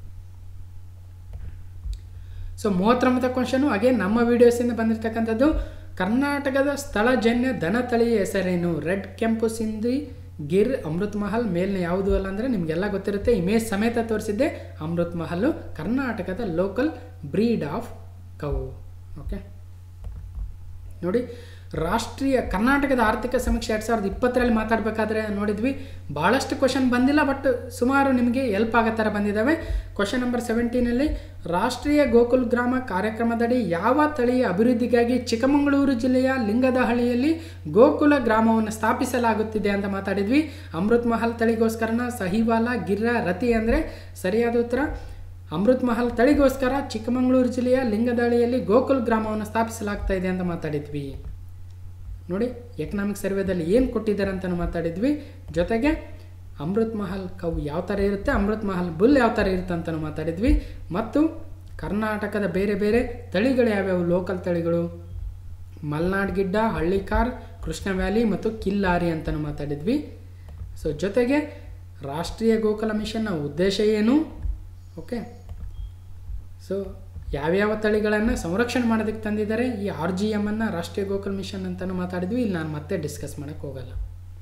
ಸೊ ಮೂವತ್ತೊಂಬತ್ತ ಕ್ವಶನು ಹಾಗೆ ನಮ್ಮ ವೀಡಿಯೋಸಿಂದ ಬಂದಿರತಕ್ಕಂಥದ್ದು ಕರ್ನಾಟಕದ ಸ್ಥಳಜನ್ಯ ದನ ತಳಿಯ ಹೆಸರೇನು ರೆಡ್ ಕೆಂಪು ಸಿಂಧಿ ಗಿರ್ ಅಮೃತ್ ಮಹಲ್ ಮೇಲಿನ ಯಾವುದು ಅಲ್ಲ ಅಂದರೆ ನಿಮಗೆಲ್ಲ ಗೊತ್ತಿರುತ್ತೆ ಇಮೇಜ್ ಸಮೇತ ತೋರಿಸಿದ್ದೆ ಅಮೃತ್ ಮಹಲ್ಲು ಕರ್ನಾಟಕದ local breed of cow okay ನೋಡಿ ರಾಷ್ಟ್ರೀಯ ಕರ್ನಾಟಕದ ಆರ್ಥಿಕ ಸಮೀಕ್ಷೆ ಎರಡು ಸಾವಿರದ ಇಪ್ಪತ್ತರಲ್ಲಿ ಮಾತಾಡಬೇಕಾದ್ರೆ ನೋಡಿದ್ವಿ ಭಾಳಷ್ಟು ಕ್ವಶನ್ ಬಂದಿಲ್ಲ ಬಟ್ ಸುಮಾರು ನಿಮಗೆ ಎಲ್ಪ್ ಆಗೋ ಥರ ಬಂದಿದ್ದಾವೆ ಕ್ವಶನ್ ನಂಬರ್ ಸೆವೆಂಟೀನಲ್ಲಿ ರಾಷ್ಟ್ರೀಯ ಗೋಕುಲ್ ಗ್ರಾಮ ಕಾರ್ಯಕ್ರಮದಡಿ ಯಾವ ತಳಿಯ ಅಭಿವೃದ್ಧಿಗಾಗಿ ಚಿಕ್ಕಮಗಳೂರು ಜಿಲ್ಲೆಯ ಲಿಂಗದಹಳ್ಳಿಯಲ್ಲಿ ಗೋಕುಲ ಗ್ರಾಮವನ್ನು ಸ್ಥಾಪಿಸಲಾಗುತ್ತಿದೆ ಅಂತ ಮಾತಾಡಿದ್ವಿ ಅಮೃತ್ ಮಹಲ್ ತಳಿಗೋಸ್ಕರನ ಸಹಿವಾಲ ಗಿರ್ರ ರತಿ ಅಂದರೆ ಸರಿಯಾದ ಉತ್ತರ ಅಮೃತ್ ಮಹಲ್ ತಳಿಗೋಸ್ಕರ ಚಿಕ್ಕಮಗಳೂರು ಜಿಲ್ಲೆಯ ಲಿಂಗದಹಳ್ಳಿಯಲ್ಲಿ ಗೋಕುಲ್ ಗ್ರಾಮವನ್ನು ಸ್ಥಾಪಿಸಲಾಗ್ತಾ ಇದೆ ಅಂತ ಮಾತಾಡಿದ್ವಿ ನೋಡಿ ಎಕನಾಮಿಕ್ ಸರ್ವೇದಲ್ಲಿ ಏನು ಕೊಟ್ಟಿದ್ದಾರೆ ಅಂತ ಮಾತಾಡಿದ್ವಿ ಜೊತೆಗೆ ಅಮೃತ್ ಮಹಲ್ ಕವು ಯಾವ ಥರ ಇರುತ್ತೆ ಅಮೃತ್ ಮಹಲ್ ಬುಲ್ ಯಾವ ಥರ ಇರುತ್ತೆ ಅಂತ ಮಾತಾಡಿದ್ವಿ ಮತ್ತು ಕರ್ನಾಟಕದ ಬೇರೆ ಬೇರೆ ತಳಿಗಳು ಯಾವ್ಯಾವು ಲೋಕಲ್ ತಳಿಗಳು ಮಲ್ನಾಡ್ ಗಿಡ್ಡ ಹಳ್ಳಿಕಾರ್ ಕೃಷ್ಣ ವ್ಯಾಲಿ ಮತ್ತು ಕಿಲ್ಲಾರಿ ಅಂತಲೂ ಮಾತಾಡಿದ್ವಿ ಸೊ ಜೊತೆಗೆ ರಾಷ್ಟ್ರೀಯ ಗೋಕುಲ ಮಿಷನ್ನ ಉದ್ದೇಶ ಏನು ಓಕೆ ಸೊ ಯಾವ್ಯಾವ ತಳಿಗಳನ್ನು ಸಂರಕ್ಷಣೆ ಮಾಡೋದಕ್ಕೆ ತಂದಿದ್ದಾರೆ ಈ ಆರ್ ಜಿ ಎಮ್ಮನ್ನು ರಾಷ್ಟ್ರೀಯ ಗೋಕುಲ್ ಮಿಷನ್ ಅಂತಲೂ ಮಾತಾಡಿದ್ವಿ ಇಲ್ಲಿ ನಾನು ಮತ್ತೆ ಡಿಸ್ಕಸ್ ಮಾಡೋಕ್ಕೆ ಹೋಗಲ್ಲ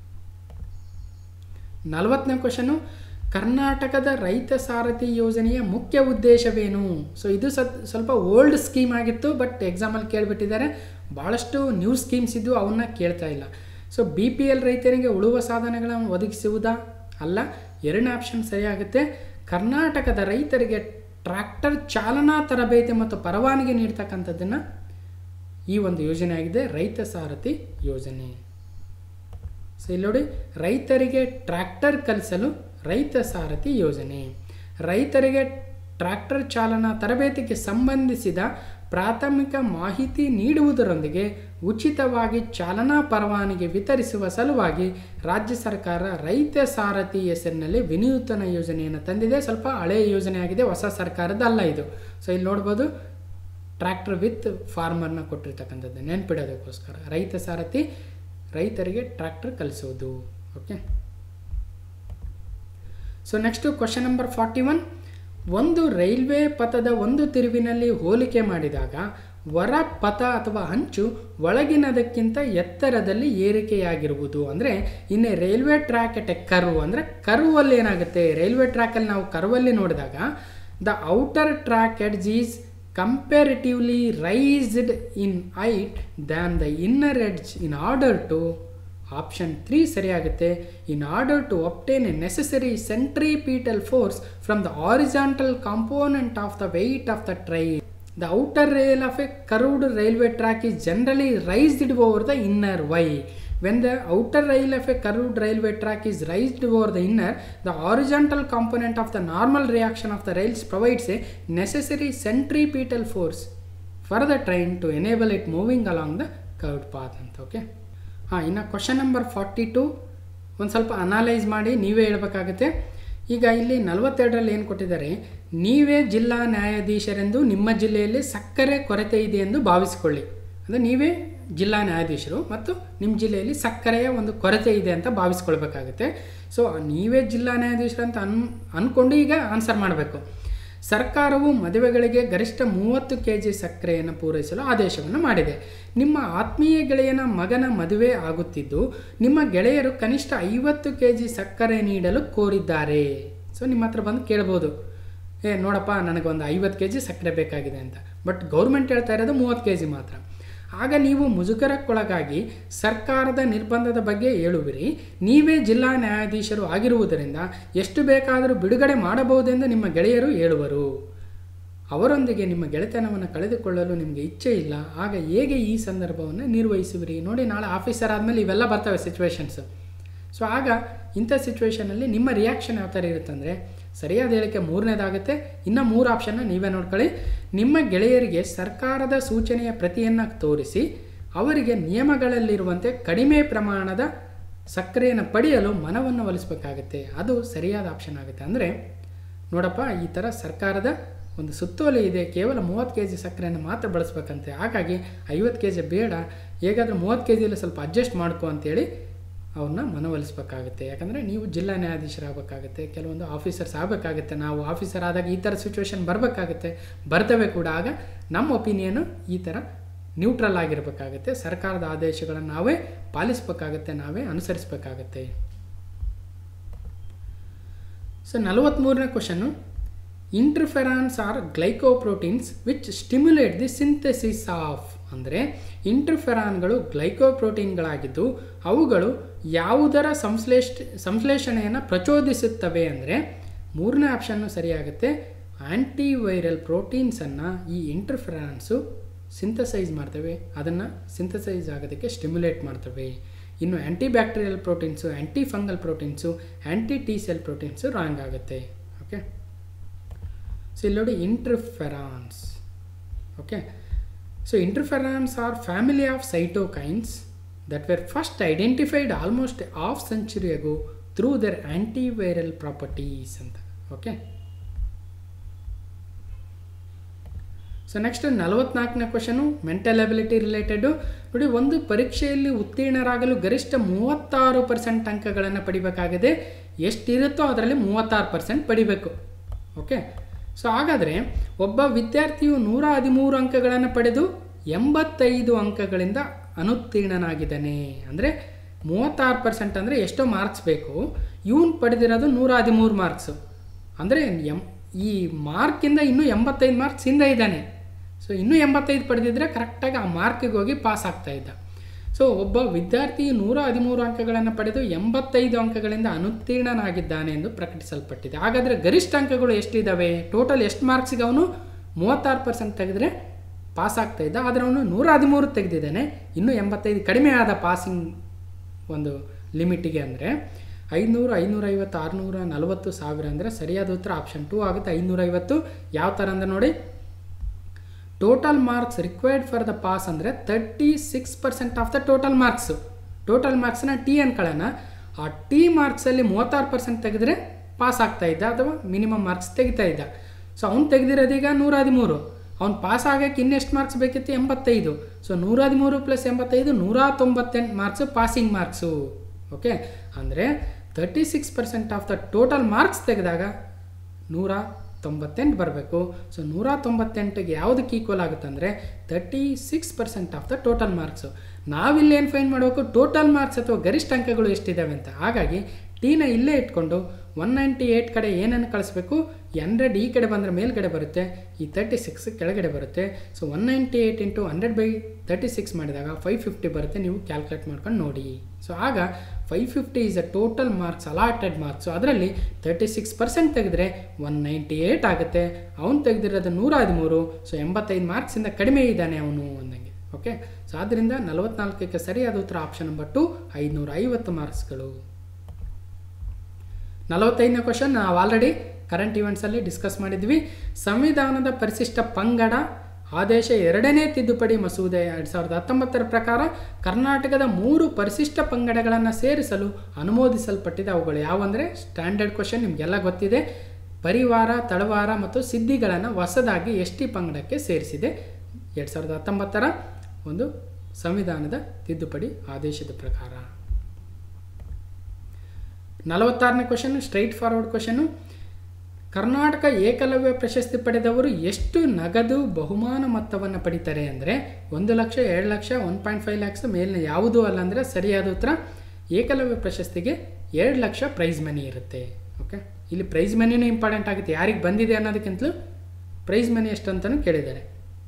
ನಲವತ್ತನೇ ಕ್ವಶನು ಕರ್ನಾಟಕದ ರೈತ ಸಾರಥಿ ಯೋಜನೆಯ ಮುಖ್ಯ ಉದ್ದೇಶವೇನು ಸೊ ಇದು ಸತ್ ಸ್ವಲ್ಪ ಓಲ್ಡ್ ಸ್ಕೀಮ್ ಆಗಿತ್ತು ಬಟ್ ಎಕ್ಸಾಮಲ್ಲಿ ಕೇಳಿಬಿಟ್ಟಿದ್ದಾರೆ ಭಾಳಷ್ಟು ನ್ಯೂ ಸ್ಕೀಮ್ಸ್ ಇದ್ದು ಅವನ್ನ ಕೇಳ್ತಾ ಇಲ್ಲ ಸೊ ಬಿ ಪಿ ಎಲ್ ರೈತರಿಗೆ ಉಳುವ ಸಾಧನಗಳನ್ನು ಒದಗಿಸುವುದಾ ಅಲ್ಲ ಎರಡನೇ ಆಪ್ಷನ್ ಸರಿಯಾಗುತ್ತೆ ಕರ್ನಾಟಕದ ರೈತರಿಗೆ ಟ್ರ್ಯಾಕ್ಟರ್ ಚಾಲನಾ ತರಬೇತಿ ಮತ್ತು ಪರವಾನಗಿ ನೀಡ್ತಕ್ಕಂಥದ್ದನ್ನು ಈ ಒಂದು ಯೋಜನೆ ಆಗಿದೆ ರೈತ ಸಾರಥಿ ಯೋಜನೆ ಸೊ ಇಲ್ಲಿ ನೋಡಿ ರೈತರಿಗೆ ಟ್ರ್ಯಾಕ್ಟರ್ ಕಲಿಸಲು ರೈತ ಸಾರಥಿ ಯೋಜನೆ ರೈತರಿಗೆ ಟ್ರ್ಯಾಕ್ಟರ್ ಚಾಲನಾ ತರಬೇತಿಗೆ ಸಂಬಂಧಿಸಿದ ಪ್ರಾಥಮಿಕ ಮಾಹಿತಿ ನೀಡುವುದರೊಂದಿಗೆ ಉಚಿತವಾಗಿ ಚಾಲನಾ ಪರವಾನಗಿ ವಿತರಿಸುವ ಸಲುವಾಗಿ ರಾಜ್ಯ ಸರ್ಕಾರ ರೈತ ಸಾರಥಿ ಹೆಸರಿನಲ್ಲಿ ವಿನೂತನ ಯೋಜನೆಯನ್ನು ತಂದಿದೆ ಸ್ವಲ್ಪ ಹಳೆಯ ಯೋಜನೆ ಆಗಿದೆ ಹೊಸ ಸರ್ಕಾರದಲ್ಲ ಇದು ಸೊ ಇಲ್ಲಿ ನೋಡ್ಬೋದು ಟ್ರ್ಯಾಕ್ಟರ್ ವಿತ್ ಫಾರ್ಮರ್ನ ಕೊಟ್ಟಿರ್ತಕ್ಕಂಥದ್ದು ನೆನ್ಪಿಡೋದಕ್ಕೋಸ್ಕರ ರೈತ ಸಾರಥಿ ರೈತರಿಗೆ ಟ್ರ್ಯಾಕ್ಟರ್ ಕಲಿಸೋದು okay so next question number forty one ಒಂದು ರೈಲ್ವೆ ಪಥದ ಒಂದು ತಿರುವಿನಲ್ಲಿ ಹೋಲಿಕೆ ಮಾಡಿದಾಗ ಹೊರ ಪಥ ಅಥವಾ ಅಂಚು ಒಳಗಿನದಕ್ಕಿಂತ ಎತ್ತರದಲ್ಲಿ ಏರಿಕೆಯಾಗಿರುವುದು ಅಂದರೆ ಇನ್ನೇ railway track at a curve ಅಂದರೆ ಕರ್ವಲ್ಲಿ ಏನಾಗುತ್ತೆ ರೈಲ್ವೆ ಟ್ರ್ಯಾಕಲ್ಲಿ ನಾವು ಕರ್ವಲ್ಲಿ ನೋಡಿದಾಗ the outer track edge is comparatively raised in height than the inner edge in order to option three ಸರಿಯಾಗುತ್ತೆ in order to obtain a necessary centripetal force from the horizontal component of the weight of the train the outer rail of a curved railway track is generally raised over the inner why when the outer rail of a curved railway track is raised over the inner the horizontal component of the normal reaction of the rails provides a necessary centripetal force for the train to enable it moving along the curved path ಅಂತ okay ಹಾಂ ಇನ್ನು question number forty to ಒಂದು ಸ್ವಲ್ಪ ಅನಾಲೈಸ್ ಮಾಡಿ ನೀವೇ ಹೇಳ್ಬೇಕಾಗುತ್ತೆ ಈಗ ಇಲ್ಲಿ ನಲವತ್ತೆರಡರಲ್ಲಿ ಏನು ಕೊಟ್ಟಿದ್ದಾರೆ ನೀವೇ ಜಿಲ್ಲಾ ನ್ಯಾಯಾಧೀಶರೆಂದು ನಿಮ್ಮ ಜಿಲ್ಲೆಯಲ್ಲಿ ಸಕ್ಕರೆ ಕೊರತೆ ಇದೆ ಎಂದು ಭಾವಿಸಿಕೊಳ್ಳಿ ಅಂದರೆ ನೀವೇ ಜಿಲ್ಲಾ ನ್ಯಾಯಾಧೀಶರು ಮತ್ತು ನಿಮ್ಮ ಜಿಲ್ಲೆಯಲ್ಲಿ ಸಕ್ಕರೆಯ ಒಂದು ಕೊರತೆ ಇದೆ ಅಂತ ಭಾವಿಸ್ಕೊಳ್ಬೇಕಾಗುತ್ತೆ ಸೊ ನೀವೇ ಜಿಲ್ಲಾ ನ್ಯಾಯಾಧೀಶರು ಅಂತ ಅನ್ ಅಂದ್ಕೊಂಡು ಈಗ ಆನ್ಸರ್ ಮಾಡಬೇಕು ಸರ್ಕಾರವು ಮದುವೆಗಳಿಗೆ ಗರಿಷ್ಠ ಮೂವತ್ತು ಕೆ ಜಿ ಸಕ್ಕರೆಯನ್ನು ಪೂರೈಸಲು ಆದೇಶವನ್ನು ಮಾಡಿದೆ ನಿಮ್ಮ ಆತ್ಮೀಯ ಗೆಳೆಯನ ಮಗನ ಮದುವೆ ಆಗುತ್ತಿದ್ದು ನಿಮ್ಮ ಗೆಳೆಯರು ಕನಿಷ್ಠ ಐವತ್ತು ಕೆ ಜಿ ಸಕ್ಕರೆ ನೀಡಲು ಕೋರಿದ್ದಾರೆ ಸೊ ನಿಮ್ಮ ಹತ್ರ ಬಂದು ಕೇಳ್ಬೋದು ಏ ನೋಡಪ್ಪ ನನಗೊಂದು ಐವತ್ತು ಕೆ ಜಿ ಸಕ್ಕರೆ ಬೇಕಾಗಿದೆ ಅಂತ ಬಟ್ ಗೌರ್ಮೆಂಟ್ ಹೇಳ್ತಾ ಇರೋದು ಮೂವತ್ತು ಕೆ ಜಿ ಮಾತ್ರ ಆಗ ನೀವು ಮುಜುಗರಕ್ಕೊಳಗಾಗಿ ಸರ್ಕಾರದ ನಿರ್ಬಂಧದ ಬಗ್ಗೆ ಹೇಳುವಿರಿ ನೀವೇ ಜಿಲ್ಲಾ ನ್ಯಾಯಾಧೀಶರು ಆಗಿರುವುದರಿಂದ ಎಷ್ಟು ಬೇಕಾದರೂ ಬಿಡುಗಡೆ ಮಾಡಬಹುದೆಂದು ನಿಮ್ಮ ಗೆಳೆಯರು ಹೇಳುವರು ಅವರೊಂದಿಗೆ ನಿಮ್ಮ ಗೆಳೆತನವನ್ನು ಕಳೆದುಕೊಳ್ಳಲು ನಿಮಗೆ ಇಚ್ಛೆ ಇಲ್ಲ ಆಗ ಹೇಗೆ ಈ ಸಂದರ್ಭವನ್ನು ನಿರ್ವಹಿಸುವಿರಿ ನೋಡಿ ನಾಳೆ ಆಫೀಸರ್ ಆದಮೇಲೆ ಇವೆಲ್ಲ ಬರ್ತವೆ ಸಿಚುವೇಶನ್ಸ್ ಸೊ ಆಗ ಇಂಥ ಸಿಚುವೇಶನಲ್ಲಿ ನಿಮ್ಮ ರಿಯಾಕ್ಷನ್ ಯಾವ ಥರ ಇರುತ್ತಂದರೆ ಸರಿಯಾದ ಹೇಳಿಕೆ ಮೂರನೇದಾಗುತ್ತೆ ಇನ್ನು ಮೂರು ಆಪ್ಷನ್ನ ನೀವೇ ನೋಡ್ಕೊಳ್ಳಿ ನಿಮ್ಮ ಗೆಳೆಯರಿಗೆ ಸರ್ಕಾರದ ಸೂಚನೆಯ ಪ್ರತಿಯನ್ನು ತೋರಿಸಿ ಅವರಿಗೆ ನಿಯಮಗಳಲ್ಲಿರುವಂತೆ ಕಡಿಮೆ ಪ್ರಮಾಣದ ಸಕ್ಕರೆಯನ್ನು ಪಡೆಯಲು ಮನವನ್ನು ಒಲಿಸಬೇಕಾಗುತ್ತೆ ಅದು ಸರಿಯಾದ ಆಪ್ಷನ್ ಆಗುತ್ತೆ ಅಂದರೆ ನೋಡಪ್ಪ ಈ ಥರ ಸರ್ಕಾರದ ಒಂದು ಸುತ್ತೋಲೆ ಇದೆ ಕೇವಲ ಮೂವತ್ತು ಕೆ ಜಿ ಸಕ್ಕರೆಯನ್ನು ಮಾತ್ರ ಬಳಸ್ಬೇಕಂತೆ ಹಾಗಾಗಿ ಐವತ್ತು ಕೆ ಜಿ ಬೇಡ ಹೇಗಾದರೂ ಮೂವತ್ತು ಕೆ ಜಿಯಲ್ಲಿ ಸ್ವಲ್ಪ ಅಡ್ಜಸ್ಟ್ ಮಾಡ್ಕೊ ಅಂತೇಳಿ ಅವ್ರನ್ನ ಮನವೊಲಿಸ್ಬೇಕಾಗುತ್ತೆ ಯಾಕಂದರೆ ನೀವು ಜಿಲ್ಲಾ ನ್ಯಾಯಾಧೀಶರಾಗಬೇಕಾಗುತ್ತೆ ಕೆಲವೊಂದು ಆಫೀಸರ್ಸ್ ಆಗಬೇಕಾಗುತ್ತೆ ನಾವು ಆಫೀಸರ್ ಆದಾಗ ಈ ಥರ ಸಿಚುವೇಶನ್ ಬರಬೇಕಾಗುತ್ತೆ ಬರ್ತವೆ ಕೂಡ ಆಗ ನಮ್ಮ ಒಪಿನಿಯನು ಈ ಥರ ನ್ಯೂಟ್ರಲ್ ಆಗಿರಬೇಕಾಗುತ್ತೆ ಸರ್ಕಾರದ ಆದೇಶಗಳನ್ನು ನಾವೇ ಪಾಲಿಸಬೇಕಾಗುತ್ತೆ ನಾವೇ ಅನುಸರಿಸಬೇಕಾಗತ್ತೆ ಸೊ ನಲವತ್ತ್ಮೂರನೇ question interferons are glycoproteins which stimulate the synthesis of ಅಂದರೆ ಇಂಟರ್ಫೆರಾನ್ಗಳು ಗ್ಲೈಕೋಪ್ರೋಟೀನ್ಗಳಾಗಿದ್ದು ಅವುಗಳು ಯಾವುದರ ಸಂಶ್ಲೇಷ ಸಂಶ್ಲೇಷಣೆಯನ್ನು ಪ್ರಚೋದಿಸುತ್ತವೆ ಅಂದರೆ ಮೂರನೇ ಆಪ್ಷನ್ನು ಸರಿಯಾಗುತ್ತೆ ಆ್ಯಂಟಿವೈರಲ್ ಪ್ರೋಟೀನ್ಸನ್ನು ಈ ಇಂಟರ್ಫೆರಾನ್ಸು ಸಿಂಥಸೈಸ್ ಮಾಡ್ತವೆ ಅದನ್ನು ಸಿಂಥಸೈಸ್ ಆಗೋದಕ್ಕೆ ಸ್ಟಿಮ್ಯುಲೇಟ್ ಮಾಡ್ತವೆ ಇನ್ನು antibacterial proteins antifungal proteins anti T cell proteins wrong ಆಗುತ್ತೆ ಓಕೆ ಸೊ ಇಲ್ಲಿ ನೋಡಿ interferons okay so interferons are family of cytokines that were first identified almost half century ago through their antiviral properties ಅಂತ okay so next ನಲವತ್ನಾಲ್ಕನೇ question mental ability related ನೋಡಿ ಒಂದು ಪರೀಕ್ಷೆಯಲ್ಲಿ ಉತ್ತೀರ್ಣರಾಗಲು ಗರಿಷ್ಠ ಮೂವತ್ತಾರು ಪರ್ಸೆಂಟ್ ಅಂಕಗಳನ್ನು ಪಡಿಬೇಕಾಗಿದೆ ಎಷ್ಟಿರುತ್ತೋ ಅದರಲ್ಲಿ ಮೂವತ್ತಾರು ಪರ್ಸೆಂಟ್ ಪಡಿಬೇಕು ಓಕೆ ಸೊ ಹಾಗಾದರೆ ಒಬ್ಬ ವಿದ್ಯಾರ್ಥಿಯು ನೂರ ಹದಿಮೂರು ಅಂಕಗಳನ್ನು ಪಡೆದು ಎಂಬತ್ತೈದು ಅಂಕಗಳಿಂದ ಅನುತ್ತೀರ್ಣನಾಗಿದ್ದಾನೆ ಅಂದರೆ ಮೂವತ್ತಾರು ಪರ್ಸೆಂಟ್ ಅಂದರೆ ಎಷ್ಟೋ ಮಾರ್ಕ್ಸ್ ಬೇಕು ಇವನು ಪಡೆದಿರೋದು ನೂರ ಹದಿಮೂರು ಮಾರ್ಕ್ಸು ಅಂದರೆ ಎಂ ಈ ಮಾರ್ಕಿಂದ ಇನ್ನೂ ಎಂಬತ್ತೈದು ಮಾರ್ಕ್ಸ್ ಹಿಂದೆ ಇದ್ದಾನೆ ಸೊ ಇನ್ನೂ ಎಂಬತ್ತೈದು ಪಡೆದಿದ್ದರೆ ಕರೆಕ್ಟಾಗಿ ಆ ಮಾರ್ಕಿಗೆ ಹೋಗಿ ಪಾಸ್ ಆಗ್ತಾ ಇದ್ದ ಸೊ ಒಬ್ಬ ವಿದ್ಯಾರ್ಥಿ ನೂರ ಹದಿಮೂರು ಅಂಕಗಳನ್ನು ಪಡೆದು ಎಂಬತ್ತೈದು ಅಂಕಗಳಿಂದ ಅನುತ್ತೀರ್ಣನಾಗಿದ್ದಾನೆ ಎಂದು ಪ್ರಕಟಿಸಲ್ಪಟ್ಟಿದೆ ಹಾಗಾದರೆ ಗರಿಷ್ಠ ಅಂಕಗಳು ಎಷ್ಟಿದ್ದಾವೆ ಟೋಟಲ್ ಎಷ್ಟು ಮಾರ್ಕ್ಸಿಗೆ ಅವನು ಮೂವತ್ತಾರು ಪರ್ಸೆಂಟ್ ತೆಗೆದ್ರೆ ಪಾಸ್ ಆಗ್ತಾ ಇದ್ದ ಆದರೆ ಅವನು ನೂರ ಹದಿಮೂರು ತೆಗೆದಿದ್ದಾನೆ ಇನ್ನೂ ಎಂಬತ್ತೈದು ಕಡಿಮೆ ಆದ ಪಾಸಿಂಗ್ ಒಂದು ಲಿಮಿಟಿಗೆ ಅಂದರೆ ಐನೂರು ಐನೂರೈವತ್ತು ಆರುನೂರ ನಲವತ್ತು ಸಾವಿರ ಅಂದರೆ ಸರಿಯಾದ ಉತ್ತರ ಆಪ್ಷನ್ ಟೂ ಆಗುತ್ತೆ ಐನೂರೈವತ್ತು ಯಾವ ಥರ ಅಂದರೆ ನೋಡಿ total marks required for the pass ಅಂದರೆ thirty six percent of the total marks total ಮಾರ್ಕ್ಸ್ನ ಟಿ ಅನ್ಕೊಳ್ಳೋಣ ಆ ಟಿ ಮಾರ್ಕ್ಸಲ್ಲಿ ಮೂವತ್ತಾರು ಪರ್ಸೆಂಟ್ ತೆಗೆದ್ರೆ ಪಾಸ್ ಆಗ್ತಾ ಇದ್ದ ಅಥವಾ ಮಿನಿಮಮ್ ಮಾರ್ಕ್ಸ್ ತೆಗಿತಾ ಇದ್ದ ಸೊ ಅವ್ನು ತೆಗೆದಿರೋದೀಗ ನೂರ ಹದಿಮೂರು ಅವ್ನು ಪಾಸ್ ಆಗೋಕ್ಕೆ ಇನ್ನೆಷ್ಟು ಮಾರ್ಕ್ಸ್ ಬೇಕಿತ್ತು ಎಂಬತ್ತೈದು ಸೊ ನೂರ ಹದಿಮೂರು ಪ್ಲಸ್ ಎಂಬತ್ತೈದು ನೂರ ತೊಂಬತ್ತೆಂಟು ಮಾರ್ಕ್ಸು ಪಾಸಿಂಗ್ ಮಾರ್ಕ್ಸು ಓಕೆ ಅಂದರೆ thirty six percent of the total marks ತೆಗೆದಾಗ ನೂರ ತೊಂಬತ್ತೆಂಟು ಬರಬೇಕು ಸೊ ನೂರ ತೊಂಬತ್ತೆಂಟಿಗೆ ಯಾವುದಕ್ಕೆ ಈಕ್ವಲ್ ಆಗುತ್ತೆ ಅಂದರೆ thirty six percent of the total marks ನಾವಿಲ್ಲಿ ಏನು ಫೈನ್ ಮಾಡಬೇಕು ಟೋಟಲ್ ಮಾರ್ಕ್ಸ್ ಅಥವಾ ಗರಿಷ್ಠ ಅಂಕಗಳು ಎಷ್ಟಿದ್ದಾವೆ ಅಂತ ಹಾಗಾಗಿ ಟೀನ ಇಲ್ಲೇ ಇಟ್ಕೊಂಡು ಒನ್ ನೈಂಟಿ ಏಯ್ಟ್ ಕಡೆ ಏನನ್ನು ಕಳಿಸ್ಬೇಕು ಹಂಡ್ರೆಡ್ ಈ ಕಡೆ ಬಂದರೆ ಮೇಲ್ಗಡೆ ಬರುತ್ತೆ ಈ ತರ್ಟಿ ಸಿಕ್ಸ್ ಕೆಳಗಡೆ ಬರುತ್ತೆ so one ninety eight into hundred by thirty six ಮಾಡಿದಾಗ ಫೈವ್ ಫಿಫ್ಟಿ ಬರುತ್ತೆ ನೀವು ಕ್ಯಾಲ್ಕುಲೇಟ್ ಮಾಡ್ಕೊಂಡು ನೋಡಿ ಸೊ ಆಗ five fifty is a total marks allotted marks ಅದರಲ್ಲಿ ತರ್ಟಿ ಸಿಕ್ಸ್ ಪರ್ಸೆಂಟ್ ತೆಗೆದ್ರೆ ಒನ್ ನೈಂಟಿ ಏಯ್ಟ್ ಆಗುತ್ತೆ ಅವ್ನು ತೆಗೆದಿರೋದು ನೂರ ಹದಿಮೂರು ಸೊ ಎಂಬತ್ತೈದು ಮಾರ್ಕ್ಸಿಂದ ಕಡಿಮೆ ಇದ್ದಾನೆ ಅವನು ಅಂದಂಗೆ ಓಕೆ ಸೊ ಆದ್ದರಿಂದ ನಲವತ್ನಾಲ್ಕಕ್ಕೆ ಸರಿಯಾದ ಉತ್ತರ ಆಪ್ಷನ್ ನಂಬರ್ ಟು ಐದುನೂರ ಐವತ್ತು ಮಾರ್ಕ್ಸ್ಗಳು ನಲವತ್ತೈದನೇ ಕ್ವಶನ್ ನಾವು ಆಲ್ರೆಡಿ ಕರೆಂಟ್ ಇವೆಂಟ್ಸಲ್ಲಿ ಡಿಸ್ಕಸ್ ಮಾಡಿದ್ವಿ ಸಂವಿಧಾನದ ಪರಿಶಿಷ್ಟ ಪಂಗಡ ಆದೇಶ ಎರಡನೇ ತಿದ್ದುಪಡಿ ಮಸೂದೆ ಎರಡು ಸಾವಿರದ ಹತ್ತೊಂಬತ್ತರ ಪ್ರಕಾರ ಕರ್ನಾಟಕದ ಮೂರು ಪರಿಶಿಷ್ಟ ಪಂಗಡಗಳನ್ನು ಸೇರಿಸಲು ಅನುಮೋದಿಸಲ್ಪಟ್ಟಿದೆ ಅವುಗಳು ಯಾವಂದರೆ ಸ್ಟ್ಯಾಂಡರ್ಡ್ ಕ್ವಶನ್ ನಿಮಗೆಲ್ಲ ಗೊತ್ತಿದೆ ಪರಿವಾರ ತಳವಾರ ಮತ್ತು ಸಿದ್ಧಿಗಳನ್ನು ಹೊಸದಾಗಿ ಎಸ್ ಟಿ ಪಂಗಡಕ್ಕೆ ಸೇರಿಸಿದೆ ಎರಡು ಸಾವಿರದ ಹತ್ತೊಂಬತ್ತರ ಒಂದು ಸಂವಿಧಾನದ ತಿದ್ದುಪಡಿ ಆದೇಶದ ಪ್ರಕಾರ ನಲವತ್ತಾರನೇ question straightforward question Karnataka Ekalavya ಪ್ರಶಸ್ತಿ ಪಡೆದವರು ಎಷ್ಟು ನಗದು ಬಹುಮಾನ ಮೊತ್ತವನ್ನು ಪಡಿತಾರೆ ಅಂದರೆ ಒಂದು ಲಕ್ಷ ಎರಡು ಲಕ್ಷ ಒನ್ ಪಾಯಿಂಟ್ ಫೈವ್ ಲ್ಯಾಕ್ಸ್ ಮೇಲಿನ ಯಾವುದೂ ಅಲ್ಲ ಅಂದರೆ ಸರಿಯಾದ ಉತ್ತರ ಏಕಲವ್ಯ ಪ್ರಶಸ್ತಿಗೆ ಎರಡು ಲಕ್ಷ ಪ್ರೈಸ್ ಮನಿ ಇರುತ್ತೆ ಓಕೆ ಇಲ್ಲಿ ಪ್ರೈಸ್ ಮನಿನೂ ಇಂಪಾರ್ಟೆಂಟ್ ಆಗುತ್ತೆ ಯಾರಿಗೆ ಬಂದಿದೆ ಅನ್ನೋದಕ್ಕಿಂತಲೂ ಪ್ರೈಸ್ ಮನಿ ಎಷ್ಟು ಅಂತಲೂ ಕೇಳಿದ್ದಾರೆ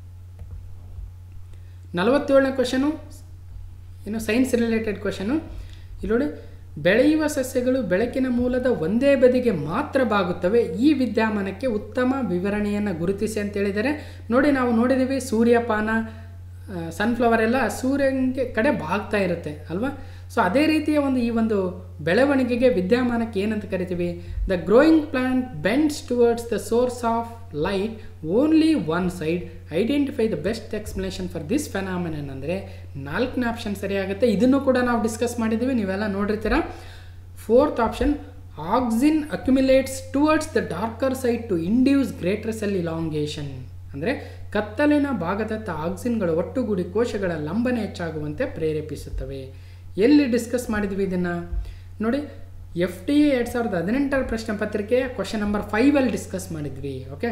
ನಲವತ್ತೇಳನೇ ಕ್ವಶನು ಏನು ಸೈನ್ಸ್ ರಿಲೇಟೆಡ್ ಕ್ವಶನು ಇಲ್ಲಿ ನೋಡಿ ಬೆಳೆಯುವ ಸಸ್ಯಗಳು ಬೆಳಕಿನ ಮೂಲದ ಒಂದೇ ಬದಿಗೆ ಮಾತ್ರ ಬಾಗುತ್ತವೆ ಈ ವಿದ್ಯಮಾನಕ್ಕೆ ಉತ್ತಮ ವಿವರಣೆಯನ್ನು ಗುರುತಿಸಿ ಅಂತ ಹೇಳಿದರೆ ನೋಡಿ ನಾವು ನೋಡಿದ್ದೀವಿ ಸೂರ್ಯಪಾನ ಸನ್ಫ್ಲವರ್ ಎಲ್ಲ ಸೂರ್ಯನಿಗೆ ಕಡೆ ಬಾಗ್ತಾ ಇರುತ್ತೆ ಅಲ್ವಾ ಸೊ ಅದೇ ರೀತಿಯ ಒಂದು ಈ ಒಂದು ಬೆಳವಣಿಗೆಗೆ ವಿದ್ಯಮಾನಕ್ಕೆ ಏನಂತ ಕರಿತೀವಿ the growing plant bends towards the source of light only one side identify the best explanation for this phenomenon ಅಂದರೆ ನಾಲ್ಕನೇ ಆಪ್ಷನ್ ಸರಿಯಾಗುತ್ತೆ ಇದನ್ನು ಕೂಡ ನಾವು ಡಿಸ್ಕಸ್ ಮಾಡಿದ್ದೀವಿ ನೀವೆಲ್ಲ ನೋಡಿರ್ತೀರ fourth option auxin accumulates towards the darker side to induce greater cell elongation ಅಂದರೆ ಕತ್ತಲಿನ ಭಾಗದತ್ತ ಆಕ್ಸಿನ್ಗಳು ಒಟ್ಟುಗೂಡಿ ಕೋಶಗಳ ಲಂಬನೆ ಹೆಚ್ಚಾಗುವಂತೆ ಪ್ರೇರೇಪಿಸುತ್ತವೆ ಎಲ್ಲಿ ಡಿಸ್ಕಸ್ ಮಾಡಿದ್ವಿ ಇದನ್ನು ನೋಡಿ ಎಫ್ ಟಿ ಎ ಎರಡು ಸಾವಿರದ ಹದಿನೆಂಟರ ಪ್ರಶ್ನೆ ಪತ್ರಿಕೆಯ ಕ್ವಶನ್ ನಂಬರ್ ಫೈವಲ್ಲಿ ಡಿಸ್ಕಸ್ ಮಾಡಿದ್ವಿ ಓಕೆ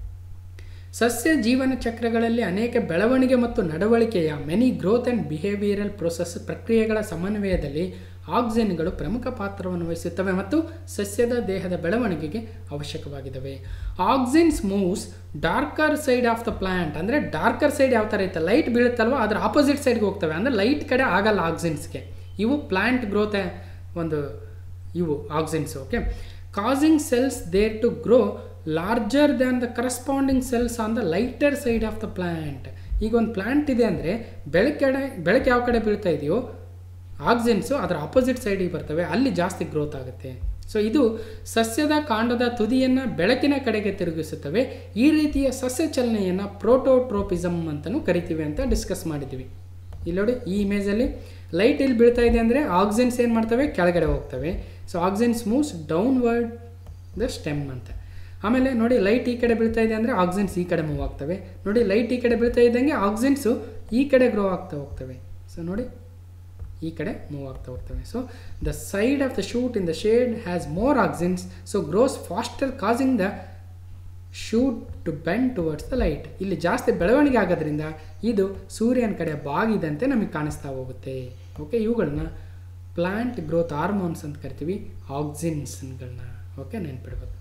ಸಸ್ಯ ಜೀವನ ಚಕ್ರಗಳಲ್ಲಿ ಅನೇಕ ಬೆಳವಣಿಗೆ ಮತ್ತು ನಡವಳಿಕೆಯ many growth and behavioural process ಪ್ರಕ್ರಿಯೆಗಳ ಸಮನ್ವಯದಲ್ಲಿ ಆಕ್ಸಿನ್ಗಳು ಪ್ರಮುಖ ಪಾತ್ರವನ್ನು ವಹಿಸುತ್ತವೆ ಮತ್ತು ಸಸ್ಯದ ದೇಹದ ಬೆಳವಣಿಗೆಗೆ ಅವಶ್ಯಕವಾಗಿದ್ದಾವೆ auxins moves darker side of the plant ಅಂದರೆ ಡಾರ್ಕರ್ ಸೈಡ್ ಯಾವ ಥರ ಇರುತ್ತೆ ಲೈಟ್ ಬೀಳುತ್ತಲ್ವ ಅದರ ಆಪೋಸಿಟ್ ಸೈಡ್ಗೆ ಹೋಗ್ತವೆ ಅಂದರೆ ಲೈಟ್ ಕಡೆ ಆಗಲ್ಲ ಆಕ್ಸಿನ್ಸ್ಗೆ ಇವು ಪ್ಲಾಂಟ್ ಗ್ರೋತ್ ಒಂದು ಇವು auxins okay causing cells there to grow larger than the corresponding cells on the lighter side of the plant ಈಗ ಒಂದು ಪ್ಲ್ಯಾಂಟ್ ಇದೆ ಅಂದರೆ ಬೆಳಕಡೆ ಬೆಳಕು ಯಾವ ಕಡೆ ಬೀಳ್ತಾ ಇದೆಯೋ ಆಕ್ಸಿನ್ಸು ಅದರ ಆಪೋಸಿಟ್ ಸೈಡಿಗೆ ಬರ್ತವೆ ಅಲ್ಲಿ ಜಾಸ್ತಿ ಗ್ರೋತ್ ಆಗುತ್ತೆ ಸೊ ಇದು ಸಸ್ಯದ ಕಾಂಡದ ತುದಿಯನ್ನು ಬೆಳಕಿನ ಕಡೆಗೆ ತಿರುಗಿಸುತ್ತವೆ ಈ ರೀತಿಯ ಸಸ್ಯ ಚಲನೆಯನ್ನು ಪ್ರೋಟೋಟ್ರೋಪಿಸಮ್ ಅಂತಲೂ ಕರಿತೀವಿ ಅಂತ ಡಿಸ್ಕಸ್ ಮಾಡಿದ್ದೀವಿ ಇಲ್ಲಿ ನೋಡಿ ಈ ಇಮೇಜಲ್ಲಿ ಲೈಟ್ ಇಲ್ಲಿ ಬೀಳ್ತಾ ಇದೆ ಅಂದರೆ ಆಕ್ಸಿನ್ಸ್ ಏನು ಮಾಡ್ತವೆ ಕೆಳಗಡೆ ಹೋಗ್ತವೆ so auxins moves downward the stem ಅಂತ ಆಮೇಲೆ ನೋಡಿ ಲೈಟ್ ಈ ಕಡೆ ಬೀಳ್ತಾ ಇದೆ ಅಂದರೆ ಆಕ್ಸಿನ್ಸ್ ಈ ಕಡೆ ಮೂವ್ ಆಗ್ತವೆ ನೋಡಿ ಲೈಟ್ ಈ ಕಡೆ ಬೀಳ್ತಾ ಇದ್ದಂಗೆ ಆಕ್ಸಿನ್ಸು ಈ ಕಡೆ ಗ್ರೋ ಆಗ್ತಾ ಹೋಗ್ತವೆ ಸೊ ನೋಡಿ ಈ ಕಡೆ ಮೂವ್ ಆಗ್ತಾ ಹೋಗ್ತವೆ so the side of the shoot in the shade has more auxins so grows faster causing the shoot to bend towards the light ಇಲ್ಲಿ ಜಾಸ್ತಿ ಬೆಳವಣಿಗೆ ಆಗೋದ್ರಿಂದ ಇದು ಸೂರ್ಯನ ಕಡೆ ಬಾಗಿದಂತೆ ನಮಗೆ ಕಾಣಿಸ್ತಾ ಹೋಗುತ್ತೆ ಓಕೆ ಇವುಗಳನ್ನ ಪ್ಲಾಂಟ್ ಗ್ರೋತ್ ಹಾರ್ಮೋನ್ಸ್ ಅಂತ ಕರಿತೀವಿ ಆಕ್ಸಿನ್ಸ್ಗಳನ್ನ ಓಕೆ ನೆನ್ಪಿಡ್ಬೇಕು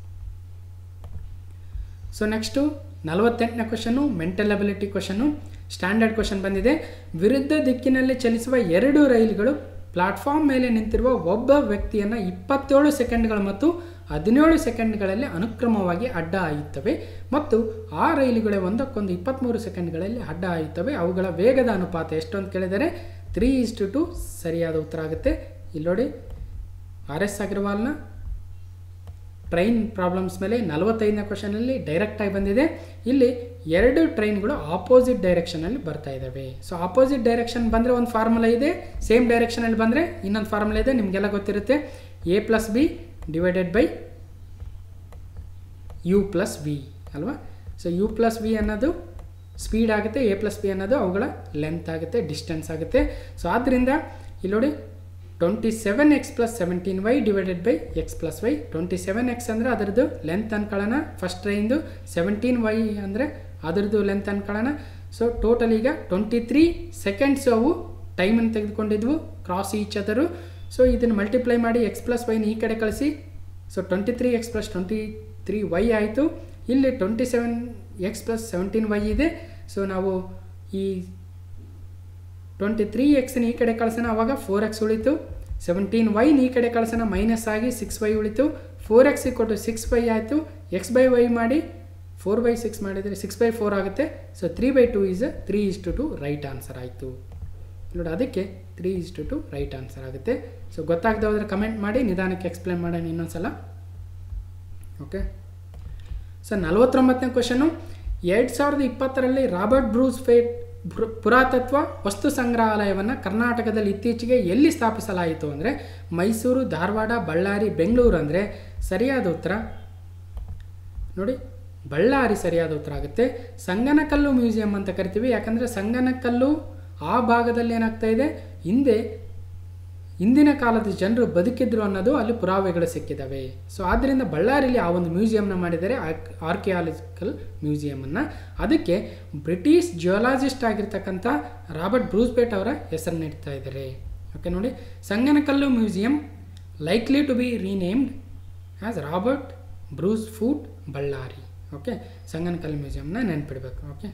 ಸೊ ನೆಕ್ಸ್ಟು ನಲವತ್ತೆಂಟನೇ question mental ability question standard question ಬಂದಿದೆ ವಿರುದ್ಧ ದಿಕ್ಕಿನಲ್ಲಿ ಚಲಿಸುವ ಎರಡು ರೈಲುಗಳು ಪ್ಲಾಟ್ಫಾರ್ಮ್ ಮೇಲೆ ನಿಂತಿರುವ ಒಬ್ಬ ವ್ಯಕ್ತಿಯನ್ನು ಇಪ್ಪತ್ತೇಳು ಸೆಕೆಂಡ್ಗಳು ಮತ್ತು ಹದಿನೇಳು ಸೆಕೆಂಡ್ಗಳಲ್ಲಿ ಅನುಕ್ರಮವಾಗಿ ಅಡ್ಡ ಹಾಯುತ್ತವೆ ಮತ್ತು ಆ ರೈಲುಗಳೇ ಒಂದಕ್ಕೊಂದು ಇಪ್ಪತ್ತ್ಮೂರು ಸೆಕೆಂಡ್ಗಳಲ್ಲಿ ಅಡ್ಡ ಹಾಯುತ್ತವೆ ಅವುಗಳ ವೇಗದ ಅನುಪಾತ ಎಷ್ಟು ಅಂತ ಕೇಳಿದರೆ ತ್ರೀ ಇಸ್ ಟು ಟು ಸರಿಯಾದ ಉತ್ತರ ಆಗುತ್ತೆ ಇಲ್ಲಿ ನೋಡಿ ಆರ್ ಎಸ್ ಅಗ್ರವಾಲ್ನ ಟ್ರೈನ್ ಪ್ರಾಬ್ಲಮ್ಸ್ ಮೇಲೆ ನಲವತ್ತೈದನೇ ಕ್ವಶನಲ್ಲಿ ಡೈರೆಕ್ಟಾಗಿ ಬಂದಿದೆ ಇಲ್ಲಿ ಎರಡು ಟ್ರೈನ್ಗಳು ಆಪೋಸಿಟ್ ಡೈರೆಕ್ಷನಲ್ಲಿ ಬರ್ತಾ ಇದ್ದಾವೆ ಸೊ ಆಪೋಸಿಟ್ ಡೈರೆಕ್ಷನ್ ಬಂದರೆ ಒಂದು ಫಾರ್ಮುಲಾ ಇದೆ ಸೇಮ್ ಡೈರೆಕ್ಷನಲ್ಲಿ ಬಂದರೆ ಇನ್ನೊಂದು ಫಾರ್ಮುಲಾ ಇದೆ ನಿಮಗೆಲ್ಲ ಗೊತ್ತಿರುತ್ತೆ A plus B divided by U plus V ಅಲ್ವಾ ಸೊ ಯು ಪ್ಲಸ್ ವಿ ಅನ್ನೋದು ಸ್ಪೀಡ್ ಆಗುತ್ತೆ ಎ ಪ್ಲಸ್ ಬಿ ಅನ್ನೋದು ಅವುಗಳ ಲೆಂತ್ ಆಗುತ್ತೆ ಡಿಸ್ಟೆನ್ಸ್ ಆಗುತ್ತೆ ಸೊ ಆದ್ದರಿಂದ ಇಲ್ಲಿ ನೋಡಿ twenty seven X plus seventeen Y divided by X plus Y twenty seven X ಅಂದರೆ ಅದರದ್ದು ಲೆಂತ್ ಅನ್ಕೊಳ್ಳೋಣ ಫಸ್ಟ್ ಟ್ರೈನ್ದು ಸೆವೆಂಟೀನ್ ವೈ ಅಂದರೆ ಅದರದ್ದು ಲೆಂತ್ ಅನ್ಕೊಳ್ಳೋಣ ಸೊ ಟೋಟಲ್ ಈಗ ಟ್ವೆಂಟಿ ತ್ರೀ ಸೆಕೆಂಡ್ಸ್ ಅವು ಟೈಮನ್ನು ತೆಗೆದುಕೊಂಡಿದ್ವು ಕ್ರಾಸ್ ಈಚ್ ಅದರು ಸೊ ಇದನ್ನು ಮಲ್ಟಿಪ್ಲೈ ಮಾಡಿ ಎಕ್ಸ್ ಪ್ಲಸ್ ವೈನ ಈ ಕಡೆ ಕಳಿಸಿ so twenty three X plus twenty three Y ಆಯಿತು ಇಲ್ಲಿ twenty seven X plus seventeen Y ಇದೆ ಸೊ ನಾವು ಈ ಟ್ವೆಂಟಿ ತ್ರೀ ಎಕ್ಸ್ನ ಈ ಕಡೆ ಕಳ್ಸೋಣ ಅವಾಗ ಫೋರ್ ಎಕ್ಸ್ ಉಳಿತು ಸೆವೆಂಟೀನ್ ವೈನ ಈ ಕಡೆ ಕಳ್ಸೋಣ ಮೈನಸ್ ಆಗಿ ಸಿಕ್ಸ್ ವೈ ಉಳಿತು ಫೋರ್ ಎಕ್ಸ್ ಕೊಟ್ಟು ಸಿಕ್ಸ್ ವೈ ಆಯಿತು ಎಕ್ಸ್ ಬೈ ವೈ ಮಾಡಿ ಫೋರ್ ಬೈ ಸಿಕ್ಸ್ ಮಾಡಿದರೆ ಸಿಕ್ಸ್ ಬೈ ಫೋರ್ ಆಗುತ್ತೆ so three by two is three is to two right answer ಆಯಿತು ನೋಡಿ ಅದಕ್ಕೆ three is to two right answer ಆಗುತ್ತೆ ಸೊ ಗೊತ್ತಾಗದೆ ಹೋದರೆ ಕಮೆಂಟ್ ಮಾಡಿ ನಿಧಾನಕ್ಕೆ ಎಕ್ಸ್ಪ್ಲೇನ್ ಮಾಡೋಣ ಇನ್ನೊಂದು ಸಲ ಓಕೆ ಸೊ ನಲವತ್ತೊಂಬತ್ತನೇ ಕ್ವಶನು ಎರಡು ಸಾವಿರದ ಇಪ್ಪತ್ತರಲ್ಲಿ ರಾಬರ್ಟ್ ಬ್ರೂಸ್ ಫೇಟ್ ಬೃ- ಪುರಾತತ್ವ ವಸ್ತು ಸಂಗ್ರಹಾಲಯವನ್ನು ಕರ್ನಾಟಕದಲ್ಲಿ ಇತ್ತೀಚೆಗೆ ಎಲ್ಲಿ ಸ್ಥಾಪಿಸಲಾಯಿತು ಅಂದರೆ ಮೈಸೂರು ಧಾರವಾಡ ಬಳ್ಳಾರಿ ಬೆಂಗಳೂರು ಅಂದರೆ ಸರಿಯಾದ ಉತ್ತರ ನೋಡಿ ಬಳ್ಳಾರಿ ಸರಿಯಾದ ಉತ್ತರ ಆಗುತ್ತೆ ಸಂಗನಕಲ್ಲು ಮ್ಯೂಸಿಯಂ ಅಂತ ಕರಿತೀವಿ ಯಾಕಂದರೆ ಸಂಗನಕಲ್ಲು ಆ ಭಾಗದಲ್ಲಿ ಏನಾಗ್ತಾ ಇದೆ ಹಿಂದೆ ಹಿಂದಿನ ಕಾಲದ ಜನರು ಬದುಕಿದ್ರು ಅನ್ನೋದು ಅಲ್ಲಿ ಪುರಾವೆಗಳು ಸಿಕ್ಕಿದ್ದಾವೆ ಸೊ ಆದ್ದರಿಂದ ಬಳ್ಳಾರಿಲಿ ಆ ಒಂದು ಮ್ಯೂಸಿಯಂನ ಮಾಡಿದ್ದಾರೆ ಆರ್ಕಿಯಾಲಜಿಕಲ್ ಮ್ಯೂಸಿಯಮನ್ನು ಅದಕ್ಕೆ ಬ್ರಿಟಿಷ್ ಜಿಯೋಲಾಜಿಸ್ಟ್ ಆಗಿರ್ತಕ್ಕಂಥ ರಾಬರ್ಟ್ ಬ್ರೂಸ್ಬೇಟ್ ಅವರ ಹೆಸರನ್ನ ಇಡ್ತಾ ಇದ್ದಾರೆ ಓಕೆ ನೋಡಿ Sanganakallu museum likely to be renamed as Robert Bruce Foote Ballari okay Sanganakallu ಮ್ಯೂಸಿಯಂನ ನೆನ್ಪಿಡಬೇಕು ಓಕೆ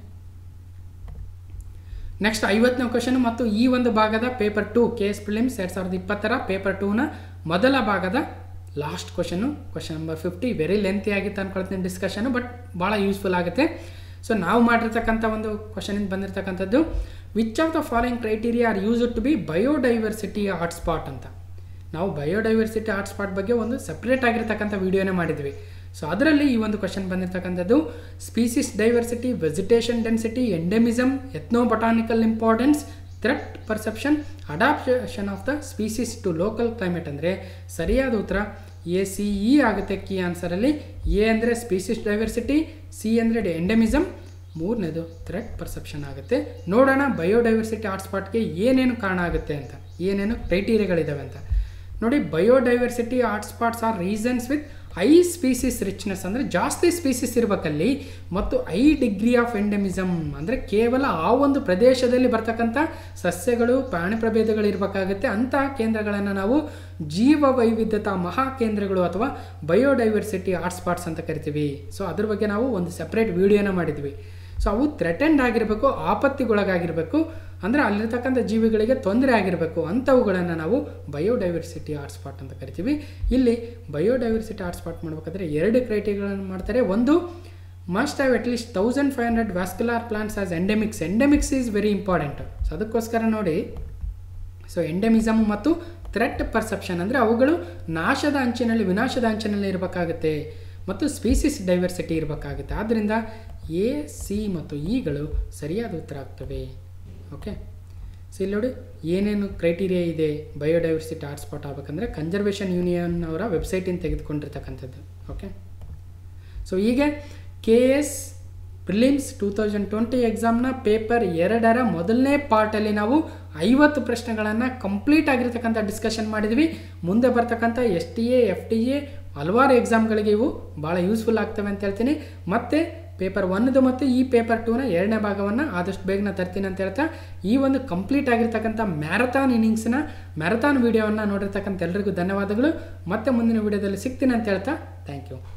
ನೆಕ್ಸ್ಟ್ ಐವತ್ತನೇ ಕ್ವಶನ್ ಮತ್ತು ಈ ಒಂದು ಭಾಗದ paper two K S prelims ಎರಡು ಸಾವಿರದ ಇಪ್ಪತ್ತರ ಪೇಪರ್ ಟೂನ ಮೊದಲ ಭಾಗದ last question question number fifty very lengthy ಆಗಿತ್ತು ಅನ್ಕೊಳ್ತೀನಿ ಡಿಸ್ಕಷನು ಬಟ್ ಭಾಳ ಯೂಸ್ಫುಲ್ ಆಗುತ್ತೆ ಸೊ ನಾವು ಮಾಡಿರ್ತಕ್ಕಂಥ ಒಂದು ಕ್ವಶನಿಂದ ಬಂದಿರತಕ್ಕಂಥದ್ದು which of the following criteria are use to be biodiversity hotspot ಅಂತ ನಾವು ಬಯೋಡೈವರ್ಸಿಟಿ ಹಾಟ್ಸ್ಪಾಟ್ ಬಗ್ಗೆ ಒಂದು ಸಪ್ರೇಟ್ ಆಗಿರ್ತಕ್ಕಂಥ ವಿಡಿಯೋನೇ ಮಾಡಿದ್ವಿ ಸೊ ಅದರಲ್ಲಿ ಈ ಒಂದು ಕ್ವಶನ್ ಬಂದಿರತಕ್ಕಂಥದ್ದು species diversity vegetation density endemism ethno botanical importance threat perception adaptation of the species to local climate ಅಂದರೆ ಸರಿಯಾದ ಉತ್ತರ ಎ ಸಿ ಇ ಆಗುತ್ತೆ ಕೀ ಆನ್ಸರಲ್ಲಿ ಎ ಅಂದರೆ ಸ್ಪೀಸಿಸ್ ಡೈವರ್ಸಿಟಿ ಸಿ ಅಂದರೆ ಎಂಡೆಮಿಸಮ್ ಮೂರನೇದು ಥ್ರೆಟ್ ಪರ್ಸೆಪ್ಷನ್ ಆಗುತ್ತೆ ನೋಡೋಣ ಬಯೋಡೈವರ್ಸಿಟಿ ಹಾಟ್ಸ್ಪಾಟ್ಗೆ ಏನೇನು ಕಾರಣ ಆಗುತ್ತೆ ಅಂತ ಏನೇನು ಕ್ರೈಟೀರಿಯಾಗಳಿದ್ದಾವೆ ಅಂತ ನೋಡಿ biodiversity hotspots are reasons with high species richness ಅಂದರೆ ಜಾಸ್ತಿ ಸ್ಪೀಸಿಸ್ ಇರಬೇಕಲ್ಲಿ ಮತ್ತು ಐ ಡಿಗ್ರಿ ಆಫ್ ಎಂಡೆಮಿಸಮ್ ಅಂದರೆ ಕೇವಲ ಆ ಒಂದು ಪ್ರದೇಶದಲ್ಲಿ ಬರ್ತಕ್ಕಂಥ ಸಸ್ಯಗಳು ಪ್ರಾಣಿ ಪ್ರಭೇದಗಳು ಇರಬೇಕಾಗುತ್ತೆ ಅಂತಹ ಕೇಂದ್ರಗಳನ್ನು ನಾವು ಜೀವ ವೈವಿಧ್ಯತಾ ಮಹಾ ಕೇಂದ್ರಗಳು ಅಥವಾ ಬಯೋಡೈವರ್ಸಿಟಿ ಹಾಟ್ಸ್ಪಾಟ್ಸ್ ಅಂತ ಕರಿತೀವಿ ಸೊ ಅದ್ರ ಬಗ್ಗೆ ನಾವು ಒಂದು ಸಪ್ರೇಟ್ ವಿಡಿಯೋನ ಮಾಡಿದ್ವಿ ಸೊ ಅವು ಥ್ರೆಟೆಂಡ್ ಆಗಿರಬೇಕು ಆಪತ್ತಿಗೊಳಗಾಗಿರಬೇಕು ಅಂದರೆ ಅಲ್ಲಿರ್ತಕ್ಕಂಥ ಜೀವಿಗಳಿಗೆ ತೊಂದರೆ ಆಗಿರಬೇಕು ಅಂಥವುಗಳನ್ನು ನಾವು ಬಯೋಡೈವರ್ಸಿಟಿ ಹಾಟ್ಸ್ಪಾಟ್ ಅಂತ ಕರಿತೀವಿ ಇಲ್ಲಿ ಬಯೋಡೈವರ್ಸಿಟಿ ಹಾಟ್ಸ್ಪಾಟ್ ಮಾಡಬೇಕಾದ್ರೆ ಎರಡು ಕ್ರೈಟೀರಿಯಾಗಳನ್ನು ಮಾಡ್ತಾರೆ ಒಂದು must have at least thousand five hundred vascular plants as endemics endemics is very important so ಅದಕ್ಕೋಸ್ಕರ ನೋಡಿ ಸೊ ಎಂಡೆಮಿಸಮ್ ಮತ್ತು ಥ್ರೆಟ್ ಪರ್ಸೆಪ್ಷನ್ ಅಂದರೆ ಅವುಗಳು ನಾಶದ ಅಂಚಿನಲ್ಲಿ ವಿನಾಶದ ಅಂಚಿನಲ್ಲಿ ಇರಬೇಕಾಗುತ್ತೆ ಮತ್ತು ಸ್ಪೀಸಿಸ್ ಡೈವರ್ಸಿಟಿ ಇರಬೇಕಾಗುತ್ತೆ ಆದ್ದರಿಂದ ಎ ಸಿ ಮತ್ತು ಇಗಳು ಸರಿಯಾದ ಉತ್ತರ ಆಗ್ತವೆ ಓಕೆ ಸೊ ಇಲ್ಲಿ ನೋಡಿ ಏನೇನು ಕ್ರೈಟೀರಿಯಾ ಇದೆ ಬಯೋಡೈವರ್ಸಿಟಿ ಹಾಟ್ಸ್ಪಾಟ್ ಆಗಬೇಕಂದ್ರೆ ಕನ್ಸರ್ವೇಷನ್ ಯೂನಿಯನ್ ಅವರ ವೆಬ್ಸೈಟಿಂದ ತೆಗೆದುಕೊಂಡಿರ್ತಕ್ಕಂಥದ್ದು ಓಕೆ ಸೊ ಹೀಗೆ K S prelims two thousand twenty ಎಕ್ಸಾಮ್ನ ಪೇಪರ್ ಎರಡರ ಮೊದಲನೇ ಪಾರ್ಟಲ್ಲಿ ನಾವು ಐವತ್ತು ಪ್ರಶ್ನೆಗಳನ್ನು ಕಂಪ್ಲೀಟ್ ಆಗಿರ್ತಕ್ಕಂಥ ಡಿಸ್ಕಷನ್ ಮಾಡಿದ್ವಿ ಮುಂದೆ ಬರ್ತಕ್ಕಂಥ S T A F T A ಹಲವಾರು ಎಕ್ಸಾಮ್ಗಳಿಗೆ ಇವು ಭಾಳ ಯೂಸ್ಫುಲ್ ಆಗ್ತವೆ ಅಂತ ಹೇಳ್ತೀನಿ ಮತ್ತು ಪೇಪರ್ ಒನ್ದು ಮತ್ತು ಈ ಪೇಪರ್ ಟೂನ ಎರಡನೇ ಭಾಗವನ್ನು ಆದಷ್ಟು ಬೇಗನೆ ತರ್ತೀನಿ ಅಂತ ಹೇಳ್ತಾ ಈ ಒಂದು ಕಂಪ್ಲೀಟ್ ಆಗಿರ್ತಕ್ಕಂಥ ಮ್ಯಾರಥಾನ್ ಇನ್ನಿಂಗ್ಸ್ನ ಮ್ಯಾರಥಾನ್ ವೀಡಿಯೋವನ್ನು ನೋಡಿರ್ತಕ್ಕಂಥ ಎಲ್ರಿಗೂ ಧನ್ಯವಾದಗಳು ಮತ್ತೆ ಮುಂದಿನ ವೀಡಿಯೋದಲ್ಲಿ ಸಿಗ್ತೀನಿ ಅಂತ ಹೇಳ್ತಾ ಥ್ಯಾಂಕ್ ಯು